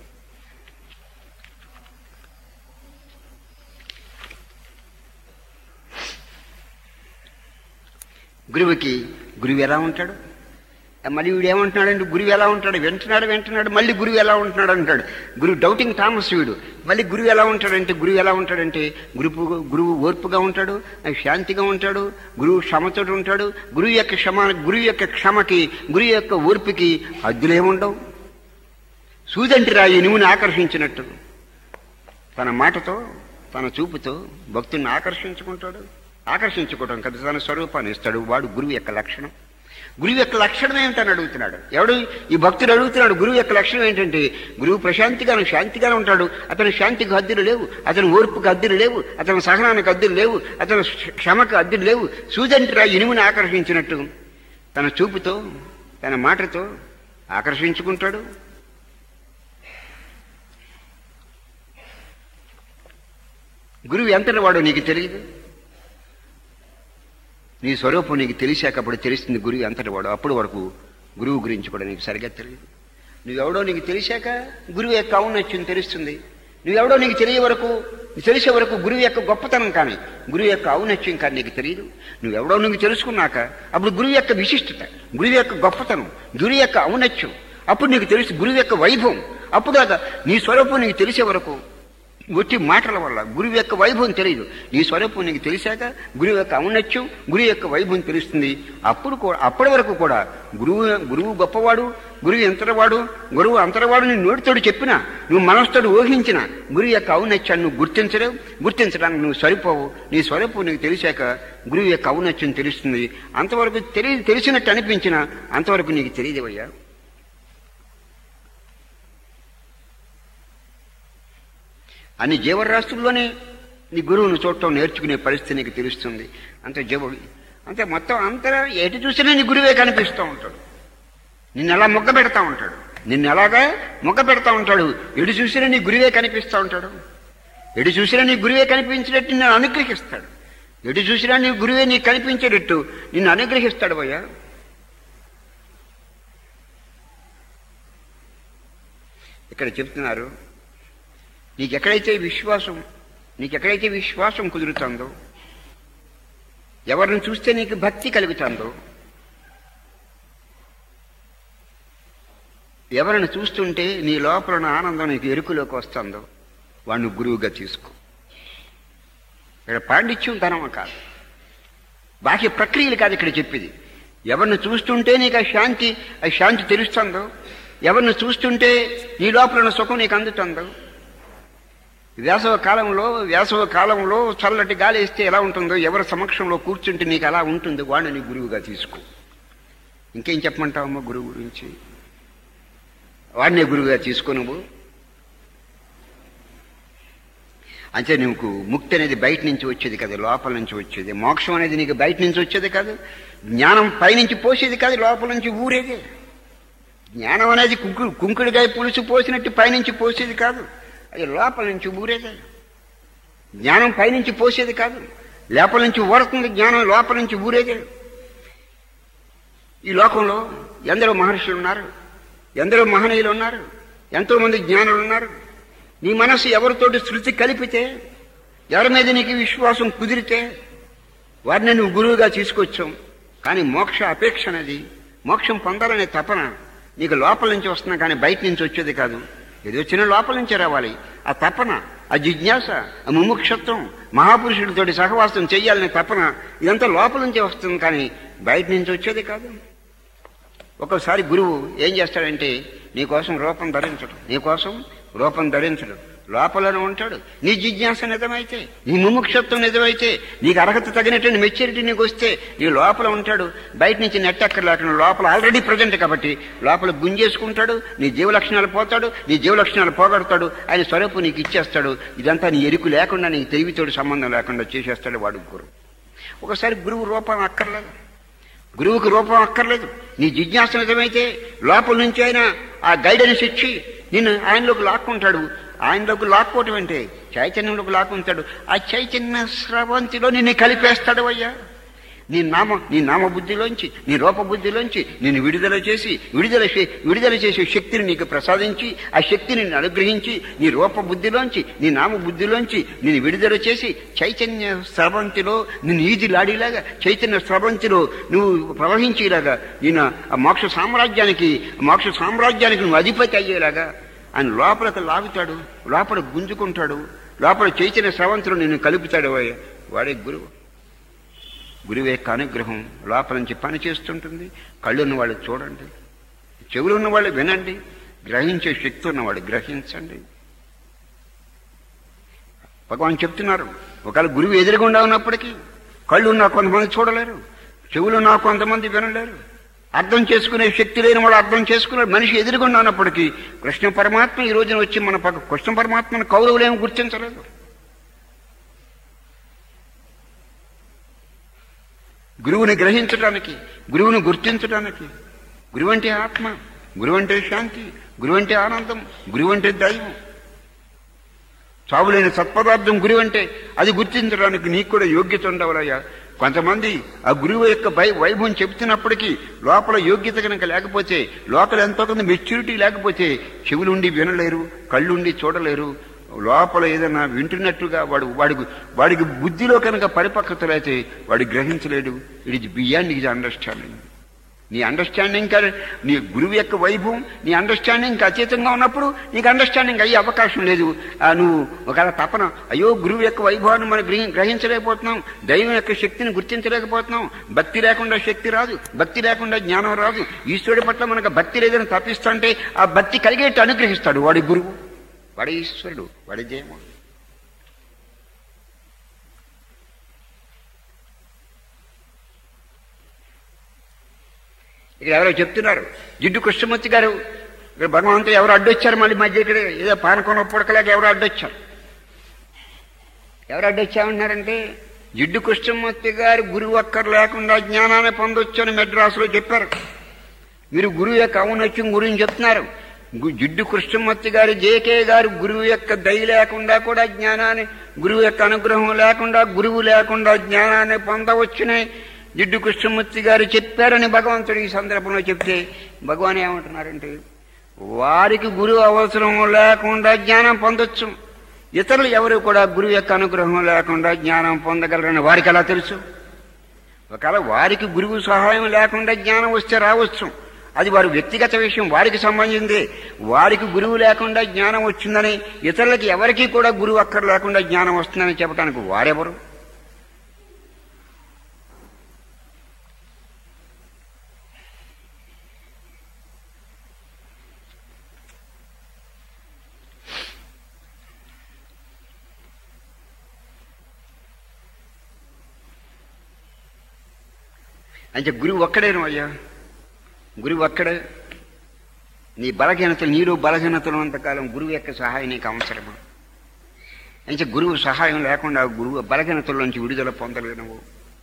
గురువుకి గురువు ఎలా ఉంటాడు మళ్ళీ వీడు ఏమంటున్నాడంటే గురువు ఎలా ఉంటాడు వింటున్నాడు వింటున్నాడు మళ్ళీ గురువు ఎలా ఉంటున్నాడు అంటాడు గురువు డౌటింగ్ థామస్ వీడు మళ్ళీ గురువు ఎలా ఉంటాడంటే గురువు ఎలా ఉంటాడంటే గురువు గురువు ఓర్పుగా ఉంటాడు శాంతిగా ఉంటాడు గురువు క్షమతో ఉంటాడు గురువు యొక్క క్షమ గురువు యొక్క క్షమకి గురువు యొక్క ఓర్పుకి హద్దులేముండవు సూదంటి రాయి నువ్వుని ఆకర్షించినట్టు తన మాటతో తన చూపుతో భక్తుల్ని ఆకర్షించుకుంటాడు ఆకర్షించుకోవడం కదా తన స్వరూపాన్ని ఇస్తాడు వాడు గురువు యొక్క లక్షణం గురువు యొక్క లక్షణం ఏమిటని అడుగుతున్నాడు ఎవడు ఈ భక్తుడు అడుగుతున్నాడు గురువు యొక్క లక్షణం ఏంటంటే గురువు ప్రశాంతిగాను శాంతిగానే ఉంటాడు అతని శాంతికి హద్దులు లేవు అతని ఓర్పుకి హద్దులు లేవు అతని సహనానికి హద్దులు లేవు అతని క్షమకు హద్దులు లేవు సూదంటిరా ఇనుముని ఆకర్షించినట్టు తన చూపుతో తన మాటతో ఆకర్షించుకుంటాడు గురువు ఎంతటి వాడో నీకు తెలియదు నీ స్వరూపం నీకు తెలిసాక అప్పుడు తెలుస్తుంది గురువు ఎంతటి వాడు అప్పుడు వరకు గురువు గురించి కూడా నీకు సరిగ్గా తెలియదు నువ్వెవడో నీకు తెలిసాక గురువు యొక్క ఔన్నత్యం తెలుస్తుంది నువ్వెవడో నీకు తెలియ వరకు తెలిసే వరకు గురువు యొక్క గొప్పతనం కానీ గురువు యొక్క ఔన్నత్యం కానీ నీకు తెలియదు నువ్వెవడో నీకు తెలుసుకున్నాక అప్పుడు గురువు యొక్క విశిష్టత గురువు యొక్క గొప్పతనం గురువు యొక్క ఔన్నత్యం అప్పుడు నీకు తెలుసు గురువు యొక్క వైభవం అప్పుడు అది నీ స్వరూపం నీకు తెలిసే వరకు ఒట్టి మాటల వల్ల గురువు యొక్క వైభవం తెలియదు నీ స్వరూపం నీకు తెలిసాక గురువు యొక్క ఔన్నత్యం గురువు యొక్క వైభవం తెలుస్తుంది అప్పుడు కూడా అప్పటి వరకు కూడా గురువు గురువు గొప్పవాడు గురువు ఎంతటివాడు గురువు అంతటివాడు నీ నోటితోడు చెప్పినా నువ్వు మనసుతోడు ఊహించిన గురువు యొక్క ఔన్నత్యాన్ని నువ్వు గుర్తించలేవు గుర్తించడానికి నువ్వు సరిపోవు నీ స్వరూపం నీకు తెలిసాక గురువు యొక్క ఔన్నత్యం తెలుస్తుంది అంతవరకు తెలియ తెలిసినట్టు అనిపించినా అంతవరకు నీకు తెలియదేవయ్యా అన్ని జీవరాశుల్లోనే నీ గురువును చూడటం నేర్చుకునే పరిస్థితి నీకు తెలుస్తుంది అంతే జీవుడు అంతే మొత్తం అంతా ఎటు చూసినా నీ గురువే కనిపిస్తూ ఉంటాడు నిన్ను ఎలా మొగ్గ పెడతా ఉంటాడు నిన్ను ఎలాగా మొగ్గ పెడతా ఉంటాడు ఎటు చూసినా నీ గురువే కనిపిస్తూ ఉంటాడు ఎటు చూసినా నీ గురువే కనిపించేటట్టు నిన్ను అనుగ్రహిస్తాడు ఎటు చూసినా నీ గురువే నీకు కనిపించేటట్టు నిన్ను అనుగ్రహిస్తాడు భయ్యా ఇక్కడ చెప్తున్నారు నీకు ఎక్కడైతే విశ్వాసం నీకు ఎక్కడైతే విశ్వాసం కుదురుతుందో ఎవరిని చూస్తే నీకు భక్తి కలుగుతుందో ఎవరిని చూస్తుంటే నీ లోపల ఉన్న ఆనందం నీకు ఎరుకులోకి వస్తుందో వాడిని గురువుగా తీసుకో ఇక్కడ పాండిత్యం ధనం కాదు బాహ్య ప్రక్రియలు కాదు ఇక్కడ చెప్పేది ఎవరిని చూస్తుంటే నీకు ఆ శాంతి ఆ శాంతి తెలుస్తుందో ఎవరిని చూస్తుంటే నీ లోపల ఉన్న సుఖం నీకు అందుతుందో వేసవ కాలంలో వేసవ కాలంలో చల్లటి గాలి వేస్తే ఎలా ఉంటుందో ఎవరి సమక్షంలో కూర్చుంటే నీకు అలా ఉంటుంది వాడిని నీ గురువుగా తీసుకో ఇంకేం చెప్పమంటావమ్మా గురువు గురించి వాడినే గురువుగా తీసుకో నువ్వు అంటే నీకు ముక్తి అనేది బయట నుంచి వచ్చేది కాదు లోపల నుంచి వచ్చేది మోక్షం అనేది నీకు బయట నుంచి వచ్చేది కాదు జ్ఞానం పైనుంచి పోసేది కాదు లోపల నుంచి ఊరేది జ్ఞానం అనేది కుంకు కుంకుడికాయ పులుసు పోసినట్టు పైనుంచి పోసేది కాదు అది లోపల నుంచి ఊరేదే జ్ఞానం పైనుంచి పోసేది కాదు లోపల నుంచి ఊరుతుంది జ్ఞానం లోపల నుంచి ఊరేదే ఈ లోకంలో ఎందరో మహర్షులు ఉన్నారు ఎందరో మహనీయులు ఉన్నారు ఎంతో మంది జ్ఞానులు ఉన్నారు నీ మనసు ఎవరితోటి శృతి కలిపితే ఎవరి మీద నీకు విశ్వాసం కుదిరితే వారిని నువ్వు గురువుగా తీసుకొచ్చావు కానీ మోక్ష అపేక్ష అనేది మోక్షం పొందాలనే తపన నీకు లోపల నుంచి వస్తున్నా కానీ బయట నుంచి వచ్చేది కాదు ఏది వచ్చినా లోపల నుంచే రావాలి ఆ తపన ఆ జిజ్ఞాస ఆ ముముక్షత్వం మహాపురుషుడితోటి సహవాసం చెయ్యాలనే తపన ఇదంతా లోపల నుంచే వస్తుంది కానీ బయట నుంచి వచ్చేది కాదు ఒక్కోసారి గురువు ఏం చేస్తాడంటే నీకోసం రూపం ధరించడు నీకోసం రూపం ధరించడు లోపలనే ఉంటాడు నీ జిజ్ఞాస నిజమైతే నీ ముముక్షత్వం నిజమైతే నీకు అర్హత తగినటువంటి మెచ్యూరిటీ నీకు వస్తే నీ లోపల ఉంటాడు బయట నుంచి నెట్టక్కర్లేకుండా లోపల ఆల్రెడీ ప్రజెంట్ కాబట్టి లోపల గుంజేసుకుంటాడు నీ జీవ లక్షణాలు పోతాడు నీ జీవ లక్షణాలు పోగొడతాడు ఆయన స్వరూపు నీకు ఇచ్చేస్తాడు ఇదంతా నీ ఎరుకు లేకుండా నీ తెలివితోటి సంబంధం లేకుండా చేసేస్తాడు వాడు గురువు ఒకసారి గురువు రూపం అక్కర్లేదు గురువుకి రూపం అక్కర్లేదు నీ జిజ్ఞాస నిజమైతే లోపల నుంచి ఆయన ఆ గైడెన్స్ ఇచ్చి నిన్ను ఆయనలోకి లాక్కుంటాడు ఆయనలోకి లాక్కోవటం అంటే చైతన్యంలోకి లాక్కుంటాడు ఆ చైతన్య స్రవంతిలో నిన్ను కలిపేస్తాడు అయ్యా నీ నామ నీ నామ బుద్ధిలోంచి నీ రూప బుద్ధిలోంచి నిన్ను విడుదల చేసి విడుదల చే- విడుదల చేసే శక్తిని నీకు ప్రసాదించి ఆ శక్తిని నిన్ను అనుగ్రహించి నీ రూప బుద్ధిలోంచి నీ నామ బుద్ధిలోంచి నిన్ను విడుదల చేసి చైతన్య స్రవంతిలో నిన్ను ఈదిలాడిలాగా చైతన్య స్రవంతిలో నువ్వు ప్రవహించేలాగా ఈయన ఆ మోక్ష సామ్రాజ్యానికి ఆ మోక్ష సామ్రాజ్యానికి నువ్వు అధిపతి అయ్యేలాగా ఆయన లోపలికి లాగుతాడు లోపల గుంజుకుంటాడు లోపల చైతన్య స్రవంతులు నిన్ను కలుపుతాడు అయ్యా. వాడే గురువు గురువు యొక్క అనుగ్రహం లోపల నుంచి పని చేస్తుంటుంది కళ్ళు ఉన్న వాళ్ళు చూడండి చెవులు ఉన్న వాళ్ళు వినండి గ్రహించే శక్తి ఉన్నవాడు గ్రహించండి భగవాన్ చెప్తున్నారు ఒకవేళ గురువు ఎదురుగుండా ఉన్నప్పటికీ కళ్ళు ఉన్నా కొంతమంది చూడలేరు చెవులు ఉన్నా కొంతమంది వినలేరు అర్థం చేసుకునే శక్తి లేని వాడు అర్థం చేసుకున్నాడు మనిషి ఎదురుగుండా ఉన్నప్పటికీ కృష్ణ పరమాత్మ ఈ రోజున వచ్చి మన పక్క కృష్ణ పరమాత్మను కౌరవులేమి గుర్తించలేదు గురువుని గ్రహించడానికి గురువుని గుర్తించడానికి గురువు అంటే ఆత్మ గురువు అంటే శాంతి గురువు అంటే ఆనందం గురువు అంటే దైవం చావులేని సత్పదార్థం గురువు అంటే అది గుర్తించడానికి నీకు కూడా యోగ్యత ఉండవలయ్యా కొంతమంది ఆ గురువు యొక్క వై వైభవం చెప్తున్నప్పటికీ లోపల యోగ్యత కనుక లేకపోతే లోపల ఎంతో కొంత మెచ్యూరిటీ లేకపోతే చెవులుండి వినలేరు కళ్ళుండి చూడలేరు లోపల ఏదైనా వింటున్నట్టుగా వాడు వాడికి వాడికి బుద్ధిలో కనుక పరిపక్వత లేతే వాడు గ్రహించలేడు it is beyond is understanding నీ అండర్స్టాండింగ్ కా నీ గురువు యొక్క వైభవం నీ అండర్స్టాండింగ్ అతీతంగా ఉన్నప్పుడు నీకు అండర్స్టాండింగ్ అయ్యే అవకాశం లేదు ఆ, నువ్వు ఒకవేళ తపన అయ్యో గురువు యొక్క వైభవాన్ని మనం గ్రహి- గ్రహించలేకపోతున్నాం దైవం యొక్క శక్తిని గుర్తించలేకపోతున్నాం భక్తి లేకుండా శక్తి రాదు భక్తి లేకుండా జ్ఞానం రాదు ఈశ్వరుడి పట్ల మనకు భక్తి లేదని తప్పిస్తుంటే ఆ భక్తి కలిగేట్టు అనుగ్రహిస్తాడు వాడి గురువు వాడి ఈశ్వరుడు వాడి దేవుడు ఇక్కడ ఎవరో చెప్తున్నారు జిడ్డు కృష్ణమూర్తి గారు ఇక్కడ భగవంతుడు ఎవరు అడ్డొచ్చారు మళ్ళీ మధ్య ఇక్కడ ఏదో పానకొన పుడకలేక ఎవరు అడ్డొచ్చారు ఎవరు అడ్డొచ్చామన్నారంటే జిడ్డు కృష్ణమూర్తి గారు గురువు అక్కర్ లేకుండా జ్ఞానాన్ని పొందొచ్చు అని మెడ్రాసులో చెప్పారు మీరు గురువు యొక్క ఔన్నత్యం గురించి చెప్తున్నారు గు- జిడ్డు కృష్ణమూర్తి గారు జేకే గారు గురువు యొక్క దయ లేకుండా కూడా జ్ఞానాన్ని గురువు యొక్క అనుగ్రహం లేకుండా గురువు లేకుండా జ్ఞానాన్ని పొందవచ్చునే జిడ్డు కృష్ణమూర్తి గారు చెప్పారని భగవంతుడు ఈ సందర్భంలో చెప్తే భగవాన్ ఏమంటున్నారంటే వారికి గురువు అవసరం లేకుండా జ్ఞానం పొందొచ్చు ఇతరులు ఎవరు కూడా గురువు యొక్క అనుగ్రహం లేకుండా జ్ఞానం పొందగలరని వారికి ఎలా తెలుసు ఒకవేళ వారికి గురువు సహాయం లేకుండా జ్ఞానం వస్తే రావచ్చు అది వారి వ్యక్తిగత విషయం వారికి సంబంధించింది వారికి గురువు లేకుండా జ్ఞానం వచ్చిందని ఇతరులకి ఎవరికీ కూడా గురువు అక్కర్ లేకుండా జ్ఞానం వస్తుందని చెప్పడానికి వారెవరు అంటే గురువు ఒక్కడేను అయ్యా గురువు ఒక్కడే నీ బలహీనతలు నీలో బలహీనతలు ఉన్నంతకాలం గురువు యొక్క సహాయం నీకు అవసరమా అంటే గురువు సహాయం లేకుండా గురువు బలహీనతల నుంచి విడుదల పొందలేవు నువ్వు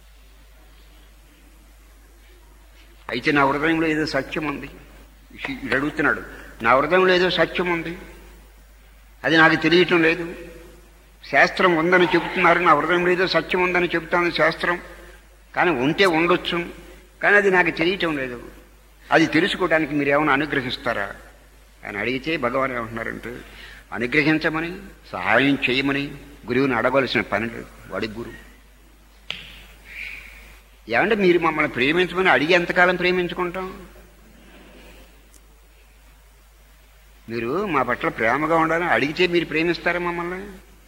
అయితే నా హృదయంలో ఏదో సత్యం ఉంది వీడు అడుగుతున్నాడు నా హృదయంలో ఏదో సత్యం ఉంది అది నాకు తెలియటం లేదు శాస్త్రం ఉందని చెబుతున్నారు నా హృదయంలో ఏదో సత్యం ఉందని చెబుతాను శాస్త్రం కానీ ఉంటే ఉండొచ్చు కానీ అది నాకు తెలియటం లేదు అది తెలుసుకోవడానికి మీరు ఏమైనా అనుగ్రహిస్తారా అని అడిగితే భగవాన్ ఏమంటున్నారంటే అనుగ్రహించమని సహాయం చేయమని గురువుని అడగవలసిన పని లేదు వాడి గురువు ఏమంటే మీరు మమ్మల్ని ప్రేమించమని అడిగి ఎంతకాలం ప్రేమించుకుంటాం మీరు మా పట్ల ప్రేమగా ఉండాలని అడిగితే మీరు ప్రేమిస్తారా మమ్మల్ని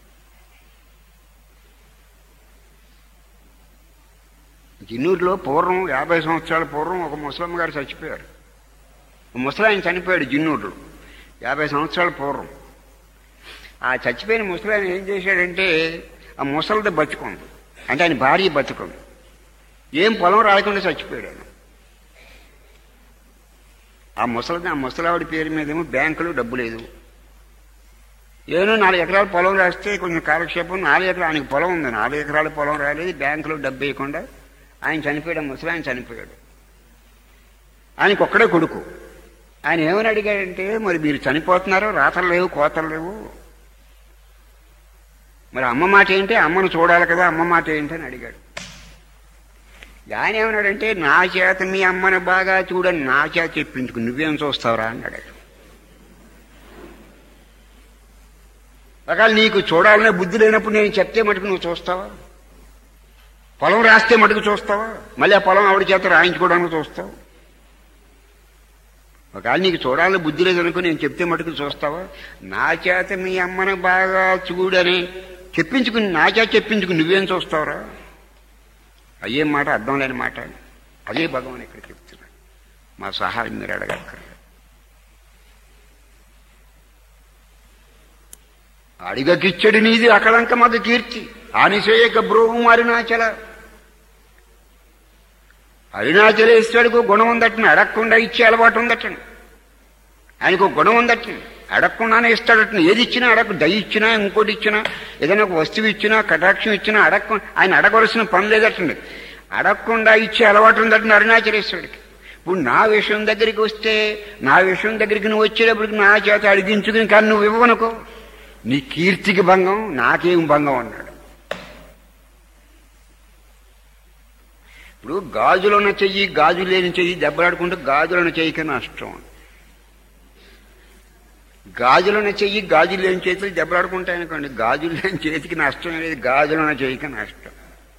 జిన్నూరులో పూర్వం యాభై సంవత్సరాల పూర్వం ఒక ముసలమ్మ గారు చచ్చిపోయారు ఒక ముసలాయన చనిపోయాడు జిన్నూరులో యాభై సంవత్సరాల పూర్వం ఆ చచ్చిపోయిన ముసలాయన ఏం చేశాడంటే ఆ ముసలిది బతుకుంది అంటే ఆయన భార్య బతుకుంది ఏం పొలం రాకుండా చచ్చిపోయాడు ఆయన ఆ ముసలిది ఆ ముసలావిడి పేరు మీదేమో బ్యాంకులో డబ్బు లేదు ఏదో నాలుగు ఎకరాల పొలం రాస్తే కొంచెం కాలక్షేపం నాలుగు ఎకరాలు ఆయనకి పొలం ఉంది నాలుగు ఎకరాల పొలం రాలేదు బ్యాంకులో డబ్బు వేయకుండా ఆయన చనిపోయాడు ముసలి ఆయన చనిపోయాడు ఆయనకు ఒక్కడే కొడుకు ఆయన ఏమని అడిగాడంటే మరి మీరు చనిపోతున్నారు రాతలు లేవు కోతలు లేవు మరి అమ్మ మాట ఏంటి అమ్మను చూడాలి కదా అమ్మ మాట ఏంటి అని అడిగాడు ఆయన ఏమన్నాడంటే నా చేత మీ అమ్మని బాగా చూడని నా చేత చెప్పించుకు నువ్వేం చూస్తావురా అన్నాడు ఒకవేళ నీకు చూడాలనే బుద్ధి లేనప్పుడు నేను చెప్తే మటుకు నువ్వు చూస్తావా పొలం రాస్తే మటుకు చూస్తావా మళ్ళీ ఆ పొలం ఆవిడ చేత రాయించుకోవడానికి చూస్తావు ఒకవేళ నీకు చూడాలని బుద్ధి లేదనుకో నేను చెప్తే మటుకు చూస్తావా నా చేత మీ అమ్మని బాగా చూడని చెప్పించుకుని నా చేత చెప్పించుకుని నువ్వేం చూస్తావురా అయ్యే మాట అర్థం లేని మాట అదే భగవాన్ ఇక్కడ చెప్తున్నాడు మా సహాయం మీరు అడగక్కర్లేదు అడిగకిచ్చడి నీది అకళంక మగ కీర్తి ఆనిసేయక బ్రోహం అరుణాచల అరుణాచలేశ్వరుడికి గుణం ఉందటని అడగకుండా ఇచ్చే అలవాటు ఉందటండి ఆయనకు ఒక గుణం ఉందటండి అడగకుండానే ఇస్తాడటండి ఏది ఇచ్చినా అడగ దయ ఇచ్చినా ఇంకోటి ఇచ్చినా ఏదైనా ఒక వస్తువు ఇచ్చినా కటాక్షం ఇచ్చినా అడగ ఆయన అడగవలసిన పని లేదటండి అడగకుండా ఇచ్చే అలవాటు ఉందటండి అరుణాచలేశ్వరుడికి ఇప్పుడు నా విషయం దగ్గరికి వస్తే నా విషయం దగ్గరికి నువ్వు వచ్చేటప్పటికి నా చేత అడిగించుకుని కానీ నువ్వు ఇవ్వనుకో నీ కీర్తికి భంగం నాకేం భంగం అన్నాడు ఇప్పుడు గాజులను చెయ్యి గాజు లేని చెయ్యి దెబ్బలాడుకుంటూ గాజులను చెయ్యికి నష్టం గాజులను చెయ్యి గాజులు లేని చేతులు దెబ్బలాడుకుంటాయనుకోండి గాజులు లేని చేతికి నష్టం లేదు గాజులను చెయ్యికి నష్టం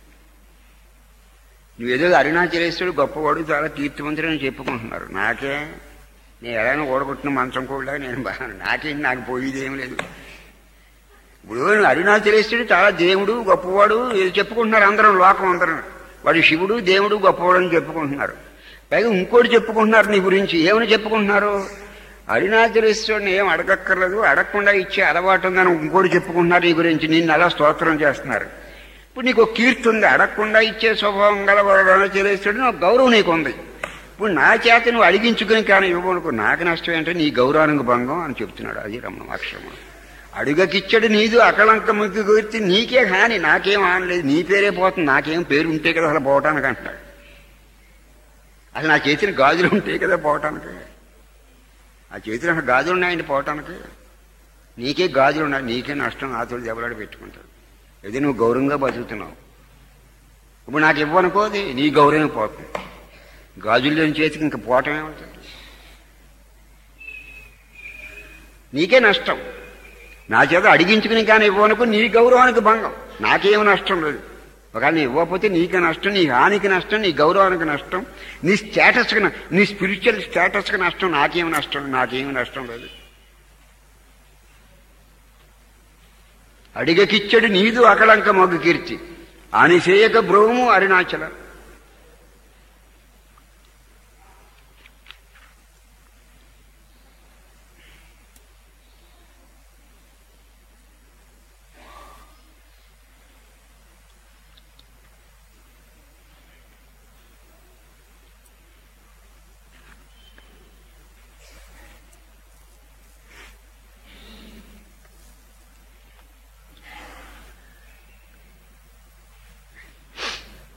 నువ్వేదో అరుణాచలేశ్వరుడు గొప్పవాడు చాలా కీర్తివంతుడని చెప్పుకుంటున్నారు నాకే నేను ఎలాగైనా ఓడగొట్టిన మంచం కూడా నేను బాగా నాకేంటి నాకు పోయేది ఏం లేదు ఇప్పుడు అరుణాచలేశ్వరుడు చాలా దేవుడు గొప్పవాడు ఇది చెప్పుకుంటున్నారు అందరం లోకం అందరం వాడు శివుడు దేవుడు గొప్పవాడు అని చెప్పుకుంటున్నారు పైగా ఇంకోటి చెప్పుకుంటున్నారు నీ గురించి ఏమని చెప్పుకుంటున్నారు అరుణాచలేశ్వరుని ఏం అడగక్కర్లేదు అడగకుండా ఇచ్చే అలవాటు ఉందని ఇంకోటి చెప్పుకుంటున్నారు నీ గురించి నిన్ను అలా స్తోత్రం చేస్తున్నారు ఇప్పుడు నీకు ఒక కీర్తి ఉంది అడగకుండా ఇచ్చే స్వభావం గల అరుణాచలేశ్వరుడు నాకు గౌరవం నీకు ఉంది ఇప్పుడు నా చేత నువ్వు అడిగించుకుని కానీ ఇవ్వనుకో నాకు నష్టం ఏంటంటే నీ గౌరవానికి భంగం అని చెప్తున్నాడు అది రమణ అక్షరం అడుగకిచ్చడు నీదు అకళంక ముక్కు గుర్తి నీకే హాని నాకేం ఆనలేదు నీ పేరే పోతుంది నాకేం పేరు ఉంటే కదా అసలు పోవటానికి అంటాడు అసలు నా చేతిని గాజులు ఉంటే కదా పోవటానికి ఆ చేతిలో అసలు గాజులు ఉన్నాయండి పోవటానికి నీకే గాజులు ఉన్నాయి నీకే నష్టం ఆతులు దెబ్బలాడి పెట్టుకుంటాడు ఇది నువ్వు గౌరవంగా బతుకుతున్నావు ఇప్పుడు నాకు ఇవ్వనుకోది నీ గౌరవం పోతుంది గాజులు లేని చేతికి ఇంకా పోవటం ఏమవుతుంది నీకే నష్టం నా చేత అడిగించుకుని కానీ ఇవ్వనుకో నీ గౌరవానికి భంగం నాకేం నష్టం లేదు ఒకవేళ నీ ఇవ్వకపోతే నీకే నష్టం నీ హానికి నష్టం నీ గౌరవానికి నష్టం నీ స్టేటస్కి న- నీ స్పిరిచువల్ స్టేటస్కి నష్టం నాకేం నష్టం నాకేం నష్టం లేదు అడిగకిచ్చడు నీదు అకళంక మగ్గు కీర్తి ఆనిసేయక బ్రోము అరుణాచల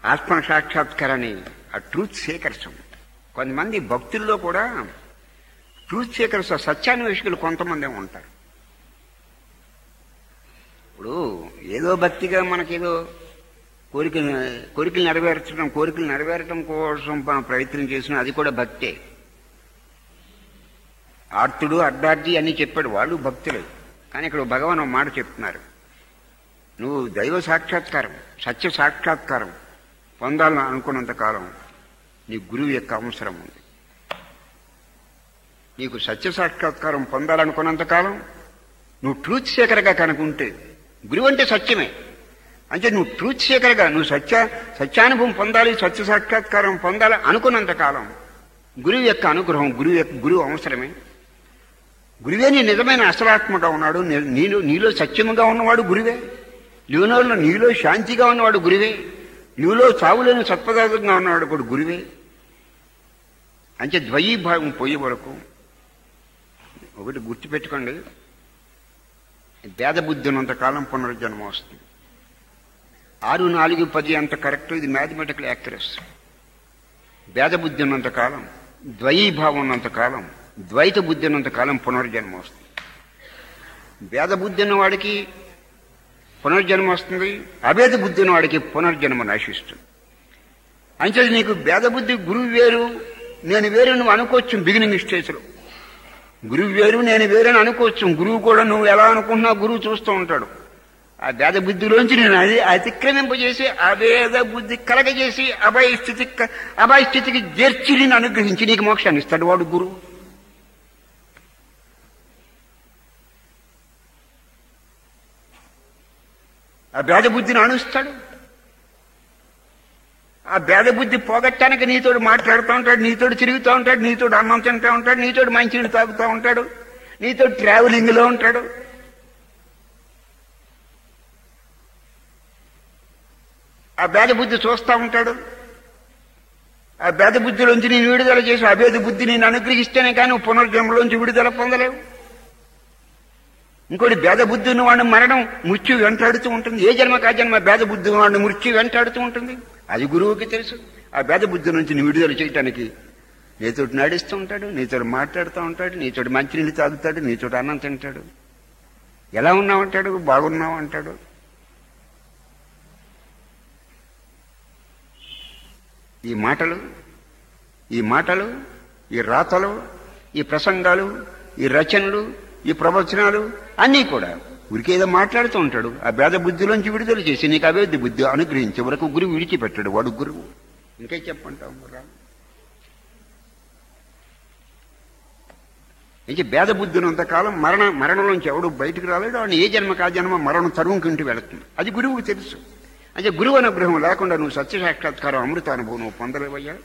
ఆత్మ సాక్షాత్కారాన్ని ఆ ట్రూత్ సేకర్స్ కొంతమంది భక్తుల్లో కూడా ట్రూత్ సేకర్స్ సత్యాన్వేషకులు కొంతమంది ఉంటారు ఇప్పుడు ఏదో భక్తిగా మనకేదో కోరికలు కోరికలు నెరవేర్చడం కోరికలు నెరవేరటం కోసం మనం ప్రయత్నం చేసిన అది కూడా భక్తే ఆర్తుడు అడ్డార్జీ అన్ని చెప్పాడు వాళ్ళు భక్తులే కానీ ఇక్కడ భగవాన్ ఒక మాట చెప్తున్నారు నువ్వు దైవ సాక్షాత్కారం సత్య సాక్షాత్కారం పొందాలని అనుకున్నంత కాలం నీ గురువు యొక్క అవసరం ఉంది నీకు సత్య సాక్షాత్కారం పొందాలనుకున్నంత కాలం నువ్వు ట్రూత్ సేకరగా కనుకుంటే గురువు అంటే సత్యమే అంటే నువ్వు ట్రూత్ సేకరగా నువ్వు సత్య సత్యానుభవం పొందాలి సత్య సాక్షాత్కారం పొందాలి అనుకున్నంత కాలం గురువు యొక్క అనుగ్రహం గురువు యొక్క గురువు అవసరమే గురువే నీ నిజమైన అసలాత్మగా ఉన్నాడు నీ- నీలో నీలో సత్యముగా ఉన్నవాడు గురువే నీలో నీలో శాంతిగా ఉన్నవాడు గురువే నీలో చావులేని సత్పదార్థంగా ఉన్నవాడు కూడా గురువే అంటే ద్వయీభావం పోయే వరకు ఒకటి గుర్తుపెట్టుకోండి భేద బుద్ధి ఉన్నంత కాలం పునర్జన్మ వస్తుంది ఆరు నాలుగు పది అంత కరెక్ట్ ఇది మ్యాథమెటికల్ యాక్యురస్ భేద బుద్ధి ఉన్నంత కాలం ద్వయీభావం ఉన్నంత కాలం ద్వైత బుద్ధి ఉన్నంత కాలం పునర్జన్మ వస్తుంది భేద బుద్ధి ఉన్న వాడికి పునర్జన్మ వస్తుంది అభేద బుద్ధి ఉన్న వాడికి పునర్జన్మ నశిస్తుంది అంచేది నీకు భేద బుద్ధి గురువు వేరు నేను వేరు నువ్వు అనుకోవచ్చు బిగినింగ్ స్టేజ్లో గురువు వేరు నేను వేరని అనుకోవచ్చు గురువు కూడా నువ్వు ఎలా అనుకుంటున్నావు గురువు చూస్తూ ఉంటాడు ఆ భేద బుద్ధిలోంచి నేను అది అతిక్రమింపజేసి అభేద బుద్ధి కలగజేసి అభయ స్థితి అభయ స్థితికి చేర్చి నేను అనుగ్రహించి నీకు మోక్షాన్ని ఇస్తాడు వాడు గురువు ఆ భేద బుద్ధిని అణుస్తాడు ఆ భేద బుద్ధి పోగొట్టడానికి నీతోడు మాట్లాడుతూ ఉంటాడు నీతోడు తిరుగుతూ ఉంటాడు నీతోడు అన్నం తింటూ ఉంటాడు నీతోడు మంచినీళ్ళు తాగుతూ ఉంటాడు నీతో ట్రావెలింగ్ లో ఉంటాడు ఆ భేద బుద్ధి చూస్తూ ఉంటాడు ఆ భేద బుద్ధిలోంచి నేను విడుదల చేసి అభేద బుద్ధి నేను అనుగ్రహిస్తేనే కానీ నువ్వు పునర్జన్మలోంచి విడుదల పొందలేవు ఇంకోటి భేద బుద్ధి ఉన్నవాడిని మరణం మృత్యు వెంటాడుతూ ఉంటుంది ఏ జన్మకు ఆ జన్మ భేద బుద్ధి ఉన్నవాడిని మృత్యు వెంటాడుతూ ఉంటుంది అది గురువుకి తెలుసు ఆ భేద బుద్ధి నుంచి నీ విడుదల చేయటానికి నీతోటి నడుస్తూ ఉంటాడు నీతోటి మాట్లాడుతూ ఉంటాడు నీతోటి మంచినీళ్ళు తాగుతాడు నీతోటి అన్నం తింటాడు ఎలా ఉన్నావు అంటాడు బాగున్నావు అంటాడు ఈ మాటలు ఈ మాటలు ఈ రాతలు ఈ ప్రసంగాలు ఈ రచనలు ఈ ప్రవచనాలు అన్నీ కూడా ఉరికేదో మాట్లాడుతూ ఉంటాడు ఆ భేద బుద్ధిలోంచి విడుదల చేసి నీకు అభివృద్ధి బుద్ధి అనుగ్రహించే వరకు గురువు విడిచిపెట్టాడు వాడు గురువు ఇంకే చెప్పంటావు రా ఇంకే భేద బుద్ధి ఉన్నంతకాలం మరణ మరణంలోంచి ఎవడు బయటకు రాలేడు వాడిని ఏ జన్మ కా జన్మ మరణం తరువుకుంటూ వెళుతుంది అది గురువుకు తెలుసు అంటే గురువు అనుగ్రహం లేకుండా నువ్వు సత్య సాక్షాత్కారం అమృత అనుభవం నువ్వు పొందలేవయ్యా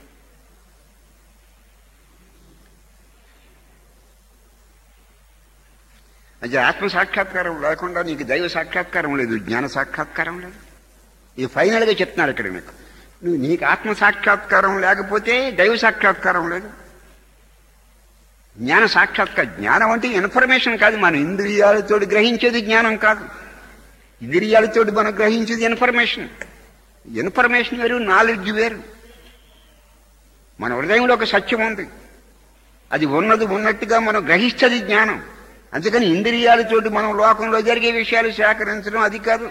అంటే ఆత్మ సాక్షాత్కారం లేకుండా నీకు దైవ సాక్షాత్కారం లేదు జ్ఞాన సాక్షాత్కారం లేదు ఇది ఫైనల్గా చెప్తున్నారు ఇక్కడ నీకు నువ్వు నీకు ఆత్మ సాక్షాత్కారం లేకపోతే దైవ సాక్షాత్కారం లేదు జ్ఞాన సాక్షాత్కారం జ్ఞానం అంటే ఇన్ఫర్మేషన్ కాదు మన ఇంద్రియాలతో గ్రహించేది జ్ఞానం కాదు ఇంద్రియాలతో మనం గ్రహించేది ఇన్ఫర్మేషన్ ఇన్ఫర్మేషన్ వేరు నాలెడ్జ్ వేరు మన హృదయంలో ఒక సత్యం ఉంది అది ఉన్నది ఉన్నట్టుగా మనం గ్రహిస్తుంది జ్ఞానం అందుకని ఇంద్రియాలతోటి మనం లోకంలో జరిగే విషయాలు సేకరించడం అది కాదు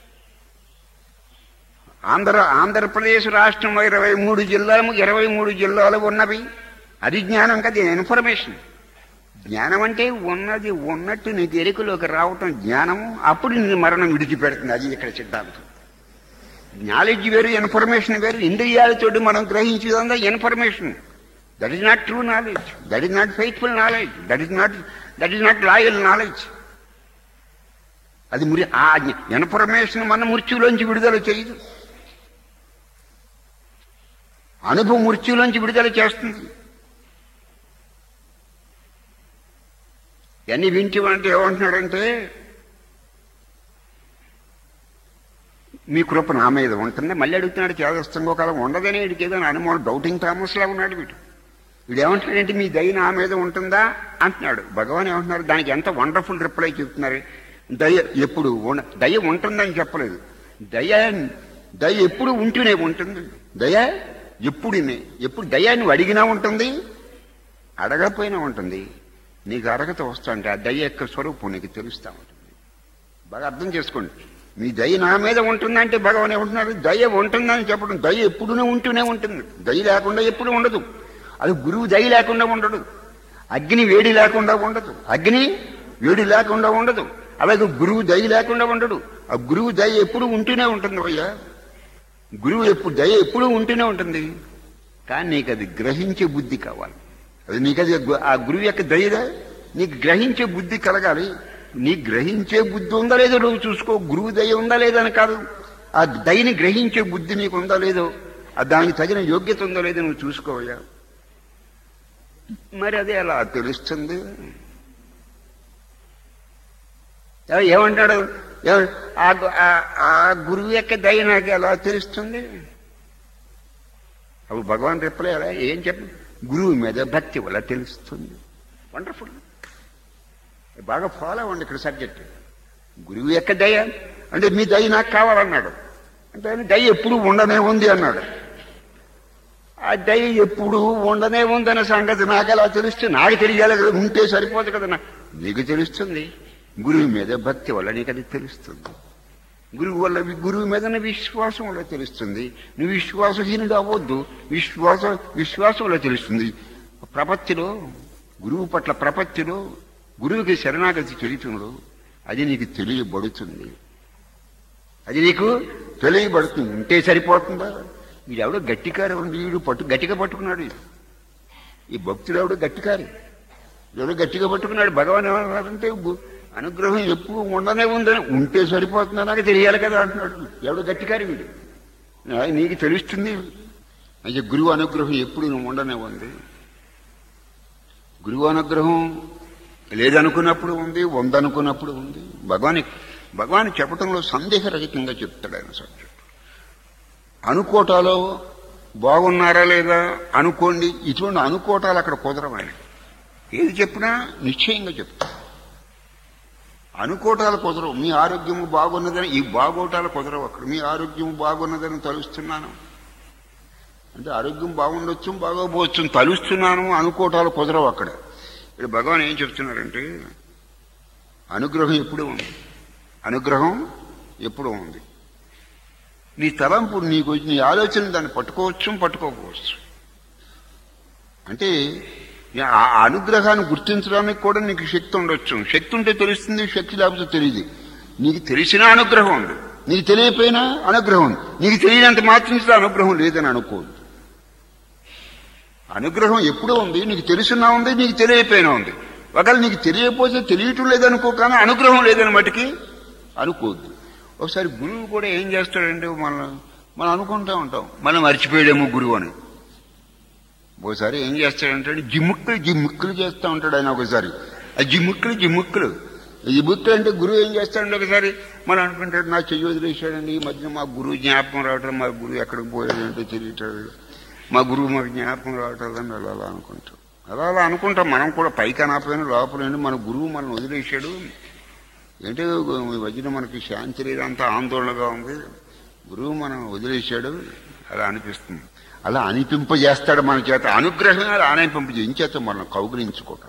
ఆంధ్ర ఆంధ్రప్రదేశ్ రాష్ట్రంలో ఇరవై మూడు జిల్లాలు ఇరవై మూడు జిల్లాలు ఉన్నవి అది జ్ఞానం కదా ఇన్ఫర్మేషన్ జ్ఞానం అంటే ఉన్నది ఉన్నట్టు నీకు ఎరుకలోకి రావటం జ్ఞానము అప్పుడు నీ మరణం విడిచిపెడుతుంది అది ఇక్కడ సిద్ధాంతం నాలెడ్జ్ వేరు ఇన్ఫర్మేషన్ వేరు ఇంద్రియాలతోటి మనం గ్రహించేదంతా information that is not true knowledge that is not faithful knowledge that is not that is not loyal knowledge అది మురి ఆ ఇన్ఫర్మేషన్ మన మృత్యులోంచి విడుదల చేయదు అనుభవం మృత్యులోంచి విడుదల చేస్తుంది ఎన్ని వింటివంటే ఏమంటున్నాడంటే మీ కృప నా మీద ఉంటుంది మళ్ళీ అడుగుతున్నాడు చేదస్తంగో కాలం ఉండదని వీడికి ఏదో అనుమానం డౌటింగ్ థామస్ లా ఉన్నాడు వీడు వీడు ఏమంటున్నాడంటే మీ దయ నా మీద ఉంటుందా అంటున్నాడు భగవాన్ ఏమంటున్నారు దానికి ఎంత వండర్ఫుల్ రిప్లై చెప్తున్నారు దయ ఎప్పుడు ఉన్న- దయ ఉంటుందని చెప్పలేదు దయ దయ ఎప్పుడు ఉంటూనే ఉంటుంది దయ ఎప్పుడునే ఎప్పుడు దయ నువ్వు అడిగినా ఉంటుంది అడగకపోయినా ఉంటుంది నీకు అర్హత వస్తా అంటే ఆ దయ యొక్క స్వరూపం నీకు తెలుస్తూ ఉంటుంది బాగా అర్థం చేసుకోండి మీ దయ నా మీద ఉంటుందంటే భగవాన్ ఏమంటున్నారు దయ ఉంటుందని చెప్పడం దయ ఎప్పుడునే ఉంటూనే ఉంటుంది దయ లేకుండా ఎప్పుడు ఉండదు అది గురువు దయ లేకుండా ఉండడు అగ్ని వేడి లేకుండా ఉండదు అగ్ని వేడి లేకుండా ఉండదు అలాగే గురువు దయ లేకుండా ఉండడు ఆ గురువు దయ ఎప్పుడు ఉంటూనే ఉంటుంది అయ్యా గురువు ఎప్పుడు దయ ఎప్పుడు ఉంటూనే ఉంటుంది కానీ నీకు అది గ్రహించే బుద్ధి కావాలి అది నీకు అది గు- ఆ గురువు యొక్క దయదా నీకు గ్రహించే బుద్ధి కలగాలి నీ గ్రహించే బుద్ధి ఉందా లేదో నువ్వు చూసుకో గురువు దయ ఉందా లేదా అని కాదు ఆ దయని గ్రహించే బుద్ధి నీకు ఉందా లేదో ఆ దానికి తగిన యోగ్యత ఉందో లేదో నువ్వు చూసుకోవయ్యా మరి అది ఎలా తెలుస్తుంది ఏ- ఏమంటాడు ఏమ- ఆ గు- ఆ- ఆ గురువు యొక్క దయ నాకు ఎలా తెలుస్తుంది అప్పుడు భగవాన్ రిప్లై ఎలా ఏం చెప్పు గురువు మీద భక్తి వల్ల తెలుస్తుంది వండర్ఫుల్ బాగా ఫాలో అవ్వండి ఇక్కడ సబ్జెక్ట్ గురువు యొక్క దయ అంటే మీ దయ నాకు కావాలన్నాడు అంటే ఆయన దయ ఎప్పుడు ఉండనే ఉంది అన్నాడు ఆ దయ ఎప్పుడు ఉండనే ఉందన్న సంగతి నాకు ఎలా తెలుస్తుంది నాకు తెలియాలి కదా ఉంటే సరిపోదు కదా నా- నీకు తెలుస్తుంది గురువు మీద భక్తి వల్ల నీకు అది తెలుస్తుంది గురువు వల్ల గురువు మీద నీ విశ్వాసం వల్ల తెలుస్తుంది నువ్వు విశ్వాసహీనుడు అవ్వద్దు విశ్వాస విశ్వాసం వల్ల తెలుస్తుంది ప్రపత్తిలో గురువు పట్ల ప్రపత్తిలో గురువుకి శరణాగతి చరిత్రలో అది నీకు తెలియబడుతుంది అది నీకు తెలియబడుతుంది ఉంటే సరిపోతుందా వీడెవడో గట్టికారు వీడు పట్టు గట్టిగా పట్టుకున్నాడు ఈ భక్తుడు ఎవడో గట్టికారి ఎవడో గట్టిగా పట్టుకున్నాడు భగవాన్ ఏమన్నారంటే గు- అనుగ్రహం ఎప్పుడు ఉండనే ఉందని ఉంటే సరిపోతుందా నాకు తెలియాలి కదా అంటున్నాడు ఎవడో గట్టికారి వీడు ఆ, నీకు తెలుస్తుంది అయితే గురువు అనుగ్రహం ఎప్పుడు నువ్వు ఉండనే ఉంది గురువు అనుగ్రహం లేదనుకున్నప్పుడు ఉంది ఉందనుకున్నప్పుడు ఉంది భగవాన్ భగవాన్ చెప్పడంలో సందేహరహితంగా చెప్తాడు ఆయన సబ్జెక్ట్ అనుకోటాలో బాగున్నారా లేదా అనుకోండి ఇటువంటి అనుకోటాలు అక్కడ కుదరమని ఏది చెప్పినా నిశ్చయంగా చెప్తా అనుకోటాలు కుదరవు మీ ఆరోగ్యము బాగున్నదని ఈ బాగోటాలు కుదరవు అక్కడ మీ ఆరోగ్యం బాగున్నదని తలుస్తున్నాను అంటే ఆరోగ్యం బాగుండొచ్చు బాగోపోవచ్చు తలుస్తున్నాను అనుకోటాలు కుదరవు అక్కడ ఇక్కడ భగవాన్ ఏం చెప్తున్నారంటే అనుగ్రహం ఎప్పుడూ ఉంది అనుగ్రహం ఎప్పుడూ ఉంది నీ తలంపు నీకు నీ ఆలోచన దాన్ని పట్టుకోవచ్చు పట్టుకోకపోవచ్చు అంటే ఆ అనుగ్రహాన్ని గుర్తించడానికి కూడా నీకు శక్తి ఉండొచ్చు శక్తి ఉంటే తెలుస్తుంది శక్తి లేకపోతే తెలియదు నీకు తెలిసిన అనుగ్రహం ఉంది నీకు తెలియపోయినా అనుగ్రహం ఉంది నీకు తెలియనంత మాత్రం చేత అనుగ్రహం లేదని అనుకోదు అనుగ్రహం ఎప్పుడూ ఉంది నీకు తెలిసినా ఉంది నీకు తెలియపోయినా ఉంది ఒకవేళ నీకు తెలియకపోతే తెలియటం లేదనుకో కానీ అనుగ్రహం లేదని మటుకి అనుకోవద్దు ఒకసారి గురువు కూడా ఏం చేస్తాడంటే మనం మనం అనుకుంటా ఉంటాం మనం మర్చిపోయాడేమో గురువు అని ఒకసారి ఏం చేస్తాడంటే జిమ్ముక్కులు జిమ్ముక్కులు చేస్తూ ఉంటాడు ఆయన ఒకసారి ఆ జిమ్ముక్కులు జిమ్ముక్కులు జిమ్ముక్కులు అంటే గురువు ఏం చేస్తాడంటే ఒకసారి మనం అనుకుంటాడు నా చెయ్యి వదిలేశాడండి ఈ మధ్య మా గురువు జ్ఞాపకం రావటం మా గురువు ఎక్కడికి పోయాడంటే తెలియటాడు మా గురువు మాకు జ్ఞాపకం రావట్లేదని అలా అలా అనుకుంటాం అలా అలా అనుకుంటాం మనం కూడా పైకి అనపోయినా లోపల మన గురువు మనం వదిలేశాడు ఏంటో ఈ మధ్యన మనకి శాంతి లేదంతా ఆందోళనగా ఉంది గురువు మనం వదిలేశాడు అలా అనిపిస్తుంది అలా అనిపింపజేస్తాడు మన చేత అనుగ్రహం అలా అనిపింపజేయించేత మనం కౌగులించుకోవటం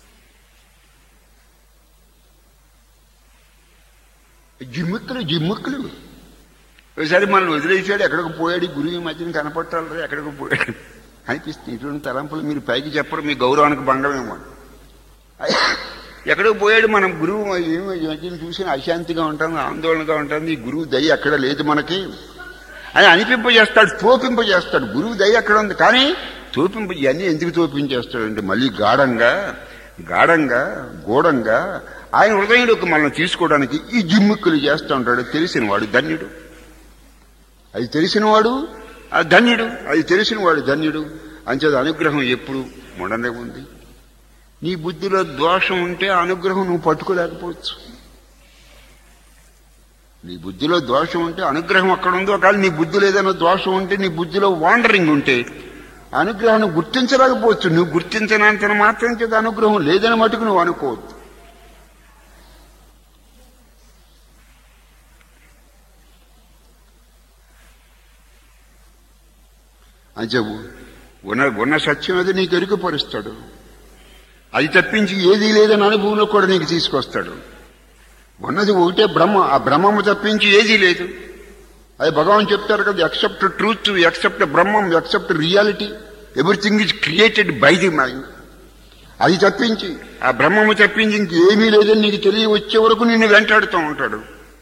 జిమ్ముక్కులు జిమ్ముక్కులు ఒకసారి మనల్ని వదిలేసాడు ఎక్కడికి పోయాడు ఈ గురువు ఈ మధ్యన కనపట్టాలి ఎక్కడికి పోయాడు అనిపిస్తుంది ఇటువంటి తలంపులు మీరు పైకి చెప్పరు మీ గౌరవానికి భంగమేమో ఎక్కడికి పోయాడు మనం గురువు ఏమో ఈ మధ్యన చూసిన అశాంతిగా ఉంటుంది ఆందోళనగా ఉంటుంది ఈ గురువు దయ ఎక్కడ లేదు మనకి అని అనిపింపజేస్తాడు తోపింపజేస్తాడు గురువు దయ ఎక్కడ ఉంది కానీ తోపింప ఇవన్నీ ఎందుకు తోపించేస్తాడంటే మళ్ళీ గాఢంగా గాఢంగా గూఢంగా ఆయన హృదయంలోకి మనం తీసుకోవడానికి ఈ జిమ్ముక్కులు చేస్తూ ఉంటాడు తెలిసినవాడు ధన్యుడు అది తెలిసినవాడు ఆ ధన్యుడు అది తెలిసినవాడు ధన్యుడు అంచేత అనుగ్రహం ఎప్పుడు మొడనే ఉంది నీ బుద్ధిలో దోషం ఉంటే ఆ అనుగ్రహం నువ్వు పట్టుకోలేకపోవచ్చు నీ బుద్ధిలో దోషం ఉంటే అనుగ్రహం అక్కడ ఉందో ఒకవేళ నీ బుద్ధిలో ఏదైనా దోషం ఉంటే నీ బుద్ధిలో వాండరింగ్ ఉంటే అనుగ్రహాన్ని గుర్తించలేకపోవచ్చు నువ్వు గుర్తించనంత మాత్రం చేత అనుగ్రహం లేదని మటుకు నువ్వు అనుకోవద్దు అంటే ఉన్న ఉన్న సత్యం అది నీకు ఎరుకపరుస్తాడు అది తప్పించి ఏదీ లేదని అనుభవంలో కూడా నీకు తీసుకొస్తాడు ఉన్నది ఒకటే బ్రహ్మ ఆ బ్రహ్మము తప్పించి ఏదీ లేదు అది భగవాన్ చెప్తారు కదా ఎక్సెప్ట్ ట్రూత్ ఎక్సెప్ట్ బ్రహ్మం except reality everything is created by the mind అది తప్పించి ఆ బ్రహ్మము తప్పించి ఇంకేమీ లేదని నీకు తెలియ వచ్చే వరకు నిన్ను వెంటాడుతూ ఉంటాడు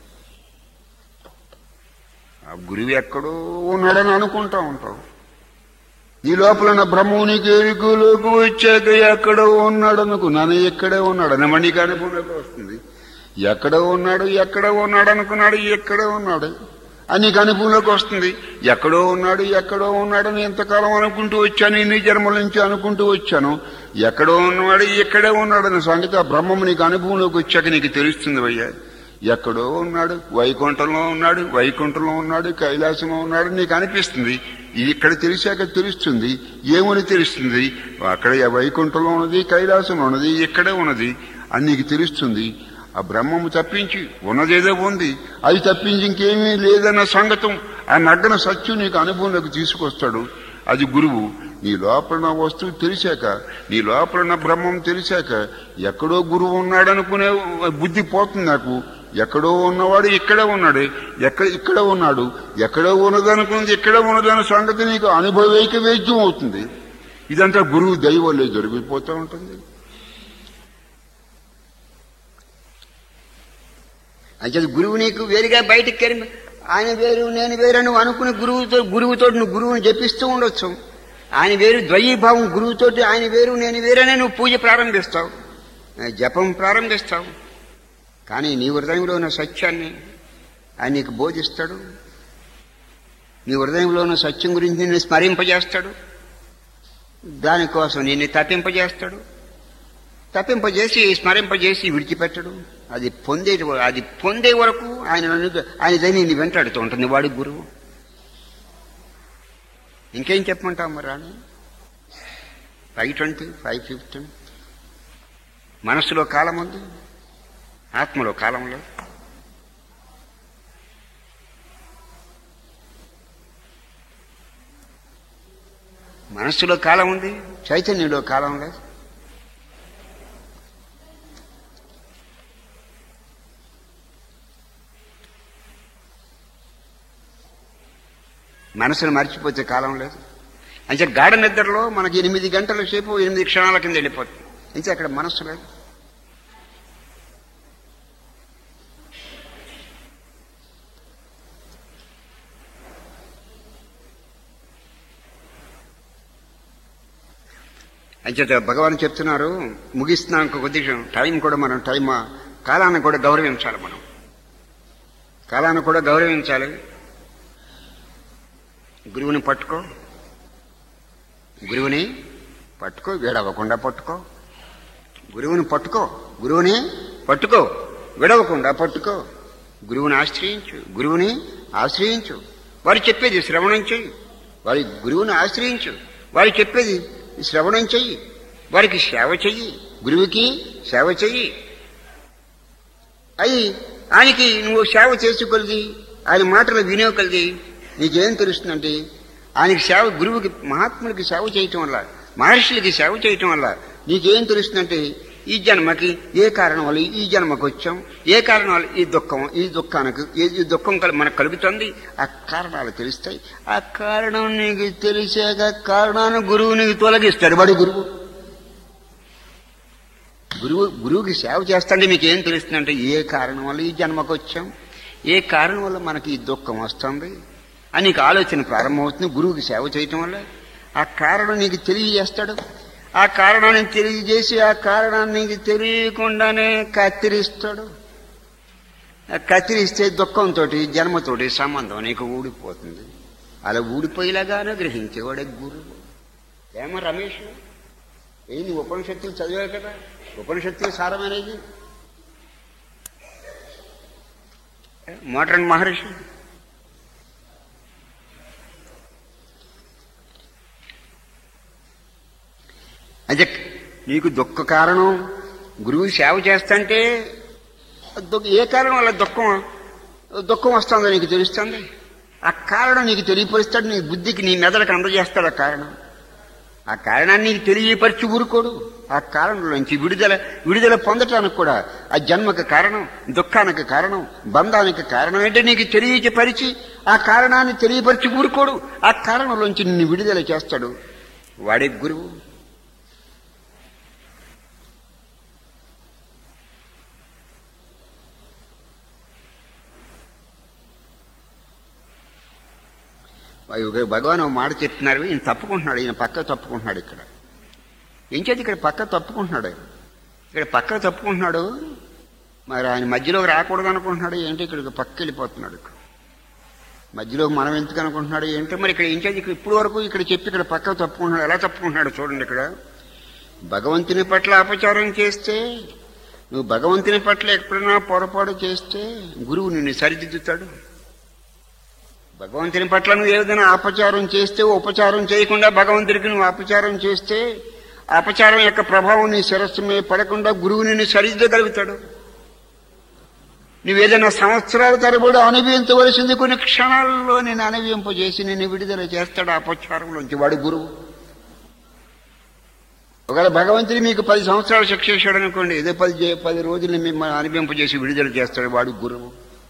ఆ గురువు ఎక్కడో ఉన్నాడని అనుకుంటా ఉంటావు నీ లోపల ఉన్న బ్రహ్మము నీకు ఎరుకులోకి వచ్చాక ఎక్కడో ఉన్నాడు అనుకున్నాను ఎక్కడే ఉన్నాడు అని మణికి అనుకున్నకు వస్తుంది ఎక్కడో ఉన్నాడు ఎక్కడో ఉన్నాడు అనుకున్నాడు ఎక్కడో ఉన్నాడు అని నీకు అనుభవంలోకి వస్తుంది ఎక్కడో ఉన్నాడు ఎక్కడో ఉన్నాడని ఎంతకాలం అనుకుంటూ వచ్చాను ఇన్ని జన్మల నుంచి అనుకుంటూ వచ్చాను ఎక్కడో ఉన్నవాడు ఎక్కడే ఉన్నాడని సంగతి ఆ బ్రహ్మము నీకు అనుభవంలోకి వచ్చాక నీకు తెలుస్తుంది అయ్యా ఎక్కడో ఉన్నాడు వైకుంఠంలో ఉన్నాడు వైకుంఠంలో ఉన్నాడు కైలాసంలో ఉన్నాడు నీకు అనిపిస్తుంది ఇది ఇక్కడ తెలిసాక తెలుస్తుంది ఏమని తెలుస్తుంది అక్కడ వైకుంఠంలో ఉన్నది కైలాసంలో ఉన్నది ఇక్కడే ఉన్నది అని నీకు తెలుస్తుంది ఆ బ్రహ్మము తప్పించి ఉన్నదేదో ఉంది అది తప్పించి ఇంకేమీ లేదన్న సంగతం ఆ నగ్గన సత్యం నీకు అనుభవంలోకి తీసుకొస్తాడు అది గురువు నీ లోపల ఉన్న వస్తువు తెలిసాక నీ లోపల ఉన్న బ్రహ్మం తెలిసాక ఎక్కడో గురువు ఉన్నాడనుకునే బుద్ధి పోతుంది నాకు ఎక్కడో ఉన్నవాడు ఇక్కడే ఉన్నాడు ఎక్కడ ఇక్కడ ఉన్నాడు ఎక్కడో ఉన్నదనుకున్నది ఇక్కడే ఉన్నదన్న సంగతి నీకు అనుభవైక వేద్యం అవుతుంది ఇదంతా గురువు దైవలే జరిగిపోతూ ఉంటుంది అంటే గురువు నీకు వేరుగా బయటికి వెళ్ళి ఆయన వేరు నేను వేరు అని నువ్వు అనుకుని గురువుతో గురువుతో నువ్వు గురువుని జపిస్తూ ఉండొచ్చు ఆయన వేరు ద్వయీభావం గురువుతోటి ఆయన వేరు నేను వేరనే నువ్వు పూజ ప్రారంభిస్తావు ఆ, జపం ప్రారంభిస్తావు కానీ నీ హృదయంలో ఉన్న సత్యాన్ని ఆయన నీకు బోధిస్తాడు నీ హృదయంలో ఉన్న సత్యం గురించి నిన్ను స్మరింపజేస్తాడు దానికోసం నిన్ను తప్పింపజేస్తాడు తప్పింపజేసి స్మరింపజేసి విడిచిపెట్టడు అది పొందే అది పొందే వరకు ఆయన నన్ను- ఆయన దయ నిన్ను వెంటాడుతూ ఉంటుంది వాడి గురువు ఇంకేం చెప్పమంటావు మరి రాని ఫైవ్ ట్వంటీ ఫైవ్ ఫిఫ్టీన్ మనస్సులో కాలం ఉంది ఆత్మలో కాలం లేదు మనస్సులో కాలం ఉంది చైతన్యంలో కాలం లేదు మనసును మర్చిపోతే కాలం లేదు అంటే గాఢ నిద్రలో మనకి ఎనిమిది గంటల సేపు ఎనిమిది క్షణాల కింద వెళ్ళిపోతుంది అంటే అక్కడ మనస్సు లేదు అంచేత భగవాన్ చెప్తున్నారు ముగిస్తున్నాం ఇంకొక ఉద్దేశం టైం కూడా మనం టైం కాలాన్ని కూడా గౌరవించాలి మనం కాలాన్ని కూడా గౌరవించాలి గురువుని పట్టుకో గురువుని పట్టుకో విడవకుండా పట్టుకో గురువుని పట్టుకో గురువుని పట్టుకో విడవకుండా పట్టుకో గురువుని ఆశ్రయించు గురువుని ఆశ్రయించు వారు చెప్పేది శ్రవణం చెయ్యి వారి గురువుని ఆశ్రయించు వారు చెప్పేది శ్రవణం చెయ్యి వారికి సేవ చెయ్యి గురువుకి సేవ చెయ్యి అయి ఆయనకి నువ్వు సేవ చేసుకోగలిగి ఆయన మాటలు వినేవగలిగి నీకేం తెలుస్తుందంటే ఆయనకి సేవ గురువుకి మహాత్ములకి సేవ చేయటం వల్ల మహర్షులకి సేవ చేయటం వల్ల నీకేం తెలుస్తుందంటే ఈ జన్మకి ఏ కారణం వల్ల ఈ జన్మకు వచ్చాం ఏ కారణం వల్ల ఈ దుఃఖం ఈ దుఃఖానికి ఏ ఈ దుఃఖం కల మనకు కలుగుతుంది ఆ కారణాలు తెలుస్తాయి ఆ కారణం నీకు తెలిసాక కారణాన్ని గురువు నీకు తొలగిస్తాడు వాడి గురువు గురువు గురువుకి సేవ చేస్తాంటే మీకు ఏం తెలుస్తుందంటే ఏ కారణం వల్ల ఈ జన్మకు వచ్చాం ఏ కారణం వల్ల మనకి ఈ దుఃఖం వస్తుంది అని నీకు ఆలోచన ప్రారంభమవుతుంది గురువుకి సేవ చేయటం వల్ల ఆ కారణం నీకు తెలియజేస్తాడు ఆ కారణాన్ని తెలియజేసి ఆ కారణాన్ని నీకు తెలియకుండానే కత్తిరిస్తాడు ఆ కత్తిరిస్తే దుఃఖంతో జన్మతోటి సంబంధం నీకు ఊడిపోతుంది అలా ఊడిపోయేలాగానే గ్రహించేవాడే గురువు ఏమో రమేష్ ఏంది ఉపనిషత్తులు చదివావు కదా ఉపనిషత్తులు సారమనేది మోటరన్ మహర్షి అంటే నీకు దుఃఖ కారణం గురువు సేవ చేస్తంటే దుఃఖ- ఏ కారణం వల్ల దుఃఖం దుఃఖం వస్తుందో నీకు తెలుస్తుంది ఆ కారణం నీకు తెలియపరుస్తాడు నీ బుద్ధికి నీ మెదడుకు అందజేస్తాడు ఆ కారణం ఆ కారణాన్ని నీకు తెలియపరిచి ఊరుకోడు ఆ కారణంలోంచి విడుదల విడుదల పొందటానికి కూడా ఆ జన్మకు కారణం దుఃఖానికి కారణం బంధానికి కారణం ఏంటో నీకు తెలియపరిచి ఆ కారణాన్ని తెలియపరిచి ఊరుకోడు ఆ కారణంలోంచి నిన్ను విడుదల చేస్తాడు వాడే గురువు అయ్యో, భగవాన్ ఒక మాట చెప్తున్నారు ఈయన తప్పుకుంటున్నాడు ఈయన పక్క తప్పుకుంటున్నాడు ఇక్కడ ఏం చేతి ఇక్కడ పక్క తప్పుకుంటున్నాడు ఆయన ఇక్కడ పక్క తప్పుకుంటున్నాడు మరి ఆయన మధ్యలోకి రాకూడదు అనుకుంటున్నాడు ఏంటి ఇక్కడ పక్క వెళ్ళిపోతున్నాడు ఇక్కడ మధ్యలో మనం ఎందుకు అనుకుంటున్నాడు ఏంటో మరి ఇక్కడ ఏం చేతి ఇక్కడ ఇప్పుడు వరకు ఇక్కడ చెప్పి ఇక్కడ పక్క తప్పుకుంటున్నాడు ఎలా తప్పుకుంటున్నాడు చూడండి ఇక్కడ భగవంతుని పట్ల అపచారం చేస్తే నువ్వు భగవంతుని పట్ల ఎప్పుడైనా పొరపాటు చేస్తే గురువు నిన్ను సరిదిద్దుతాడు భగవంతుని పట్ల నువ్వు ఏదైనా అపచారం చేస్తే ఉపచారం చేయకుండా భగవంతుడికి నువ్వు అపచారం చేస్తే ఆ అపచారం యొక్క ప్రభావం నీ శిరస్సు మీద పడకుండా గురువు నిన్ను సరిదిద్దగలుగుతాడు నువ్వేదైనా సంవత్సరాల తరబడి అనుభవించవలసింది కొన్ని క్షణాల్లో నేను అనుభవింపజేసి నిన్ను విడుదల చేస్తాడు ఆ అపచారంలోంచి వాడు గురువు ఒకవేళ భగవంతుడు మీకు పది సంవత్సరాలు శిక్ష ఇచ్చాడు అనుకోండి ఏదో పది చే- పది రోజులు మిమ్మల్ని అనుభవింపజేసి విడుదల చేస్తాడు వాడు గురువు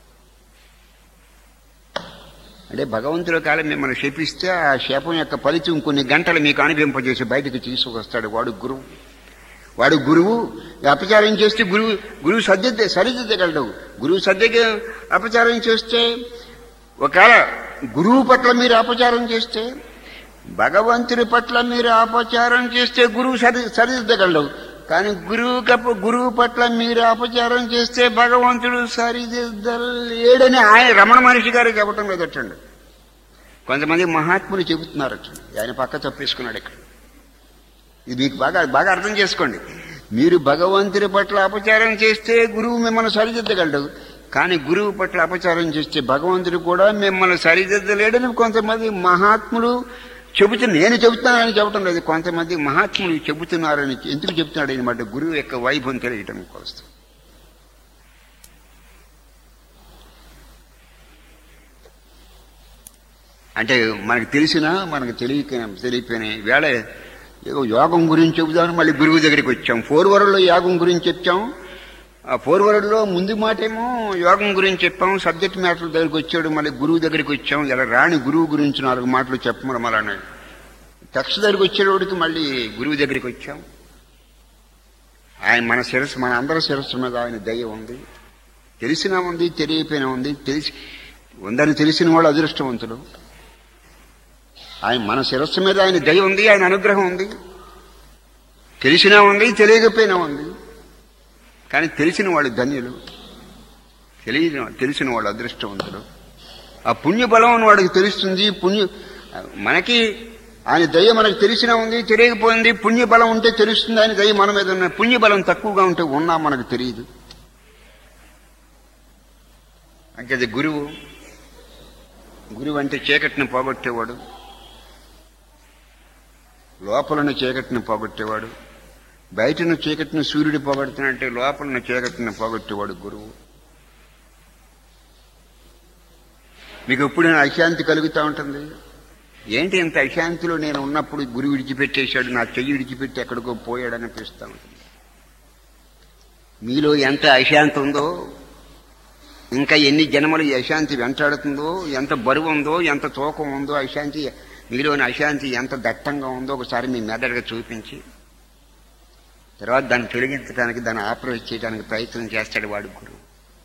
అంటే భగవంతుడు కాలం మిమ్మల్ని శపిస్తే ఆ శాపం యొక్క ఫలితం కొన్ని గంటలు మీకు అనుభవింపజేసి బయటకు తీసుకొస్తాడు వాడు గురువు వాడు గురువు అపచారం చేస్తే గురువు గురువు సర్దిద్దే సరిదిద్దగలడు గురువు సర్దికి అపచారం చేస్తే ఒకవేళ గురువు పట్ల మీరు అపచారం చేస్తే భగవంతుడి పట్ల మీరు అపచారం చేస్తే గురువు సరి సరిదిద్దగలడు కానీ గురువు కప్ప గురువు పట్ల మీరు అపచారం చేస్తే భగవంతుడు సరిదిద్దలేడని ఆయన రమణ మహర్షి గారు చెప్పటం లేదటండి కొంతమంది మహాత్ములు చెబుతున్నారట ఆయన పక్క తప్పేసుకున్నాడు ఇక్కడ ఇది మీకు బాగా బాగా అర్థం చేసుకోండి మీరు భగవంతుడి పట్ల అపచారం చేస్తే గురువు మిమ్మల్ని సరిదిద్దగలడు కానీ గురువు పట్ల అపచారం చేస్తే భగవంతుడు కూడా మిమ్మల్ని సరిదిద్దలేడని కొంతమంది మహాత్ములు చెబుతు నేను చెబుతున్నానని చెప్పడం లేదు కొంతమంది మహాత్ములు చెబుతున్నారని ఎందుకు చెబుతున్నాడు అనమాట గురువు యొక్క వైభవం తెలియటం కోసం అంటే మనకు తెలిసినా మనకు తెలియక తెలియపోయిన వేళ ఏదో యోగం గురించి చెబుదామని మళ్ళీ గురువు దగ్గరికి వచ్చాం ఫోర్ వరల్లో యోగం గురించి చెప్పాం ఆ ఫోర్ వరల్లో ముందు మాటేమో యోగం గురించి చెప్పాం సబ్జెక్ట్ మ్యాటర్ దగ్గరికి వచ్చాడు మళ్ళీ గురువు దగ్గరికి వచ్చాం ఇలా రాని గురువు గురించి నాలుగు మాటలు చెప్పమని మళ్ళీ టెక్స్ట్ దగ్గరికి వచ్చేటోడికి మళ్ళీ గురువు దగ్గరికి వచ్చాం ఆయన మన శిరస్సు మన అందరి శిరస్సు మీద ఆయన దయ ఉంది తెలిసినా ఉంది తెలియపోయినా ఉంది తెలిసి ఉందని తెలిసిన వాళ్ళు అదృష్టవంతులు ఆయన మన శిరస్సు మీద ఆయన దయ ఉంది ఆయన అనుగ్రహం ఉంది తెలిసినా ఉంది తెలియకపోయినా ఉంది కానీ తెలిసిన వాళ్ళు ధన్యులు తెలియని తెలిసిన వాళ్ళు అదృష్టవంతులు ఆ పుణ్యబలం అని వాడికి తెలుస్తుంది పుణ్య మనకి ఆయన దయ మనకు తెలిసినా ఉంది తెలియకపోయింది పుణ్యబలం ఉంటే తెలుస్తుంది ఆయన దయ మన మీద ఉన్న పుణ్యబలం తక్కువగా ఉంటే ఉన్నా మనకు తెలియదు అంటే అది గురువు గురువు అంటే చీకటిని పోగొట్టేవాడు లోపలను చీకటిని పోగొట్టేవాడు బయటను చీకటిని సూర్యుడు పోగొడుతున్నట్టే లోపలను చీకటిని పోగొట్టేవాడు గురువు మీకు ఎప్పుడైనా అశాంతి కలుగుతూ ఉంటుంది ఏంటి ఇంత అశాంతిలో నేను ఉన్నప్పుడు గురువు విడిచిపెట్టేశాడు నా చెయ్యి విడిచిపెట్టి ఎక్కడికో పోయాడు అనిపిస్తా ఉంటుంది మీలో ఎంత అశాంతి ఉందో ఇంకా ఎన్ని జన్మలు ఈ అశాంతి వెంటాడుతుందో ఎంత బరువు ఉందో ఎంత తూకం ఉందో అశాంతి మీలోని అశాంతి ఎంత దట్టంగా ఉందో ఒకసారి మీ మెదడుగా చూపించి తర్వాత దాన్ని తొలగించడానికి దాన్ని ఆపరేట్ చేయడానికి ప్రయత్నం చేస్తాడు వాడు గురువు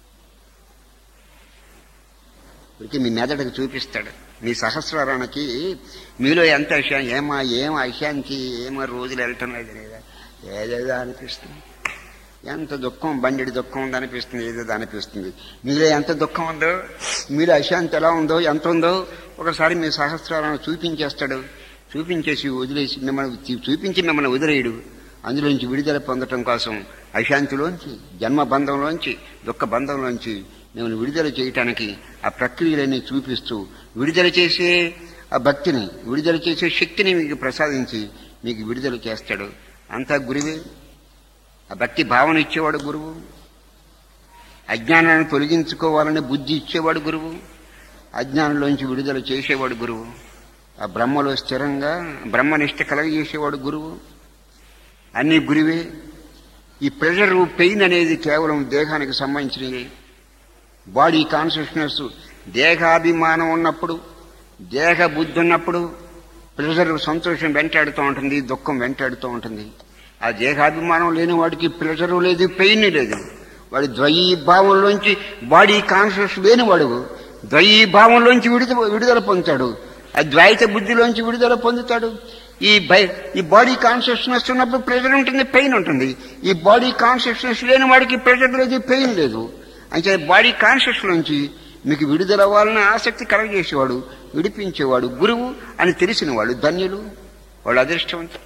ఇప్పటికీ మీ మెదడుకు చూపిస్తాడు మీ సహస్రానికి మీలో ఎంత అశాంతి ఏమా ఏం అశాంతి ఏమో రోజులు వెళ్ళటం లేదు లేదా ఏదేదో అనిపిస్తుంది ఎంత దుఃఖం బండిడి దుఃఖం ఉంది అనిపిస్తుంది ఏదేదో అనిపిస్తుంది మీలో ఎంత దుఃఖం ఉందో మీలో అశాంతి ఎలా ఉందో ఎంత ఉందో ఒకసారి మీ సహస్రాలను చూపించేస్తాడు చూపించేసి వదిలేసి మిమ్మల్ని చూ- చూపించి మిమ్మల్ని వదిలేయడు అందులోంచి విడుదల పొందటం కోసం అశాంతిలోంచి జన్మ బంధంలోంచి దుఃఖ బంధంలోంచి మిమ్మల్ని విడుదల చేయటానికి ఆ ప్రక్రియలన్నీ చూపిస్తూ విడుదల చేసే ఆ భక్తిని విడుదల చేసే శక్తిని మీకు ప్రసాదించి మీకు విడుదల చేస్తాడు అంతా గురువే ఆ భక్తి భావన ఇచ్చేవాడు గురువు అజ్ఞానాన్ని తొలగించుకోవాలని బుద్ధి ఇచ్చేవాడు గురువు అజ్ఞానంలోంచి విడుదల చేసేవాడు గురువు ఆ బ్రహ్మలో స్థిరంగా బ్రహ్మనిష్ట కలగజేసేవాడు గురువు అన్ని గురువే ఈ ప్రెషర్ పెయిన్ అనేది కేవలం దేహానికి సంబంధించినది బాడీ కాన్షియస్నెస్ దేహాభిమానం ఉన్నప్పుడు దేహ బుద్ధి ఉన్నప్పుడు ప్రెషర్ సంతోషం వెంటాడుతూ ఉంటుంది దుఃఖం వెంటాడుతూ ఉంటుంది ఆ దేహాభిమానం లేని వాడికి ప్రెషరు లేదు పెయిన్ లేదు వాడి ద్వయీభావంలోంచి బాడీ కాన్షియస్ లేనివాడు ద్వయీభావంలోంచి విడుదల విడుదల పొందుతాడు ఆ ద్వైత బుద్ధిలోంచి విడుదల పొందుతాడు ఈ బై ఈ బాడీ కాన్షియస్నెస్ ఉన్నప్పుడు ప్రెషర్ ఉంటుంది పెయిన్ ఉంటుంది ఈ బాడీ కాన్షియస్నెస్ లేని వాడికి ప్రెషర్ లేదు పెయిన్ లేదు అంటే బాడీ కాన్షియస్ నుంచి మీకు విడుదల అవ్వాలని ఆసక్తి కలగజేసేవాడు విడిపించేవాడు గురువు అని తెలిసిన వాళ్ళు ధన్యులు వాళ్ళు అదృష్టవంతులు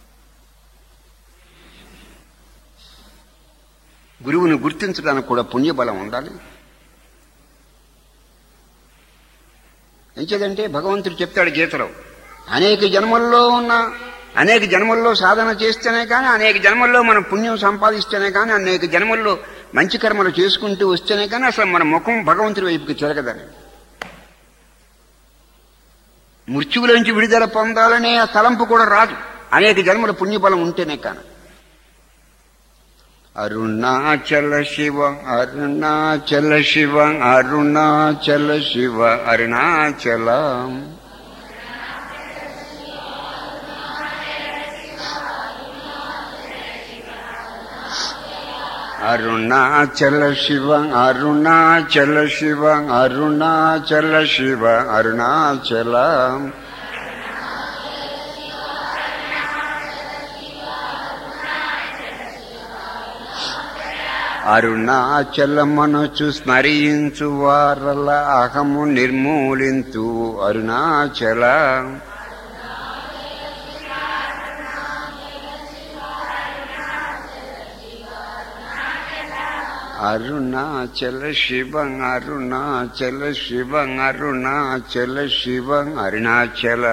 గురువుని గుర్తించడానికి కూడా పుణ్యబలం ఉండాలి ఎంచేదంటే భగవంతుడు చెప్తాడు గీతలో అనేక జన్మల్లో ఉన్న అనేక జన్మల్లో సాధన చేస్తేనే కానీ అనేక జన్మల్లో మనం పుణ్యం సంపాదిస్తేనే కానీ అనేక జన్మల్లో మంచి కర్మలు చేసుకుంటూ వస్తేనే కానీ అసలు మన ముఖం భగవంతుడి వైపుకి తిరగదని మృత్యువులోంచి విడుదల పొందాలనే ఆ తలంపు కూడా రాదు అనేక జన్మల పుణ్యబలం ఉంటేనే కానీ అరుణాచల శివ అరుణాచల శివ అరుణాచల శివ అరుణాచల అరుణాచల శివ అరుణాచల శివ అరుణాచల శివ అరుణాచల అరుణాచలమనుచు స్మరించు వారల అహము నిర్మూలింతు అరుణాచల అరుణాచల శివం అరుణాచల శివం అరుణాచల శివం అరుణాచల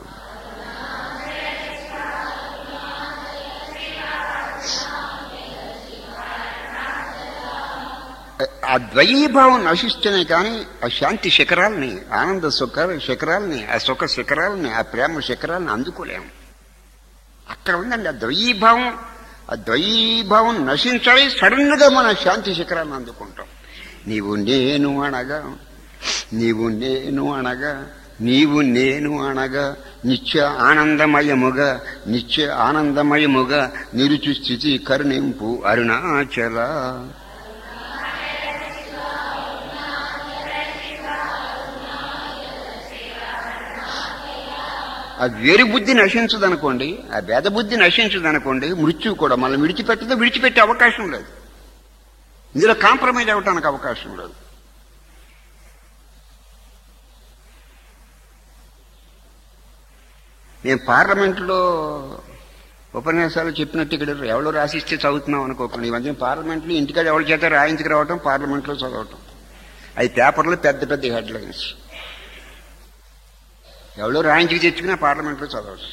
ఆ ద్వయీభావం నశిస్తేనే కానీ ఆ శాంతి శిఖరాల్ని ఆనంద సుఖ శిఖరాల్ని ఆ సుఖ శిఖరాల్ని ఆ ప్రేమ శిఖరాల్ని అందుకోలేము అక్కడ ఉందండి ఆ ద్వయీభావం ఆ ద్వయీభావం నశించాలి సడన్ గా మన శాంతి శిఖరాన్ని అందుకుంటాం నీవు నేను అనగా నీవు నేను అనగా నీవు నేను అనగా నిత్య ఆనందమయముగా నిత్య ఆనందమయముగా నిరుచు స్థితి కరుణింపు అరుణాచల ఆ వేరు బుద్ధి నశించదనుకోండి ఆ భేద బుద్ధి నశించదనుకోండి మృత్యువు కూడా మనం విడిచిపెట్టదో విడిచిపెట్టే అవకాశం లేదు ఇందులో కాంప్రమైజ్ అవ్వటానికి అవకాశం లేదు నేను పార్లమెంట్లో ఉపన్యాసాలు చెప్పినట్టు ఇక్కడ ఎవరో రాసిస్తే చదువుతున్నాం అనుకోకండి ఈ మధ్య పార్లమెంట్లో ఇంటికాడ ఎవరి చేత రాయించుకు రావటం పార్లమెంట్లో చదవటం అది పేపర్లో పెద్ద పెద్ద హెడ్లైన్స్ ఎవరో రాయించుకు తెచ్చుకున్నా పార్లమెంట్లో చదవచ్చు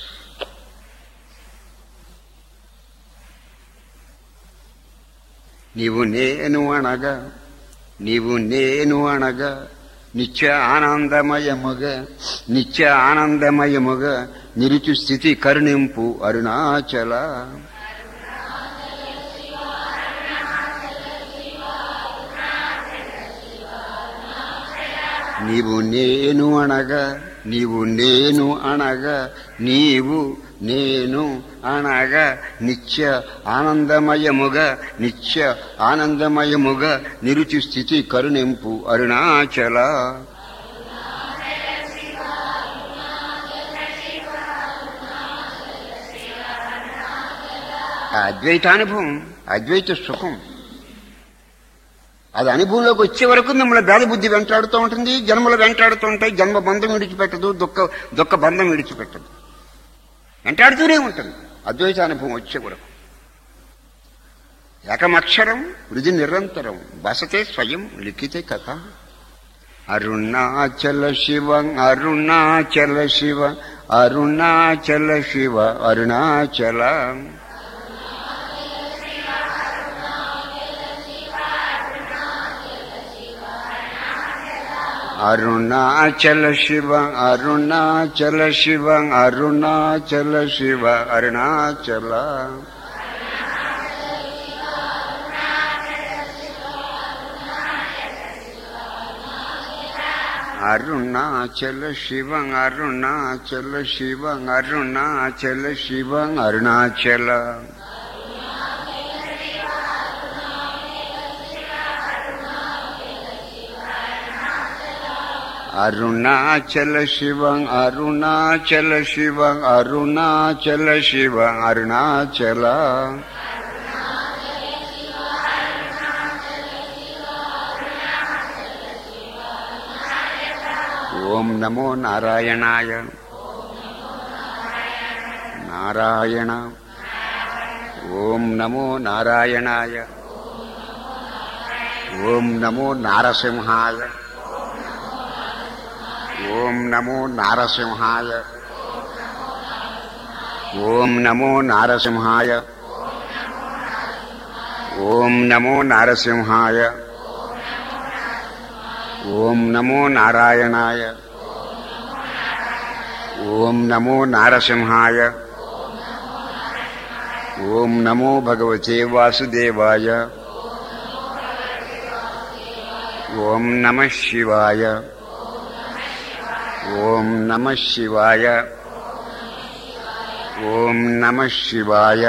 నీవు నేను అనగా నీవు నేను అనగా నిత్య ఆనందమయముగా నిత్య ఆనందమయముగా నిరుచు స్థితి కరుణింపు అరుణాచల నీవు నేను అనగా నీవు నేను అనగా నీవు నేను అనగా నిత్య ఆనందమయముగా నిత్య ఆనందమయముగా నిరుచి స్థితి కరుణింపు అరుణాచల ఆ అద్వైతానుభవం అద్వైత సుఖం అది అనుభవంలోకి వచ్చే వరకు మిమ్మల్ని భేద బుద్ధి వెంటాడుతూ ఉంటుంది జన్మలు వెంటాడుతూ ఉంటాయి జన్మ బంధం విడిచిపెట్టదు దుఃఖ దుఃఖ బంధం విడిచిపెట్టదు వెంటాడుతూనే ఉంటుంది అద్వైత అనుభవం వచ్చే వరకు ఏకమక్షరం వృద్ధి నిరంతరం బసతే స్వయం లిఖితే కథ అరుణాచల శివ అరుణాచల శివ అరుణాచల శివ అరుణాచల అరుణాచల శివ అరుణాచల శివ అరుణాచల శివ అరుణాచల అరుణాచల శివ అరుణాచల శివ అరుణాచల శివ అరుణాచల అరుణాచల శివ అరుణాచల శివ అరుణాచల శివ అరుణాచల ఓం నమో నారాయణాయ నారాయణ ఓం నమో నారాయణాయ ఓం నమో నారసింహాయ ఓం నమో నారసింహాయ ఓం నమో నారసింహాయ ఓం నమో నారసింహాయ ఓం నమో నారాయణాయ ఓం నమో నారసింహాయ ఓం నమో భగవతే వాసుదేవాయ ఓం నమ శివాయ ఓం నమ శివాయ ఓం నమ శివాయ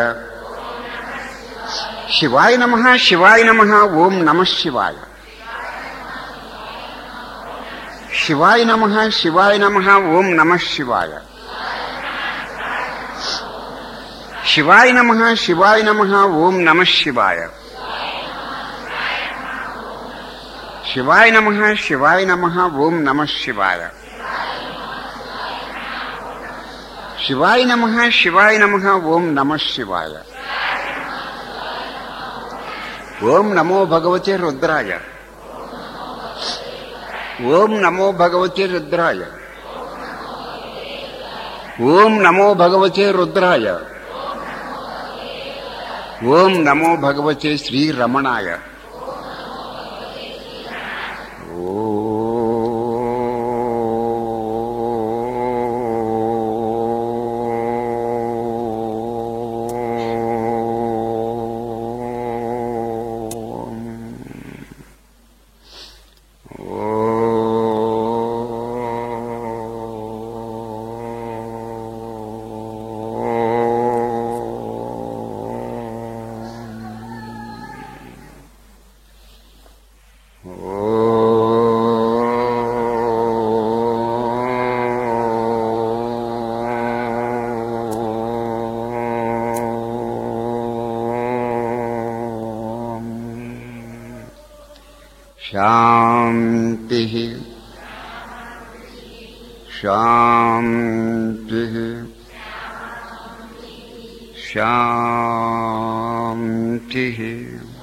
శివాయ నమ శివాయ నమ ఓం నమ శివాయ శివాయ నమ శివాయ నమ ఓం నమ శివాయ శివాయ నమ శివాయ నమ ఓం నమ శివాయ శివాయ నమ శివాయ నమ ఓం నమ శివాయ శివాయ నమ శివాయ నమ ఓం నమ శివాయ ఓం నమో భగవతే రుద్రాయ ఓం నమో భగవతే రుద్రాయ ఓం నమో భగవతే రుద్రాయ ఓం నమో భగవతే శ్రీరమణాయ శాంతి శాంతి శాంతి